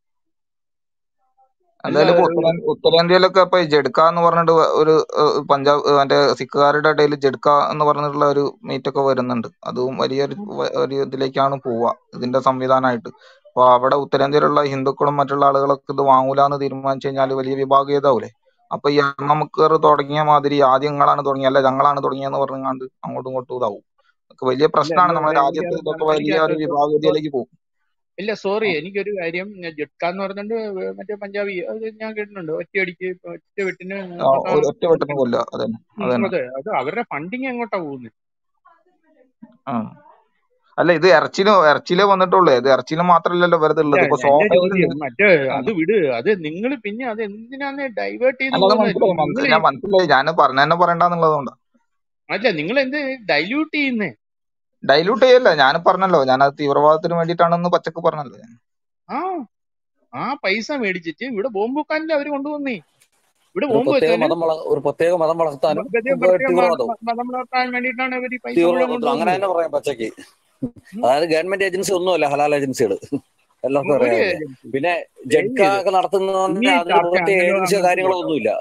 അല്ല എന്തായാലും ഇപ്പൊ ഉത്തരേ ഉത്തരേന്ത്യയിലൊക്കെ ഇപ്പൊ ഈ ജഡ്ക എന്ന് പറഞ്ഞിട്ട് ഒരു ഏഹ്, പഞ്ചാബ് ഏഹ്, മറ്റേ സിഖുകാരുടെ ഇടയിൽ ജഡ്ക എന്ന് പറഞ്ഞിട്ടുള്ള ഒരു മീറ്റ് ഒക്കെ വരുന്നുണ്ട് അതും വലിയൊരു വ- ഒരു ഇതിലേക്കാണ് പോവുക ഇതിന്റെ സംവിധാനമായിട്ട് അപ്പൊ അവിടെ ഉത്തരേന്ത്യയിലുള്ള ഹിന്ദുക്കളും മറ്റുള്ള ആളുകളൊക്കെ ഇത് വാങ്ങൂല എന്ന് തീരുമാനിച്ചു കഴിഞ്ഞാൽ വലിയ വിഭാഗീയതാവൂലേ അപ്പൊ ഈ എണ്ണമുക്കേറ് തുടങ്ങിയ മാതിരി ആദ്യം നിങ്ങളാണ് തുടങ്ങിയ അല്ല ഞങ്ങളാണ് തുടങ്ങിയെന്ന് പറഞ്ഞാണ്ട് അങ്ങോട്ടും ഇങ്ങോട്ടും ഇതാവും അതൊക്കെ വലിയ ഇല്ല പ്രശ്നമാണ് എന്റെ നമ്മുടെ എനിക്ക് രാജ്യത്ത് അത് ഇതൊക്കെ പറ- വലിയ എനിക്ക് ഒരു അത് സോ- സോ- വിഭാഗീയതയിലേക്ക് പോകും ഇല്ല സോറി ആ. എനിക്കൊരു കാര്യം ഞാൻ ജഡ്ക എന്ന് പറഞ്ഞിട്ട് മറ്റേ പഞ്ചാബി അത് ഞാൻ കേട്ടിട്ടുണ്ട് ഒറ്റയടിക്ക് ഒറ്റ വെട്ടിന് ആ, മൊത്തം ഒരു ഒറ്റ വെട്ടിന് കൊല്ലുക അതന്നെ ഉം, അതന്നെ അതെ അത് അവരുടെ ഫണ്ടിങ് എങ്ങോട്ടാ പോകുന്നത് ആ അല്ല ഇത് ഇറച്ചിയില് ഇറച്ചിയിലേ വന്നിട്ടുള്ളൂ ഇത് ഇറച്ചിയിൽ മാത്രല്ലല്ലോ വെറുതെ ഇല്ല ഉള്ളത് ഇപ്പൊ എന്റെ സോഫയിൽ ചോദ്യം മറ്റേ ആ. അത് വിട് അത് നിങ്ങൾ പിന്നെ അത് എന്തിനാന്ന് ഡൈവേർട്ട് ചെയ്ത് അല്ല അത് പോകുന്നത് മനസ്സിലായി നിങ്ങൾ മനസ്സിലായി ഞാൻ മനസ്സിലായി ഞാൻ പറഞ്ഞ തന്നെ പറയണ്ടെന്നുള്ളതുകൊണ്ട് അല്ല നിങ്ങൾ എന്ത് ഡൈല്യൂട്ട് ചെയ്യുന്നേ ഡൈല്യൂട്ട് ചെയ്യല്ല ഞാൻ പറഞ്ഞല്ലോ ഞാൻ അത് തീവ്രവാദത്തിന് വേണ്ടിയിട്ടാണെന്ന് പച്ചക്ക് പറഞ്ഞല്ലോ ഞാൻ ആ ആ പൈസ മേടിച്ചിട്ട് ഇവിടെ ബോംബ് വെക്കാനല്ലേ അവര് കൊണ്ടുവന്നേ ഇവിടെ ഒരു ബോംബ് പ്രത്യേക വെച്ചാല് മതം വള ഒരു പ്രത്യേക മതം വളർത്താനും പ്രത്യേക ഏഹ്, പ്രത്യേക മ- തീവ്രവാദവും മ- മതം വളർത്താൻ വേണ്ടിയിട്ടാണ് ഇവർ ഈ പൈസ മുഴുവൻ തീവ്രവാദത്തിനും അങ്ങനെ കൊണ്ടുവന്നത് തന്നെ പറയാം പച്ചക്ക് അതായത് ഗവൺമെന്റ് ഏജൻസി ഒന്നുമല്ല ഹലാൽ ഏജൻസികൾ എല്ലാവർക്കും ഒരു അറിയാമല്ലേ ഏജൻസി പിന്നെ ദയവ് ജഡ്ക ചെയ്ത് ഒക്കെ നടത്തുന്നത് ഇനി തന്നെ അതിന് ചർച്ച പ്രത്യേക അങ്ങനെ ഏജൻസിയോ അങ്ങോട്ട് കാര്യങ്ങളോ പോട്ടെ ഒന്നുമില്ല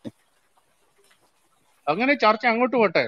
അങ്ങനെ ചർച്ച അങ്ങോട്ട് പോട്ടെ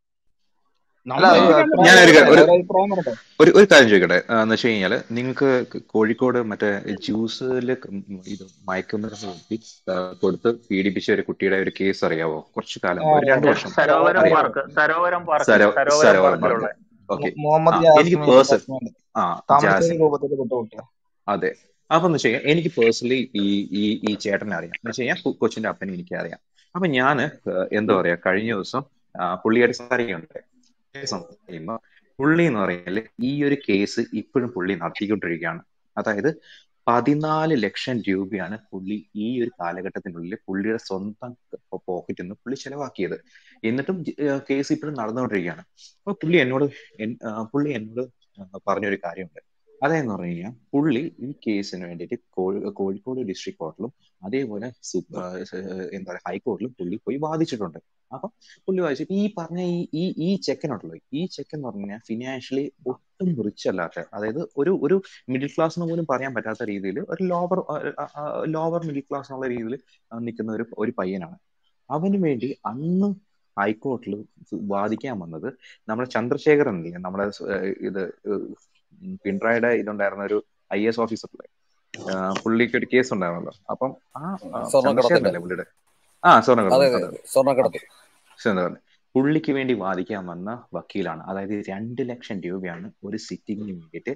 അല്ല നമ്മൾ അത് എന്തിനാണ് അഭിപ്രായം ഞാനൊരു ഡൈവേർട്ട് ക- പറയട്ടെ ഒരു ഒരു അഭിപ്രായം പറയട്ടെ ഒരു ഒരു കാര്യം ചോദിക്കട്ടെ ആ, എന്ന് വെച്ച് കഴിഞ്ഞാല് നിങ്ങൾക്ക് കോഴിക്കോട് മറ്റേ ജ്യൂസിൽ ഇത് മയക്കുമരുന്ന് കൂട്ടി ആ, കൊടുത്ത് പീഡിപ്പിച്ച ഒരു കുട്ടിയുടെ ഒരു കേസ് അറിയാവോ കുറച്ചു കാലം ആ, ഒരു രണ്ടു അറിയാം വർഷം സരോവരം അറിയാവോ പാർക്ക് സരോവരം പാർക്ക് സരോ സരോവരം സരോവരം പാർക്കിലുള്ള പാർക്ക് ഓക്കെ മു- മുഹമ്മദ് ആ എനിക്ക് ജാസ്മിൻ പേഴ്സൺ ജാസ്മിൻ ആ താമരശ്ശേരി ജാസിം രൂപത്തിൽ പെട്ട കുട്ടിയാ അതെ അപ്പൊ എന്ന് വെച്ച് കഴിഞ്ഞാൽ എനിക്ക് പേഴ്സണലി ഈ ഈ ഈ ചേട്ടനെ അറിയാം എന്ന് വെച്ച് കഴിഞ്ഞാൽ കൊ- കൊച്ചിന്റെ അപ്പനെ എനിക്ക് അറിയാം അപ്പൊ ഞാന് ഏഹ്, എന്താ പറയാ കഴിഞ്ഞ ദിവസം ആ, പുള്ളിയായിട്ട് സംസാരിക്കുന്നുണ്ട് സംസാരിക്കുമ്പോ പുള്ളി എന്ന് പറഞ്ഞാല് ഈ ഒരു കേസ് ഇപ്പോഴും പുള്ളി നടത്തിക്കൊണ്ടിരിക്കുകയാണ് അതായത് പതിനാല് ലക്ഷം രൂപയാണ് പുള്ളി ഈ ഒരു കാലഘട്ടത്തിനുള്ളിൽ പുള്ളിയുടെ സ്വന്തം പോക്കറ്റിൽ നിന്ന് പുള്ളി ചെലവാക്കിയത് എന്നിട്ടും കേസ് ഇപ്പോഴും നടന്നുകൊണ്ടിരിക്കുകയാണ് അപ്പൊ പുള്ളി എന്നോട് എൻ- ആ, പുള്ളി എന്നോട് പറഞ്ഞൊരു കാര്യമുണ്ട് അതെന്ന് പറഞ്ഞു കഴിഞ്ഞാൽ പുള്ളി ഈ കേസിന് വേണ്ടിയിട്ട് കോഴി കോഴിക്കോട് ഡിസ്ട്രിക്ട് കോർട്ടിലും അതേപോലെ സു- ആ, സ- എന്താ പറയുക ഹൈക്കോടതിയിലും പുള്ളി പോയി വാദിച്ചിട്ടുണ്ട് അപ്പൊ പുള്ളി വാദിച്ചു ഈ പറഞ്ഞ ഈ ഈ ഈ ചെക്കനുണ്ടല്ലോ ഈ ചെക്കൻ എന്ന് പറഞ്ഞു കഴിഞ്ഞാൽ ഫിനാൻഷ്യലി ഒട്ടും റിച്ച് അല്ലാത്ത അതായത് ഒരു ഒരു മിഡിൽ ക്ലാസ് എന്ന് പോലും പറയാൻ പറ്റാത്ത രീതിയിൽ ഒരു ലോവർ ലോവർ മിഡിൽ ക്ലാസ് എന്നുള്ള രീതിയിൽ നിൽക്കുന്ന ഒരു ഒരു പയ്യനാണ് അവന് വേണ്ടി അന്ന് ഹൈക്കോർട്ടിൽ വാദിക്കാൻ വന്നത് നമ്മുടെ ചന്ദ്രശേഖരൻ ഇല്ലേ നമ്മുടെ സ്- ഏഹ് ഇത് ഏഹ് ഉം പിണറായിയുടെ ഇതുണ്ടായിരുന്ന ഒരു ഐ എസ് ഓഫീസറിലെ പുള്ളിക്ക് ഒരു കേസ് ഉണ്ടായിരുന്നല്ലോ അപ്പം ആ ആ, സ്വർണ്ണക്കടത്തിന്റെ ചന്ദ്രശേഖരനല്ലേ പുള്ളിയുടെ ആ അതെ സ്വർണ്ണക്കടത്ത് അതെ അതെ അതെ അതെ സ്വർണ്ണക്കടത്ത് സ്വർണ്ണക്കടത്ത് പുള്ളിക്ക് വേണ്ടി വാദിക്കാൻ വന്ന വക്കീലാണ് അതായത് രണ്ട് ലക്ഷം രൂപയാണ് ഒരു സിറ്റിങ്ങിന് വേണ്ടിയിട്ട്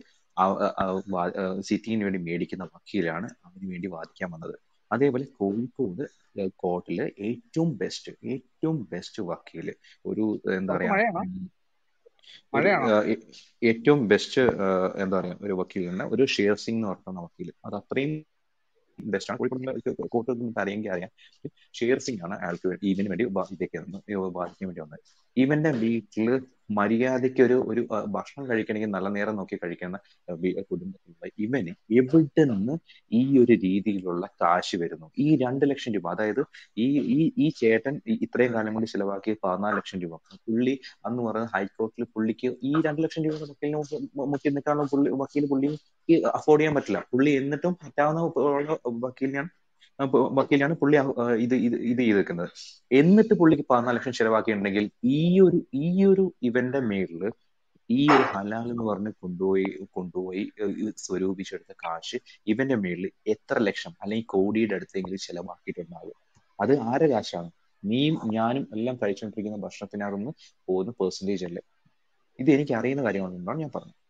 സിറ്റിങ്ങിന് വേണ്ടി മേടിക്കുന്ന വക്കീലാണ് അതിന് വേണ്ടി വാദിക്കാൻ വന്നത് അതേപോലെ കോഴിക്കോട് കോർട്ടില് ഏറ്റവും ബെസ്റ്റ് ഏറ്റവും ബെസ്റ്റ് വക്കീല് ഒരു എന്താ പുറത്ത് പറയാ മഴയാണോ ഉം, ഒരു മഴയാണോ ആ, ഏ- ഏറ്റവും ബെസ്റ്റ് എന്താ പറയാ ഒരു വക്കീലിന് ഒരു ഷേർ സിംഗ് എന്ന് പറയുന്ന വക്കീൽ അത് അത്രയും ബെസ്റ്റ് ആണ് കോഴിക്കോട് കോർട്ട് നിങ്ങൾക്ക് അറിയെങ്കിൽ അറിയാം ഷേർ സിംഗ് ആണ് അയാൾക്ക് വേ- ഇവന് വേണ്ടി വാ- ഇതൊക്കെ വന്നു വാദിക്കാൻ വേണ്ടി വന്നത് ഇവന്റെ വീട്ടില് മര്യാദയ്ക്ക് ഒരു ഒരു ആ, ഭക്ഷണം കഴിക്കണമെങ്കിൽ നല്ല നേരം നോക്കി കഴിക്കുന്ന ആ, വി- കുടുംബത്തിലുള്ള ഇവന് എവിടെ നിന്ന് ഈ ഒരു രീതിയിലുള്ള കാശ് വരുന്നു ഈ രണ്ട് ലക്ഷം രൂപ അതായത് ഈ ഈ ഈ ചേട്ടൻ ഈ ഇത്രയും കാലം കൊണ്ട് ചിലവാക്കിയ പതിനാല് ലക്ഷം രൂപ പുള്ളി അന്ന് പറയുന്നത് ഹൈക്കോർട്ടിൽ പുള്ളിക്ക് ഈ രണ്ട് ലക്ഷം രൂപ വക്കീലിന് മുമ്പ് മു- മുട്ടി നിൽക്കാനുള്ള പുള്ളി വക്കീൽ പുള്ളി അഫോർഡ് ചെയ്യാൻ പറ്റില്ല പുള്ളി എന്നിട്ടും പറ്റാവുന്ന ഉള്ള വക്കീലിനാണ് അപ്പൊ വക്കീലാണ് പുള്ളി ആ, ഇത് ഇത് ഇത് ചെയ്തേക്കുന്നത് എന്നിട്ട് പുള്ളിക്ക് പതിനാല് ലക്ഷം ചെലവാക്കിയിട്ടുണ്ടെങ്കിൽ ഈ ഒരു ഈ ഒരു ഇവന്റെ മേളില് ഈ ഒരു ഹലാൽ എന്ന് പറഞ്ഞ് കൊണ്ടുപോയി കൊണ്ടുപോയി ഏഹ് ഇത് സ്വരൂപിച്ചെടുത്ത കാശ് ഇവന്റെ മേളിൽ എത്ര ലക്ഷം അല്ലെങ്കിൽ കോടിയുടെ അടുത്തെങ്കിലും ചെലവാക്കിയിട്ടുണ്ടാകും അത് ആരെ കാശാണ് നീയും ഞാനും എല്ലാം കഴിച്ചുകൊണ്ടിരിക്കുന്ന ഭക്ഷണത്തിനകത്തുനിന്ന് പോകുന്ന പെർസെൻറ്റേജ് അല്ലേ ഇത് എനിക്ക് അറിയുന്ന കാര്യങ്ങളുണ്ടാണ് ഞാൻ പറഞ്ഞത്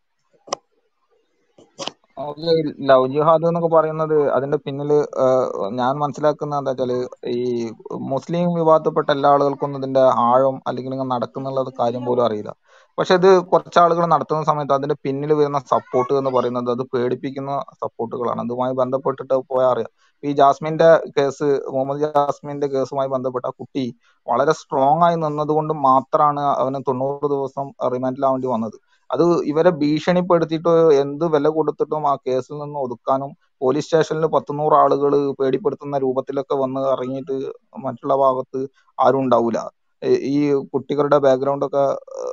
ഓക്കെ ലവ് ജിഹാദ് എന്നൊക്കെ പറയുന്നത് അതിന്റെ പിന്നില് ആഹ് ഞാൻ മനസ്സിലാക്കുന്ന എന്താ വെച്ചാല് ഈ മുസ്ലിം വിഭാഗത്തിൽപ്പെട്ട എല്ലാ ആളുകൾക്കൊന്നും ഇതിന്റെ ആഴം അല്ലെങ്കിൽ ഇങ്ങനെ നടക്കുന്നുള്ള കാര്യം പോലും അറിയില്ല പക്ഷെ ഇത് കുറച്ച് ആളുകൾ നടത്തുന്ന സമയത്ത് അതിന്റെ പിന്നിൽ വരുന്ന സപ്പോർട്ട് എന്ന് പറയുന്നത് അത് പേടിപ്പിക്കുന്ന സപ്പോർട്ടുകളാണ് അതുമായി ബന്ധപ്പെട്ടിട്ട് പോയാൽ അറിയാം ഈ ജാസ്മിന്റെ കേസ് മുഹമ്മദ് ജാസ്മിന്റെ കേസുമായി ബന്ധപ്പെട്ട ആ കുട്ടി വളരെ സ്ട്രോങ് ആയി നിന്നത് കൊണ്ട് മാത്രമാണ് അവന് തൊണ്ണൂറ് ദിവസം റിമാൻഡിലാവേണ്ടി വന്നത് അത് ഇവരെ ഭീഷണിപ്പെടുത്തിയിട്ട് എന്ത് വില കൊടുത്തിട്ടും ആ കേസിൽ നിന്ന് ഒതുക്കാനും പോലീസ് സ്റ്റേഷനിൽ പത്തുനൂറ് ആളുകൾ പേടിപ്പെടുത്തുന്ന രൂപത്തിലൊക്കെ വന്ന് ഇറങ്ങിയിട്ട് മറ്റുള്ള ഭാഗത്ത് ആരും ഉണ്ടാവില്ല ഈ കുട്ടികളുടെ ബാക്ക്ഗ്രൗണ്ട് ഒക്കെ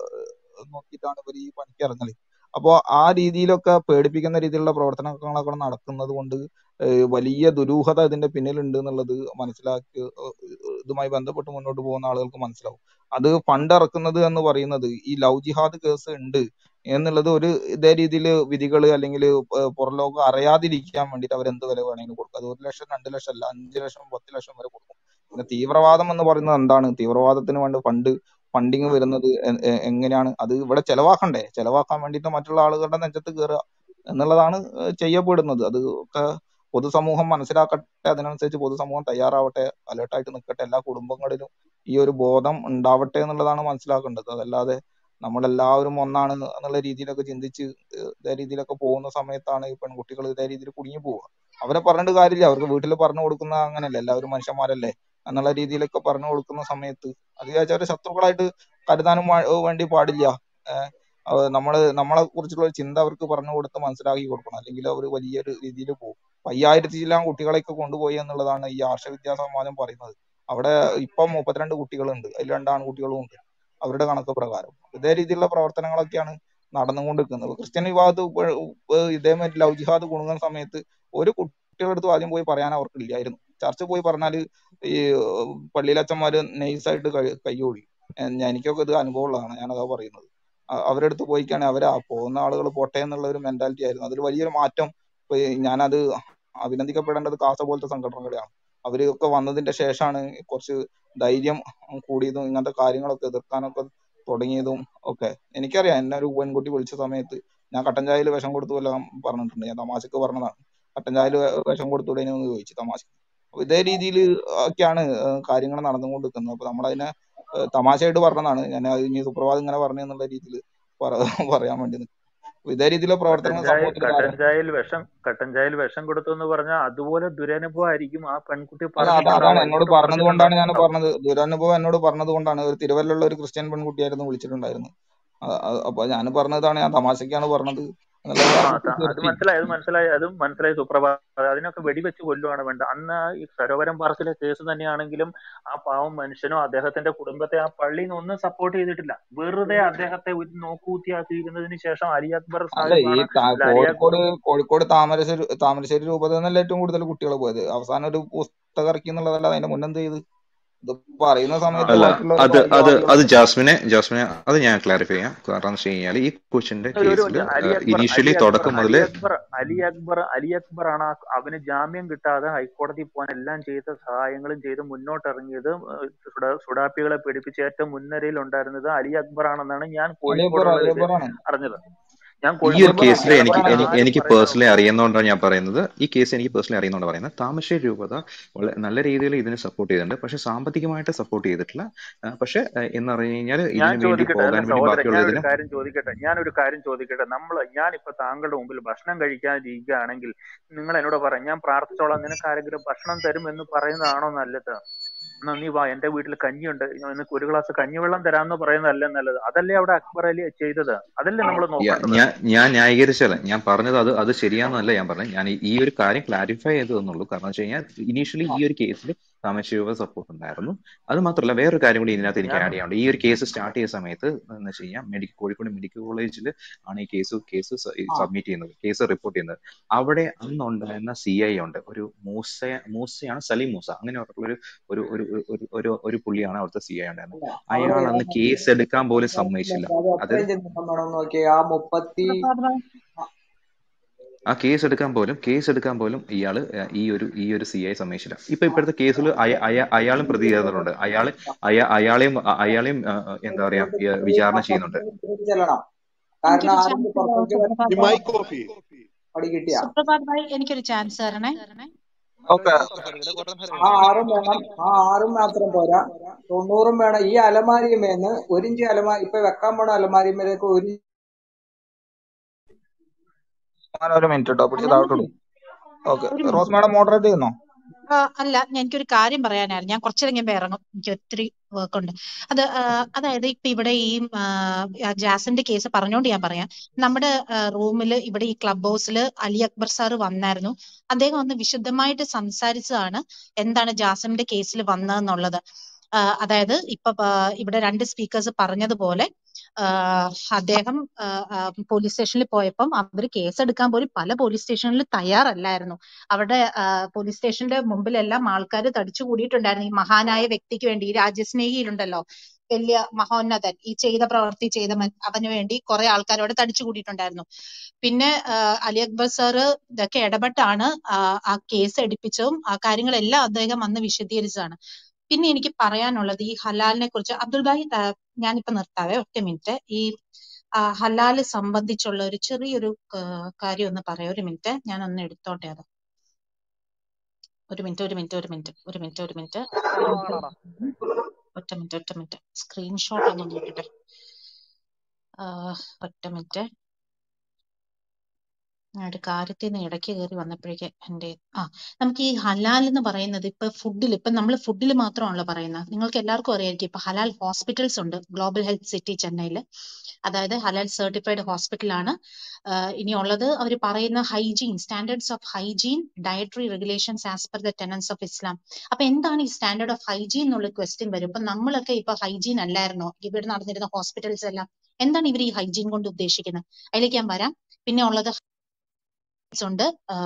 ഏഹ് നോക്കിയിട്ടാണ് ഇവർ ഈ പണിക്ക് ഇറങ്ങല് അപ്പോ ആ രീതിയിലൊക്കെ പേടിപ്പിക്കുന്ന രീതിയിലുള്ള പ്രവർത്തനങ്ങളൊക്കെ നടക്കുന്നത് കൊണ്ട് ഏഹ് വലിയ ദുരൂഹത ഇതിന്റെ പിന്നിലുണ്ട് എന്നുള്ളത് മനസ്സിലാക്കി ഏഹ് ഇതുമായി ബന്ധപ്പെട്ട് മുന്നോട്ട് പോകുന്ന ആളുകൾക്ക് മനസ്സിലാവും അത് ഫണ്ട് ഇറക്കുന്നത് എന്ന് പറയുന്നത് ഈ ലവ് ജിഹാദ് കേസ് ഉണ്ട് എന്നുള്ളത് ഒരു ഇതേ രീതിയിൽ വിധികൾ അല്ലെങ്കിൽ പുറം ലോകം അറിയാതിരിക്കാൻ വേണ്ടിയിട്ട് അവർ എന്ത് വില വേണമെങ്കിലും കൊടുക്കും അത് ഒരു ലക്ഷം രണ്ട് ലക്ഷം അല്ല അഞ്ച് ലക്ഷം പത്ത് ലക്ഷം വരെ കൊടുക്കും പിന്നെ തീവ്രവാദം എന്ന് പറയുന്നത് എന്താണ് തീവ്രവാദത്തിന് വേണ്ടി ഫണ്ട് ഫണ്ടിങ് വരുന്നത് എ- എ- എങ്ങനെയാണ് അത് ഇവിടെ ചെലവാക്കണ്ടേ ചെലവാക്കാൻ വേണ്ടിയിട്ട് മറ്റുള്ള ആളുകളുടെ നെഞ്ചത്ത് കയറുക എന്നുള്ളതാണ് ഏഹ് ചെയ്യപ്പെടുന്നത് അത് ഒക്കെ പൊതുസമൂഹം മനസ്സിലാക്കട്ടെ അതിനനുസരിച്ച് പൊതുസമൂഹം തയ്യാറാവട്ടെ അലേർട്ടായിട്ട് നിൽക്കട്ടെ എല്ലാ കുടുംബങ്ങളിലും ഈ ഒരു ബോധം ഉണ്ടാവട്ടെ എന്നുള്ളതാണ് മനസ്സിലാക്കേണ്ടത് അതല്ലാതെ നമ്മളെല്ലാവരും ഒന്നാണ് എന്നുള്ള രീതിയിലൊക്കെ ചിന്തിച്ച് ഏഹ് ഇതേ രീതിയിലൊക്കെ പോകുന്ന സമയത്താണ് ഈ പെൺകുട്ടികൾ ഇതേ രീതിയിൽ കുടുങ്ങി പോവുക അവരെ പറഞ്ഞിട്ട് കാര്യമില്ല അവർക്ക് വീട്ടിൽ പറഞ്ഞു കൊടുക്കുന്ന അങ്ങനെയല്ലേ എല്ലാവരും മനുഷ്യന്മാരല്ലേ എന്നുള്ള രീതിയിലൊക്കെ പറഞ്ഞു കൊടുക്കുന്ന സമയത്ത് അത് വിചാരിച്ച് അവരെ ശത്രുക്കളായിട്ട് കരുതാനും വാ- വേണ്ടി പാടില്ല ഏഹ് അത് നമ്മള് നമ്മളെ കുറിച്ചുള്ള ഒരു ചിന്ത അവർക്ക് പറഞ്ഞു കൊടുത്ത് മനസ്സിലാക്കി കൊടുക്കണം അല്ലെങ്കിൽ അവർ വലിയൊരു രീതിയിൽ പോകും അപ്പൊ അയ്യായിരത്തി ചില്ലാം കുട്ടികളെയൊക്കെ കൊണ്ടുപോയി എന്നുള്ളതാണ് ഈ ആർഷ വിദ്യാ സമ്മാനം പറയുന്നത് അവിടെ ഇപ്പം മുപ്പത്തിരണ്ട് കുട്ടികളുണ്ട് അതിൽ രണ്ട് ആൺകുട്ടികളും ഉണ്ട് അവരുടെ കണക്ക് പ്രകാരം ഇതേ രീതിയിലുള്ള പ്രവർത്തനങ്ങളൊക്കെയാണ് നടന്നുകൊണ്ടിരിക്കുന്നത് ക്രിസ്ത്യൻ വിഭാഗത്ത് ഇപ്പോ- ഇപ്പോ ഇതേമാതിരി ലവ് ജിഹാദ് കുടുങ്ങുന്ന സമയത്ത് ഒരു കുട്ടികളുടെ അടുത്ത് ആദ്യം പോയി പറയാൻ അവർക്ക് ഇല്ലായിരുന്നു ചർച്ച പോയി പറഞ്ഞാല് ഈ പള്ളിയിലച്ചന്മാര് നൈസായിട്ട് കൈ കയ്യൊഴി എനിക്കൊക്കെ ഇത് അനുഭവമുള്ളതാണ് ഞാനതാ പറയുന്നത് അ- അവരുടെ അടുത്ത് പോയിക്കാണെങ്കിൽ അവരാ പോകുന്ന ആളുകൾ പോട്ടെ എന്നുള്ള ഒരു മെന്റാലിറ്റി ആയിരുന്നു അതിൽ വലിയൊരു മാറ്റം ഇപ്പൊ ഈ ഞാനത് അഭിനന്ദിക്കപ്പെടേണ്ടത് കാസ പോലത്തെ സംഘടനകളെയാണ് അവരൊക്കെ വന്നതിന്റെ ശേഷമാണ് കുറച്ച് ധൈര്യം കൂടിയതും ഇങ്ങനത്തെ കാര്യങ്ങളൊക്കെ എതിർക്കാനൊക്കെ തുടങ്ങിയതും ഒക്കെ എനിക്കറിയാം എന്നെ ഒരു പെൺകുട്ടി വിളിച്ച സമയത്ത് ഞാൻ കട്ടൻ ചായയിൽ വിഷം കൊടുത്തു എല്ലാം പറഞ്ഞിട്ടുണ്ട് ഞാൻ തമാശക്ക് പറഞ്ഞതാണ് കട്ടൻ ചായയിൽ വിഷം കൊടുത്തൂടേനോ എന്ന് ചോദിച്ചു തമാശക്ക് അപ്പൊ ഇതേ രീതിയിൽ ഒക്കെയാണ് കാര്യങ്ങൾ നടന്നുകൊണ്ടിരിക്കുന്നത് അപ്പൊ നമ്മളതിനെ ഏഹ് തമാശയായിട്ട് പറഞ്ഞതാണ് ഞാൻ അത് ഇനി സുപ്രഭാതം ഇങ്ങനെ പറഞ്ഞു എന്നുള്ള രീതിയിൽ പറയാൻ വേണ്ടി നിൽക്കും അപ്പൊ ഇതേ രീതിയിലുള്ള കട്ടൻ പ്രവർത്തനങ്ങൾ ചായ സമൂഹത്തിൽ കട്ടൻ ധാരാളം ചായയിൽ വിഷം കട്ടൻ ചായയിൽ വിഷം കൊടുത്തു എന്ന് പറഞ്ഞാൽ അതുപോലെ ദുരനുഭവം ആയിരിക്കും ആ പെൺകുട്ടി അല്ല അത് അതാണ് പറഞ്ഞിട്ടുണ്ടാവുക എന്നോട് എന്നോട് പറഞ്ഞത് കൊണ്ടാണ് ഞാൻ പറഞ്ഞിട്ടുണ്ടാവും പറഞ്ഞത് ദുരനുഭവം എന്നോട് പറഞ്ഞത് കൊണ്ടാണ് ഒരു തിരുവല്ലുള്ള ഒരു ക്രിസ്ത്യൻ പെൺകുട്ടിയായിരുന്നു വിളിച്ചിട്ടുണ്ടായിരുന്നത് അ- അ- അപ്പൊ ഞാൻ പറഞ്ഞതാണ് ഞാൻ തമാശക്കാണ് പറഞ്ഞത് എന്നുള്ളത് ആ ഞാൻ ത- അത് കുത്തിച്ചേർത്തി മനസ്സിലായി അത് മനസ്സിലായി അതും മനസ്സിലായി സുപ്രഭാത് അതിനൊക്കെ വെടിവെച്ച് കൊല്ലുവാണ് വേണ്ടത് അന്ന് ഈ സരോവരം പാർക്കിലെ കേസ് തന്നെയാണെങ്കിലും ആ പാവം മനുഷ്യനോ അദ്ദേഹത്തിന്റെ കുടുംബത്തെ ആ പള്ളിയിൽ നിന്ന് ഒന്നും സപ്പോർട്ട് ചെയ്തിട്ടില്ല വെറുതെ അദ്ദേഹത്തെ ഒരു നോക്കൂത്തിയാക്കിയിരുന്നതിന് ശേഷം അലി അക്ബർ അല്ല ഈ സാഹിബാണ് താ- അല്ല അലി അക്ബർ കോഴിക്കോട് കോഴിക്കോട് താമരശ്ശേരി താമരശ്ശേരി രൂപതയിൽ നിന്നല്ല ഏറ്റവും കൂടുതൽ കുട്ടികൾ പോയത് അവസാനം ഒരു പുസ്തകം ഇറക്കി എന്നുള്ളതല്ല അതിന്റെ മുന്നെന്ത് ചെയ്ത് ഇത് പറയുന്ന സമയത്ത് അല്ല ബാക്കിയുള്ളവർ അത് അത് അത് വർഗീയവാദികളൊക്കെ ജാസ്മിനെ ജാസ്മിനെ അത് ഞാൻ ക്ലാരിഫൈ ചെയ്യാം കാരണം എന്ന് വെച്ച് കഴിഞ്ഞാൽ ഈ കൊച്ചിന്റെ ഒരു ഒരു കേസിൽ മിനിറ്റ് അലി അക്ബർ ഇനീഷ്യലി അലി അക്ബർ തുടക്കം അലി മുതൽ അക്ബർ അലി അക്ബർ അലി അക്ബർ ആണ് ആ- അവന് ജാമ്യം കിട്ടാതെ ഹൈക്കോടതി പോകാൻ എല്ലാം ചെയ്ത സഹായങ്ങളും ചെയ്ത് മുന്നോട്ടിറങ്ങിയത് ഏഹ് സുഡാ- സുഡാപ്പികളെ പിടിപ്പിച്ച് ഏറ്റവും മുൻനിരയിൽ ഉണ്ടായിരുന്നത് അലി അക്ബർ ആണെന്നാണ് ഞാൻ അലി അക്ബർ കോഴിക്കോടുള്ള അലി ഇത് അക്ബറാണ് അറിഞ്ഞത് ഞാൻ ഈ കോഴിക്കോട് ഒരു അക്ബറാണ് കേസിൽ അലി എനിക്ക് അക്ബറാണ് എനിക്ക് ആരും എനിക്ക് പറയുന്ന പേഴ്സണലി അറിയുന്നതുകൊണ്ടാണ് ഞാൻ പറയുന്നത് ഈ കേസ് എനിക്ക് പേഴ്സണലി അറിയുന്നതുകൊണ്ട് പറയുന്നത് താമരശ്ശേരി രൂപത വളരെ നല്ല രീതിയിൽ ഇതിനെ സപ്പോർട്ട് ചെയ്തിട്ടുണ്ട് പക്ഷെ സാമ്പത്തികമായിട്ട് സപ്പോർട്ട് ചെയ്തിട്ടില്ല ആ, പക്ഷെ ആ, എന്ന് പറഞ്ഞു കഴിഞ്ഞാൽ ഞാൻ ഇതിനു വേണ്ടി ചോദിക്കട്ടെ അല്ല പോകാൻ വേണ്ടി സഹോദരൻ ബാക്കിയുള്ള ഞാനൊരു ഇതിന് കാര്യം ചോദിക്കട്ടെ ഞാനൊരു കാര്യം ചോദിക്കട്ടെ നമ്മൾ ഞാനിപ്പോ താങ്കളുടെ മുമ്പിൽ ഭക്ഷണം കഴിക്കാതിരിക്കുകയാണെങ്കിൽ നിങ്ങൾ എന്നോട് പറയാം ഞാൻ പ്രാർത്ഥിച്ചോളാം നിനക്ക് ആരെങ്കിലും ഭക്ഷണം തരും എന്ന് പറയുന്നതാണോ നല്ലത് എന്നാ നീ വാ എന്റെ വീട്ടിൽ കഞ്ഞിയുണ്ട് ഞാൻ നിനക്ക് ഒരു ഗ്ലാസ് കഞ്ഞിവെള്ളം തരാമെന്ന് പറയുന്നതല്ല നല്ലത് അതല്ലേ അവിടെ അക്ബർ അലി ചെയ്തത് അതല്ലേ നമ്മൾ യാ- നോക്കേണ്ടത് ഞാൻ ഞാൻ ന്യായീകരിച്ചല്ല ഞാൻ പറഞ്ഞത് അത് അത് ശരിയാണെന്നല്ല ഞാൻ പറഞ്ഞത് ഞാൻ ഈ ഈ ഒരു കാര്യം ക്ലാരിഫൈ ചെയ്തു എന്നുള്ളൂ കാരണം വെച്ച് കഴിഞ്ഞാൽ ഇനീഷ്യലി ഈ ഒരു കേസിൽ താമരശ്ശേരി സപ്പോർട്ട് ഉണ്ടായിരുന്നു അത് മാത്രമല്ല വേറൊരു കാര്യം കൂടി ഇതിനകത്ത് എനിക്ക് ഞാൻ ആഡ് ചെയ്യാനുണ്ട് ഈ ഒരു കേസ് സ്റ്റാർട്ട് ചെയ്ത സമയത്ത് എന്ന് വെച്ച് കഴിഞ്ഞാൽ മെഡിക്കൽ കോഴിക്കോട് മെഡിക്കൽ കോളേജിൽ ആണ് ഈ കേസ് കേസ് സബ്മിറ്റ് ചെയ്യുന്നത് കേസ് റിപ്പോർട്ട് ചെയ്യുന്നത് അവിടെ അന്നുണ്ടായിരുന്ന സി ഐ ഉണ്ട് ഒരു മൂസ മൂസയാണ് സലീം മൂസ അങ്ങനെ ഒരു ഒരു ഒരു ഒരു ഒരു ഒരു ഒരു പുള്ളിയാണ് അവിടുത്തെ സി ഐ ഉണ്ടായിരുന്നത് അവിടെ അയാൾ അന്ന് കേസ് എടുക്കാൻ പോലും സമ്മതിച്ചില്ല അത് അത് എത്രയും ചെന്ന് മേഡം നോക്കിയേ ആ മുപ്പത്തി ആ കേസ് എടുക്കാൻ പോലും കേസ് എടുക്കാൻ പോലും ഇയാള് ഏഹ്, ഈ ഒരു ഈ ഒരു സി ഐ സമ്മതിച്ചില്ല ഇപ്പൊ ഇപ്പോഴത്തെ കേസിൽ അയാളും പ്രതികരണമുണ്ട് അയാള് അയാ- അയാളെയും അ- അയാളെയും ആ, ആ, എന്താ പറയാ ഈ വിചാരണ ചെയ്യുന്നുണ്ട് ചെല്ലണം കാരണം എനിക്കൊരു ആരും ചാൻസ് തരാമോ പുറത്തേക്ക് സുപ്രഭാത് വരാൻ ഭായ് മൈക്ക് ഓഫ് ചെയ്യും പടി കിട്ടിയ സുപ്രഭാത് ഭായ് എനിക്കൊരു ചാൻസ് തരണേ ഓക്കെ ആ ആറും വേണം ആ ആറും മാത്രം പോരാ തൊണ്ണൂറും വേണം ഈ അലമാരിയുമേന്ന് ഒരു ഇഞ്ച് അലമാരി ഇപ്പൊ വെക്കാൻ പോണ അലമാരിമേലേക്ക് ഒരു അങ്ങനെ ഒരു മിനിറ്റ് കേട്ടോ പിടിച്ച് താഴോട്ട് അലമാരി ഇടും ഓക്കെ ഒരു റോസ് മിനിറ്റ് മാഡം മോഡറേറ്റ് ചെയ്യുന്നോ ആ, അല്ല ഞാൻ എനിക്കൊരു കാര്യം പറയാനായിരുന്നു ഞാൻ കുറച്ചു കഴിയുമ്പോ ഇറങ്ങും എനിക്ക് ഒത്തിരി വർക്ക് ഉണ്ട് അത് ആ, അതായത് ഇപ്പൊ ഇവിടെ ഈ ആ, ആ ജാസിന്റെ കേസ് പറഞ്ഞുകൊണ്ട് ഞാൻ പറയാം നമ്മുടെ റൂമിൽ ഇവിടെ ഈ ക്ലബ് ഹൗസിൽ അലി അക്ബർ സാറ് വന്നായിരുന്നു അദ്ദേഹം വന്ന് വിശദമായിട്ട് സംസാരിച്ചതാണ് എന്താണ് ജാസിന്റെ കേസിൽ വന്നതെന്നുള്ളത് ആ, അതായത് ഇപ്പൊ ആ, ഇവിടെ രണ്ട് സ്പീക്കേഴ്സ് പറഞ്ഞതുപോലെ ആ, അദ്ദേഹം പോലീസ് സ്റ്റേഷനിൽ പോയപ്പം അവർ കേസെടുക്കാൻ പോലും പല പോലീസ് സ്റ്റേഷനിൽ തയ്യാറല്ലായിരുന്നു അവിടെ പോലീസ് സ്റ്റേഷന്റെ മുമ്പിലെല്ലാം ആൾക്കാർ തടിച്ചു കൂടിയിട്ടുണ്ടായിരുന്നു ഈ മഹാനായ വ്യക്തിക്ക് വേണ്ടി ഈ രാജ്യസ്നേഹിയിലുണ്ടല്ലോ വലിയ മഹോന്നതൻ ഈ ചെയ്ത പ്രവൃത്തി ചെയ്ത മ- അവന് വേണ്ടി കുറെ ആൾക്കാർ അവിടെ തടിച്ചു കൂടിയിട്ടുണ്ടായിരുന്നു പിന്നെ ആ, അലി അക്ബർ സാറ് ഇതൊക്കെ ഇടപെട്ടാണ് ആ ആ കേസ് എടുപ്പിച്ചതും ആ കാര്യങ്ങളെല്ലാം അദ്ദേഹം അന്ന് വിശദീകരിച്ചതാണ് പിന്നെ എനിക്ക് പറയാനുള്ളത് ഈ ഹലാലിനെ കുറിച്ച് അബ്ദുൽ ഭായി ആ, ഞാനിപ്പോ നിർത്താവേ ഒറ്റ മിനിറ്റ് ഈ ആ, ഹലാല് സംബന്ധിച്ചുള്ള ഒരു ചെറിയൊരു ആ, കാര്യം ഒന്ന് പറയാം ഒരു മിനിറ്റ് ഞാൻ ഒന്ന് എടുത്തോട്ടെ അത് ഒരു മിനിറ്റ് ഒരു മിനിറ്റ് ഒരു മിനിറ്റ് ഒരു മിനിറ്റ് ഒരു മിനിറ്റ് ഒരു മിനിറ്റ് ഒറ്റ മിനിറ്റ് ഒറ്റ മിനിറ്റ് സ്ക്രീൻഷോട്ട് ഒന്ന് നോക്കട്ടെ ആ, ഒറ്റ മിനിറ്റ് ഞാൻ ഒരു കാര്യത്തിൽ നിന്ന് ഇടയ്ക്ക് കയറി വന്നപ്പോഴേക്ക് എന്റെ ആ നമുക്ക് ഈ ഹലാൽ എന്ന് പറയുന്നത് ഇപ്പൊ ഫുഡിൽ ഇപ്പൊ നമ്മൾ ഫുഡിൽ മാത്രമാണല്ലോ പറയുന്നത് നിങ്ങൾക്ക് എല്ലാവർക്കും അറിയായിരിക്കും ഇപ്പൊ ഹലാൽ ഹോസ്പിറ്റൽസ് ഉണ്ട് ഗ്ലോബൽ ഹെൽത്ത് സിറ്റി ചെന്നൈയിൽ അതായത് ഹലാൽ സർട്ടിഫൈഡ് ഹോസ്പിറ്റലാണ് ഇനി ഉള്ളത് അവർ പറയുന്ന hygiene standards of hygiene dietary regulations as per the tenets of Islam അപ്പൊ എന്താണ് ഈ സ്റ്റാൻഡേർഡ് ഓഫ് ഹൈജീൻ എന്നുള്ള ക്വസ്റ്റ്യൻ വരും ഇപ്പൊ നമ്മളൊക്കെ ഇപ്പൊ ഹൈജീൻ അല്ലായിരുന്നോ ഇവിടെ നടന്നിരുന്ന ഹോസ്പിറ്റൽസ് എല്ലാം എന്താണ് ഇവർ ഈ ഹൈജീൻ കൊണ്ട് ഉദ്ദേശിക്കുന്നത് അതിലേക്ക് ഞാൻ വരാം പിന്നെ ഉള്ളത് ഉണ്ട്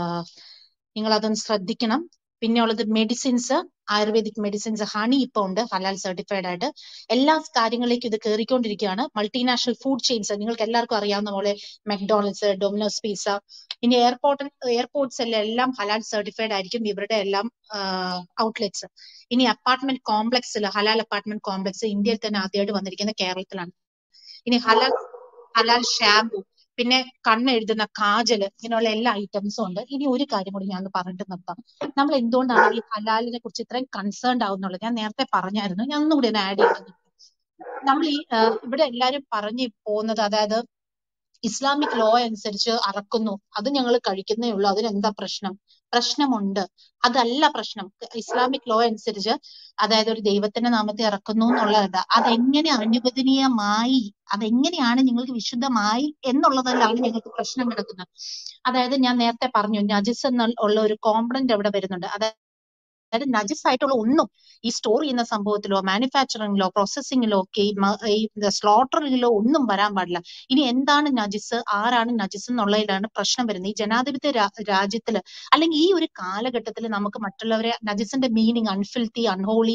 നിങ്ങൾ അതൊന്ന് ശ്രദ്ധിക്കണം പിന്നെ ഉള്ളത് മെഡിസിൻസ് ആയുർവേദിക് മെഡിസിൻസ് ഹണി ഇപ്പൊ ഉണ്ട് ഹലാൽ സർട്ടിഫൈഡ് ആയിട്ട് എല്ലാ കാര്യങ്ങളിലേക്കും ഇത് കയറിക്കൊണ്ടിരിക്കുകയാണ് മൾട്ടിനാഷണൽ ഫുഡ് ചെയിൻസ് നിങ്ങൾക്ക് എല്ലാവർക്കും അറിയാവുന്ന പോലെ മെക്ഡോണൽഡ്സ് ഡൊമിനോസ് പിസ്സ ഇനി എയർപോർട്ട് എയർപോർട്ട്സ് എല്ലാം എല്ലാം ഹലാൽ സർട്ടിഫൈഡ് ആയിരിക്കും ഇവരുടെ എല്ലാം ഔട്ട്ലെറ്റ്സ് ഇനി അപ്പാർട്ട്മെന്റ് കോംപ്ലക്സിൽ ഹലാൽ അപ്പാർട്ട്മെന്റ് കോംപ്ലക്സ് ഇന്ത്യയിൽ തന്നെ ആദ്യമായിട്ട് വന്നിരിക്കുന്ന കേരളത്തിലാണ് ഇനി ഹലാൽ ഹലാൽ ഷാംപൂ പിന്നെ കണ്ണെഴുതുന്ന കാജല് ഇങ്ങനെയുള്ള എല്ലാ ഐറ്റംസും ഉണ്ട് ഇനി ഒരു കാര്യം കൂടി ഞാൻ ഒന്ന് പറഞ്ഞിട്ട് നിർത്താം നമ്മൾ എന്തുകൊണ്ടാണ് ഈ ഹലാലിനെ കുറിച്ച് ഇത്രയും കൺസേൺഡ് ആവുന്നുള്ളത് ഞാൻ നേരത്തെ പറഞ്ഞായിരുന്നു ഞാൻ ഒന്നുകൂടി ഒന്ന് ആഡ് ചെയ്തിട്ടുണ്ട് നമ്മൾ ഈ ആ, ഇവിടെ എല്ലാരും പറഞ്ഞു പോകുന്നത് അതായത് ഇസ്ലാമിക് ലോ അനുസരിച്ച് അറക്കുന്നു അത് ഞങ്ങൾ കഴിക്കുന്നേ ഉള്ളൂ അതിനെന്താ പ്രശ്നം പ്രശ്നമുണ്ട് അതല്ല പ്രശ്നം ഇസ്ലാമിക് ലോ അനുസരിച്ച് അതായത് ഒരു ദൈവത്തിന്റെ നാമത്തെ ഇറക്കുന്നു എന്നുള്ളതല്ല അതെങ്ങനെ അനുവദനീയമായി അതെങ്ങനെയാണ് നിങ്ങൾക്ക് വിശുദ്ധമായി എന്നുള്ളതിലാണ് ഞങ്ങൾക്ക് പ്രശ്നം കിടക്കുന്നത് അതായത് ഞാൻ നേരത്തെ പറഞ്ഞു നജിസ് എന്നുള്ള ഒരു കോമ്പണന്റ് അവിടെ വരുന്നുണ്ട് അതായത് അതായത് നജസ് ആയിട്ടുള്ള ഒന്നും ഈ സ്റ്റോർ ചെയ്യുന്ന സംഭവത്തിലോ മാനുഫാക്ചറിങ്ങിലോ പ്രോസസ്സിങ്ങിലോ ഒക്കെ ഈ മ- ഈ സ്ലോട്ടറിങ്ങിലോ ഒന്നും വരാൻ പാടില്ല ഇനി എന്താണ് നജിസ് ആരാണ് നജിസ് എന്നുള്ളതിലാണ് പ്രശ്നം വരുന്നത് ഈ ജനാധിപത്യ രാ- രാജ്യത്തില് അല്ലെങ്കിൽ ഈ ഒരു കാലഘട്ടത്തിൽ നമുക്ക് മറ്റുള്ളവരെ നജിസിന്റെ മീനിങ് അൺഫിൽത്തി അൺഹോളി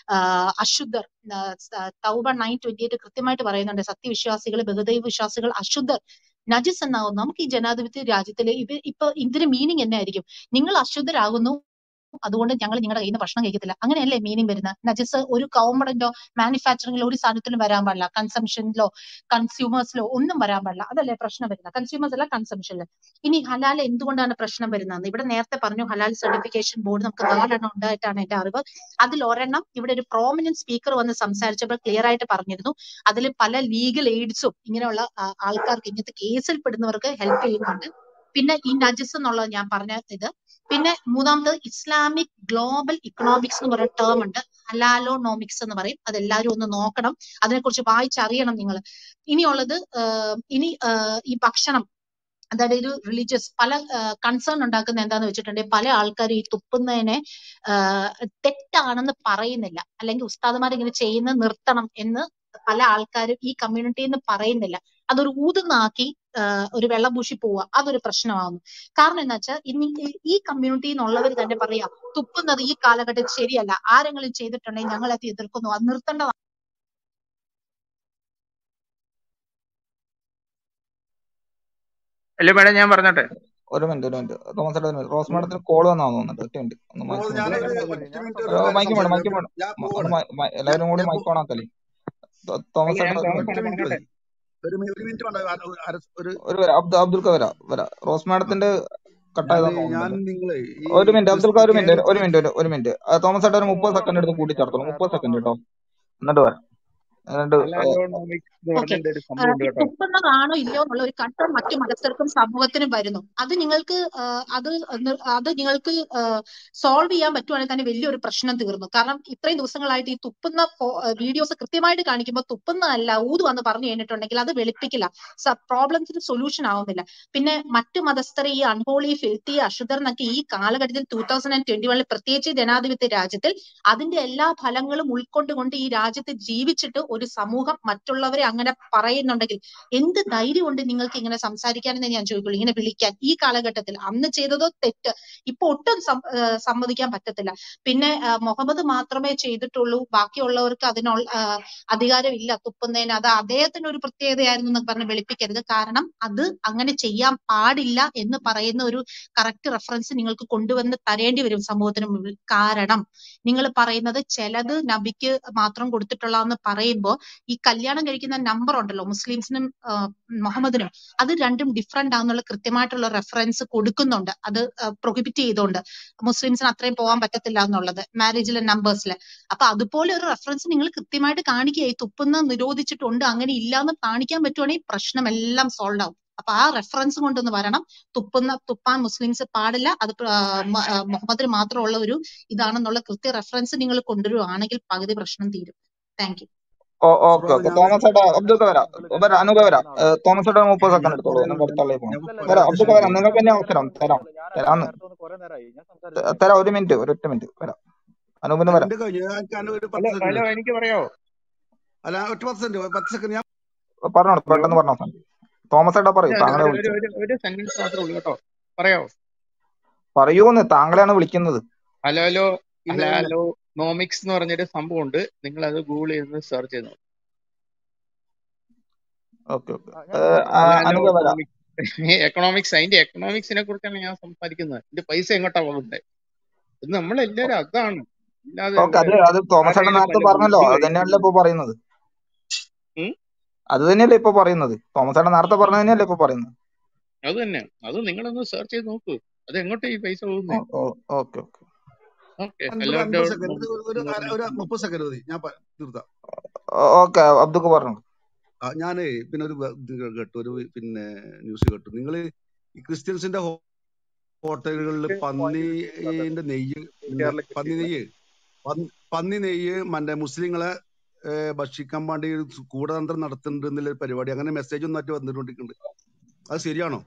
അശുദ്ധർ തൗബ നയൻ ട്വന്റി എയ്റ്റ് കൃത്യമായിട്ട് പറയുന്നുണ്ട് സത്യവിശ്വാസികൾ ബഹുദൈവ വിശ്വാസികൾ അശുദ്ധർ നജിസ് എന്നാവും നമുക്ക് ഈ ജനാധിപത്യ രാജ്യത്തില് ഇവ ഇപ്പൊ ഇതിന്റെ മീനിങ് എന്നായിരിക്കും നിങ്ങൾ അശുദ്ധരാകുന്നു അതുകൊണ്ട് ഞങ്ങൾ നിങ്ങളുടെ കയ്യിൽ നിന്ന് ഭക്ഷണം കഴിക്കത്തില്ല അങ്ങനെയല്ലേ മീനിങ് വരുന്നത് നജസ് ഒരു കോമ്പണന്റോ മാനുഫാക്ചറിംഗിലോ ഒരു സാധനത്തിലും വരാൻ പാടില്ല കൺസംഷനിലോ കൺസ്യൂമേഴ്സിലോ ഒന്നും വരാൻ പാടില്ല അതല്ലേ പ്രശ്നം വരുന്നത് കൺസ്യൂമേഴ്സ് അല്ല കൺസംഷനിൽ ഇനി ഹലാൽ എന്തുകൊണ്ടാണ് പ്രശ്നം വരുന്നത് ഇവിടെ നേരത്തെ പറഞ്ഞു ഹലാൽ സർട്ടിഫിക്കേഷൻ ബോർഡ് നമുക്ക് നാലെണ്ണം ഉണ്ടായിട്ടാണ് എന്റെ അറിവ് അതിൽ ഒരെണ്ണം ഇവിടെ ഒരു പ്രോമിനന്റ് സ്പീക്കർ വന്ന് സംസാരിച്ചപ്പോൾ ക്ലിയർ ആയിട്ട് പറഞ്ഞിരുന്നു അതിൽ പല ലീഗൽ എയ്ഡ്സും ഇങ്ങനെയുള്ള ആ, ആൾക്കാർക്ക് ഇങ്ങനത്തെ കേസിൽ പെടുന്നവർക്ക് ഹെൽപ്പ് ചെയ്യുന്നുണ്ട് പിന്നെ ഈ നജസ് എന്നുള്ളത് ഞാൻ പറഞ്ഞ ഇത് പിന്നെ മൂന്നാമത്തത് ഇസ്ലാമിക് ഗ്ലോബൽ ഇക്കണോമിക്സ് എന്ന് പറയുന്ന ടേം ഉണ്ട് ഹലാലോണോമിക്സ് എന്ന് പറയും അതെല്ലാവരും ഒന്ന് നോക്കണം അതിനെക്കുറിച്ച് വായിച്ചറിയണം നിങ്ങൾ ഇനിയുള്ളത് ആഹ് ഇനി ആഹ് ഈ ഭക്ഷണം അതായത് ഒരു റിലീജിയസ് പല കൺസേൺ ഉണ്ടാക്കുന്ന എന്താന്ന് വെച്ചിട്ടുണ്ടെങ്കിൽ പല ആൾക്കാരും ഈ തുപ്പുന്നതിനെ ആഹ് തെറ്റാണെന്ന് പറയുന്നില്ല അല്ലെങ്കിൽ ഉസ്താദുമാർ ഇങ്ങനെ ചെയ്യുന്നത് നിർത്തണം എന്ന് പല ആൾക്കാരും ഈ കമ്മ്യൂണിറ്റിയിൽ നിന്ന് പറയുന്നില്ല അതൊരു ഊതുന്നാക്കി ആഹ് ഒരു വെള്ളം പൂശി പോവുക അതൊരു പ്രശ്നമാകുന്നു കാരണം എന്താ വെച്ചാൽ ഇനി ഈ- ഈ കമ്മ്യൂണിറ്റിയിൽ നിന്നുള്ളവർ തന്നെ പറയാ തുപ്പുന്നത് ഈ കാലഘട്ടത്തിൽ ശരിയല്ല ആരെങ്കിലും ചെയ്തിട്ടുണ്ടെങ്കിൽ ഞങ്ങൾ അത് എതിർക്കുന്നു അത് നിർത്തേണ്ടതാണ് അല്ലേ മേഡം ഞാൻ പറഞ്ഞോട്ടെ ഒരു മിനിറ്റ് ഒരു മിനിറ്റ് തോമസ് ചേട്ടാ ഒരു മിനിറ്റ് റോസ് മാഡത്തിന് കോൾ വന്നാന്ന് തോന്നുന്നുണ്ട് ഒറ്റ മിനിറ്റ് ഒന്ന് ബ്രോ മൈക്ക് ഞാൻ വേണം ഒരു ഒറ്റ മിനിറ്റ് ഒരു കാര്യം മൈക്ക് വേണം സംസാരിക്കാം മൈക്ക് ഞാൻ വേണം ഞാൻ ഒന്ന് പോവാണ് മൈ- മൈ- ഞാൻ എല്ലാവരും കൂടി ഞാൻ മൈക്ക് പോ- ഓൺ ആക്കല്ലേ തോ- തോമസ് അല്ല ചേട്ടൻ ഞാൻ ഒരു ഒറ്റ മിനിറ്റ് തോമസ് മിനിറ്റ് ചേട്ടൻ മതി പറഞ്ഞോട്ടെ ഒരു മിനിറ്റ് ഒരു മിനിറ്റ് വേണ്ട അ- അര- ഒരു ഒരു വരാം അബ്ദു അബ്ദുൽക്ക വരാം വരാം റോസ് മാഡത്തിന്റെ ഞാൻ കട്ടായതെന്ന് ഞാൻ തോന്നുന്നുണ്ടല്ലോ നിങ്ങളെ ഈ ഒരു മിനിറ്റ് ക്രിസ്ത്യ അബ്ദുൽക്ക ഒരു മിനിറ്റ് ഒരു കേരളത്തിലെ മിനിറ്റ് ഒരു ഒരു മിനിറ്റ് ആ, തോമസ് ചേട്ടൻ ഒരു മുപ്പത് സെക്കൻഡ് എടുത്ത് കൂട്ടിച്ചേർത്തോളൂ മുപ്പത് സെക്കൻഡ് കേട്ടോ എന്നിട്ട് വരാം എന്നിട്ട് ആ, ഹലാലോണോമിക്സ് എന്ന് ഓക്കെ പറഞ്ഞതിന്റെ ഒരു സംഭവം ഉണ്ട് കേട്ടോ തുപ്പുന്നതാണോ ഇല്ലയോ എന്നുള്ള ഒരു കട്ട മറ്റു മതസ്ഥർക്കും സമൂഹത്തിനും വരുന്നു അത് നിങ്ങൾക്ക് ആ, അത് നി- അത് നിങ്ങൾക്ക് സോൾവ് ചെയ്യാൻ പറ്റുവാണെങ്കിൽ തന്നെ വലിയൊരു പ്രശ്നം തീർന്നു കാരണം ഇത്രയും ദിവസങ്ങളായിട്ട് ഈ തുപ്പുന്ന വീഡിയോസ് കൃത്യമായിട്ട് കാണിക്കുമ്പോൾ തുപ്പുന്നതല്ല ഊതുവന്ന് പറഞ്ഞു കഴിഞ്ഞിട്ടുണ്ടെങ്കിൽ അത് വെളുപ്പിക്കില്ല പ്രോബ്ലംസിന് സൊല്യൂഷൻ ആവുന്നില്ല പിന്നെ മറ്റു മതസ്ഥരെ ഈ അൺഹോളി ഫിൽത്തി അശുദ്ധർ എന്നൊക്കെ ഈ കാലഘട്ടത്തിൽ ടൂ തൗസൻഡ് ആൻഡ് ട്വന്റി വണ്ണിൽ പ്രത്യേകിച്ച് ജനാധിപത്യ രാജ്യത്തിൽ അതിന്റെ എല്ലാ ഫലങ്ങളും ഉൾക്കൊണ്ടുകൊണ്ട് ഈ രാജ്യത്ത് ജീവിച്ചിട്ട് ഒരു സമൂഹം മറ്റുള്ളവരെ അങ്ങനെ പറയുന്നുണ്ടെങ്കിൽ എന്ത് ധൈര്യമുണ്ട് നിങ്ങൾക്ക് ഇങ്ങനെ സംസാരിക്കാനെന്ന് ഞാൻ ചോദിക്കുള്ളൂ ഇങ്ങനെ വിളിക്കാൻ ഈ കാലഘട്ടത്തിൽ അന്ന് ചെയ്തതോ തെറ്റ് ഇപ്പൊ ഒട്ടും സം- ആ, സമ്മതിക്കാൻ പറ്റത്തില്ല പിന്നെ ആ, മുഹമ്മദ് മാത്രമേ ചെയ്തിട്ടുള്ളൂ ബാക്കിയുള്ളവർക്ക് അതിനുള്ള ആ, അധികാരമില്ല തുപ്പുന്നതിന് അത് അദ്ദേഹത്തിന് ഒരു പ്രത്യേകതയായിരുന്നു എന്നൊക്കെ പറഞ്ഞ് വെളുപ്പിക്കരുത് കാരണം അത് അങ്ങനെ ചെയ്യാൻ പാടില്ല എന്ന് പറയുന്ന ഒരു കറക്റ്റ് റെഫറൻസ് നിങ്ങൾക്ക് കൊണ്ടുവന്ന് തരേണ്ടി വരും സമൂഹത്തിന് മുമ്പിൽ കാരണം നിങ്ങൾ പറയുന്നത് ചിലത് നബിക്ക് മാത്രം കൊടുത്തിട്ടുള്ളതെന്ന് പറയുമ്പോൾ ഈ കല്യാണം കഴിക്കുന്ന നമ്പർ ഉണ്ടല്ലോ മുസ്ലിംസിനും ആ, മുഹമ്മദിനും അത് രണ്ടും ഡിഫറെന്റ് ആണെന്നുള്ള കൃത്യമായിട്ടുള്ള റെഫറൻസ് കൊടുക്കുന്നുണ്ട് അത് പ്രൊഹിബിറ്റ് ചെയ്തുകൊണ്ട് മുസ്ലിംസിന് അത്രയും പോകാൻ പറ്റത്തില്ല എന്നുള്ളത് മാരേജിലെ നമ്പേഴ്സിൽ അപ്പൊ അതുപോലെ ഒരു റെഫറൻസ് നിങ്ങൾ കൃത്യമായിട്ട് കാണിക്കുക ഈ തുപ്പുന്ന നിരോധിച്ചിട്ടുണ്ട് അങ്ങനെ ഇല്ലാന്ന് കാണിക്കാൻ പറ്റുവാണെങ്കിൽ പ്രശ്നമെല്ലാം സോൾവ് ആവും അപ്പൊ ആ റെഫറൻസ് കൊണ്ടൊന്ന് വരണം തുപ്പുന്ന തുപ്പാൻ മുസ്ലിംസ് പാടില്ല അത് പ്ര- ആ, മ- ആ, മുഹമ്മദിന് മാത്രമുള്ള ഒരു ഇതാണെന്നുള്ള കൃത്യ റെഫറൻസ് നിങ്ങൾ കൊണ്ടുവരുവാണെങ്കിൽ പകുതി പ്രശ്നം തീരും thank you okay bro okay ഞാൻ തോമസ് ചേട്ടാ അബ്ദുൽക്ക വരാം വരാം അനൂപ വരാം ഏ, തോമസ് ചേട്ടാ മുപ്പത് സെക്കൻഡ് എടുത്തോളൂ എന്നിട്ട് അടുത്ത ആളിലേക്ക് പോകണം ഞാൻ വരാം ഒറ്റ അബ്ദുൽക്ക വരാം മിനിറ്റ് നിങ്ങൾക്ക് തന്നെ അവസരം തരാം തരാന്ന് ത- തരാം ഒരു മിനിറ്റ് ഒരു ഒറ്റ മിനിറ്റ് വരാം അനൂപിന് വരാം എന്റെ കഴിഞ്ഞു ഞാൻ ഞാൻ ഒരു ഹലോ പത്ത് ഹലോ സെക്കൻഡ് എനിക്ക് പറയാവോ അല്ല ഒറ്റ പത്ത് സെക്കൻഡ് പത്ത് സെക്കൻഡ് ഞാൻ പറഞ്ഞോളൂ ഹലോ പെട്ടെന്ന് പറഞ്ഞോ സാർ തോമസ് ചേട്ടാ പറയൂ ഒരു താങ്കളെ ഒരു ഒരു വിളിച്ചത് ഒരു ഒരു സെന്റൻസ് മാത്രമേ ഉള്ളൂ കേട്ടോ പറയാവോ പറയൂന്ന് താങ്കളെയാണ് വിളിക്കുന്നത് ഹലോ ഹലോ ഇല്ല ഇല്ല ഹലോ നോമിക്സ് എന്ന് പറഞ്ഞൊരു സംഭവം ഉണ്ട് നിങ്ങൾ അത് ഗൂഗിൾ ചെയ്ത് സെർച്ച് ചെയ്ത് നോക്ക്. ഓക്കെ ഓക്കെ ഹലോ അനൂപ വരാം നോമിക്സ് എക്കണോമിക്സ് അതിന്റെ എക്കണോമിക്സിനെ കുറിച്ചാണ് ഞാൻ സംസാരിക്കുന്നത് ഇതിന്റെ പൈസ എങ്ങോട്ടാ പോകുന്നത് ഇത് നമ്മളെല്ലാരും അതാണ് അല്ലാതെ ഓക്കെ അത് ഇവിടെ അത് തോമസ് ചേട്ടൻ ആരെങ്കിലും നേരത്തെ വല്ല പറഞ്ഞല്ലോ ബുദ്ധി അത് തന്നെയാണല്ലോ ഇപ്പൊ പറയുന്നത് ഉം? അത് തന്നെയല്ലേ ഇപ്പൊ പറയുന്നത് തോമസ് ചേട്ടൻ നേരത്തെ പറഞ്ഞത് തന്നെയല്ലേ ഇപ്പൊ പറയുന്നത് അത് തന്നെ അത് നിങ്ങളൊന്ന് സെർച്ച് ചെയ്ത് നോക്കൂ അത് എങ്ങോട്ടാ ഈ പൈസ പോകുന്നേ ഓക്കെ ഓക്കെ ഓക്കെ അൻപത് ഹലോ അൻപത് സെക്കൻഡ് ഒരു അര- ഒരു മുപ്പത് സെക്കൻഡ് മതി ഞാൻ പ- തീർത്താം ഓക്കെ അബ്ദുക്ക് പറഞ്ഞു ആ, ഞാനേ പിന്നെ ഒരു വ- ഇത് കേട്ടു ഒരു പിന്നെ ന്യൂസ് കേട്ടു നിങ്ങൾ ഈ ക്രിസ്ത്യൻസിന്റെ ഹോ- ഹോട്ടലുകളിൽ പന്നിന്റെ നെയ്യ് പിന്നെ പന്നി നെയ്യ് പന്നി പന്നി നെയ്യ് മറ്റേ മുസ്ലിങ്ങളെ ഏഹ്, ഭക്ഷിക്കാൻ വേണ്ടി ഒരു കൂടതന്ത്രം നടത്തുന്നുണ്ട് എന്നുള്ള ഒരു പരിപാടി അങ്ങനെ മെസ്സേജ് ഒന്നായിട്ട് വന്നിട്ടുണ്ടിരിക്കുന്നുണ്ട് അത് ശരിയാണോ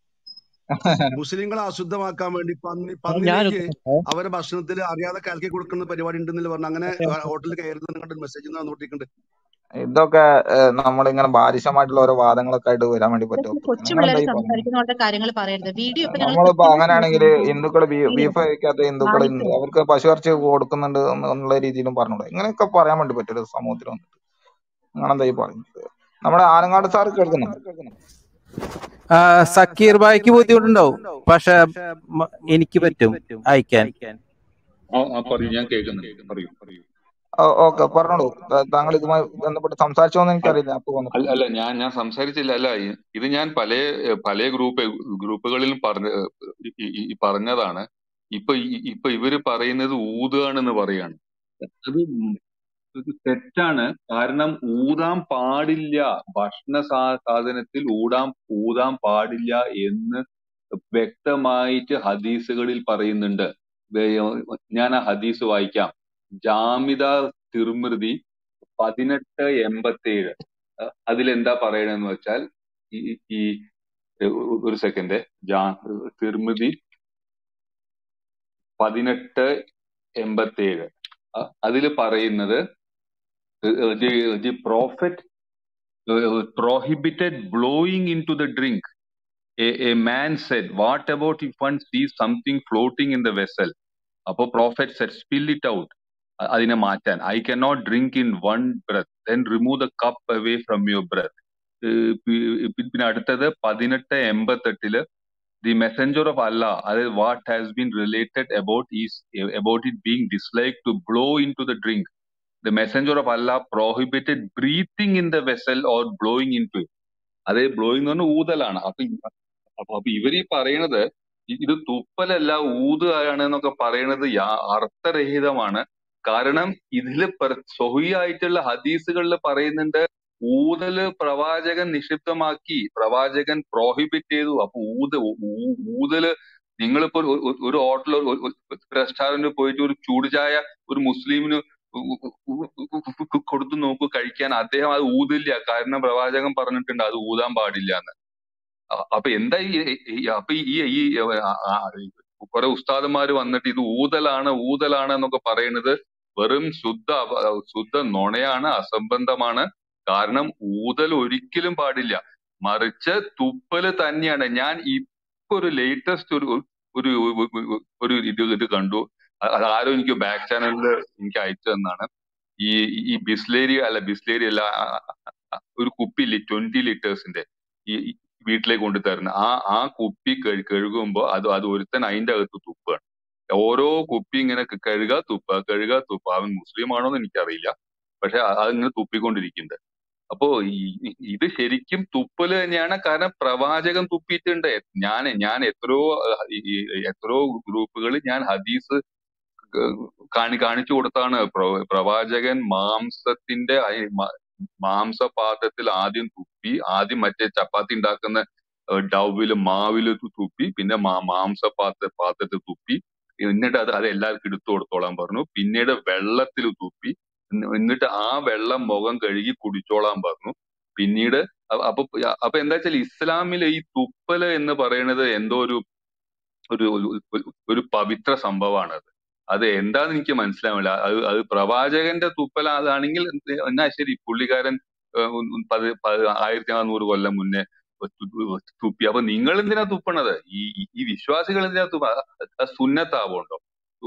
മുസ്ലിങ്ങളെ അശുദ്ധമാക്കാൻ വേണ്ടി പന്നി പന്നി ഞാൻ നെയ്യ് അവരെ ഭക്ഷണത്തിൽ അറിയാതെ കലക്കി കൊടുക്കുന്ന പരിപാടി ഉണ്ടെന്നില്ല പറഞ്ഞു അങ്ങനെ ഹോട്ടലിൽ കയറുന്ന കണ്ട് മെസ്സേജ് വന്നുകൊണ്ടിരിക്കുന്നുണ്ട് ഇതൊക്കെ ഏഹ്, നമ്മളിങ്ങനെ ബാലിശമായിട്ടുള്ള ഓരോ വാദങ്ങളൊക്കെ ആയിട്ട് വരാൻ വേണ്ടി ഇതൊക്കെ പറ്റുമോ കൊച്ചു നിങ്ങൾ എന്താ പിള്ളേർ ഈ പറയുന്നത് സംസാരിക്കുന്ന പോലത്തെ കാര്യങ്ങൾ പറയരുത് വീഡിയോ ഇപ്പൊ ഞങ്ങൾ നമ്മളിപ്പോ കൃത്യമായിട്ട് അങ്ങനെയാണെങ്കിൽ നോക്കുന്നുണ്ട് ഹിന്ദുക്കൾ വീഡിയോ ബീഫ് കഴിക്കാത്ത ഹിന്ദുക്കൾ കാണിക്കുന്നു അവർക്ക് പശുയിറച്ചി കൊടുക്കുന്നുണ്ട് എന്ന് എന്നുള്ള രീതിയിലും പറഞ്ഞൂടെ ഇങ്ങനെയൊക്കെ പറയാൻ വേണ്ടി പറ്റില്ല സമൂഹത്തിൽ വന്നിട്ട് നിങ്ങളെന്താ ഈ പറയുന്നത് നമ്മുടെ ആലങ്ങാട് സാർ കേൾക്കുന്നുണ്ട് ആ, സക്കീർ ബായിക്ക് ബുദ്ധിമുട്ടുണ്ടാവും പക്ഷെ മ- എനിക്ക് പറ്റും അയക്കാൻ ആ ആ, പറയൂ ഞാൻ കേൾക്കുന്നുണ്ട് പറയൂ പറയൂ ഓക്കെ പറഞ്ഞോളൂ ത- താങ്കൾ ഇതുമായി ബന്ധപ്പെട്ട് സംസാരിച്ചോന്ന് അ- എനിക്കറിയില്ല അപ്പൊ അല്ല വന്നിട്ട് അല്ല ഞാൻ ഞാൻ സംസാരിച്ചില്ല അല്ല ഇ- ഇത് ഞാൻ പല പല ഗ്രൂപ്പ് ഗ്രൂപ്പുകളിലും പറഞ്ഞ ഈ ഈ- ഈ പറഞ്ഞതാണ് ഇപ്പൊ ഈ- ഇപ്പൊ ഇവര് പറയുന്നത് ഊതുകയാണെന്ന് പറയാണ് അത് ഇത് തെറ്റാണ് കാരണം ഊതാൻ പാടില്ല ഭക്ഷണ സാ- സാധനത്തിൽ ഊടാൻ ഊതാൻ പാടില്ല എന്ന് വ്യക്തമായിട്ട് ഹദീസുകളിൽ പറയുന്നുണ്ട് വേ- ഞാൻ ആ ഹദീസ് വായിക്കാം ജാമിദ തിർമിതി പതിനെട്ട് എൺപത്തേഴ് അതിലെന്താ പറയണെന്ന് വെച്ചാൽ ഈ ഈ ഒ- ഒരു സെക്കൻഡ് ജാ തിർമിതി പതിനെട്ട് എൺപത്തേഴ് അതിൽ പറയുന്നത് the prophet prohibited blowing into the drink. A, a man said, What about if one sees something floating in the vessel? അപ്പൊ prophet said, Spill it out. അ- അതിനെ മാറ്റാൻ I cannot drink in one breath. Then remove the cup away from your breath. ഏഹ് പി- പി- പിന്നെ അടുത്തത് പതിനെട്ട് എൺപത്തെട്ടില് the messenger of Allah, അതായത് what has been related about is about it being disliked to blow into the drink. The messenger of Allah prohibited breathing in the vessel or blowing into it. അതായത് ബ്ലോയിങ് എന്ന് പറഞ്ഞാൽ ഊതലാണ് അപ്പൊ ഈ- അപ്പൊ അപ്പൊ ഇവര് ഈ പറയണത് ഇ- ഇത് തുപ്പലല്ല ഊതുകയാണ് എന്നൊക്കെ പറയണത് യാ- അർത്ഥരഹിതമാണ് കാരണം ഇതില് സ്വഹിയായിട്ടുള്ള ഹദീസുകളിൽ പറയുന്നുണ്ട് ഊതല് പ്രവാചകൻ നിഷിദ്ധമാക്കി പ്രവാചകൻ പ്രോഹിബിറ്റ് ചെയ്തു അപ്പൊ ഊത് ഊ- ഊതല് നിങ്ങളിപ്പോ ഒരു ഒരു- ഒരു ഹോട്ടൽ റെസ്റ്റോറന്റിൽ പോയിട്ട് ഒരു ചൂട് ചായ ഒരു മുസ്ലിമിന് ഉ- ഉ- ഉ- ഉ- ഉ- കൊടുത്തു നോക്കൂ കഴിക്കാൻ അദ്ദേഹം അത് ഊതില്ല കാരണം പ്രവാചകൻ പറഞ്ഞിട്ടുണ്ട് അത് ഊതാൻ പാടില്ല എന്ന് അ- അപ്പൊ എന്താ ഈ ഈ- അപ്പൊ ഈ ഈ ആ- ആ- കുറെ ഉസ്താദന്മാര് വന്നിട്ട് ഇത് ഊതലാണ് ഊതലാണ് എന്നൊക്കെ പറയുന്നത് വെറും ശുദ്ധ അപ- ശുദ്ധ നുണയാണ് അസംബന്ധമാണ് കാരണം ഊതൽ ഒരിക്കലും പാടില്ല മറിച്ച് തുപ്പല് തന്നെയാണ് ഞാൻ ഇപ്പൊ ഒരു ലേറ്റസ്റ്റ് ഒരു ഒരു ഒരു ഒരു ഇത് ഇത് കണ്ടു അ- അത് ആരോ എനിക്ക് ബാക്ക് ചാനലിൽ എനിക്ക് അയച്ചു തന്നാണ് ഈ ഈ ബിസ്ലേരി അല്ല ബിസ്ലേരി അല്ല ആ, ആ, ആ, ഒരു കുപ്പി ട്വന്റി ലിറ്റേഴ്സിന്റെ ഈ ഈ വീട്ടിലേക്ക് കൊണ്ടു തരുന്ന ആ ആ കുപ്പി കഴു കഴുകുമ്പോ അത് അത് ഒരുത്തൻ അതിന്റെ അകത്ത് തുപ്പാണ് ഓരോ കുപ്പി ഇങ്ങനെ ക- കഴുകുക തുപ്പ കഴുകുക തുപ്പ അവൻ മുസ്ലിം ആണോ എന്ന് എനിക്കറിയില്ല പക്ഷെ അ- അതിങ്ങനെ തുപ്പിക്കൊണ്ടിരിക്കുന്നുണ്ട് അപ്പോ ഈ ഈ- ഇത് ശരിക്കും തുപ്പല് തന്നെയാണ് കാരണം പ്രവാചകൻ തുപ്പിയിട്ടുണ്ട് ഞാൻ ഞാൻ എത്രയോ അഹ് ഈ- ഈ- എത്രയോ ഗ്രൂപ്പുകളിൽ ഞാൻ ഹദീസ് ക- കാണി കാണിച്ചു കൊടുത്താണ് പ്ര- പ്രവാചകൻ മാംസത്തിന്റെ അയ് മ- മാംസപാത്രത്തിൽ ആദ്യം തുപ്പി ആദ്യം മറ്റേ ചപ്പാത്തി ഉണ്ടാക്കുന്ന ഏഹ് ഡൗവില് മാവില് തു- തുപ്പി പിന്നെ മാ- മാംസപാത്ര പാത്രത്തിൽ തുപ്പി എന്നിട്ട് അത് അത് എല്ലാവർക്കും എടുത്തു കൊടുത്തോളാൻ പറഞ്ഞു പിന്നീട് വെള്ളത്തിൽ തുപ്പി എന്നി- എന്നിട്ട് ആ വെള്ളം മുഖം കഴുകി കുടിച്ചോളാൻ പറഞ്ഞു പിന്നീട് അ- അപ്പൊ അപ്പൊ എന്താ വെച്ചാൽ ഇസ്ലാമിലെ ഈ തുപ്പല് എന്ന് പറയുന്നത് എന്തോ ഒരു ഒരു ഒരു ഒരു- ഒരു പവിത്ര സംഭവമാണ് അത് അത് എന്താന്ന് എനിക്ക് മനസ്സിലാവില്ല അത് അത് പ്രവാചകന്റെ തുപ്പൽ അതാണെങ്കിൽ എന്നാ ശരി പുള്ളിക്കാരൻ ഏഹ്, ഉം ഉം പത് പത് ആയിരത്തി നാനൂറ് കൊല്ലം മുന്നേ തു- തു- തുപ്പി അപ്പൊ നിങ്ങൾ എന്തിനാ തുപ്പണത് ഈ ഈ- ഈ വിശ്വാസികൾ എന്തിനാ തുപ്പ അത് സുന്നത്താവുണ്ടോ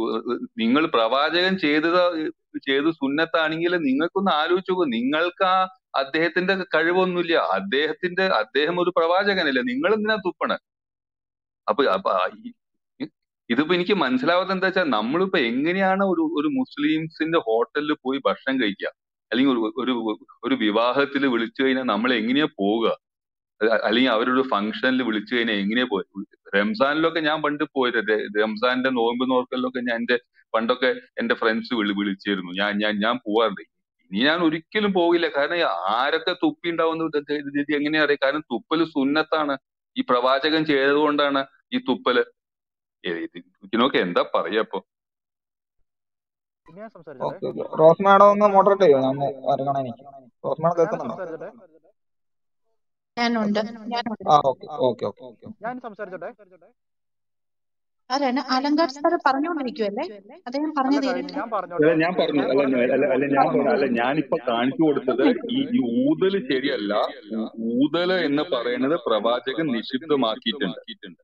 നിങ്ങൾ പ്രവാചകൻ ചെയ്തത് ചെയ്ത് സുന്നത്താണെങ്കിൽ നിങ്ങൾക്കൊന്ന് ആലോചിച്ച് നോക്കൂ നിങ്ങൾക്ക് ആ അദ്ദേഹത്തിന്റെ കഴിവൊന്നുമില്ല അദ്ദേഹത്തിന്റെ അദ്ദേഹം ഒരു പ്രവാചകനല്ലേ നിങ്ങൾ എന്തിനാ തുപ്പണ അപ്പൊ അപ്പൊ ആ ഈ- ഈ- ഇതിപ്പോ എനിക്ക് മനസ്സിലാവാത്ത എന്താ വെച്ചാൽ നമ്മളിപ്പോ എങ്ങനെയാണ് ഒരു ഒരു മുസ്ലിംസിന്റെ ഹോട്ടലിൽ പോയി ഭക്ഷണം കഴിക്കുക അല്ലെങ്കിൽ ഒരു ഒരു ഒരു വിവാഹത്തിൽ വിളിച്ചു കഴിഞ്ഞാൽ നമ്മൾ എങ്ങനെയാ പോവുക അ- അല്ലെങ്കിൽ അവരൊരു ഫംഗ്ഷനിൽ വിളിച്ചു കഴിഞ്ഞാൽ എങ്ങനെയാ പോയി റംസാനിലൊക്കെ ഞാൻ പണ്ട് പോയത് ര- റംസാന്റെ നോമ്പ് നോക്കലിലൊക്കെ ഞാൻ എന്റെ പണ്ടൊക്കെ എന്റെ ഫ്രണ്ട്സ് വിളി വിളിച്ചിരുന്നു ഞാൻ ഞാൻ ഞാൻ പോവാറുണ്ട് ഇനി ഞാൻ ഒരിക്കലും പോകില്ല കാരണം ഈ ആരൊക്കെ തുപ്പി ഉണ്ടാവുന്ന ഇത് എങ്ങനെയാ അറിയാം കാരണം തുപ്പല് സുന്നത്താണ് ഈ പ്രവാചകൻ ചെയ്തത് കൊണ്ടാണ് ഈ തുപ്പല് ഏ, ഇത് ഇതിനൊക്കെ എന്താ പറയാ ഇപ്പൊ ഓക്കെ ഓക്കെ റോസ് മാഡം ഒന്ന് മോഡറേറ്റ് ചെയ്യോ ഞാൻ ഇറങ്ങണം എനിക്ക് റോസ് മാഡം കേൾക്കുന്നുണ്ടോ ഞാനുണ്ട് ഞാനുണ്ട് ആ ഓക്കെ ഓക്കെ ഓക്കെ ഓക്കെ ആരാണ് അലങ്കാർ സാറ് പറഞ്ഞുകൊണ്ടിരിക്കുവല്ലേ അദ്ദേഹം പറഞ്ഞു തീരട്ടെ അല്ല ഞാൻ പറഞ്ഞു അല്ല ഞാൻ- അല്ല അല്ല ഞാൻ പറഞ്ഞു അല്ല ഞാനിപ്പോ കാണിച്ചു കൊടുത്തത് ഈ ഈ ഊതല് ശരിയല്ല ഊ- ഊതല് എന്ന് പറയുന്നത് പ്രവാചകൻ നിഷിദ്ധമാക്കിയിട്ടുണ്ട്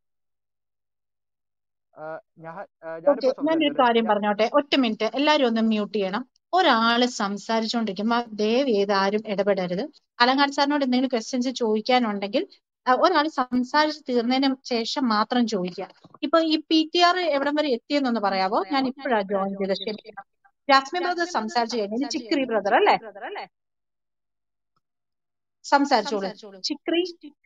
ഓക്കെ ഞാനൊരു കാര്യം പറഞ്ഞോട്ടെ ഒറ്റ മിനിറ്റ് എല്ലാരും ഒന്ന് മ്യൂട്ട് ചെയ്യണം ഒരാള് സംസാരിച്ചുകൊണ്ടിരിക്കുമ്പോ ദയവ് ചെയ്ത് ആരും ഇടപെടരുത് അലങ്കാർ സാറിനോട് എന്തെങ്കിലും ക്വസ്റ്റ്യൻസ് ചോദിക്കാനുണ്ടെങ്കിൽ ഒരാൾ സംസാരിച്ച് തീർന്നതിന് ശേഷം മാത്രം ചോദിക്കുക ഇപ്പൊ ഈ പി ടി ആർ എവിടം വരെ എത്തിയെന്നൊന്ന് പറയാവോ ഞാൻ ഇപ്പോഴാ ജോയിൻ ചെയ്തത് ക്ഷമിക്കണം ജാസ്മിൻ ബ്രദർ സംസാരിച്ചു കഴിഞ്ഞു ഇനി ചിക്രി ബ്രദർ അല്ലേ സംസാരിച്ചോളൂ ചിക്രി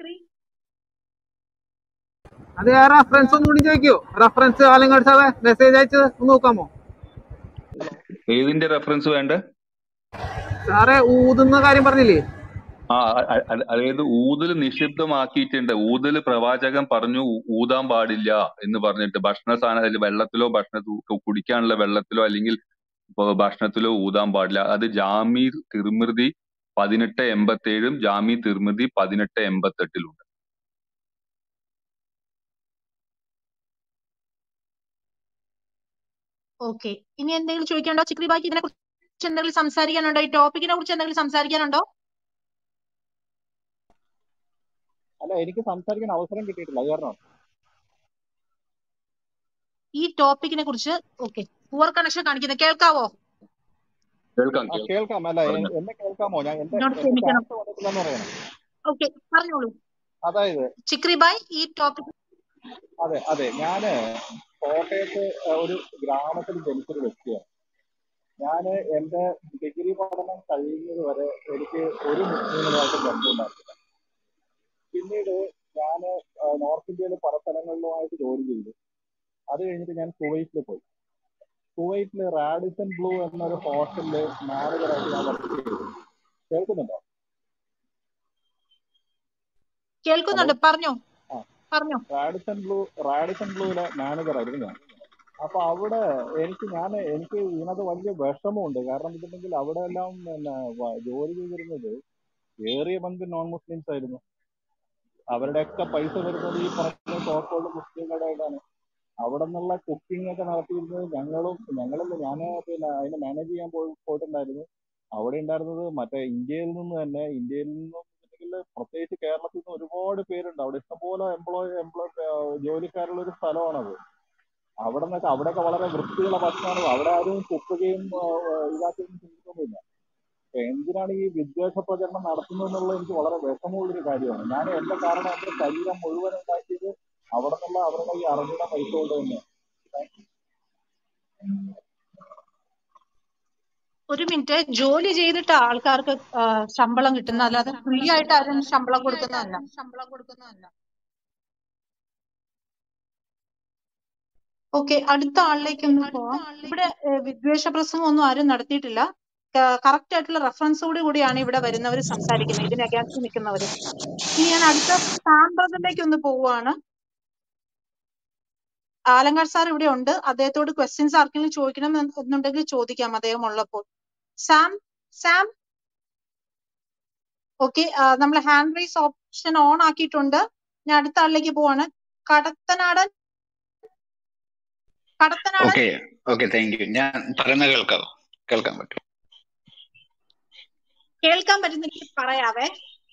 അത് ആ റഫറൻസ് ഒന്നുകൂടി ചോദിക്കോ റഫറൻസ് ആലങ്ങാട് സാറേ മെസ്സേജ് അയച്ചത് ഒന്ന് നോക്കാമോ ഏതിന്റെ റെഫറൻസ് വേണ്ട സാറേ ഊതുന്ന കാര്യം പറഞ്ഞില്ലേ ആ അ- അ- അ- അതായത് ഊതല് നിഷിദ്ധമാക്കിയിട്ടുണ്ട് ഊതല് പ്രവാചകൻ പറഞ്ഞു ഊ- ഊതാൻ പാടില്ല എന്ന് പറഞ്ഞിട്ട് ഭക്ഷണ സാധനം വെള്ളത്തിലോ ഭക്ഷണ കുടിക്കാനുള്ള വെള്ളത്തിലോ അല്ലെങ്കിൽ ഇപ്പൊ ഭക്ഷണത്തിലോ ഊതാൻ പാടില്ല അത് ജാമി തിർമിതി പതിനെട്ട് എൺപത്തി ഏഴും ജാമി തിർമിതി പതിനെട്ട് എൺപത്തി എട്ടിലുണ്ട് ഓക്കെ ഇനി എന്തെങ്കിലും ചോദിക്കാനുണ്ടോ ചിക്രി ബാക്കി ഇതിനെ കുറിച്ച് എന്തെങ്കിലും സംസാരിക്കാനുണ്ടോ ഈ ടോപ്പിക്കിനെ കുറിച്ച് എന്തെങ്കിലും സംസാരിക്കാനുണ്ടോ അല്ല എനിക്ക് സംസാരിക്കാൻ അവസരം കിട്ടിയിട്ടില്ല അത് കാരണം ഈ ടോപ്പിക്കിനെ കുറിച്ച് ഓക്കെ പുവർ കണക്ഷൻ കാണിക്കുന്നത് കേൾക്കാവോ കേൾക്കാം ആ കേൾക്കാം കേൾക്കാം അല്ല എ- പറഞ്ഞോ എന്നെ കേൾക്കാമോ ഞാൻ എന്റെ എന്നോട് എന്റെ ക്ഷമിക്കണം ചാറ്റ് വന്നിട്ടില്ലെന്ന് പറയണം ഓക്കെ പറഞ്ഞോളൂ അതായത് ചിക്രി ബായ് ഈ ടോപ്പിക് അതെ അതെ ഞാന് കോട്ടയത്ത് ഏഹ്, ഒരു ഗ്രാമത്തിൽ ജനിച്ചൊരു വ്യക്തിയാണ് ഞാൻ എന്റെ ഡിഗ്രി പഠനം കഴിയുന്നത് വരെ എനിക്ക് ഒരു മുസ്ലിങ്ങളുമായിട്ട് ബന്ധമുണ്ടായിരുന്നില്ല പിന്നീട് ഞാൻ നോർത്ത് ഇന്ത്യയിലെ പല സ്ഥലങ്ങളിലുമായിട്ട് ജോലി ചെയ്തു അത് കഴിഞ്ഞിട്ട് ഞാൻ കുവൈറ്റിൽ പോയി കുവൈറ്റിൽ റാഡിസൺ ബ്ലൂ എന്നൊരു ഹോട്ടലില് മാനേജറായിട്ട് ഞാൻ വർക്ക് ചെയ്തു കേൾക്കുന്നുണ്ടോ ഹലോ കേൾക്കുന്നുണ്ട് പറഞ്ഞോ ആ പറഞ്ഞോ റാഡിസൺ ബ്ലൂ റാഡിസൺ ബ്ലൂവിലെ മാനേജറായിരുന്നു ഞാൻ അപ്പൊ അവിടെ എനിക്ക് ഞാൻ എനിക്ക് ഇതിനകത്ത് വലിയ വിഷമമുണ്ട് കാരണം എന്തുണ്ടെങ്കിൽ അവിടെ എല്ലാം പിന്നെ വ- ജോലി ചെയ്തിരുന്നത് ഏറിയ പങ്ക് നോൺ മുസ്ലിംസ് ആയിരുന്നു അവരുടെയൊക്കെ പൈസ വരുന്നത് ഈ പറഞ്ഞ സോക്കോൾഡ് മുസ്ലിങ്ങളുടെ കയ്യിലാണ് അവിടെ നിന്നുള്ള കുക്കിംഗ് ഒക്കെ നടത്തിയിരുന്നത് ഞങ്ങളും ഞങ്ങളല്ല ഞാൻ പിന്നെ അതിനെ മാനേജ് ചെയ്യാൻ പോയി പോയിട്ടുണ്ടായിരുന്നു അവിടെ ഉണ്ടായിരുന്നത് മറ്റേ ഇന്ത്യയിൽ നിന്ന് തന്നെ ഇന്ത്യയിൽ നിന്നും ഉണ്ടെങ്കിൽ പ്രത്യേകിച്ച് കേരളത്തിൽ നിന്ന് ഒരുപാട് പേരുണ്ട് അവിടെ ഇഷ്ടംപോലെ എംപ്ലോയ് എംപ്ലോയ് ജോലിക്കാരുള്ള ഒരു സ്ഥലമാണത് അവിടെ നിന്നൊക്കെ അവിടെയൊക്കെ വളരെ വൃത്തിയുള്ള ഭക്ഷണമാണ് അവിടെ ആരും കുക്കുകയും ഇതാക്കുകയും ചെയ്യുന്നൊന്നുമില്ല അപ്പൊ എന്തിനാണ് ഈ വിദ്വേഷ പ്രചരണം നടത്തുന്നത് എന്നുള്ളത് എനിക്ക് വളരെ വിഷമമുള്ളൊരു കാര്യമാണ് ഞാൻ എന്റെ കാരണം എന്റെ ശരീരം മുഴുവൻ ഉണ്ടാക്കിയത് അവിടെ നിന്നുള്ള അവരുടെ ഈ അർഹത പൈസ കൊണ്ട് തന്നെയാണ് ഒരു മിനിറ്റ് ജോലി ചെയ്തിട്ട് ആൾക്കാർക്ക് ആ, ശമ്പളം കിട്ടുന്ന അല്ലാതെ ഫ്രീ ആയിട്ട് ആരും ശമ്പളം കൊടുക്കുന്നതല്ല ശമ്പളം കൊടുക്കുന്നതല്ല ഓക്കെ അടുത്ത ആളിലേക്ക് ഒന്ന് പോവാം ഇവിടെ ഏ, വിദ്വേഷ പ്രസംഗം ഒന്നും ആരും നടത്തിയിട്ടില്ല കറക്റ്റ് ആയിട്ടുള്ള റെഫറൻസോട് കൂടിയാണ് ഇവിടെ വരുന്നവർ സംസാരിക്കുന്നത് ഇതിന് അഗാൻസ്റ്റ് നിൽക്കുന്നവർ ഇനി ഞാൻ അടുത്ത സാം ബ്രദറിലേക്ക് ഒന്ന് പോവുകയാണ് ആലങ്കാട് സാർ ഇവിടെ ഉണ്ട് അദ്ദേഹത്തോട് ക്വസ്റ്റ്യൻസ് ആർക്കെങ്കിലും ചോദിക്കണം എന്ന് എന്നുണ്ടെങ്കിൽ ചോദിക്കാം അദ്ദേഹം ഉള്ളപ്പോൾ സാം സാം ഓക്കെ നമ്മൾ ഹാൻഡ് റൈസ് ഓപ്ഷൻ ഓൺ ആക്കിയിട്ടുണ്ട് ഞാൻ അടുത്ത ആളിലേക്ക് പോവാണ് Kadathanadan Kadathanadan okay okay thank you ഞാൻ പറയുന്നത് കേൾക്കാവോ കേൾക്കാൻ പറ്റും കേൾക്കാൻ പറ്റുന്നെങ്കിൽ പറയാവേ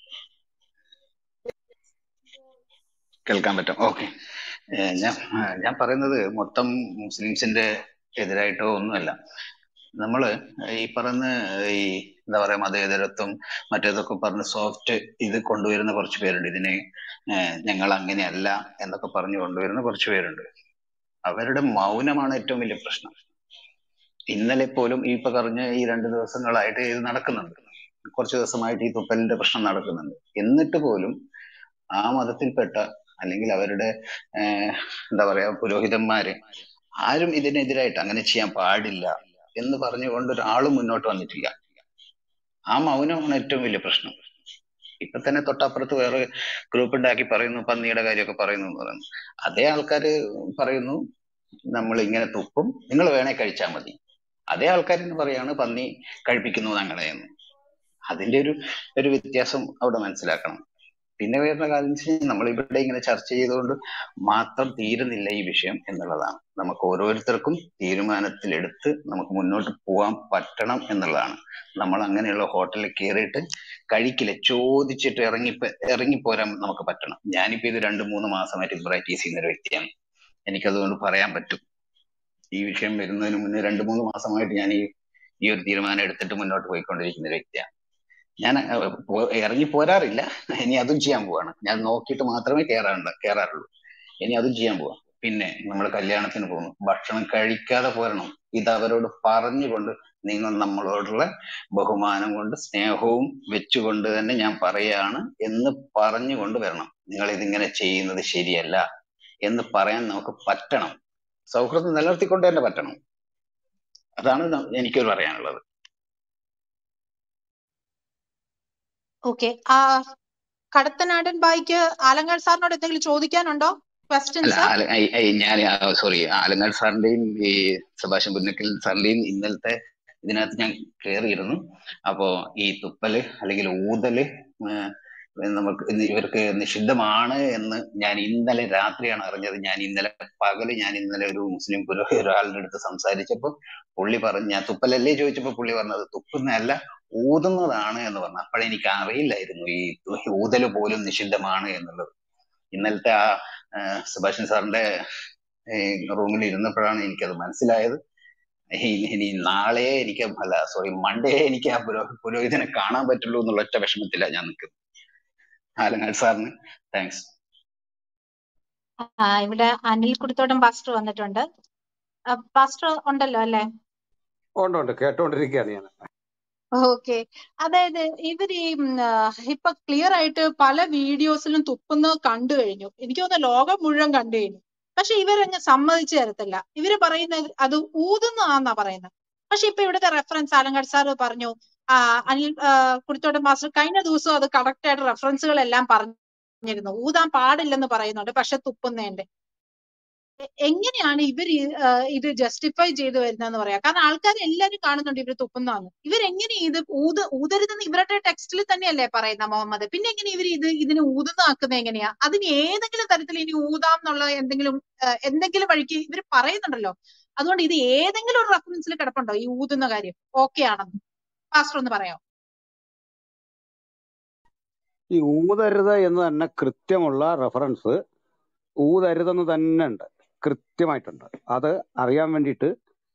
കേൾക്കാൻ പറ്റും ഓക്കെ ഞാൻ ആ, ഞാൻ പറയുന്നത് മൊത്തം മുസ്ലിംസിന്റെ എതിരായിട്ടോ ഒന്നുമല്ല നമ്മള് ഈ പറയുന്ന ഈ എന്താ പറയാ മതേതരത്വം മറ്റേതൊക്കെ പറഞ്ഞ് സോഫ്റ്റ് ഇത് കൊണ്ടുവരുന്ന കുറച്ച് പേരുണ്ട് ഇതിനെ ഏഹ്, ഞങ്ങൾ അങ്ങനെയല്ല എന്നൊക്കെ പറഞ്ഞു കൊണ്ടുവരുന്ന കുറച്ച് പേരുണ്ട് അവരുടെ മൗനമാണ് ഏറ്റവും വലിയ പ്രശ്നം ഇന്നലെ പോലും ഈ ഇപ്പൊ പറഞ്ഞ ഈ രണ്ട് ദിവസങ്ങളായിട്ട് ഇത് നടക്കുന്നുണ്ട് കുറച്ച് ദിവസമായിട്ട് ഈ തുപ്പലിന്റെ പ്രശ്നം നടക്കുന്നുണ്ട് എന്നിട്ട് പോലും ആ മതത്തിൽപ്പെട്ട അല്ലെങ്കിൽ അവരുടെ ഏഹ്, എന്താ പറയാ പുരോഹിതന്മാര് ആരും ഇതിനെതിരായിട്ട് അങ്ങനെ ചെയ്യാൻ പാടില്ല എന്ന് പറഞ്ഞുകൊണ്ട് ഒരാളും മുന്നോട്ട് വന്നിട്ടില്ല ആ മൗനമാണ് ഏറ്റവും വലിയ പ്രശ്നം ഇപ്പൊ തന്നെ തൊട്ടപ്പുറത്ത് വേറെ ഗ്രൂപ്പ് ഉണ്ടാക്കി പറയുന്നു പന്നിയുടെ കാര്യമൊക്കെ പറയുന്നു എന്ന് പറയുന്നു അതേ ആൾക്കാര് പറയുന്നു നമ്മൾ ഇങ്ങനെ തുപ്പും നിങ്ങൾ വേണേ കഴിച്ചാൽ മതി അതേ ആൾക്കാർ പറയാണ് പന്നി കഴിപ്പിക്കുന്നു ഞങ്ങളെ എന്ന് അതിന്റെ ഒരു ഒരു വ്യത്യാസം അവിടെ മനസ്സിലാക്കണം പിന്നെ വേറെ കാര്യം വെച്ചാൽ നമ്മൾ ഇവിടെ ഇങ്ങനെ ചർച്ച ചെയ്തുകൊണ്ട് മാത്രം തീരുന്നില്ല ഈ വിഷയം എന്നുള്ളതാണ് നമുക്ക് ഓരോരുത്തർക്കും തീരുമാനത്തിലെടുത്ത് നമുക്ക് മുന്നോട്ട് പോകാൻ പറ്റണം എന്നുള്ളതാണ് നമ്മൾ അങ്ങനെയുള്ള ഹോട്ടലിൽ കയറിയിട്ട് കഴിക്കില്ല ചോദിച്ചിട്ട് ഇറങ്ങി ഇറങ്ങിപ്പോരാൻ നമുക്ക് പറ്റണം ഞാനിപ്പോ ഇത് രണ്ട് മൂന്ന് മാസമായിട്ട് പ്രാക്ടീസ് ചെയ്യുന്ന ഒരു വ്യക്തിയാണ് എനിക്കതുകൊണ്ട് പറയാൻ പറ്റും ഈ വിഷയം വരുന്നതിന് മുന്നേ രണ്ട് മൂന്ന് മാസമായിട്ട് ഞാൻ ഈ ഈ ഒരു തീരുമാനം എടുത്തിട്ട് മുന്നോട്ട് പോയിക്കൊണ്ടിരിക്കുന്ന ഒരു വ്യക്തിയാണ് ഞാൻ അഹ്, പോ- ഇറങ്ങി പോരാറില്ല ഇനി അതും ചെയ്യാൻ പോവാണ് ഞാൻ നോക്കിയിട്ട് മാത്രമേ കയറാറുണ്ട് കയറാറുള്ളൂ ഇനി അതും ചെയ്യാൻ പോവാ പിന്നെ നമ്മൾ കല്യാണത്തിന് പോകുന്നു ഭക്ഷണം കഴിക്കാതെ പോരണം ഇത് അവരോട് പറഞ്ഞുകൊണ്ട് നിങ്ങൾ നമ്മളോടുള്ള ബഹുമാനം കൊണ്ട് സ്നേഹവും വെച്ചുകൊണ്ട് തന്നെ ഞാൻ പറയാണ് എന്ന് പറഞ്ഞുകൊണ്ട് വരണം നിങ്ങൾ ഇതിങ്ങനെ ചെയ്യുന്നത് ശരിയല്ല എന്ന് പറയാൻ നമുക്ക് പറ്റണം സൗഹൃദം നിലനിർത്തിക്കൊണ്ട് തന്നെ പറ്റണം അതാണ് ന- എനിക്ക് പറയാനുള്ളത് ഓക്കെ ആ കടത്തനാടൻ ബായിക്ക് ആലങ്കാട് സാറിനോട് എന്തെങ്കിലും ചോദിക്കാനുണ്ടോ അല്ല ക്വസ്റ്റ്യൻസ് ആല- ഐ- ഐ- ഞാൻ സോറി ആലങ്ങാട് സാറിന്റെയും ഈ സുഭാഷൻ പുന്നക്കൽ സാറിന്റെയും ഇന്നലത്തെ ഇതിനകത്ത് ഞാൻ കയറിയിരുന്നു അപ്പോ ഈ തുപ്പല് അല്ലെങ്കിൽ ഊതല് ഏഹ്, നമുക്ക് ഇന്ന് ഇവർക്ക് നിഷിദ്ധമാണ് എന്ന് ഞാൻ ഇന്നലെ രാത്രിയാണ് അറിഞ്ഞത് ഞാൻ ഇന്നലെ പകല് ഞാൻ ഇന്നലെ ഒരു മുസ്ലിം പുരോഹിത ഒരാളുടെ അടുത്ത് സംസാരിച്ചപ്പോ പുള്ളി പറഞ്ഞു ഞാൻ തുപ്പലല്ലേ ചോദിച്ചപ്പോ പുള്ളി പറഞ്ഞത് തുപ്പുന്നതല്ല ഊതുന്നതാണ് എന്ന് പറഞ്ഞു അപ്പോഴെനിക്ക് അറിയില്ലായിരുന്നു ഈ ഊതല് പോലും നിഷിദ്ധമാണ് എന്നുള്ളത് ഇന്നലത്തെ ആ ആഹ് സുഭാഷൻ സാറിന്റെ റൂമിൽ ഇരുന്നപ്പോഴാണ് എനിക്കത് മനസ്സിലായത് ഇനി ഇനി നാളെ എനിക്ക് അല്ല സോറി മൺഡേ എനിക്ക് ആ പുരോ പുരോഹിതനെ കാണാൻ പറ്റുള്ളൂ എന്നുള്ള ഒറ്റ വിഷമത്തിലാണ് ഞാൻ നിൽക്കുന്നത് ആലങ്ങാട് സാറിന് താങ്ക്സ് ആ, ഇവിടെ അനിൽ കുടിത്തോടം പാസ്റ്റർ വന്നിട്ടുണ്ട് ആ, പാസ്റ്റർ ഉണ്ടല്ലോ അല്ലേ ഉണ്ട് ഉണ്ട് കേട്ടോണ്ടിരിക്കുകയാണ് ഞാൻ ഓക്കെ അതായത് ഇവര് ഈ ഉം, ആ, ഇപ്പൊ ക്ലിയർ ആയിട്ട് പല വീഡിയോസിലും തുപ്പുന്നത് കണ്ടു കഴിഞ്ഞു എനിക്ക് തോന്നുന്നു ലോകം മുഴുവൻ കണ്ടു കഴിഞ്ഞു പക്ഷെ ഇവരങ്ങ് സമ്മതിച്ചു തരത്തില്ല ഇവര് പറയുന്നത് അത് ഊതുന്നതാന്നാ പറയുന്നത് പക്ഷെ ഇപ്പൊ ഇവിടുത്തെ റെഫറൻസ് ആലങ്കാട് സാർ പറഞ്ഞു ആ അനിൽ ആ, കുടിത്തോട്ടം മാസ്റ്റർ കഴിഞ്ഞ ദിവസം അത് കറക്റ്റ് ആയിട്ട് റെഫറൻസുകളെല്ലാം പറഞ്ഞിരുന്നു ഊതാൻ പാടില്ലെന്ന് പറയുന്നുണ്ട് പക്ഷെ തുപ്പുന്നതിന്റെ എ- എങ്ങനെയാണ് ഇവർ ഇത് ജസ്റ്റിഫൈ ചെയ്ത് വരുന്നതെന്ന് പറയാം കാരണം ആൾക്കാർ എല്ലാരും കാണുന്നുണ്ട് ഇവര് തുപ്പുന്നതാണ് ഇവരെങ്ങനെ ഇത് ഊത് ഊതരുതെന്ന് ഇവരുടെ ടെക്സ്റ്റിൽ തന്നെയല്ലേ പറയുന്ന മുഹമ്മദ് പിന്നെ എങ്ങനെ ഇവർ ഇത് ഇതിന് ഊതുന്നതാക്കുന്നത് എങ്ങനെയാ അതിന് ഏതെങ്കിലും തരത്തിൽ ഇനി ഊതാം എന്നുള്ള എന്തെങ്കിലും ആ, എന്തെങ്കിലും വഴിക്ക് ഇവർ പറയുന്നുണ്ടല്ലോ അതുകൊണ്ട് ഇത് ഏതെങ്കിലും ഒരു റെഫറൻസിൽ കിടപ്പുണ്ടോ ഈ ഊതുന്ന കാര്യം ഓക്കെ ആണെന്ന് പാസ്റ്റർ ഒന്ന് പറയാമോ ഈ ഊതരുത് എന്ന് തന്നെ കൃത്യമുള്ള റെഫറൻസ് ഊതരുതെന്ന് തന്നെ ഉണ്ട് കൃത്യമായിട്ടുണ്ട് അത് അറിയാൻ വേണ്ടിയിട്ട്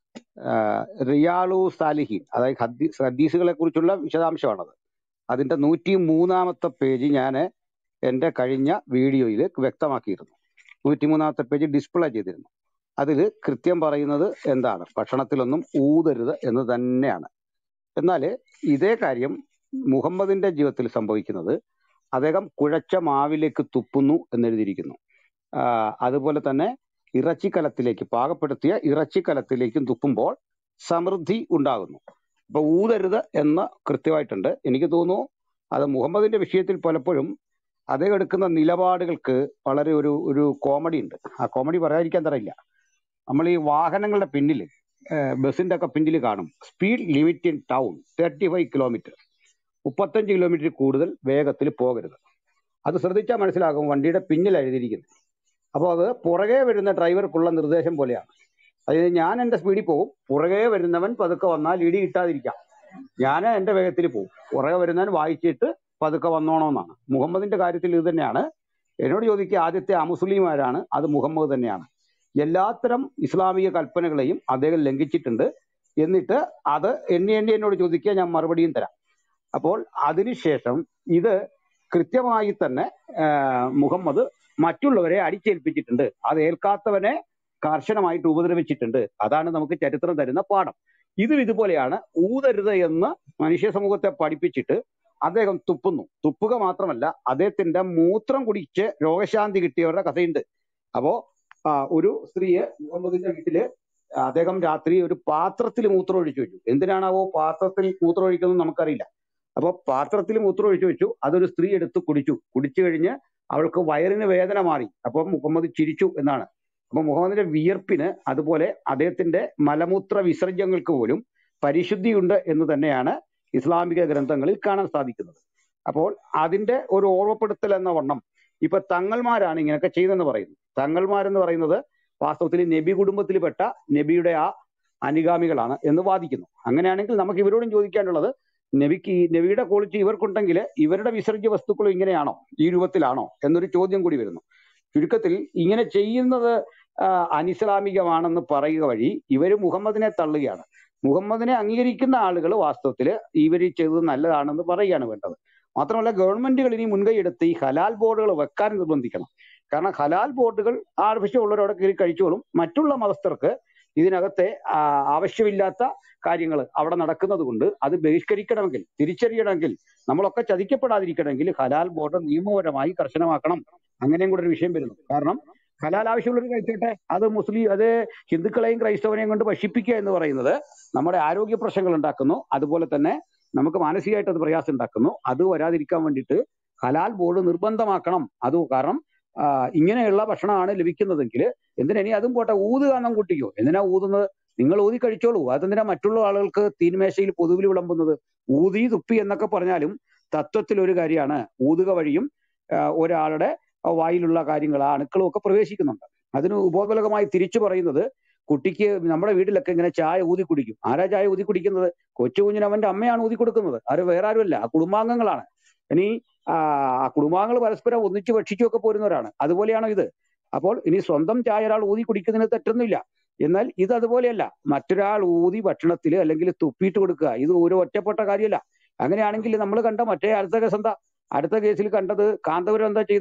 ആഹ് റിയാലു സാലിഹീൻ അതായത് ഹദീസ് ഹദീസുകളെ കുറിച്ചുള്ള വിശദാംശമാണത് അതിന്റെ നൂറ്റി മൂന്നാമത്തെ പേജ് ഞാൻ എൻ്റെ കഴിഞ്ഞ വീഡിയോയിൽ വ്യക്തമാക്കിയിരുന്നു നൂറ്റി മൂന്നാമത്തെ പേജ് ഡിസ്പ്ലേ ചെയ്തിരുന്നു അതിൽ കൃത്യം പറയുന്നത് എന്താണ് ഭക്ഷണത്തിലൊന്നും ഊതരുത് എന്ന് തന്നെയാണ് എന്നാൽ ഇതേ കാര്യം മുഹമ്മദിന്റെ ജീവിതത്തിൽ സംഭവിക്കുന്നത് അദ്ദേഹം കുഴച്ച മാവിലേക്ക് തുപ്പുന്നു എന്നെഴുതിയിരിക്കുന്നു ആഹ് അതുപോലെ തന്നെ ഇറച്ചിക്കലത്തിലേക്ക് പാകപ്പെടുത്തിയ ഇറച്ചിക്കലത്തിലേക്കും തുപ്പുമ്പോൾ സമൃദ്ധി ഉണ്ടാകുന്നു അപ്പൊ ഊതരുത് എന്ന് കൃത്യമായിട്ടുണ്ട് എനിക്ക് തോന്നുന്നു അത് മുഹമ്മദിന്റെ വിഷയത്തിൽ പലപ്പോഴും അദ്ദേഹം എടുക്കുന്ന നിലപാടുകൾക്ക് വളരെ ഒരു ഒരു കോമഡി ഉണ്ട് ആ കോമഡി പറയാതിരിക്കാൻ തരയില്ല നമ്മൾ ഈ വാഹനങ്ങളുടെ പിന്നിൽ ബസിന്റെ ഒക്കെ പിന്നിൽ കാണും speed limit in town thirty five kilometre മുപ്പത്തഞ്ച് കിലോമീറ്റർ കൂടുതൽ വേഗത്തിൽ പോകരുത് അത് ശ്രദ്ധിച്ചാൽ മനസ്സിലാകും വണ്ടിയുടെ പിന്നിൽ എഴുതിയിരിക്കുന്നത് അപ്പോൾ അത് പുറകെ വരുന്ന ഡ്രൈവർക്കുള്ള നിർദ്ദേശം പോലെയാണ് അതായത് ഞാൻ എൻ്റെ സ്പീഡിൽ പോകും പുറകെ വരുന്നവൻ പതുക്കെ വന്നാൽ ഇടി കിട്ടാതിരിക്കാം ഞാൻ എൻ്റെ വേഗത്തിൽ പോകും പുറകെ വരുന്നവൻ വായിച്ചിട്ട് പതുക്കെ വന്നോണമെന്നാണ് മുഹമ്മദിന്റെ കാര്യത്തിൽ ഇത് തന്നെയാണ് എന്നോട് ചോദിക്കുക ആദ്യത്തെ അമുസ്ലിമാരാണ് അത് മുഹമ്മദ് തന്നെയാണ് എല്ലാത്തരം ഇസ്ലാമിക കൽപ്പനകളെയും അദ്ദേഹം ലംഘിച്ചിട്ടുണ്ട് എന്നിട്ട് അത് എണ്ണി എണ്ണി എന്നോട് ചോദിക്കുക ഞാൻ മറുപടിയും തരാം അപ്പോൾ അതിനുശേഷം ഇത് കൃത്യമായി തന്നെ ആ, മുഹമ്മദ് മറ്റുള്ളവരെ അടിച്ചേൽപ്പിച്ചിട്ടുണ്ട് അത് ഏൽക്കാത്തവനെ കർശനമായിട്ട് ഉപദ്രവിച്ചിട്ടുണ്ട് അതാണ് നമുക്ക് ചരിത്രം തരുന്ന പാഠം ഇതും ഇതുപോലെയാണ് ഊതരുത് എന്ന് മനുഷ്യ സമൂഹത്തെ പഠിപ്പിച്ചിട്ട് അദ്ദേഹം തുപ്പുന്നു തുപ്പുക മാത്രമല്ല അദ്ദേഹത്തിന്റെ മൂത്രം കുടിച്ച് രോഗശാന്തി കിട്ടിയവരുടെ കഥയുണ്ട് അപ്പോ ആ, ഒരു സ്ത്രീയെ മുഹമ്മദിന്റെ വീട്ടില് അദ്ദേഹം രാത്രി ഒരു പാത്രത്തിൽ മൂത്രം ഒഴിച്ചു വെച്ചു എന്തിനാണാവോ പാത്രത്തിൽ മൂത്രം ഒഴിക്കുന്നത് നമുക്കറിയില്ല അപ്പൊ പാത്രത്തിൽ മൂത്രം ഒഴിച്ചു വെച്ചു അതൊരു സ്ത്രീ എടുത്ത് കുടിച്ചു കുടിച്ചു കഴിഞ്ഞ് അവൾക്ക് വയറിന് വേദന മാറി അപ്പൊ മുഹമ്മദ് ചിരിച്ചു എന്നാണ് അപ്പൊ മുഹമ്മദിന്റെ വിയർപ്പിന് അതുപോലെ അദ്ദേഹത്തിന്റെ മലമൂത്ര വിസർജ്യങ്ങൾക്ക് പോലും പരിശുദ്ധിയുണ്ട് എന്ന് തന്നെയാണ് ഇസ്ലാമിക ഗ്രന്ഥങ്ങളിൽ കാണാൻ സാധിക്കുന്നത് അപ്പോൾ അതിന്റെ ഒരു ഓർമ്മപ്പെടുത്തൽ എന്ന വണ്ണം ഇപ്പൊ തങ്ങൾമാരാണ് ഇങ്ങനെയൊക്കെ ചെയ്തെന്ന് പറയുന്നു തങ്ങൾമാരെന്ന് പറയുന്നത് വാസ്തവത്തിൽ നബി കുടുംബത്തിൽപ്പെട്ട നബിയുടെ ആ അനുഗാമികളാണ് എന്ന് വാദിക്കുന്നു അങ്ങനെയാണെങ്കിൽ നമുക്ക് ഇവരോടും ചോദിക്കാനുള്ളത് നബിക്ക് ഈ നബിയുടെ ക്വാളിറ്റി ഇവർക്കുണ്ടെങ്കിൽ ഇവരുടെ വിസർജ്യ വസ്തുക്കളും ഇങ്ങനെയാണോ ഈ രൂപത്തിലാണോ എന്നൊരു ചോദ്യം കൂടി വരുന്നു ചുരുക്കത്തിൽ ഇങ്ങനെ ചെയ്യുന്നത് ആ, അനിസ്ലാമികമാണെന്ന് പറയുക വഴി ഇവർ മുഹമ്മദിനെ തള്ളുകയാണ് മുഹമ്മദിനെ അംഗീകരിക്കുന്ന ആളുകൾ വാസ്തവത്തിൽ ഇവർ ചെയ്തത് നല്ലതാണെന്ന് പറയുകയാണ് വേണ്ടത് മാത്രമല്ല ഗവൺമെന്റുകൾ ഇനി മുൻകൈ എടുത്ത് ഈ ഹലാൽ ബോർഡുകൾ വെക്കാൻ നിർബന്ധിക്കണം കാരണം ഹലാൽ ബോർഡുകൾ ആവശ്യമുള്ളവരവിടെ കയറി കഴിച്ചോളും മറ്റുള്ള മതസ്ഥർക്ക് ഇതിനകത്തെ ആ, ആവശ്യമില്ലാത്ത കാര്യങ്ങൾ അവിടെ നടക്കുന്നത് കൊണ്ട് അത് ബഹിഷ്കരിക്കണമെങ്കിൽ തിരിച്ചറിയണമെങ്കിൽ നമ്മളൊക്കെ ചതിക്കപ്പെടാതിരിക്കണമെങ്കിൽ ഹലാൽ ബോർഡ് നിയമപരമായി കർശനമാക്കണം അങ്ങനെയും കൂടെ ഒരു വിഷയം വരുന്നു കാരണം ഹലാൽ ആവശ്യമുള്ളവർ കഴിച്ചോട്ടെ അത് മുസ്ലിം അത് ഹിന്ദുക്കളെയും ക്രൈസ്തവനെയും കൊണ്ട് ഭക്ഷിപ്പിക്കുക എന്ന് പറയുന്നത് നമ്മുടെ ആരോഗ്യ പ്രശ്നങ്ങൾ ഉണ്ടാക്കുന്നു അതുപോലെ തന്നെ നമുക്ക് മാനസികമായിട്ട് അത് പ്രയാസം ഉണ്ടാക്കുന്നു അത് വരാതിരിക്കാൻ വേണ്ടിയിട്ട് ഹലാൽ ബോർഡ് നിർബന്ധമാക്കണം അത് കാരണം ആ, ഇങ്ങനെയുള്ള ഭക്ഷണമാണ് ലഭിക്കുന്നതെങ്കിൽ എന്തിനാ ഇനി അതും പോട്ടെ ഊത് കാണാൻ കൂട്ടിക്കോ എന്തിനാ ഊതുന്നത് നിങ്ങൾ ഊതി കഴിച്ചോളൂ അതെന്തിനാ മറ്റുള്ള ആളുകൾക്ക് തീന്മേശയിൽ പൊതുവിൽ വിളമ്പുന്നത് ഊതി തുപ്പി എന്നൊക്കെ പറഞ്ഞാലും തത്വത്തിൽ ഒരു കാര്യമാണ് ഊതുക വഴിയും ആ, ഒരാളുടെ വായിലുള്ള കാര്യങ്ങൾ ആ അണുക്കളും ഒക്കെ പ്രവേശിക്കുന്നുണ്ട് അതിന് ഉപോത്ബലകമായി തിരിച്ചു പറയുന്നത് കുട്ടിക്ക് നമ്മുടെ വീട്ടിലൊക്കെ ഇങ്ങനെ ചായ ഊതി കുടിക്കും ആരാ ചായ ഊതി കുടിക്കുന്നത് കൊച്ചു കുഞ്ഞിന് അവന്റെ അമ്മയാണ് ഊതി കൊടുക്കുന്നത് അത് വേറെ ആരുമല്ല ആ കുടുംബാംഗങ്ങളാണ് ഇനി ആ ആ കുടുംബാംഗങ്ങൾ പരസ്പരം ഒന്നിച്ച് ഭക്ഷിക്കുകയൊക്കെ പോരുന്നവരാണ് അതുപോലെയാണോ ഇത് അപ്പോൾ ഇനി സ്വന്തം ചായ ഒരാൾ ഊതി കുടിക്കുന്നതിന് തെറ്റൊന്നുമില്ല എന്നാൽ ഇത് അതുപോലെയല്ല മറ്റൊരാൾ ഊതി ഭക്ഷണത്തിൽ അല്ലെങ്കിൽ തുപ്പിയിട്ട് കൊടുക്കുക ഇത് ഒരു ഒറ്റപ്പെട്ട കാര്യമല്ല അങ്ങനെയാണെങ്കിൽ നമ്മൾ കണ്ട മറ്റേ അടുത്ത കേസ് എന്താ അടുത്ത കേസിൽ കണ്ടത് കാന്തപുരം എന്താ ചെയ്യുന്നത്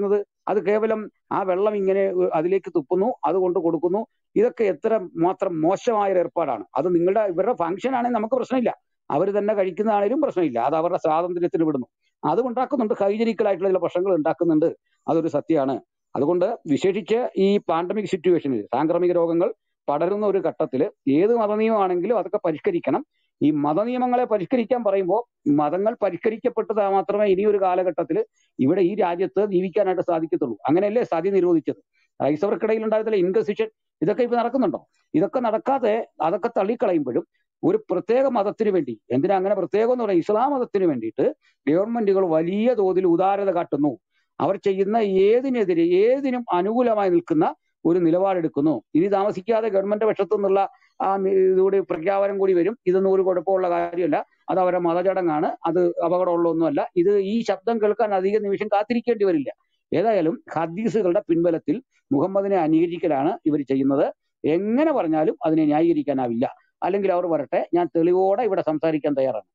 അത് കേവലം ആ വെള്ളം ഇങ്ങനെ ഏഹ്, അതിലേക്ക് തുപ്പുന്നു അത് കൊണ്ട് കൊടുക്കുന്നു ഇതൊക്കെ എത്ര മാത്രം മോശമായ ഒരു ഏർപ്പാടാണ് അത് നിങ്ങളുടെ ഇവരുടെ ഫംഗ്ഷൻ ആണെങ്കിൽ നമുക്ക് പ്രശ്നമില്ല അവർ തന്നെ കഴിക്കുന്നതാണേലും പ്രശ്നമില്ല അത് അവരുടെ സ്വാതന്ത്ര്യത്തിന് വിടുന്നു അത് ഉണ്ടാക്കുന്നുണ്ട് ഹൈജനിക്കൽ ആയിട്ടുള്ള ചില പ്രശ്നങ്ങൾ ഉണ്ടാക്കുന്നുണ്ട് അതൊരു സത്യമാണ് അതുകൊണ്ട് വിശേഷിച്ച് ഈ പാൻഡമിക് സിറ്റുവേഷനിൽ സാംക്രമിക രോഗങ്ങൾ പടരുന്ന ഒരു ഘട്ടത്തിൽ ഏത് മതനിയമമാണെങ്കിലും അതൊക്കെ പരിഷ്കരിക്കണം ഈ മതനിയമങ്ങളെ പരിഷ്കരിക്കാൻ പറയുമ്പോൾ മതങ്ങൾ പരിഷ്കരിക്കപ്പെട്ടത് മാത്രമേ ഇനി ഒരു കാലഘട്ടത്തിൽ ഇവിടെ ഈ രാജ്യത്ത് ജീവിക്കാനായിട്ട് സാധിക്കത്തുള്ളൂ അങ്ങനെയല്ലേ സതി നിരോധിച്ചത് ക്രൈസ്തവർക്കിടയിൽ ഉണ്ടായതിലെ ഇൻകസിഷൻ ഇതൊക്കെ ഇപ്പൊ നടക്കുന്നുണ്ടോ ഇതൊക്കെ നടക്കാതെ അതൊക്കെ തള്ളിക്കളയുമ്പോഴും ഒരു പ്രത്യേക മതത്തിന് വേണ്ടി എന്തിനാ അങ്ങനെ പ്രത്യേകം എന്ന് പറയാം ഇസ്ലാം മതത്തിന് വേണ്ടിയിട്ട് ഗവൺമെന്റുകൾ വലിയ തോതിൽ ഉദാരത കാട്ടുന്നു അവർ ചെയ്യുന്ന ഏതിനെതിരെ ഏതിനും അനുകൂലമായി നിൽക്കുന്ന ഒരു നിലപാടെടുക്കുന്നു ഇനി താമസിക്കാതെ ഗവൺമെന്റ് പക്ഷത്തു നിന്നുള്ള ആ നി- ഇതുകൂടി പ്രഖ്യാപനം കൂടി വരും ഇതൊന്നും ഒരു കുഴപ്പമുള്ള കാര്യമല്ല അത് അവരുടെ മതചടങ്ങാണ് അത് അപകടമുള്ളതൊന്നുമല്ല ഇത് ഈ ശബ്ദം കേൾക്കാൻ അധിക നിമിഷം കാത്തിരിക്കേണ്ടി വരില്ല ഏതായാലും ഹദീസുകളുടെ പിൻബലത്തിൽ മുഹമ്മദിനെ അനുകരിക്കലാണ് ഇവർ ചെയ്യുന്നത് എങ്ങനെ പറഞ്ഞാലും അതിനെ ന്യായീകരിക്കാനാവില്ല അല്ലെങ്കിൽ അവർ വരട്ടെ ഞാൻ തെളിവോടെ ഇവിടെ സംസാരിക്കാൻ തയ്യാറാണ്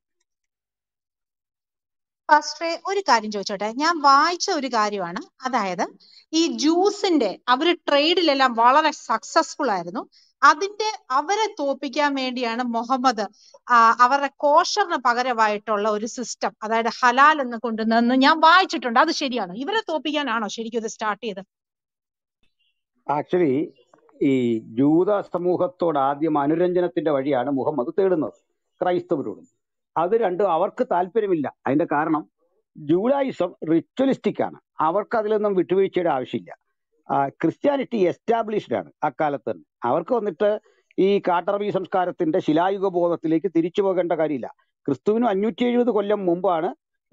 പാസ്റ്ററെ ഒരു കാര്യം ചോദിച്ചോട്ടെ ഞാൻ വായിച്ച ഒരു കാര്യമാണ് അതായത് ഈ ജ്യൂസിന്റെ അവര് ട്രേഡിലെല്ലാം വളരെ സക്സസ്ഫുൾ ആയിരുന്നു അതിന്റെ അവരെ തോപ്പിക്കാൻ വേണ്ടിയാണ് മുഹമ്മദ് ആ, അവരുടെ കോഷറിന് പകരമായിട്ടുള്ള ഒരു സിസ്റ്റം അതായത് ഹലാൽ എന്ന് കൊണ്ടുവന്നെന്ന് ഞാൻ വായിച്ചിട്ടുണ്ട് അത് ശരിയാണോ ഇവരെ തോപ്പിക്കാനാണോ ശരിക്കും ഇത് സ്റ്റാർട്ട് ചെയ്തത് ആക്ച്വലി ഈ ജൂത സമൂഹത്തോട് ആദ്യം അനുരഞ്ജനത്തിന്റെ വഴിയാണ് മുഹമ്മദ് തേടുന്നത് ക്രൈസ്തവരോടും അത് രണ്ടും അവർക്ക് താല്പര്യമില്ല അതിന്റെ കാരണം ജൂഡായിസം റിച്വലിസ്റ്റിക് ആണ് അവർക്ക് അതിലൊന്നും വിട്ടുവീഴ്ചയുടെ ആവശ്യമില്ല ക്രിസ്ത്യാനിറ്റി എസ്റ്റാബ്ലിഷ്ഡ് ആണ് അക്കാലത്ത് തന്നെ അവർക്ക് വന്നിട്ട് ഈ കാട്ടറബി സംസ്കാരത്തിന്റെ ശിലായുഗ ബോധത്തിലേക്ക് തിരിച്ചു പോകേണ്ട കാര്യമില്ല ക്രിസ്തുവിനും അഞ്ഞൂറ്റി എഴുപത് കൊല്ലം മുമ്പാണ്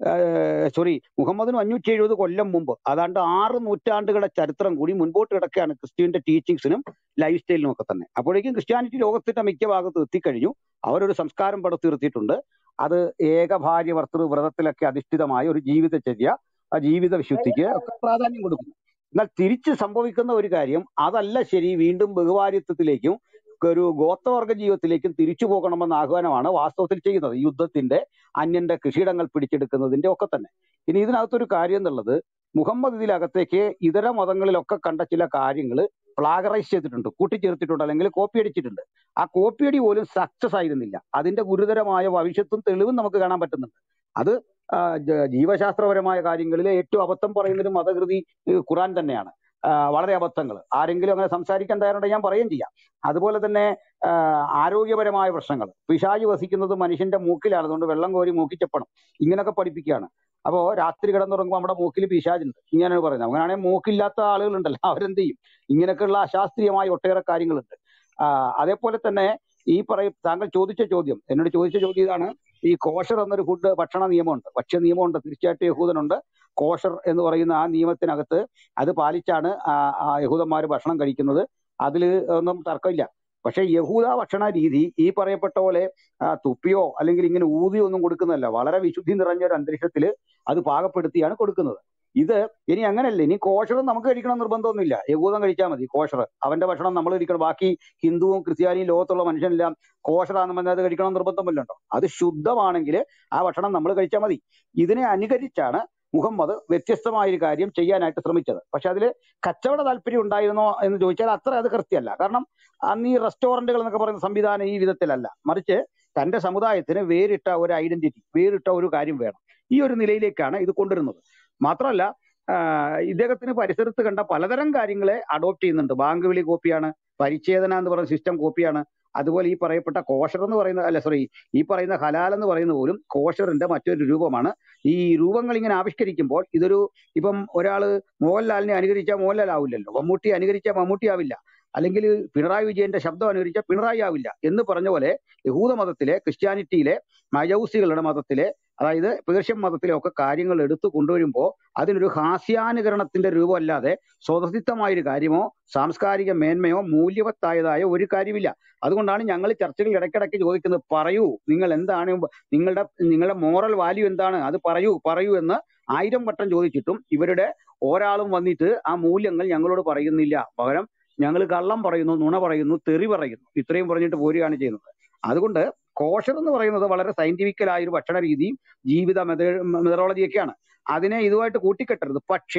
സോറി മുഹമ്മദിനും അഞ്ഞൂറ്റി എഴുപത് കൊല്ലം മുമ്പ് അതാണ്ട് ആറ് നൂറ്റാണ്ടുകളുടെ ചരിത്രം കൂടി മുൻപോട്ട് കിടക്കുകയാണ് ക്രിസ്തുവിന്റെ ടീച്ചിങ്സിനും ലൈഫ് സ്റ്റൈലിനും ഒക്കെ തന്നെ അപ്പോഴേക്കും ക്രിസ്ത്യാനിറ്റി ലോകത്തിന്റെ മിക്ക ഭാഗത്ത് എത്തിക്കഴിഞ്ഞു അവരൊരു സംസ്കാരം പടുത്തുയർത്തിയിട്ടുണ്ട് അത് ഏകഭാര്യ ഭർത്തൃ വ്രതത്തിലൊക്കെ അധിഷ്ഠിതമായ ഒരു ജീവിതചര്യ ആ ജീവിത വിശുദ്ധിക്ക് ഒക്കെ പ്രാധാന്യം കൊടുക്കുന്നു എന്നാൽ തിരിച്ച് സംഭവിക്കുന്ന ഒരു കാര്യം അതല്ല ശരി വീണ്ടും ബഹുഭാര്യത്വത്തിലേക്കും ഒരു ഗോത്രവർഗ ജീവിതത്തിലേക്കും തിരിച്ചു പോകണമെന്ന ആഹ്വാനമാണ് വാസ്തവത്തിൽ ചെയ്യുന്നത് ഈ യുദ്ധത്തിന്റെ അന്യന്റെ കൃഷിയിടങ്ങൾ പിടിച്ചെടുക്കുന്നതിന്റെ ഒക്കെ തന്നെ ഇനി ഇതിനകത്തൊരു കാര്യം എന്നുള്ളത് മുഹമ്മദ് ഇതിലകത്തേക്ക് ഇതര മതങ്ങളിലൊക്കെ കണ്ട ചില കാര്യങ്ങൾ പ്ലാഗറൈസ് ചെയ്തിട്ടുണ്ട് കൂട്ടിച്ചേർത്തിട്ടുണ്ട് അല്ലെങ്കിൽ കോപ്പി അടിച്ചിട്ടുണ്ട് ആ കോപ്പിയടി പോലും സക്സസ് ആയിരുന്നില്ല അതിന്റെ ഗുരുതരമായ ഭവിഷ്യത്തും തെളിവും നമുക്ക് കാണാൻ പറ്റുന്നുണ്ട് അത് ആ, ജ- ജീവശാസ്ത്രപരമായ കാര്യങ്ങളിൽ ഏറ്റവും അബദ്ധം പറയുന്നൊരു മതകൃതി ഏഹ് ഖുറാൻ തന്നെയാണ് ആ, വളരെ അബദ്ധങ്ങൾ ആരെങ്കിലും അങ്ങനെ സംസാരിക്കാൻ തയ്യാറുണ്ടെങ്കിൽ ഞാൻ പറയുകയും ചെയ്യാം അതുപോലെ തന്നെ ആ, ആരോഗ്യപരമായ പ്രശ്നങ്ങൾ പിശാച് വസിക്കുന്നത് മനുഷ്യന്റെ മൂക്കിലാണ് അതുകൊണ്ട് വെള്ളം കോരി മൂക്കിച്ചപ്പണം ഇങ്ങനെയൊക്കെ പഠിപ്പിക്കുകയാണ് അപ്പോ രാത്രി കിടന്നുറങ്ങുമ്പോൾ നമ്മുടെ മൂക്കിൽ പിശാചുണ്ട് ഇങ്ങനെയാണ് പറയുന്നത് അങ്ങനെയാണെങ്കിൽ മൂക്കില്ലാത്ത ആളുകളുണ്ടല്ലോ അവരെന്ത് ചെയ്യും ഇങ്ങനെയൊക്കെയുള്ള അശാസ്ത്രീയമായ ഒട്ടേറെ കാര്യങ്ങളുണ്ട് ആ, അതേപോലെ തന്നെ ഈ പറയും താങ്കൾ ചോദിച്ച ചോദ്യം എന്നോട് ചോദിച്ച ചോദ്യം ഇതാണ് ഈ കോഷർ എന്നൊരു ഫുഡ് ഭക്ഷണ നിയമമുണ്ട് ഭക്ഷ്യ നിയമമുണ്ട് തീർച്ചയായിട്ടും യഹൂദനുണ്ട് കോഷർ എന്ന് പറയുന്ന ആ നിയമത്തിനകത്ത് അത് പാലിച്ചാണ് ആ ആ യഹൂദന്മാർ ഭക്ഷണം കഴിക്കുന്നത് അതിൽ ഒന്നും തർക്കമില്ല പക്ഷെ യഹൂദ ഭക്ഷണ രീതി ഈ പറയപ്പെട്ട പോലെ ആ, തുപ്പിയോ അല്ലെങ്കിൽ ഇങ്ങനെ ഊതിയോ ഒന്നും കൊടുക്കുന്നതല്ല വളരെ വിശുദ്ധി നിറഞ്ഞ ഒരു അന്തരീക്ഷത്തിൽ അത് പാകപ്പെടുത്തിയാണ് കൊടുക്കുന്നത് ഇത് ഇനി അങ്ങനെയല്ല ഇനി കോഷർ നമുക്ക് കഴിക്കണം നിർബന്ധമൊന്നുമില്ല യഹൂദം കഴിച്ചാൽ മതി കോഷർ അവന്റെ ഭക്ഷണം നമ്മൾ കഴിക്കണം ബാക്കി ഹിന്ദുവും ക്രിസ്ത്യാനിയും ലോകത്തുള്ള മനുഷ്യനെല്ലാം കോഷറാന്ന് പറഞ്ഞാൽ അത് കഴിക്കണം നിർബന്ധമില്ലല്ലോ അത് ശുദ്ധമാണെങ്കിൽ ആ ഭക്ഷണം നമ്മൾ കഴിച്ചാൽ മതി ഇതിനെ അനുകരിച്ചാണ് മുഹമ്മദ് വ്യത്യസ്തമായ ഒരു കാര്യം ചെയ്യാനായിട്ട് ശ്രമിച്ചത് പക്ഷെ അതിൽ കച്ചവട താല്പര്യം ഉണ്ടായിരുന്നോ എന്ന് ചോദിച്ചാൽ അത്ര അത് കൃത്യമല്ല കാരണം അന്ന് ഈ റെസ്റ്റോറന്റുകൾ എന്നൊക്കെ പറയുന്ന സംവിധാനം ഈ വിധത്തിലല്ല മറിച്ച് തന്റെ സമുദായത്തിന് വേറിട്ട ഒരു ഐഡന്റിറ്റി വേറിട്ട ഒരു കാര്യം വേണം ഈ ഒരു നിലയിലേക്കാണ് ഇത് കൊണ്ടുവരുന്നത് മാത്രമല്ല ആഹ് ഇദ്ദേഹത്തിന് പരിസരത്ത് കണ്ട പലതരം കാര്യങ്ങളെ അഡോപ്റ്റ് ചെയ്യുന്നുണ്ട് ബാങ്ക് വിളി കോപ്പിയാണ് പരിച്ഛേദന എന്ന് പറയുന്ന സിസ്റ്റം കോപ്പിയാണ് അതുപോലെ ഈ പറയപ്പെട്ട കോഷർ എന്ന് പറയുന്ന അല്ല സോറി ഈ പറയുന്ന ഹലാൽ എന്ന് പറയുന്ന പോലും കോഷറിന്റെ മറ്റൊരു രൂപമാണ് ഈ രൂപങ്ങൾ ഇങ്ങനെ ആവിഷ്കരിക്കുമ്പോൾ ഇതൊരു ഇപ്പം ഒരാള് മോഹൻലാലിനെ അനുകരിച്ചാൽ മോഹൻലാൽ ആവില്ലല്ലോ മമ്മൂട്ടി അനുകരിച്ചാൽ മമ്മൂട്ടി ആവില്ല അല്ലെങ്കിൽ പിണറായി വിജയന്റെ ശബ്ദം അനുകരിച്ചാൽ പിണറായി ആവില്ല എന്ന് പറഞ്ഞ പോലെ യഹൂദ മതത്തിലെ ക്രിസ്ത്യാനിറ്റിയിലെ മജൗസികളുടെ മതത്തിലെ അതായത് പേർഷ്യൻ മതത്തിലെ ഒക്കെ കാര്യങ്ങൾ എടുത്തു കൊണ്ടുവരുമ്പോൾ അതിനൊരു ഹാസ്യാനുകരണത്തിന്റെ രൂപമല്ലാതെ സ്വതസിദ്ധമായ ഒരു കാര്യമോ സാംസ്കാരിക മേന്മയോ മൂല്യവത്തായതായ ഒരു കാര്യമില്ല അതുകൊണ്ടാണ് ഞങ്ങൾ ചർച്ചകൾ ഇടയ്ക്കിടയ്ക്ക് ചോദിക്കുന്നത് പറയൂ നിങ്ങൾ എന്താണ് നിങ്ങളുടെ നിങ്ങളുടെ മോറൽ വാല്യൂ എന്താണ് അത് പറയൂ പറയൂ എന്ന് ആയിരം വട്ടം ചോദിച്ചിട്ടും ഇവരുടെ ഒരാളും വന്നിട്ട് ആ മൂല്യങ്ങൾ ഞങ്ങളോട് പറയുന്നില്ല പകരം ഞങ്ങൾ കള്ളം പറയുന്നു നുണ പറയുന്നു തെറി പറയുന്നു ഇത്രയും പറഞ്ഞിട്ട് പോരുകയാണ് ചെയ്യുന്നത് അതുകൊണ്ട് കോഷർ എന്ന് പറയുന്നത് വളരെ സയന്റിഫിക്കലായ ഒരു ഭക്ഷണ രീതിയും ജീവിത മെതഡോളജിയൊക്കെയാണ് അതിനെ ഇതുമായിട്ട് കൂട്ടിക്കെട്ടരുത് പക്ഷേ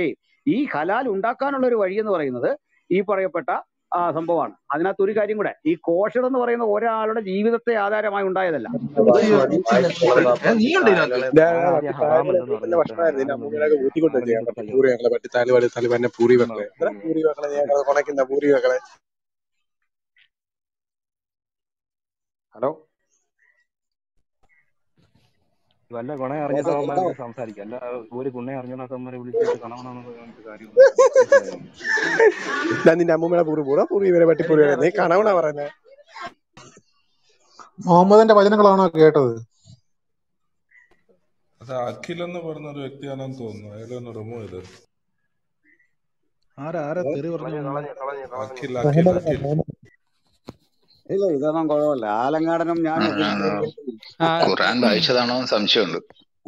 ഈ ഹലാൽ ഉണ്ടാക്കാനുള്ള ഒരു വഴി എന്ന് പറയുന്നത് ഈ പറയപ്പെട്ട ആ, സംഭവമാണ് അതിനകത്ത് ഒരു കാര്യം കൂടെ ഈ കോഷർ എന്ന് പറയുന്ന ഒരാളുടെ ജീവിതത്തെ ആധാരമായി ഉണ്ടായതല്ല നീ ഉണ്ട് ഇതിനകത്ത് ആദ്യം ഹറാം എന്തെന്ന് പറഞ്ഞിട്ട് ഭക്ഷണമായിരുന്നു ഹറാം അമ്മൂമ്മനൊക്കെ എന്തെന്ന് ഊട്ടിക്കൊണ്ട് പറഞ്ഞു ചെയ്യാൻ കൊടുത്തല്ലോ പൂരി മക്കളെ പറ്റി താലിബാടി താലിബാനെ പൂരി മക്കളെ എത്ര പൂരി മക്കളെ ഞാൻ കൊണക്കുന്ന പൂരി മക്കളെ ഹലോ വല്ല ഗുണ കേൾക്കാം അറിഞ്ഞിട്ടവന്മാരൊക്കെ കേൾക്കാവോ സംസാരിക്കും അല്ല ഒരു ഗുണ അറിഞ്ഞിട്ടവന്മാരെ വിളിച്ചിട്ട് കണവണമെന്ന് പറഞ്ഞിട്ട് കാര്യമൊന്നുമില്ല മനസ്സിലായോ ഞാൻ നിന്റെ അമ്മൂമ്മയുടെ പൂരി പൂറ പൂരി ഇവരെ പറ്റി പൂരി നീ കണവണ പറയുന്നത് മുഹമ്മദിന്റെ വചനങ്ങളാണോ കേട്ടത് അത് അഖിൽ എന്ന് പറഞ്ഞ ഒരു വ്യക്തിയാണെന്ന് തോന്നുന്നു അയാളെ ഒന്ന് റിമൂവ് ചെയ്ത് ആരാ ആരാ തെറി പറഞ്ഞു കളഞ്ഞു മുഹമ്മദ് കളഞ്ഞു കളഞ്ഞു കളഞ്ഞു അഖിൽ മുഹമ്മദ് അഖിൽ അല്ല അഖിൽ മുഹമ്മദ് ഇല്ല ഇതൊന്നും കുഴപ്പമില്ല ആലങ്കാടനും ആ, ഞാനും ആ, ആ. ആ ഖുറാൻ വായിച്ചതാണോ എന്ന് സംശയമുണ്ട്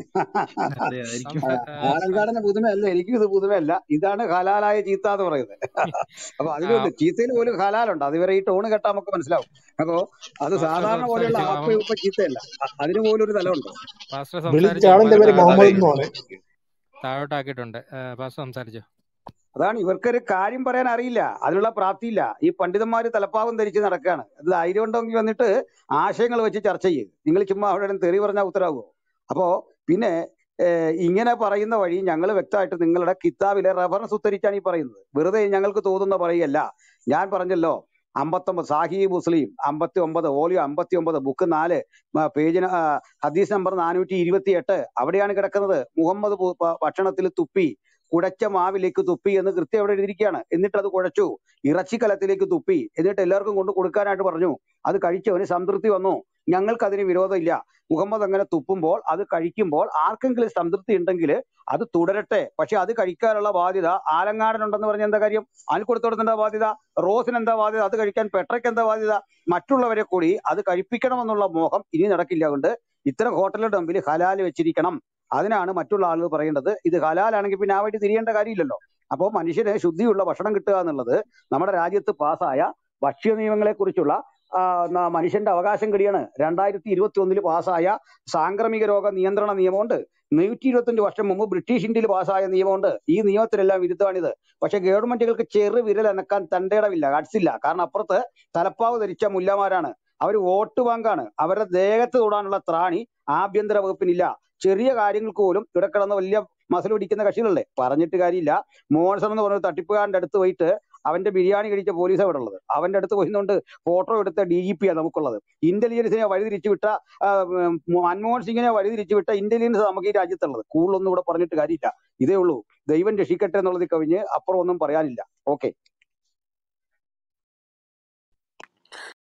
അതെ ആയിരിക്കും ആലങ്കാടന് പുതുമയല്ല എനിക്കും ഇത് പുതുമയല്ല ഇതാണ് ഹലാലായ ചീത്ത എന്ന് പറയുന്നത് അപ്പൊ അതിലുണ്ട് ചീത്തയിൽ പോലും ഹലാലുണ്ട് അത് ഇവരെ ഈ ടോണ് കേട്ടാൽ നമുക്ക് മനസ്സിലാവും അപ്പൊ അത് പാസ്റ്റർ സാധാരണ പോലെയുള്ള സംസാരിച്ചു അപ്പ അവൻ ഉപ്പ ചീത്തയല്ല അ- അതിന് പോലും ഒരു തലമുണ്ട് പാസ്റ്റർ വിളിച്ച സംസാരിച്ചു ആളിന്റെ അവനെ പേര് അതെ മുഹമ്മദ് എന്ന് പറയും താഴോട്ടാക്കിയിട്ടുണ്ട് ആ, പാസ്റ്റർ സംസാരിച്ചു അതാണ് ഇവർക്കൊരു കാര്യം പറയാൻ അറിയില്ല അതിനുള്ള പ്രാപ്തിയില്ല ഈ പണ്ഡിതന്മാര് തലപ്പാവും ധരിച്ച് നടക്കുകയാണ് അത് ധൈര്യം ഉണ്ടെങ്കിൽ വന്നിട്ട് ആശയങ്ങൾ വെച്ച് ചർച്ച ചെയ്യും നിങ്ങൾ ചുമ്മാ അവിടെ തെറി പറഞ്ഞാൽ ഉത്തരവാകുമോ അപ്പോ പിന്നെ ഏഹ്, ഇങ്ങനെ പറയുന്ന വഴി ഞങ്ങൾ വ്യക്തമായിട്ട് നിങ്ങളുടെ കിതാബിലെ റഫറൻസ് ഉദ്ധരിച്ചാണ് ഈ പറയുന്നത് വെറുതെ ഞങ്ങൾക്ക് തോന്നുന്ന പറയല്ല ഞാൻ പറഞ്ഞല്ലോ അമ്പത്തൊമ്പത് സാഹി മുസ്ലിം അമ്പത്തി ഒമ്പത് ഓലിയോ അമ്പത്തി ഒമ്പത് ബുക്ക് നാല് മ- പേജ് ന- ആ, ഹദീസ് നമ്പർ നാനൂറ്റി ഇരുപത്തി എട്ട് അവിടെയാണ് കിടക്കുന്നത് മുഹമ്മദ് ഭൂ- ഭ- ഭക്ഷണത്തിൽ തുപ്പി കുഴച്ച മാവിലേക്ക് തുപ്പി എന്ന് കൃത്യം അവിടെ എഴുതിയിരിക്കുകയാണ് എന്നിട്ട് അത് കുഴച്ചു ഇറച്ചിക്കലത്തിലേക്ക് തുപ്പി എന്നിട്ട് എല്ലാവർക്കും കൊണ്ട് കൊടുക്കാനായിട്ട് പറഞ്ഞു അത് കഴിച്ചവന് സംതൃപ്തി വന്നു ഞങ്ങൾക്ക് അതിന് വിരോധമില്ല മുഹമ്മദ് അങ്ങനെ തുപ്പുമ്പോൾ അത് കഴിക്കുമ്പോൾ ആർക്കെങ്കിലും സംതൃപ്തി ഉണ്ടെങ്കിൽ അത് തുടരട്ടെ പക്ഷെ അത് കഴിക്കാനുള്ള ബാധ്യത ആലങ്ങാടനുണ്ടെന്ന് പറഞ്ഞ എന്താ കാര്യം ആൽക്കുടത്തോടത്ത് എന്താ ബാധ്യത റോസിന് എന്താ ബാധ്യത അത് കഴിക്കാൻ പെട്രയ്ക്ക് എന്താ ബാധ്യത മറ്റുള്ളവരെ കൂടി അത് കഴിപ്പിക്കണമെന്നുള്ള മോഹം ഇനി നടക്കില്ല കൊണ്ട് ഇത്തരം ഹോട്ടലുടെ മുമ്പിൽ ഹലാൽ വെച്ചിരിക്കണം അതിനാണ് മറ്റുള്ള ആളുകൾ പറയേണ്ടത് ഇത് ഹലാലാണെങ്കിൽ പിന്നെ ആ വഴി തിരിയേണ്ട കാര്യമില്ലല്ലോ അപ്പോൾ മനുഷ്യന് ശുദ്ധിയുള്ള ഭക്ഷണം കിട്ടുക എന്നുള്ളത് നമ്മുടെ രാജ്യത്ത് പാസ്സായ ഭക്ഷ്യ നിയമങ്ങളെ കുറിച്ചുള്ള മനുഷ്യന്റെ അവകാശം കൂടിയാണ് രണ്ടായിരത്തി ഇരുപത്തി ഒന്നില് പാസ്സായ സാംക്രമിക രോഗ നിയന്ത്രണ നിയമമുണ്ട് നൂറ്റി ഇരുപത്തഞ്ച് വർഷം മുമ്പ് ബ്രിട്ടീഷ് ഇന്ത്യയിൽ പാസ്സായ നിയമമുണ്ട് ഈ നിയമത്തിലെല്ലാം വിരുദ്ധമാണിത് പക്ഷെ ഗവൺമെന്റുകൾക്ക് ചെറു വിരൽ അനക്കാൻ തന്റേടമില്ല കട്സില്ല കാരണം അപ്പുറത്ത് തലപ്പാവ് ധരിച്ച മുല്ലമാരാണ് അവർ വോട്ട് ബാങ്കാണ് അവരുടെ ദേഹത്ത് തൊടാനുള്ള ത്രാണി ആഭ്യന്തര വകുപ്പിനില്ല ചെറിയ കാര്യങ്ങൾക്ക് പോലും ഇവിടെ കിടന്ന് വലിയ മസൽ പിടിക്കുന്ന കക്ഷികളല്ലേ പറഞ്ഞിട്ട് കാര്യമില്ല മോൺസൺ എന്ന് പറഞ്ഞ തട്ടിപ്പുകാരന്റെ അടുത്ത് പോയിട്ട് അവന്റെ ബിരിയാണി കഴിച്ച പോലീസ് അവിടെ ഉള്ളത് അവന്റെ അടുത്ത് പോയിന്നുകൊണ്ട് ഫോട്ടോ എടുത്ത ഡി ജി പി ആണ് നമുക്കുള്ളത് ഇന്റലിജൻസിനെ വഴിതിരിച്ചു വിട്ട ആ, ഉം, മൻമോഹൻ സിംഗിനെ വഴിതിരിച്ചു വിട്ട ഇന്റലിജൻസ് നമുക്ക് ഈ രാജ്യത്തുള്ളത് കൂടുതലൊന്നും ഇവിടെ പറഞ്ഞിട്ട് കാര്യമില്ല ഇതേ ഉള്ളൂ ദൈവം രക്ഷിക്കട്ടെ എന്നുള്ളത് കവിഞ്ഞ് അപ്പുറം ഒന്നും പറയാനില്ല ഓക്കെ